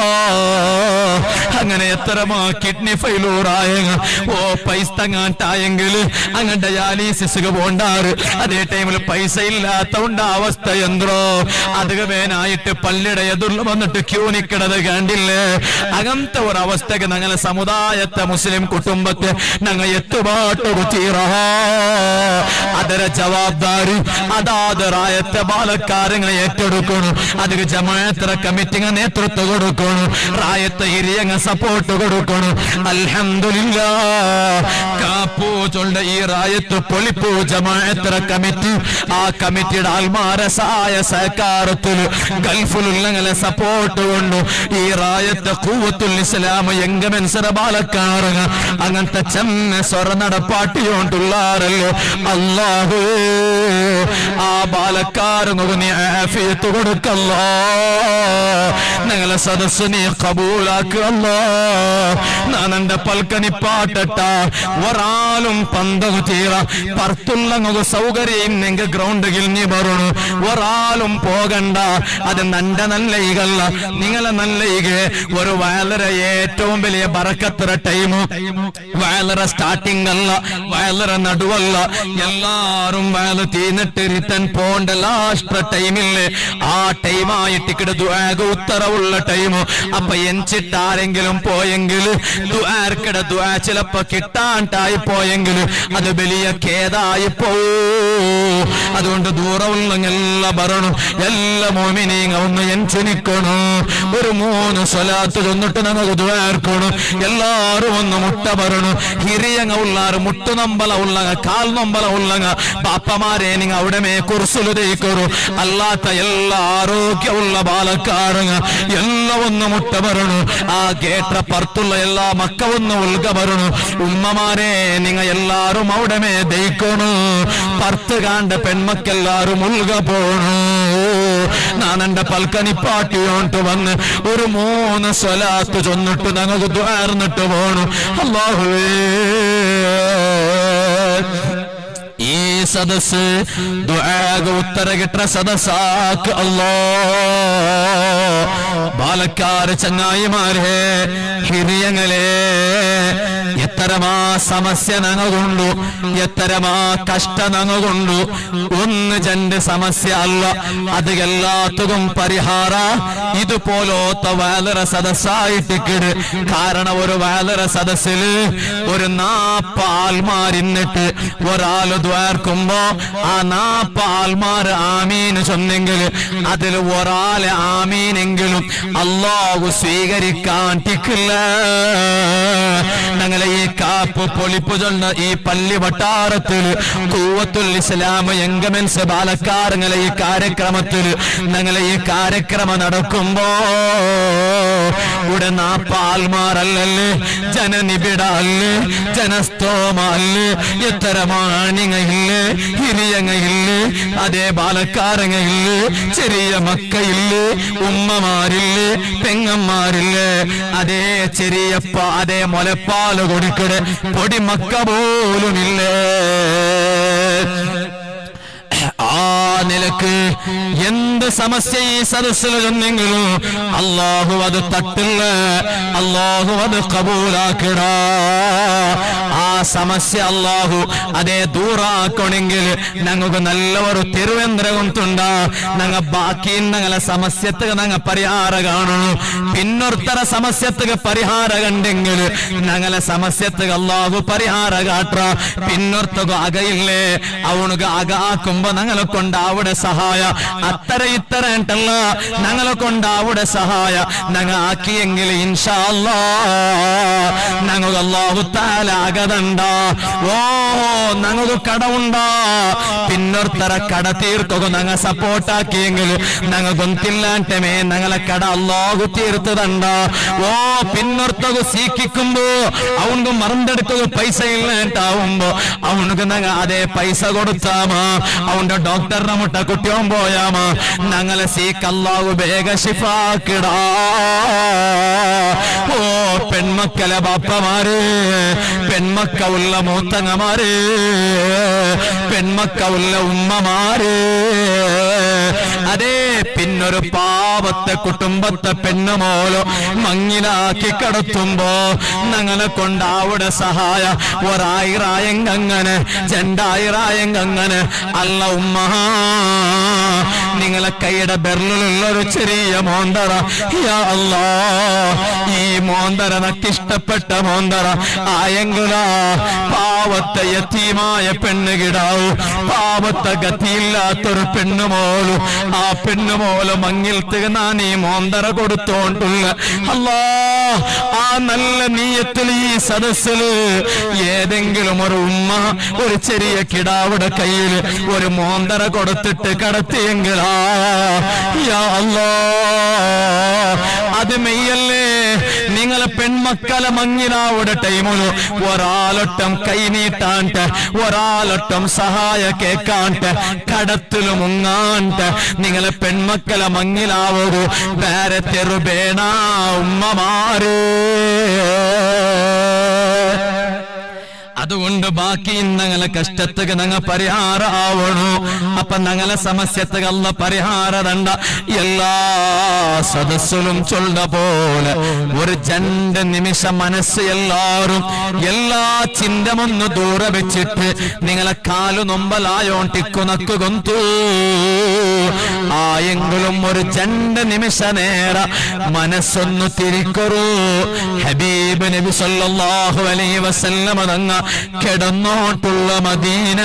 അങ്ങനെ എത്രമാ കിഡ്നി ഫെയിലൂറായ ഓ പൈസ തങ്ങാട്ടായെങ്കിൽ അങ്ങനെ ഡയാലിസിസ് പോണ്ടാറ് അതേ ടൈമിൽ പൈസ ഇല്ലാത്തോണ്ട അവസ്ഥ എന്തോ അത് വേനായിട്ട് പള്ളിയുടെ എതിർന്ന് വന്നിട്ട് ക്യൂ നിക്കണത് കണ്ടില്ലേ അങ്ങനത്തെ ഒരു അവസ്ഥക്ക് ഞങ്ങളെ സമുദായത്തെ മുസ്ലിം കുടുംബത്തെ ഞങ്ങൾ എത്തുപാട്ട് തീറ ಅದರ ಜವಾಬ್ದಾರಿ ಅದಾದ ರಾಯತ್ತ ಬಾಲಕಾರ್ಯಗಳ ഏറ്റെടുക്കണം ಅದಕ್ಕೆ ಜಮಾಯತರ ಕಮಿಟಿಗ ನೇತೃತ್ವ കൊടുക്കണം ರಾಯತ್ತ ಹಿರಿಯಂಗ ಸಪೋರ್ಟ್ കൊടുക്കണം ಅಲ್ಹಮ್ದುಲಿಲ್ಲ കാപ്പൂ ചൊല്ല ഈ റായത്ത് പൊളിപ്പൂ ജമാഅത്തര കമ്മിറ്റി ആ കമ്മിറ്റിയുടെ ആൽമാര സഹായ സഹകാരത്തിൽ ഗൾഫിലുള്ളങ്ങളെ സപ്പോർട്ട് കൊണ്ടു ഈ റായത്ത് കൂവത്തുൽ ഇസ്ലാം എങ്ക മെൻസര ബാലക്കാരങ്ങ അങ്ങനത്തെ ചെമ്മ സ്വര നടപ്പാട്ടിയോണ്ടുള്ളാരല്ലോ അല്ലാഹു ആ ബാലക്കാരനൊക്കെ നീ ആഫിയത്ത് കൊടുക്കല്ലോ ഞങ്ങളെ സദസ് നീ കബൂലാക്കല്ലോ ഞാൻ എന്റെ പൽക്കനി പാട്ടട്ട ഒരാളും പന്തകു തീര പർത്തുള്ള സൗകര്യം നിങ്ങ ഗ്രൗണ്ടിൽ നീ ಬರೋಣ ഒരാളും പോകണ്ട അത് നന്റെ നല്ല ഈഗല്ല നിങ്ങളെ നല്ല ഈಗೆ ഒരു വളരെ ഏറ്റവും വലിയ ബറക്കത്തര ടൈമു വളരെ സ്റ്റാർട്ടിംഗ് അല്ല വളരെ നടുവല്ല എല്ലാരും വേല തീന്നിട്ട് റിട്ടേൺ പോണ്ട ലാസ്റ്റ് ടൈമില്ലേ ആ ടൈമായിട്ട് ഇക്കടെ ദുആക ഉത്തരവുള്ള ടൈമു അപ്പൊ എഞ്ചിട്ട് ആരെങ്കിലും പോയെങ്കിൽ ദുആർക്കിട ദുആ ചിലപ്പോ കിട്ടാണ്ടായി പോയെങ്കിൽ അത് വലിയ ഖേദായി പോവൂ അതുകൊണ്ട് ദൂരമുള്ള എല്ലാ ഭരണം എല്ലാ മോമിനെയും ഒന്ന് എൻചനിക്കണു ഒരു മൂന്ന് സ്വലാത്ത് ചൊന്നിട്ട് നമുക്ക് ദ്വാർക്കണു എല്ലാരും ഒന്ന് മുട്ട പറയണു ഹിരിയങ്ങ ഉള്ളാറ് മുട്ടുനമ്പല ഉള്ളങ്ങ കാൽ നമ്പല ഉള്ളങ്ങ പാപ്പമാരെ നിങ്ങ അവിടെ മേ കുർസുಲು തേക്കറു അല്ലാത്ത എല്ലാ ആരോഗ്യമുള്ള ബാലക്കാരങ്ങ എല്ലാം ഒന്ന് മുട്ട പറയണു ആ കേട്ട പർത്തുള്ള എല്ലാ മക്ക ഒന്ന് ഉൾക പറയണു ഉമ്മമാരെ നിങ്ങ എല്ലാരും അവിടെ മേ ദയിക്കണു പർത്ത് കാണ്ട പെൺമക്കെല്ലാരും ഉൾക പോണു ഞാൻ എന്റെ പൽക്കനി പാട്ടിയോണ്ട് വന്ന് ഒരു മൂന്ന് സ്വലാത്ത് ചൊന്നിട്ട് ഞങ്ങൾക്ക് ദ്വാർന്നിട്ട് പോണു അള്ളാഹുവേ ഈ സദസ് ദുആക ഉത്തര കിട്ട സദസ്സാക്ക് അല്ലോ ബാലക്കാര് ചങ്ങായിമാരെ ഹിരിയങ്ങളെ എത്തരമാ സമസ്യ നങ്ങകൊണ്ടു എത്തരമാ കഷ്ട നങ്ങകൊണ്ടു ഒന്ന് രണ്ട് സമസ്യ അല്ല അത് എല്ലാത്തും പരിഹാര ഇതുപോലത്തെ വാലറ സദസ്സായിട്ടിക്കിട് കാരണം ഒരു വാലറ സദസ്സിൽ ഒരു നാപ്പ ആൽമാരിന്നിട്ട് ഒരാൾ ദ്വാർക്കുമ്പോ ആ നാപ്പ ആൽമാർ ആമീന് ചൊന്നെങ്കിൽ അതിൽ ഒരാളെ ആമീനെങ്കിലും അള്ളാഹു സ്വീകരിക്കാൻ ടിക്കില്ല ഞങ്ങളെ ഈ കാപ്പ് പൊളിപ്പ് ചൊന്ന ഈ പള്ളി വട്ടാരത്തിൽ കൂവത്തുൽ ഇസ്ലാം എങ്കമെൻസ് ബാലക്കാരങ്ങളെ ഈ കാര്യക്രമത്തിൽ ഞങ്ങളെ ഈ കാര്യക്രമം നടക്കുമ്പോ ഇവിടെ നാപ്പ ആൽമാരല്ലല്ലേ ജനനിബിഡ അല്ലേ ജനസ്തോമ അല്ലേ എത്തരമാണിങ്ങയില്ലേ ഹിരിയങ്ങയില്ലേ അതേ ബാലക്കാരങ്ങയില്ലേ ചെറിയ മക്കയില്ലേ ഉമ്മമാരില്ലേ പെങ്ങന്മാരില്ലേ അതേ ചെറിയ പ- അതേ മുലപ്പാല് കൊടുക്കട് പൊടി മക്ക പോലുമില്ലേ ആ നിലക്ക് എന്ത് സമസ്യ ഈ സദസ്സിൽ ചെന്നെങ്കിലും അള്ളാഹു അത് തട്ടില്ല അള്ളാഹു അത് കബൂലാക്കിട ആ സമസ്യ അള്ളാഹു അതേ ദൂറാക്കണമെങ്കിൽ ഞങ്ങൾക്ക് നല്ല ഒരു തിരുവനന്തപുരത്തുണ്ട ഞങ്ങ ബാക്കി ഞങ്ങളെ സമസ്യത്തുക ഞങ്ങ പരിഹാര കാണുന്നു പിന്നൊരുത്തര സമസ്യത്തുക പരിഹാര കണ്ടെങ്കിൽ ഞങ്ങളെ സമസ്യത്തുക അള്ളാഹു പരിഹാര കാട്ട പിന്നൊരുത്തക അകയില്ലേ അവനുക്ക് അക ആക്കുമ്പോ ഞങ്ങളെ കൊണ്ട് അവിടെ സഹായ അത്തര ഇത്തര ഉണ്ടല്ല ഞങ്ങളെ കൊണ്ട് അവിടെ സഹായ ഞങ്ങ ആക്കിയെങ്കിൽ ഇൻഷാ അല്ലാ ഞങ്ങൾക്ക് അള്ളാഹു താല അകതണ്ട ഓ ഞങ്ങൾക്ക് കടവുണ്ടാ പിന്നൊരുത്തര കട തീർത്തുക ഞങ്ങ സപ്പോർട്ടാക്കിയെങ്കിൽ ഞങ്ങൾ ഗൊന്തില്ലാണ്ടമേ ഞങ്ങളെ കട അള്ളാഹു തീർത്തതണ്ട ഓ പിന്നൊരുത്തക സീക്കിക്കുമ്പോ അവനക്ക് മറന്നെടുക്കുക പൈസ ഇല്ലാണ്ടാവുമ്പോ അവനക്ക് ഞങ്ങ അതേ പൈസ കൊടുത്താമാ അവന്റെ ഡോക്ടറിനെ മുട്ട കുട്ടിയോൻ പോയാമാ ഞങ്ങളെ സീക്ക് അള്ളാഹു വേഗ ശിഫാക്കിടാ ഓ പെൺമക്കളെ ബാപ്പമാര് പെൺമക്ക ഉള്ള മൂത്തങ്ങമാര് പെൺമക്ക ഉള്ള ഉമ്മമാര് അതേ പിന്നൊരു പാവത്തെ കുടുംബത്തെ പെണ്ണുമോലോ മങ്ങിലാക്കി കടത്തുമ്പോ ഞങ്ങളെ കൊണ്ട് അവിടെ സഹായ ഒരായിരായങ്കങ്ങനെ രണ്ടായിരായങ്കങ്ങനെ അല്ല ഉമ്മ നിങ്ങളെ കൈയുടെ ബെർലിലുള്ള ഒരു ചെറിയ മോന്തറ യാ അല്ലാ ഈ മോന്തറ നക്കിഷ്ടപ്പെട്ട മോന്തറ ആയെങ്കില പാവത്തെ യത്തീമായ പെണ്ണ് കിടാവു പാവത്തെ ഗതിയില്ലാത്തൊരു പെണ്ണുമോളു ആ പെണ്ണുമോള് മങ്ങിൽ തികനാൻ ഈ മോന്തറ കൊടുത്തോണ്ടുള്ള അല്ലാ ആ നല്ല നീയത്തിൽ ഈ സദസ്സില് ഏതെങ്കിലും ഒരു ഉമ്മ ഒരു ചെറിയ കിടാവുടെ കയ്യിൽ ഒരു മോന്തറ മൂക്കറ കൊടുത്തിട്ട് കടത്തിയെങ്കിലാ യാ അല്ലാ അത് മെയ്യല്ലേ നിങ്ങളെ പെൺമക്കളെ മങ്ങിനാവുടെ ടൈമില് ഒരാളൊട്ടം കൈനീട്ടാണ്ട് ഒരാളൊട്ടം സഹായ കേക്കാണ്ട് കടത്തില് മുങ്ങാണ്ട് നിങ്ങളെ പെൺമക്കളെ മങ്ങിലാവൂ വേറെ തെറുബേണ ഉമ്മമാര് അതുകൊണ്ട് ബാക്കി ഞങ്ങളെ കഷ്ടത്തുക ഞങ്ങ പരിഹാര ആവണു അപ്പൊ ഞങ്ങളെ സമസ്യത്തുക അല്ല പരിഹാര രണ്ട എല്ലാ സദസ്സിലും ചൊല്ല പോലെ ഒരു രണ്ട് നിമിഷം മനസ്സ് എല്ലാരും എല്ലാ ചിന്തമൊന്ന് ദൂരെ വെച്ചിട്ട് നിങ്ങളെ കാലു നൊമ്പലായോണ്ടിക്കു നക്കു കൊന്തു ആയെങ്കിലും ഒരു രണ്ട് നിമിഷ നേര മനസ്സൊന്നു തിരിക്കൊരു ഹബീബ് നബി സല്ലല്ലാഹു അലൈഹി വസല്ലമ തങ്ങ കിടന്നോട്ടുള്ള മദീന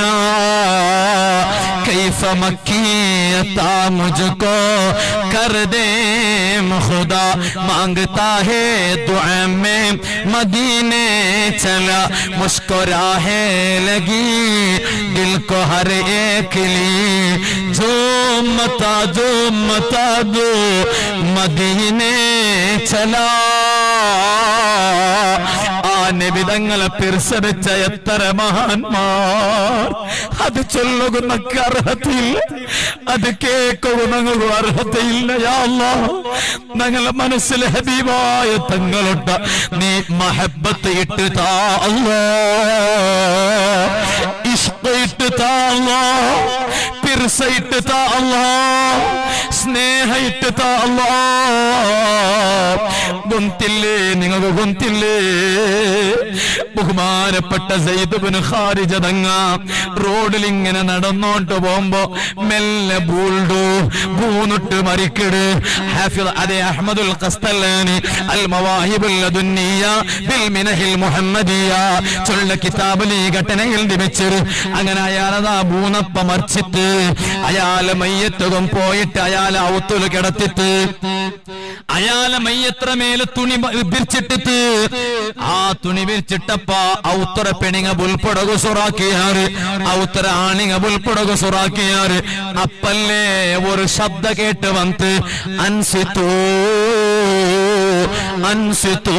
കൈഫ മക്കിയത്താ മുझको कर दे खुदा मांगता है दुआ में मदीने चला मुस्कुराहे लगी दिल को हर एक लिए जो मता जो मता दो മദീനെ ചലാ ആ നിബിതങ്ങളെ പിർസടിച്ച എത്ര മഹാന്മാർ അത് ചൊല്ലുകുന്നക്ക് അർഹതയില്ല അത് കേൾക്കുകുന്നങ്ങൾക്ക് അർഹതയില്ല യാ അല്ലാഹ്. ഞങ്ങളെ മനസ്സിൽ ഹബീബായ തങ്ങളുണ്ട നീ മഹബത്ത് ഇട്ട് താ അല്ലാ ഇഷ്ക ഇട്ട് താ അല്ലാ പിർസ ഇട്ട് താ അല്ലാ സ്നേഹ ഇട്ട് താ അല്ലാ ഗൊന്തില്ലേ നിങ്ങൾക്ക് ഗൊന്തില്ലേ ബഹുമാനപ്പെട്ട സൈദുബിന് ഖാരിജ തങ്ങ റോഡിൽ ഇങ്ങനെ നടന്നോണ്ട് പോകുമ്പോ മെല്ലെ ബൂൾഡു പൂന്നിട്ട് മരിക്കട് ഹാഫിദ് അതെ അഹമ്മദുൽ ഖസ്തല്ലാനി അൽ മവാഹിബുൽ ലദുന്നിയ ബിൽ മിനഹിൽ മുഹമ്മദിയ ചൊല്ല കിതാബിൽ ഈ ഘട്ടനയിൽ ലഭിച്ചത് അങ്ങനെ അയാളതാ പൂന്നപ്പ മറിച്ചിട്ട് അയാളെ മയ്യത്തുകം പോയിട്ട് അയാളെ ഔത്തുല് കിടത്തിട്ട് അയാളെ മയ്യത്ര മേലെ തുണി ബ- വിരിച്ചിട്ടിട്ട് ആ തുണി വിരിച്ചിട്ടപ്പ ഔത്തറ പെണിങ്ങ ബുൽപ്പൊടകു സുറാക്കിയാറ് ഔത്തറ ആണിങ്ങ ബുൽപ്പൊടകു സുറാക്കിയാറ് അപ്പല്ലേ ഒരു ശബ്ദ കേട്ട് വന്ന് അൻസിത്തൂ അൻസിത്തൂ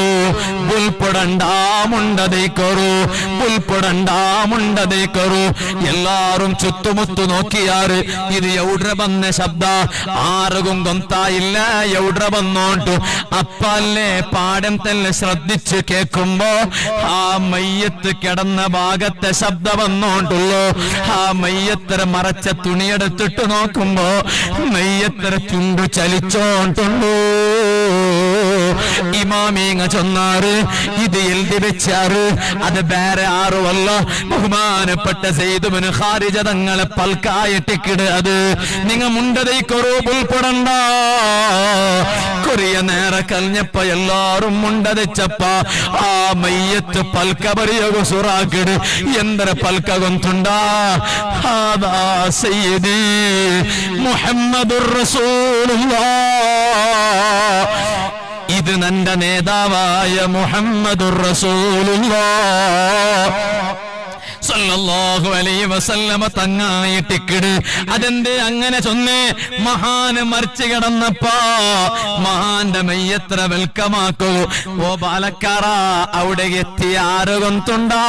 ബുൽപ്പൊടണ്ടാമുണ്ടതേക്കൊരു ബുൽപ്പൊടണ്ടാമുണ്ടതേക്കൊരു എല്ലാരും ചുറ്റുമുത്തു നോക്കിയാറ് ഇത് എവിടെ വന്ന ശബ്ദ ആർക്കും ഗൊന്തായില്ല എവിടെ വന്നോട്ടു അപ്പല്ലേ പാടം തന്നെ ശ്രദ്ധിച്ച് കേൾക്കുമ്പോ ആ മയ്യത്ത് കിടന്ന ഭാഗത്തെ ശബ്ദം വന്നോണ്ടുള്ളൂ ആ മയ്യത്തര മറച്ച തുണിയെടുത്തിട്ട് നോക്കുമ്പോ മയ്യത്തര ചുണ്ടു ചലിച്ചോണ്ടുള്ളൂ ഇമാമീങ്ങ ചൊന്നാറ് ഇത് എഴുതി വെച്ചാറ് അത് വേറെ ആറുമല്ല ബഹുമാനപ്പെട്ട സെയ്തുബിന് ഖാരിജ തങ്ങളെ പൽക്കായിട്ടിക്കിട് അത് നിങ്ങ മുണ്ടതൈക്കൊരു പുൽപ്പെടണ്ട കൊറിയ നേരെ കലിഞ്ഞപ്പ എല്ലാരും മുണ്ടതച്ചപ്പ ആ മയ്യത്ത് പൽക്ക ಬರೆಯೋಗು ಸುರಾಕಿಡು ಎಂದರ ಪಲ್ಕ ಗೊಂತುಂಡ ಹಾದಾ ಸಯ್ಯದಿ മുഹമ്മദുർ റസൂലുള്ളാഹ് ഇത് നന്റെ നേതാവായ മുഹമ്മദുർ റസൂലുള്ളാഹ് സല്ലല്ലാഹു അലൈഹി വസല്ലമ തങ്ങായിട്ടിക്കിട് അതെന്ത് അങ്ങനെ ചൊന്നേ മഹാന് മറിച്ചു കിടന്നപ്പാ മഹാന്റെ മയ്യത്ര വെൽക്കമാക്കൂ ഓ പാലക്കാറ അവിടെ എത്തി ആരുകൊന്തുണ്ടാ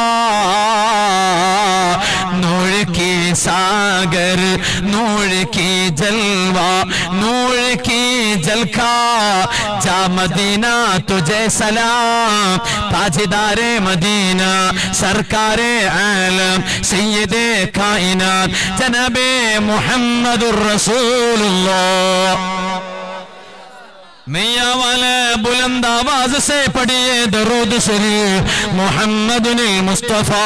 നോഴുക്കി സാഗർ നോഴുക്കി ജൽവ നോഴുക്കി ജൽഖാ ജാ മദീന തുജെ സലാം താജിദാരെ മദീന സർക്കാരെ ആലം സയ്യിദെ കായിനാत ജനബെ മുഹമ്മദുർ റസൂലുള്ളാഹ് मैया वाले बुलंद आवाज से पढ़िए दरूद शरीफ मोहम्मद मुस्तफा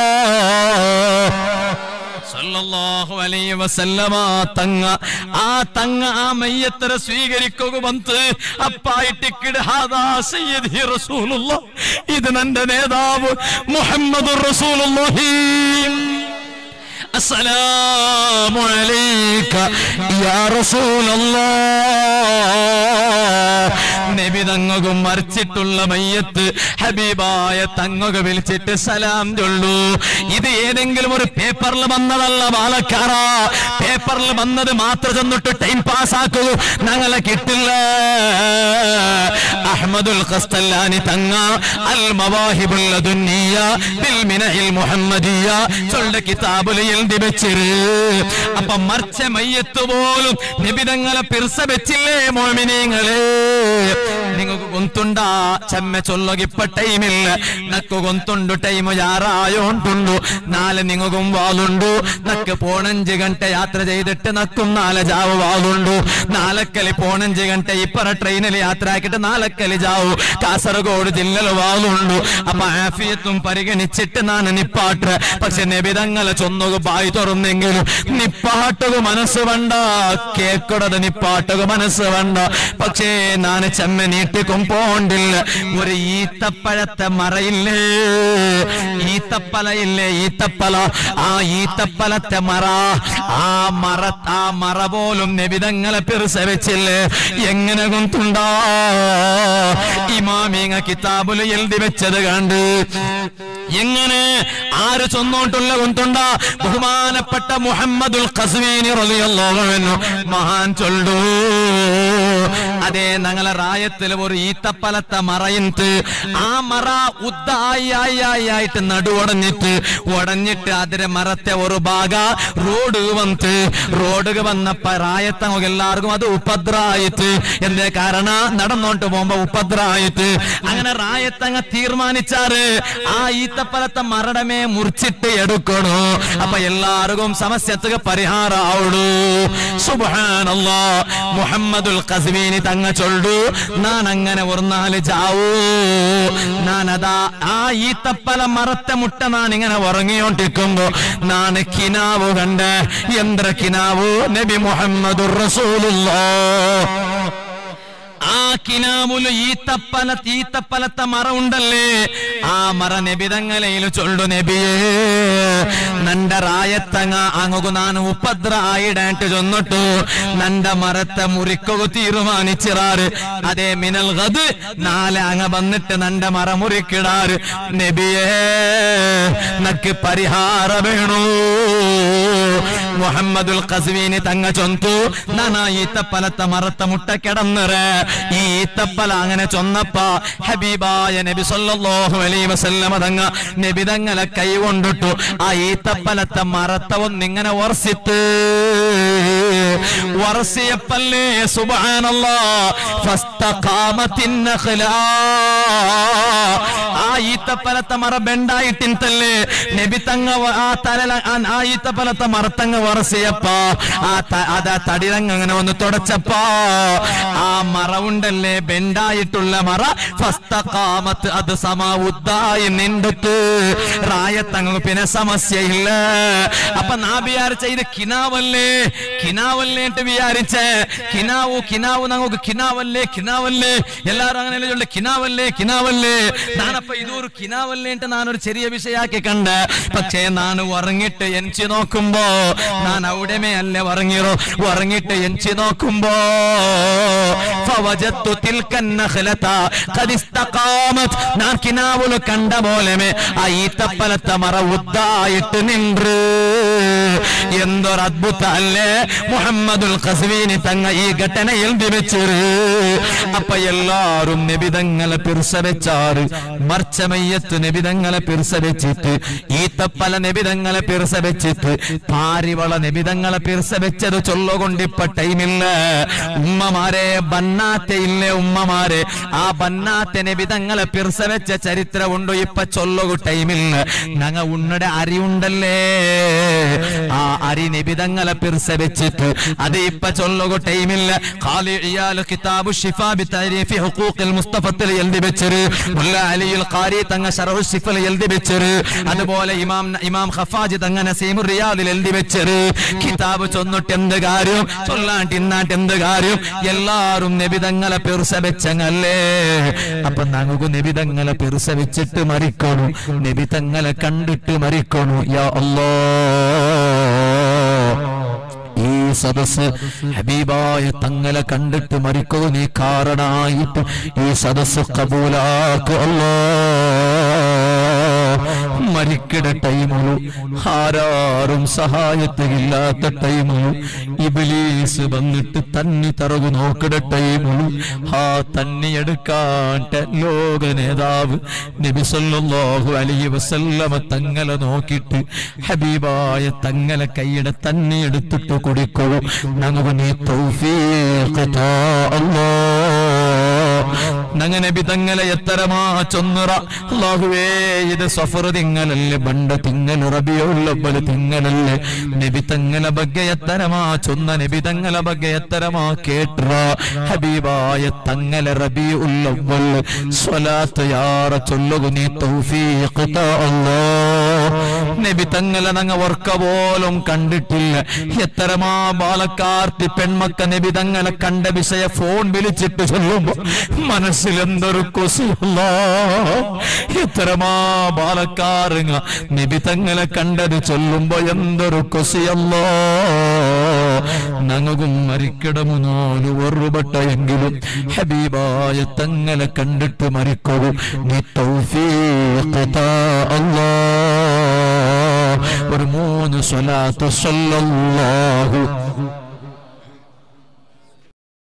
സല്ലല്ലാഹു അലൈഹി വസല്ലമ തങ്ങ ആ തങ്ങ ആ മയ്യത്തര സ്വീകരിക്കുക വന്ന് അപ്പായിട്ടിക്കിട് ഹാദാ സയ്യിദി റസൂലുള്ള ഇത് നന്റെ നേതാവ് മുഹമ്മദുർ റസൂലുള്ളാഹി السلام عليك يا رسول الله നബി തങ്ങ നിങ്ങൾക്കും മരിച്ചിട്ടുള്ള മയ്യത്ത് ഹബീബായ തങ്ങുക വിളിച്ചിട്ട് സലാം ചൊല്ലു ഇത് ഏതെങ്കിലും ഒരു പേപ്പറിൽ വന്നതല്ല ബാലക്കാറ പേപ്പറിൽ വന്നത് മാത്രം ചെന്നിട്ട് ടൈം പാസ്സാക്കൂ ഞങ്ങളെ കിട്ടില്ല അഹമ്മദുൽ ഖസ്തല്ലാനി തങ്ങ അൽ മവാഹിബുൽ ലദുന്നിയ ബിൽ മിനഹിൽ മുഹമ്മദിയ ചൊല്ല കിതാബുൽ എഴുതി വെച്ചിര് അപ്പൊ മർച്ച മയ്യത്ത് പോലും നിബിതങ്ങളെ പിർസ വെച്ചില്ലേ മോമിനിങ്ങളെ നിങ്ങൾക്ക് ഗൊಂತುಂಡಾ ചെമ്മ ചൊല്ലകിപ്പ ടൈമില്ല നക്ക് ഗൊಂತುಂಡು ಟೈಮ್ ಯಾರಾയോണ്ടുണ്ടു നാളെ നിങ്ങൾക്കും വാളുണ്ടു നക്ക് പോണഞ്ച് ഗಂಟೆ യാത്ര ചെയ്തിട്ട് നക്കും നാളെ ജാവ് വാളുണ്ടു നാലക്കല് പോണഞ്ച് ഗಂಟೆ ഇപ്പറ ട്രെയിനിൽ യാത്ര ആക്കിയിട്ട് നാലക്കല് ജാവു കാസർഗോഡ് ജില്ലയിൽ വാളുണ്ടു അപ്പൊ ആഫിയത്തും പരിഗണിച്ചിട്ട് ഞാൻ നിപ്പാട്ട് പക്ഷെ നബിതങ്ങളെ ചൊന്നുക ബായി തുറന്നെങ്കിലും നിപ്പാട്ടുക മനസ്സ് വേണ്ട കേക്കൊടത് നിപ്പാട്ടുക മനസ്സ് വേണ്ട പക്ഷേ ഞാൻ ചെമ്മ നീട്ടിക്കും പോണ്ടില്ല ഒരു ഈത്തപ്പഴത്തെ മറയില്ലേ ഈത്തപ്പല ഇല്ലേ ഈത്തപ്പല ആ ഈത്തപ്പലത്തെ മറ ആ മറ ആ മറ പോലും നബിതങ്ങളെ പിറസവച്ചില്ലേ എങ്ങനെ കൊണ്ടുണ്ടാ ഇമാമിങ്ങ കിതാബുല് എഴുതി വെച്ചത് കണ്ട് എങ്ങനെ ആര് ചൊന്നോട്ടുള്ള കൊണ്ടുണ്ട ബഹുമാനപ്പെട്ട മുഹമ്മദുൽ ഖസ്മീനി റളിയല്ലാഹു അൻഹു മഹാൻ ചൊല്ലു അതെ ഞങ്ങളെ റായത്തിൽ ഒരു ഈത്തപ്പലത്തെ മറയിന്ത് ആ മറ ഉദ്ദായി ആയി ആയി ആയിട്ട് നടുവടഞ്ഞിട്ട് ഉടഞ്ഞിട്ട് അതിരെ മരത്തെ ഒരു ഭാഗ റോഡ് വന്ന് റോഡ് വന്നപ്പ റായത്തങ്ങ എല്ലാവർക്കും അത് ഉപദ്രായിട്ട് എന്തേ കാരണ നടന്നോണ്ട് പോകുമ്പോ ഉപദ്രായിട്ട് അങ്ങനെ റായത്തങ്ങ തീർമാനിച്ചാറ് ആ ഈത്തപ്പലത്തെ മരടമേ മുറിച്ചിട്ട് എടുക്കണോ അപ്പൊ എല്ലാവർക്കും സമസ്യത്തുക പരിഹാര ആവുള്ളൂ സുബാനല്ലാ മുഹമ്മദുൽ ഖസ്മീനി തങ്ങ ചൊല്ലു ഞാൻ അങ്ങനെ ഒരു നാല് ചാവൂ ഞാനതാ ആ ഈത്തപ്പല മറത്തെ മുട്ട ഞാൻ ഇങ്ങനെ ഉറങ്ങിയോണ്ടിരിക്കുമ്പോ ഞാൻ കിനാവ് കണ്ട് യന്ത്ര കിനാവു നബി മുഹമ്മദുർ റസൂലുള്ളാ ആ കിനാമുല് ഈത്തപ്പല ഈത്തപ്പലത്തെ മറ ഉണ്ടല്ലേ ആ മറ നബിതങ്ങലയിൽ ചൊല്ലു നബിയേ നന്റെ റായത്തങ്ങ അങ്ങു ನಾನು ಉಪದ್ರ ಆಯಿಡಂಟ್ ಚೊನ್ನೊಟ್ಟು ನಂದ ಮರತ್ತ ಮುರಿಕೊಗು ತೀರ್ಮಾನಿಸಿರಾರು ಅದೇ ಮಿನಲ್ ಗದು ನಾಳೆ ಅಂಗ ಬಂದಿಟ್ಟು ನಂದ ಮರ ಮುರಿಕಿಡಾರು ನಬಿಯೇ ನಕ್ಕೆ ಪರಿಹಾರ ಬೇಣು മുഹമ്മദുൽ ഖസ്വീനി തങ്ങ ചൊന്തു നാന ഈത്തപ്പലത്തെ മറത്ത മുട്ട കിടന്നറ് ഈ ഈത്തപ്പല അങ്ങനെ ചൊന്നപ്പ ഹബീബായ നബി സല്ലല്ലാഹു അലൈഹി വസല്ലമ തങ്ങ നബി തങ്ങളെ കൈ കൊണ്ടിട്ടു ആ ഈത്തപ്പലത്തെ മറത്ത ഒന്നിങ്ങനെ വർഷിത്ത് വർഷിയപ്പല്ലേ സുബ്ഹാനല്ലാ ഫസ്തഖാമത്തിൻ നഖ്ലാ ആ ഈത്തപ്പലത്തെ മറ ബെണ്ടായിട്ടിന്തല്ലേ നബി തങ്ങ വ- ആ തലല ആ- ആ ഈത്തപ്പലത്തെ മറത്തങ്ങ വറസിയപ്പ ആ ത- അതാ തടിരങ്ങ അങ്ങനെ ഒന്ന് തുടച്ചപ്പ ആ മറ ഉണ്ടല്ലേ ബെണ്ടായിട്ടുള്ള മറ ഫസ്തഖാമത്ത് അത് സമ ഉദ്ദായി നിണ്ടിട്ട് റായത്തങ്ങ് പിന്നെ സമസ്യയില്ല അപ്പൊ നാ വിചാരിച്ച ഇത് കിനാവല്ലേ കിനാവല്ലേ എന്ന് വിചാരിച്ചേ കിനാവു കിനാവു നമുക്ക് കിനാവല്ലേ കിനാവല്ലേ എല്ലാരും അങ്ങനെ ചൊല്ലി കിനാവല്ലേ കിനാവല്ലേ നാനപ്പ ഇതൊരു കിനാവല്ലേ എന്ന് നാനൊരു ചെറിയ വിഷയാക്കി കണ്ട് പക്ഷേ ನಾನು ഉറങ്ങിട്ട് എൻചി നോക്കുമ്പോ ഞാൻ അവിടെമേ അല്ല ഉറങ്ങിറോ ഉറങ്ങിട്ട് എൻചി നോക്കുമ്പോ ഫവജത്തു തിൽക്കൻ നഖലത ഖദ് ഇസ്തഖാമത് ഞാൻ കിനാവുല് കണ്ട പോലെമേ ആ ഈത്തപ്പലത്തെ മറ ഉദ്ദായിട്ട് നിன்று എന്തൊരു അദ്ഭുത അല്ലേ മുഹമ്മദുൽ ഖസ്വീനി തങ്ങ ഈ ഘട്ടന എഴുതി വെച്ചിரு അപ്പൊ എല്ലാരും നബിതങ്ങളെ പിർസ വെച്ചാറ് മർച്ചമയ്യത്ത് നബിതങ്ങളെ പിർസ വെച്ചിട്ട് ഈത്തപ്പല നബിതങ്ങളെ പിർസ വെച്ചിട്ട് പാരിവള നബിതങ്ങളെ പിർസ വെച്ചത് ചൊല്ലുകൊണ്ടിപ്പ ടൈമില്ല ഉമ്മമാരെ ബന്നാത്തെ ഇല്ലേ ഉമ്മമാരെ ആ ബന്നാത്തെ നബിതങ്ങളെ പിർസ വെച്ച ചരിത്രമുണ്ടോ ഇപ്പൊ ചൊല്ലുക ടൈമില്ല ഞങ്ങ ഉണ്ണടെ അരി ഉണ്ടല്ലേ ആ അരി നിബിതങ്ങളെ പിർസ വെച്ചിട്ട് അത് ഇപ്പൊ ചൊല്ലുക ടൈമില്ല ഖാലി ഇയാല് കിതാബു ഷിഫാ ബി തരീഫി ഹുഖൂഖിൽ മുസ്തഫത്തിൽ എഴുതി വെച്ചത് മുല്ല അലിയുൽ ഖാരി തങ്ങ ശറഹു ഷിഫൽ എഴുതി വെച്ചത് അതുപോലെ ഇമാം ഇമാം ഖഫാജി തങ്ങ നസീമുർ റിയാദിൽ എഴുതി വെച്ചത് കിതാബ് ചൊന്നിട്ട് എന്ത് കാര്യം ചൊല്ലാണ്ട് ഇന്നാട്ട് എന്ത് കാര്യം എല്ലാരും നബിതങ്ങളെ പിർസ വെച്ചങ്ങല്ലേ അപ്പൊ ഞങ്ങൾക്ക് നബിതങ്ങളെ പിർസ വെച്ചിട്ട് മരിക്കണു നബിതങ്ങളെ കണ്ടിട്ട് മരിക്കണു യാ അല്ലാ ഈ സദസ് ഹബീബായ തങ്ങളെ കണ്ടിട്ട് മരിക്കോ നീ കാരണായിട്ട് ഈ സദസ് കബൂലാക്കു അല്ലാ മരിക്കട ടൈമുള്ളൂ ആരാറും സഹായത്തില്ലാത്ത ടൈമുള്ളൂ ഇബിലീസ് വന്നിട്ട് തന്നി തറകു നോക്കിട ടൈമുള്ളൂ ആ തന്നി എടുക്കാണ്ട ലോക നേതാവ് നബി സല്ലല്ലാഹു അലൈഹി വസല്ലമ തങ്ങളെ നോക്കിയിട്ട് ഹബീബായ തങ്ങളെ കൈയുടെ തന്നി എടുത്തിട്ട് കുടിക്കൂ നമുക്ക് നീ തൗഫീഖ് താ അല്ലാഹ് നങ്ങ നബി തങ്ങളെ എത്തരമാ ചൊന്നുറ അല്ലാഹുവേ ഇത് സഫർ തിങ്ങലല്ലേ ബണ്ട തിങ്ങൽ റബിയുള്ളപ്പല് തിങ്ങലല്ലേ നബി തങ്ങളെ ബഗ്ഗെ എത്തരമാ ചൊന്ന നബി തങ്ങളെ ബഗ്ഗെ എത്തരമാ കേട്ര ഹബീബായ തങ്ങളെ റബി ഉള്ളവൽ സ്വലാത്ത് യാറ ചൊല്ലുകു നീ തൗഫീഖ് താ അല്ലാഹ് നബി തങ്ങളെ നങ്ങ വർക്ക പോലും കണ്ടിട്ടില്ല എത്തരമാ ബാലക്കാർത്തി പെൺമക്ക നബി തങ്ങളെ കണ്ട വിഷയ ഫോൺ വിളിച്ചിട്ട് ചൊല്ലുമ്പോ മനസ്സിൽ എന്തൊരു കൊസിയല്ല എത്തരമാ ബാലക്കാറുങ്ങ നബി തങ്ങളെ കണ്ടത് ചൊല്ലുമ്പോ എന്തൊരു കൊസിയല്ലോ നങ്ങകും മരിക്കടമു നാലു വെറുപെട്ട എങ്കിലും ഹബീബായ തങ്ങളെ കണ്ടിട്ട് മരിക്കവും നീ തൗഫീഖ് താ അല്ലാ ഒരു മൂന്ന് സ്വലാത്ത് സല്ലല്ലാഹു